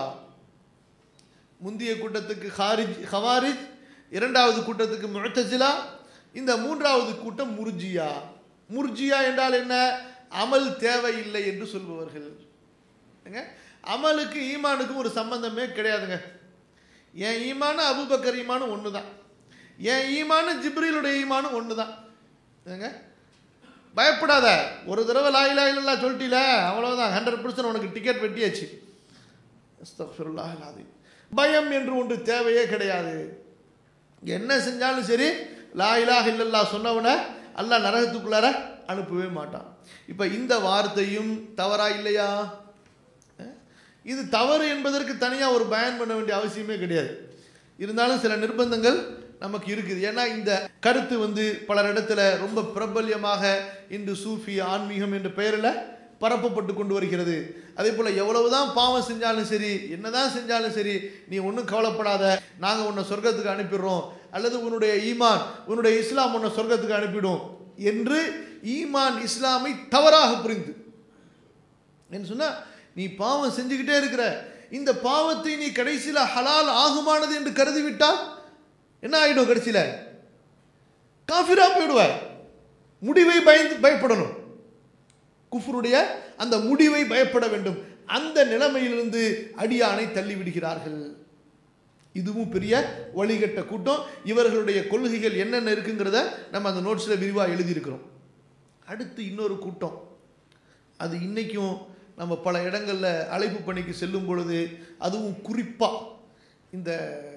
முந்தைய கூட்டத்துக்கு ஹாரிஜ் ஹவாரிஜ் இரண்டாவது கூட்டத்துக்கு முஅத்தசிலா இந்த மூன்றாவது கூட்டம் முர்ஜியா முர்ஜியா என்றால் என்ன அமல் தேவையில்லை என்று சொல்பவர்கள் ஏங்க, அமலுக்கு ஈமானுக்கும் ஒரு சம்பந்தமே கிடையாதுங்க என் ஈமானும் அபூபக்கர் ஈமானும் ஒன்று தான் என் ஈமானும் ஜிப்ரீலுடைய ஈமானும் ஒன்று தான் ஏங்க பயப்படாத ஒரு தடவை லாயிலா இல்லா சொல்லிட்டீல அவ்வளவுதான் ஹண்ட்ரட் பர்சன்ட் உனக்கு டிக்கெட் வெட்டியாச்சு அஸ்தக்ஃபிருல்லாஹ் அல்-அஸீம். பயம் என்று ஒன்று தேவையே கிடையாது என்ன செஞ்சாலும் சரி லா இலாஹ இல்லல்லா சொன்னவனை அல்லாஹ் நரகத்துக்குள்ளார அனுப்பவே மாட்டான் இப்போ இந்த வார்த்தையும் தவறா இல்லையா அஹ்? இது தவறு என்பதற்கு தனியாக ஒரு பயன் பண்ண வேண்டிய அவசியமே கிடையாது இருந்தாலும் சில நிர்பந்தங்கள் நமக்கு இருக்குது ஏன்னா இந்த கருத்து வந்து பலர் இடத்துல ரொம்ப பிரபல்யமாக இன்று சூஃபி ஆன்மீகம் என்ற பெயரில் பரப்பப்பட்டு கொண்டு வருகிறது அதே போல் எவ்வளவுதான் பாவம் செஞ்சாலும் சரி என்னதான் செஞ்சாலும் சரி நீ ஒன்றும் கவலைப்படாத நாங்கள் உன்னை சொர்க்கத்துக்கு அனுப்பிடுறோம் அல்லது உன்னுடைய ஈமான் உன்னுடைய இஸ்லாம் உன்னை சொர்க்கத்துக்கு அனுப்பிடும் என்று ஈமான் இஸ்லாமை தவறாக புரிந்து என்ன சொன்னா நீ பாவம் செஞ்சுக்கிட்டே இருக்கிற இந்த பாவத்தை நீ கடைசியில் ஹலால் ஆகுமானது என்று கருதி விட்டால் என்ன ஆயிடும் கடைசியில் காஃபிரா போயிடுவாய் முடிவை பயந்து பயப்படணும் குஃபருடைய அந்த முடிவை பயப்பட வேண்டும் அந்த நிலைமையிலிருந்து அடியானை தள்ளி விடுகிறார்கள் இதுவும் பெரிய வழிகட்ட கூட்டம் இவர்களுடைய கொள்கைகள் என்னென்ன இருக்குங்கிறத நம்ம அந்த நோட்ஸில் விரிவாக எழுதியிருக்கிறோம் அடுத்து இன்னொரு கூட்டம் அது இன்னைக்கும் நம்ம பல இடங்களில் அழைப்பு பணிக்கு செல்லும் பொழுது அதுவும் குறிப்பாக இந்த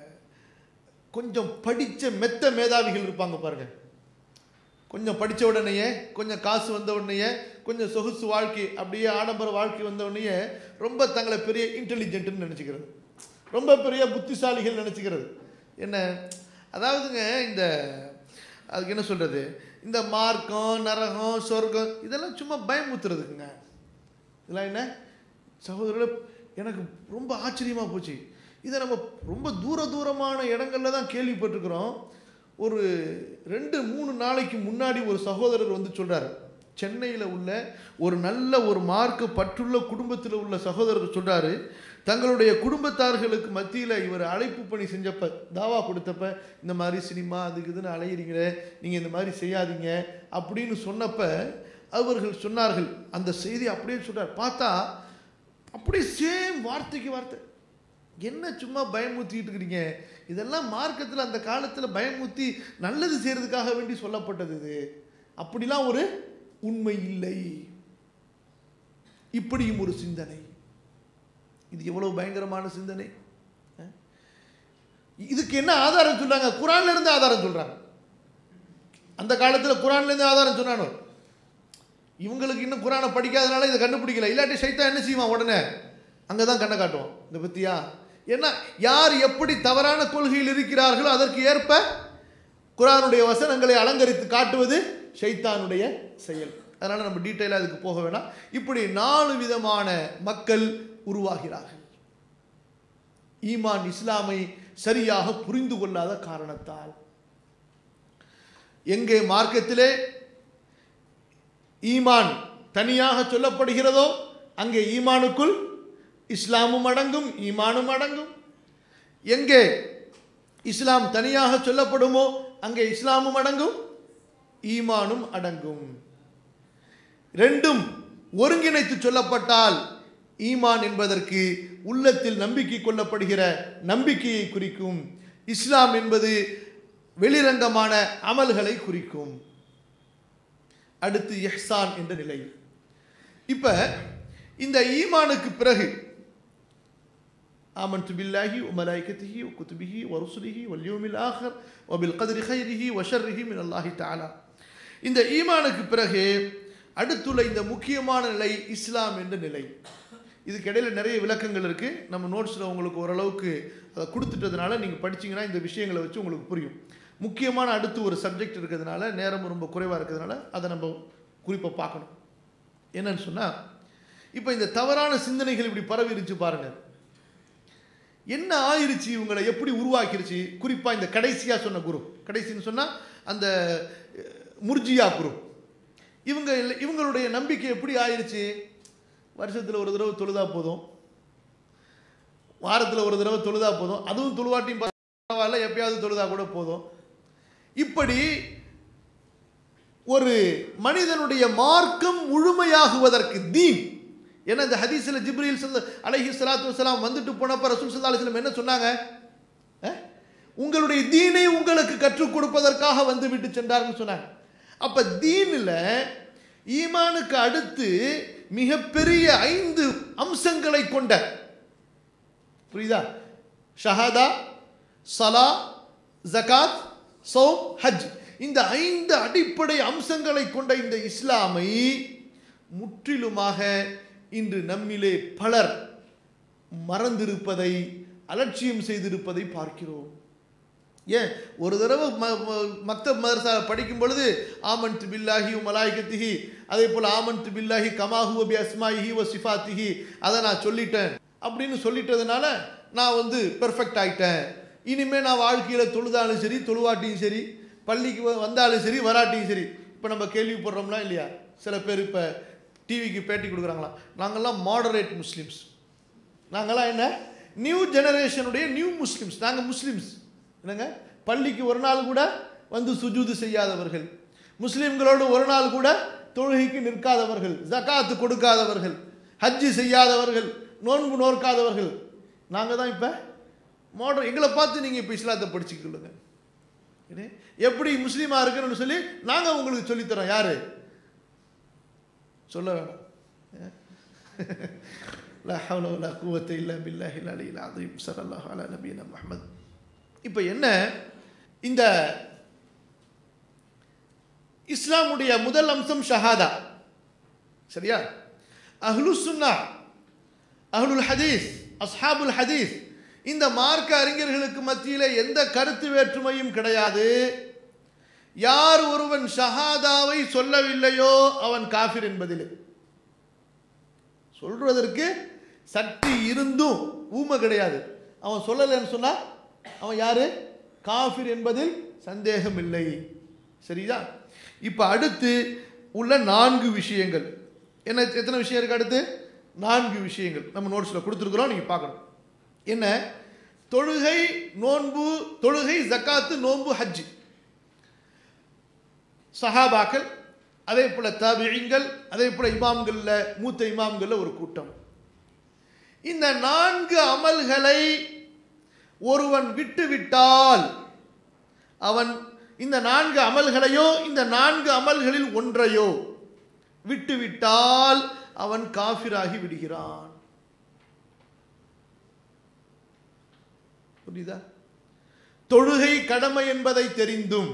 கொஞ்சம் படித்த மெத்த மேதாவிகள் இருப்பாங்க பாருங்க கொஞ்சம் படித்த உடனேயே கொஞ்சம் காசு வந்த உடனேயே கொஞ்சம் சொகுசு வாழ்க்கை அப்படியே ஆடம்பர வாழ்க்கை வந்த உடனேயே ரொம்ப தங்களை பெரிய இன்டெலிஜென்ட்னு நினச்சிக்கிறது ரொம்ப பெரிய புத்திசாலிகள் நினச்சிக்கிறது என்ன அதாவதுங்க இந்த அதுக்கு என்ன சொல்கிறது இந்த மார்க்கம் நரகம் சொர்க்கம் இதெல்லாம் சும்மா பயமுத்துறதுக்குங்க இதெல்லாம் என்ன சகோதரர்களே எனக்கு ரொம்ப ஆச்சரியமாக போச்சு இதை நம்ம ரொம்ப தூர தூரமான இடங்கள்ல தான் கேள்விப்பட்டிருக்கிறோம் ஒரு ரெண்டு மூணு நாளைக்கு முன்னாடி ஒரு சகோதரர் வந்து சொல்றாரு சென்னையில் உள்ள ஒரு நல்ல ஒரு மார்க்க பற்றுள்ள குடும்பத்தில் உள்ள சகோதரர் சொல்றாரு தங்களுடைய குடும்பத்தார்களுக்கு மத்தியில் இவர் அழைப்பு பணி செஞ்சப்ப தாவா கொடுத்தப்ப இந்த மாதிரி சினிமா அதுக்கு இதுன்னு அலையிறீங்களே நீங்கள் இந்த மாதிரி செய்யாதீங்க அப்படின்னு சொன்னப்ப அவர்கள் சொன்னார்கள் அந்த செய்தி அப்படியே சொல்றார் பார்த்தா அப்படியே சேம் வார்த்தைக்கு வார்த்தை என்ன சும்மா பயமுத்திட்டு இருக்கிறீங்க இதெல்லாம் மார்க்கத்தில் அந்த காலத்தில் பயமுத்தி நல்லது செய்யறதுக்காக வேண்டி சொல்லப்பட்டது இது அப்படிலாம் ஒரு உண்மை இல்லை இப்படியும் ஒரு சிந்தனை இது எவ்வளவு பயங்கரமான சிந்தனை அஹ்? இதுக்கு என்ன ஆதாரம் சொல்றாங்க குரான்ல இருந்து ஆதாரம் சொல்றாங்க அந்த காலத்தில் குரான்ல இருந்து ஆதாரம் சொன்னானோ இவங்களுக்கு இன்னும் குரானை படிக்காதனால இதை கண்டுபிடிக்கல இல்லாட்டி சைத்தான் என்ன செய்வான் உடனே அங்கே தான் கண்ணை காட்டுவான் இந்த பத்தியா ஏன்னா யார் எப்படி தவறான கொள்கையில் இருக்கிறார்களோ அதற்கு ஏற்ப குரானுடைய வசனங்களை அலங்கரித்து காட்டுவது ஷைத்தானுடைய செயல் அதனால் நம்ம டீட்டெயிலாக அதுக்கு போக வேணாம் இப்படி நாலு விதமான மக்கள் உருவாகிறார்கள் ஈமான் இஸ்லாமை சரியாக புரிந்து கொள்ளாத காரணத்தால் எங்கே மார்க்கத்திலே ஈமான் தனியாக சொல்லப்படுகிறதோ அங்கே ஈமானுக்குள் இஸ்லாமும் அடங்கும் ஈமானும் அடங்கும் எங்கே இஸ்லாம் தனியாக சொல்லப்படுமோ அங்கே இஸ்லாமும் அடங்கும் ஈமானும் அடங்கும் ரெண்டும் ஒருங்கிணைத்து சொல்லப்பட்டால் ஈமான் என்பதற்கு உள்ளத்தில் நம்பிக்கை கொள்ளப்படுகிற நம்பிக்கையை குறிக்கும் இஸ்லாம் என்பது வெளிரங்கமான அமல்களை குறிக்கும் அடுத்து இஹ்சான் என்ற நிலை இப்ப இந்த ஈமானுக்கு பிறகு آمنت بالله وملائكته وكتبه ورسله واليوم الآخر وبالقدر خيره وشره من الله تعالى இந்த ஈமானுக்கு பிறகு அடுத்துள்ள இந்த முக்கியமான நிலை இஸ்லாம் என்ற நிலை இதுக்கு இடையில நிறைய விளக்கங்கள் இருக்கு நம்ம நோட்ஸில் உங்களுக்கு ஓரளவுக்கு அதை கொடுத்துட்டதுனால நீங்கள் படிச்சீங்கன்னா இந்த விஷயங்களை வச்சு உங்களுக்கு புரியும் முக்கியமான அடுத்து ஒரு சப்ஜெக்ட் இருக்கிறதுனால நேரம் ரொம்ப குறைவாக இருக்கிறதுனால அதை நம்ம குறிப்பாக பார்க்கணும் என்னன்னு சொன்னால் இப்போ இந்த தவறான சிந்தனைகள் இப்படி பரவி இருந்துச்சு பாருங்க என்ன ஆயிருச்சு இவங்களை எப்படி உருவாக்கிருச்சு குறிப்பாக இந்த கடைசியாக சொன்ன குரு கடைசின்னு சொன்னால் அந்த அஹ், முர்ஜியா குரு இவங்க இல்ல- இவங்களுடைய நம்பிக்கை எப்படி ஆயிருச்சு வருஷத்தில் ஒரு தடவை தொழுதா போதும் வாரத்தில் ஒரு தடவை தொழுதா போதும் அதுவும் தொழுவாட்டியும் பரவாயில்ல எப்பயாவது தொழுதா கூட போதும் இப்படி ஒரு மனிதனுடைய மார்க்கம் முழுமையாகுவதற்கு தீன் ஏன்னா இந்த ஹதீஸில் ஜிப்ரீல் சல்ல அலைஹி ஸலாத்து வஸலாம் வந்துட்டு போனப்ப ரசூல் ஸல்லல்லாஹு அலைஹி வஸல்லம் என்ன சொன்னாங்க அஹ்? உங்களுடைய தீனை உங்களுக்கு கற்றுக் கொடுப்பதற்காக வந்து விட்டு சென்றார்னு சொன்னாங்க அப்ப தீனில் ஈமானுக்கு அடுத்து மிகப்பெரிய ஐந்து அம்சங்களை கொண்ட புரியுதா ஷஹாதா சலா ஜகாத் சௌம் ஹஜ் இந்த ஐந்து அடிப்படை அம்சங்களை கொண்ட இந்த இஸ்லாமை முற்றிலுமாக இன்று நம்மிலே பலர் மறந்திருப்பதை அலட்சியம் செய்திருப்பதை பார்க்கிறோம் ஏன் ஒரு தடவை ம மக்த மதரசா படிக்கும் பொழுது ஆமன்த் பில்லாஹி மலாய்கத்திஹி அதே போல் ஆமன்த் பில்லாஹி கமாஹு அபி அஸ்மாஹி வ சிஃபாத்திஹி அதை நான் சொல்லிட்டேன் அப்படின்னு சொல்லிட்டதுனால நான் வந்து பெர்ஃபெக்ட் ஆயிட்டேன் இனிமே நான் வாழ்க்கையில் தொழுதாலும் சரி தொழுவாட்டியும் சரி பள்ளிக்கு வ- வந்தாலும் சரி வராட்டியும் சரி இப்போ நம்ம கேள்விப்படுறோம்னா இல்லையா சில பேர் இப்போ டிவிக்கு பேட்டி கொடுக்குறாங்களா நாங்கள்லாம் மாடரேட் முஸ்லிம்ஸ் நாங்களாம் என்ன நியூ ஜெனரேஷனுடைய நியூ முஸ்லிம்ஸ் நாங்கள் முஸ்லிம்ஸ் என்னங்க பள்ளிக்கு ஒரு நாள் கூட வந்து சுஜூது செய்யாதவர்கள் முஸ்லிம்களோடு ஒரு நாள் கூட தொழுகைக்கு நிற்காதவர்கள் ஜகாத்து கொடுக்காதவர்கள் ஹஜ்ஜு செய்யாதவர்கள் நோன்பு நோற்காதவர்கள் நாங்கள் தான் இப்போ மாடர்ன் எங்களை பார்த்து நீங்கள் இப்போ இஸ்லாத்தை படிச்சுக்கொள்ளுங்க என்ன? எப்படி முஸ்லீமா இருக்கணும்னு சொல்லி நாங்கள் உங்களுக்கு சொல்லித்தரோம் யாரு சொல்ல வேணாம் லா ஹவ்ல வலா குவத்த இல்லா பில்லாஹி அலியில் அதீம் ஸல்லல்லாஹு அலா நபியினா முஹம்மத் இப்போ என்ன இந்த இஸ்லாமுடைய முதல் அம்சம் ஷஹாதா சரியா அஹ்லு சுன்னா அஹ்லுல் ஹதீஸ் அஸ்ஹாபுல் ஹதீஸ் இந்த மார்க்க அறிஞர்களுக்கு மத்தியிலே எந்த கருத்து வேற்றுமையும் கிடையாது யார் ஒருவன் ஷஹாதாவை சொல்லவில்லையோ அவன் காஃபிர் என்பதிலே சொல்றதற்கு சக்தி இருந்தும் ஊமை கிடையாது அவன் சொல்லலைன்னு சொன்னா அவன் யாரு காஃபிர் என்பதில் சந்தேகம் இல்லை சரியா இப்போ அடுத்து உள்ள நான்கு விஷயங்கள் என்ன எத்தனை விஷயம் இருக்கு அடுத்து நான்கு விஷயங்கள் நம்ம நோட்ஸில் கொடுத்துருக்குறோம் நீங்கள் பார்க்கணும் என்ன தொழுகை நோன்பு தொழுகை ஜக்காத்து நோன்பு ஹஜ்ஜி சஹாபாக்கள் அதே போல தாபிழிங்கள் அதே போல இமாம்கள்ல மூத்த இமாம்கள்ல ஒரு கூட்டம் இந்த நான்கு அமல்களை ஒருவன் விட்டுவிட்டால் அவன் இந்த நான்கு அமல்களையோ இந்த நான்கு அமல்களில் ஒன்றையோ விட்டுவிட்டால் அவன் காஃபிராகி விடுகிறான் புரியுதா தொழுகை கடமை என்பதை தெரிந்தும்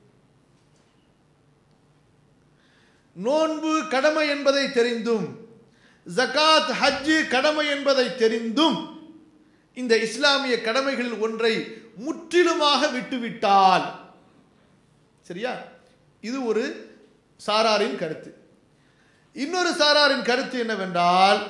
நோன்பு கடமை என்பதை தெரிந்தும் ஜகாத் ஹஜ்ஜு கடமை என்பதை தெரிந்தும் இந்த இஸ்லாமிய கடமைகளில் ஒன்றை முற்றிலுமாக விட்டுவிட்டால் சரியா இது ஒரு சாராரின் கருத்து இன்னொரு சாராரின் கருத்து என்னவென்றால்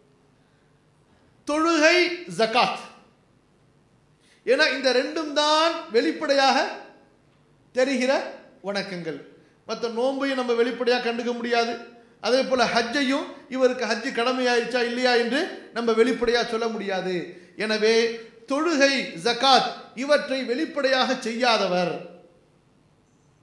தொழுகை ஜகாத் ஏன்னா இந்த ரெண்டும் தான் வெளிப்படையாக தெரிகிற வணக்கங்கள் மற்ற நோன்பையும் நம்ம வெளிப்படையாக கண்டுக்க முடியாது அதே போல ஹஜ்ஜையும் இவருக்கு ஹஜ்ஜு கடமையாயிருச்சா இல்லையா என்று நம்ம வெளிப்படையாக சொல்ல முடியாது எனவே தொழுகை ஜகாத் இவற்றை வெளிப்படையாக செய்யாதவர்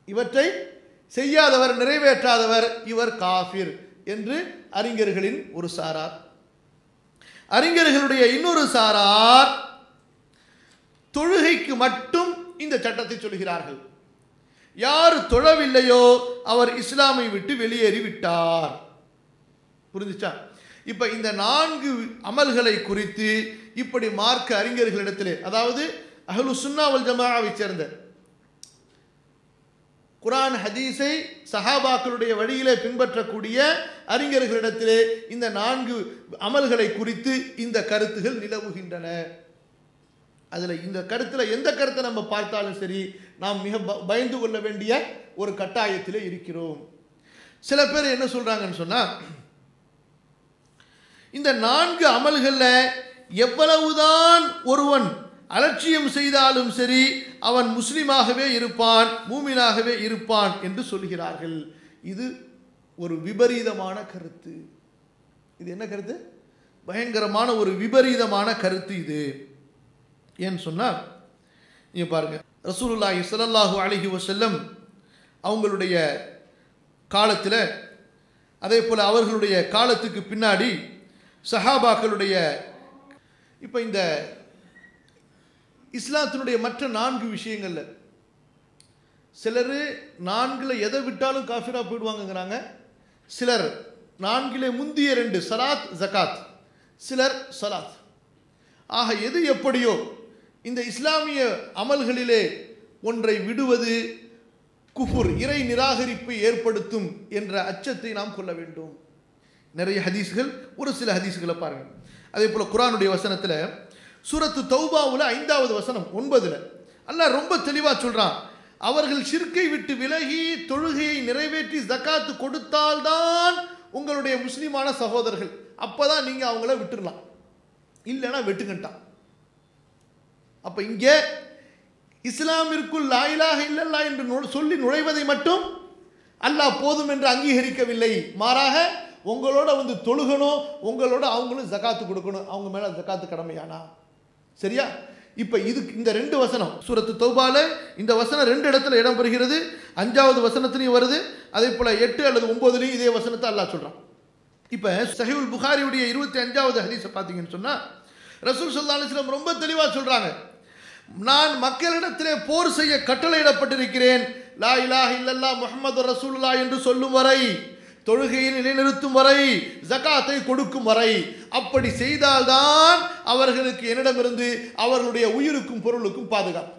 இவற்றை செய்யாதவர் நிறைவேற்றாதவர் இவர் காஃபிர் என்று அறிஞர்களின் ஒரு சாரார் அறிஞர்களுடைய இன்னொரு சாரார் தொழுகைக்கு மட்டும் இந்த சட்டத்தை சொல்கிறார்கள் யார் தொழவில்லையோ அவர் இஸ்லாமை விட்டு வெளியேறி விட்டார் புரிஞ்சுச்சா இப்ப இந்த நான்கு அமல்களை குறித்து இப்படி மார்க்க அறிஞர்களிடத்திலே அதாவது அஹ்லு சுன்னா வல் ஜமாவை சேர்ந்த குரான் ஹதீஸை சஹாபாக்களுடைய வழியிலே பின்பற்றக்கூடிய அறிஞர்களிடத்திலே இந்த நான்கு அமல்களை குறித்து இந்த கருத்துகள் நிலவுகின்றன அதில் இந்த கருத்தில் எந்த கருத்தை நம்ம பார்த்தாலும் சரி நாம் மிக ப- பயந்து கொள்ள வேண்டிய ஒரு கட்டாயத்திலே இருக்கிறோம் சில பேர் என்ன சொல்றாங்கன்னு சொன்னா இந்த நான்கு அமல்களில் எவ்வளவுதான் ஒருவன் அலட்சியம் செய்தாலும் சரி அவன் முஸ்லிமாகவே இருப்பான் மூமினாகவே இருப்பான் என்று சொல்கிறார்கள் இது ஒரு விபரீதமான கருத்து இது என்ன கருத்து பயங்கரமான ஒரு விபரீதமான கருத்து இது ஏன்னு சொன்னால் நீங்க பாருங்க ரசூலுல்லாஹி ஸல்லல்லாஹு அலைஹி வஸல்லம் அவங்களுடைய காலத்தில் அதே போல் அவர்களுடைய காலத்துக்கு பின்னாடி சஹாபாக்களுடைய இப்போ இந்த இஸ்லாத்தினுடைய மற்ற நான்கு விஷயங்கள்ல சிலர் நான்குல எதை விட்டாலும் காஃபிரா போயிடுவாங்கங்கிறாங்க சிலர் நான்கிலே முந்திய ரெண்டு சலாத் ஜகாத் சிலர் சலாத் ஆக எது எப்படியோ இந்த இஸ்லாமிய அமல்களிலே ஒன்றை விடுவது குஃபுர் இறை நிராகரிப்பை ஏற்படுத்தும் என்ற அச்சத்தை நாம் கொள்ள வேண்டும் நிறைய ஹதீஸ்கள் ஒரு சில ஹதீஸ்களை பாருங்க அதே போல குர்ஆனுடைய வசனத்தில் சூரத்து தௌபாவுல ஐந்தாவது வசனம் ஒன்பதுல அல்லாஹ் ரொம்ப தெளிவா சொல்றான் அவர்கள் ஷிர்க்கை விட்டு விலகி தொழுகையை நிறைவேற்றி ஜக்காத்து கொடுத்தால்தான் உங்களுடைய முஸ்லிமான சகோதரர்கள் அப்பதான் நீங்க அவங்கள விட்டுறலாம் இல்லைன்னா வெட்டுங்கட்டான் அப்ப இங்கே இஸ்லாமிற்குள் லாயிலாக இல்லல்லா என்று நு- சொல்லி நுழைவதை மட்டும் அல்லாஹ் போதும் என்று அங்கீகரிக்கவில்லை மாறாக உங்களோட வந்து தொழுகணும் உங்களோட அவங்களும் ஜகாத்து கொடுக்கணும் அவங்க மேல ஜகாத்து கடமையானா சரியா இப்ப இது இந்த ரெண்டு வசனம் சூரத்து தௌபால இந்த வசனம் ரெண்டு இடத்துல இடம் பெறுகிறது அஞ்சாவது வசனத்திலையும் வருது அதே போல எட்டு அல்லது ஒன்பதுலையும் இதே வசனத்தை அல்லாஹ் சொல்றான் இப்ப சஹீவுல் புகாரியுடைய இருபத்தி அஞ்சாவது ஹதீஸை பார்த்தீங்கன்னு சொன்னா ரசூல் ஸல்லல்லாஹு அலைஹி வஸல்லம் ரொம்ப தெளிவா சொல்றாங்க நான் மக்களிடத்திலே போர் செய்ய கட்டளையிடப்பட்டிருக்கிறேன் லா இலாஹ இல்லல்லாஹ் முஹம்மது ரசூலுல்லாஹ் என்று சொல்லும் வரை தொழுகையை நிலைநிறுத்தும் வரை ஜகாத்தை கொடுக்கும் வரை அப்படி செய்தால்தான் அவர்களுக்கு என்னிடமிருந்து அவர்களுடைய உயிருக்கும் பொருளுக்கும் பாதுகாப்பு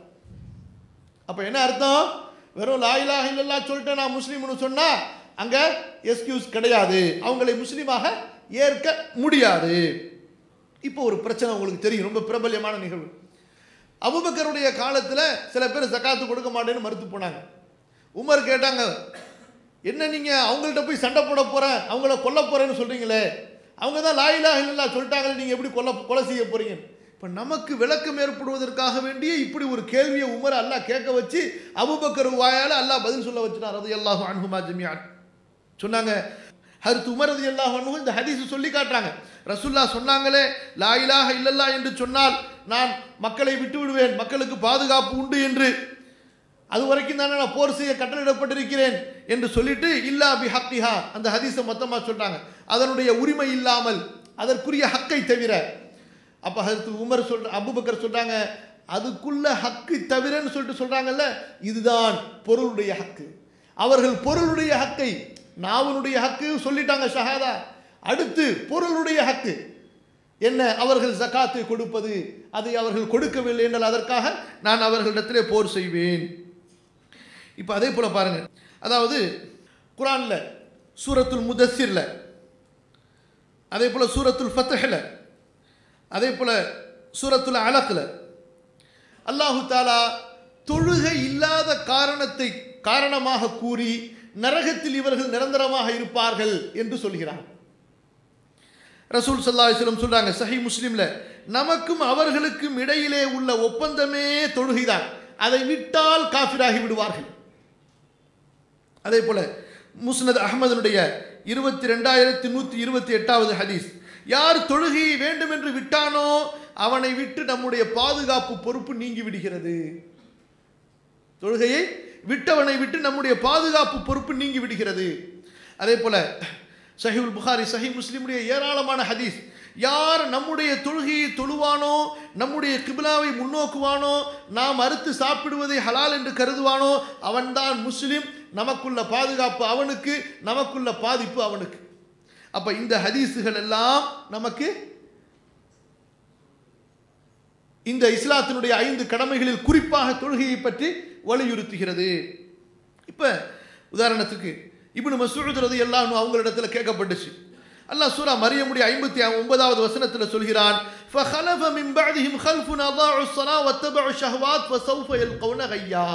அப்ப என்ன அர்த்தம் வெறும் லா இலாஹ இல்லல்லாஹ் சொல்லிட்டு நான் முஸ்லீம்னு சொன்னா அங்க எஸ்கியூஸ் கிடையாது அவங்களை முஸ்லீமாக ஏற்க முடியாது இப்போ ஒரு பிரச்சனை உங்களுக்கு தெரியும் ரொம்ப பிரபல்யமான நிகழ்வு அபுபக்கருடைய காலத்துல சில பேர் ஜக்காத்து கொடுக்க மாட்டேன்னு மறுத்து போனாங்க உமர் கேட்டாங்க என்ன நீங்க அவங்கள்ட்ட போய் சண்டை போட போறேன் அவங்கள கொல்ல போறேன்னு சொல்றீங்களே அவங்க தான் லாயிலா இல்லா சொல்லிட்டாங்களே நீங்க எப்படி கொல்ல கொலை செய்ய போறீங்க இப்ப நமக்கு விளக்கம் ஏற்படுவதற்காக வேண்டிய இப்படி ஒரு கேள்வியை உமர் அல்லாஹ் கேட்க வச்சு அபுபக்கர் வாயால அல்லாஹ் பதில் சொல்ல வச்சுட்டார் அது அல்லாஹு அன்ஹுமா ஜமியான் சொன்னாங்க ஹர்த் உமர் ரதி அல்லாஹ் இந்த ஹதீஸ் சொல்லி காட்டுறாங்க ரசுல்லா சொன்னாங்களே லா இலாஹ இல்லல்லா என்று சொன்னால் நான் மக்களை விட்டு விடுவேன் மக்களுக்கு பாதுகாப்பு உண்டு என்று அது வரைக்கும் தானே நான் போர் செய்ய கட்டளையிடப்பட்டிருக்கிறேன் என்று சொல்லிட்டு இல்லா பி ஹக்கிஹா அந்த ஹதீஸை மொத்தமாக சொல்றாங்க அதனுடைய உரிமை இல்லாமல் அதற்குரிய ஹக்கை தவிர அப்ப ஹர்த் உமர் சொல்ற அபுபக்கர் சொல்றாங்க அதுக்குள்ள ஹக்கு தவிரன்னு சொல்லிட்டு சொல்றாங்கல்ல இதுதான் பொருளுடைய ஹக்கு அவர்கள் பொருளுடைய ஹக்கை நாவனுடைய ஹக்கு சொல்லிட்டாங்க ஷஹாதா அடுத்து பொருளுடைய ஹக்கு என்ன அவர்கள் ஜகாத்தை கொடுப்பது அதை அவர்கள் கொடுக்கவில்லை என்றால் அதற்காக நான் அவர்களிடத்திலே போர் செய்வேன் இப்போ அதே போல பாருங்க அதாவது குரான்ல சூரத்துல் முதஸ்ஸிர்ல அதே போல சூரத்துல் ஃபத்ஹ்ல அதே போல சூரத்துல் அலக்ல அல்லாஹு தாலா தொழுகை இல்லாத காரணத்தை காரணமாக கூறி நரகத்தில் இவர்கள் நிரந்தரமாக இருப்பார்கள் என்று சொல்கிறார் ரசூல் சல்லா அலிஸ்லம் சொல்றாங்க சஹி முஸ்லிம்ல நமக்கும் அவர்களுக்கும் இடையிலே உள்ள ஒப்பந்தமே தொழுகைதான் அதை விட்டால் காஃபிராகி விடுவார்கள் அதே போல முஸ்னத் அகமதனுடைய இருபத்தி ரெண்டாயிரத்தி நூற்றி இருபத்தி எட்டாவது ஹதீஸ் யார் தொழுகையை வேண்டும் என்று விட்டானோ அவனை விட்டு நம்முடைய பாதுகாப்பு பொறுப்பு நீங்கி விடுகிறது தொழுகையை விட்டவனை விட்டு நம்முடைய பாதுகாப்பு பொறுப்பு நீங்கி விடுகிறது அதே போல சஹிவுல் புகாரி சஹி முஸ்லிமுடைய ஏராளமான ஹதீஸ் யார் நம்முடைய தொழுகையை தொழுவானோ நம்முடைய கிபிலாவை முன்னோக்குவானோ நாம் அறுத்து சாப்பிடுவதை ஹலால் என்று கருதுவானோ அவன்தான் முஸ்லிம் நமக்குள்ள பாதுகாப்பு அவனுக்கு நமக்குள்ள பாதிப்பு அவனுக்கு அப்ப இந்த ஹதீஸுகள் எல்லாம் நமக்கு இந்த இஸ்லாத்தினுடைய ஐந்து கடமைகளில் குறிப்பாக தொழுகையை பற்றி வலியுறுத்துகிறது இப்ப உதாரணத்துக்கு இப்னு மசூத் ரதி எல்லாம் அவங்களிடத்துல கேட்கப்பட்டுச்சு அல்லாஹ் சூரா மரியமுடைய ஐம்பத்தி ஒன்பதாவது வசனத்தில் சொல்கிறான் فَخَلَفَ مِنْ بَعْدِهِمْ خَلْفٌ أَضَاعُوا الصَّلَاةَ وَاتَّبَعُوا الشَّهَوَاتِ فَسَوْفَ يَلْقَوْنَ غَيًّا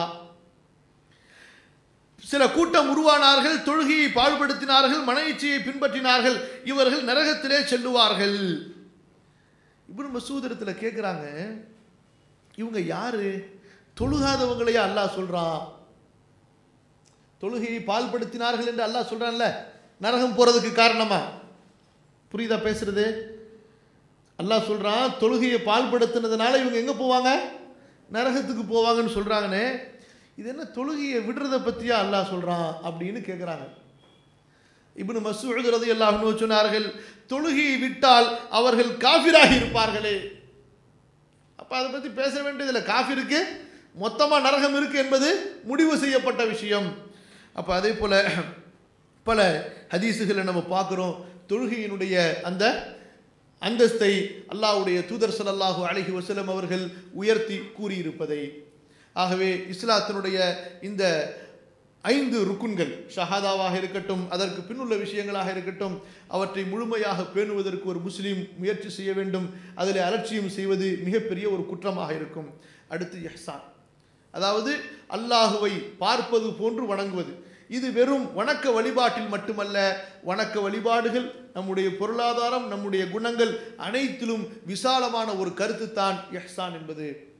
சில கூட்டம் உருவானார்கள் தொழுகையை பாழ்படுத்தினார்கள் மன இச்சையை பின்பற்றினார்கள் இவர்கள் நரகத்திலே செல்லுவார்கள் இப்னு மசூதரத்தில் கேட்குறாங்க இவங்க யாரு தொழுகாதவங்களையே அல்லாஹ் சொல்றான் தொழுகையை பால்படுத்தினார்கள் என்று அல்லாஹ் சொல்றான்ல நரகம் போறதுக்கு காரணமா புரியுதா பேசுறது அல்லாஹ் சொல்றான் தொழுகையை பால்படுத்தினதுனால இவங்க எங்க போவாங்க நரகத்துக்கு போவாங்கன்னு சொல்றாங்கன்னு இது என்ன தொழுகையை விடுறத பத்தியா அல்லாஹ் சொல்றான் அப்படின்னு கேட்குறாங்க இப்னு மசூத் ரலியல்லாஹு சொன்னார்கள் தொழுகையை விட்டால் அவர்கள் காஃபிராகி இருப்பார்களே அப்ப அதை பத்தி பேச வேண்டியதில்லை காஃபிருக்கு மொத்தமா நரகம் இருக்கு என்பது முடிவு செய்யப்பட்ட விஷயம் அப்ப அதே போல பல ஹதீஸுகளை நம்ம பார்க்குறோம் தொழுகையினுடைய அந்த அந்தஸ்தை அல்லாஹ்வுடைய தூதர் ஸல்லல்லாஹு அலைஹி வஸல்லம் அவர்கள் உயர்த்தி கூறியிருப்பதை ஆகவே இஸ்லாத்தினுடைய இந்த ஐந்து ருக்குன்கள் ஷஹாதாவாக இருக்கட்டும் அதற்கு பின்னுள்ள விஷயங்களாக இருக்கட்டும் அவற்றை முழுமையாக பேணுவதற்கு ஒரு முஸ்லீம் முயற்சி செய்ய வேண்டும் அதில் அலட்சியம் செய்வது மிகப்பெரிய ஒரு குற்றமாக இருக்கும் அடுத்து இஹ்சான் அதாவது அல்லாஹுவை பார்ப்பது போன்று வணங்குவது இது வெறும் வணக்க வழிபாட்டில் மட்டுமல்ல வணக்க வழிபாடுகள் நம்முடைய பொருளாதாரம் நம்முடைய குணங்கள் அனைத்திலும் விசாலமான ஒரு கருத்து தான் இஹ்சான் என்பது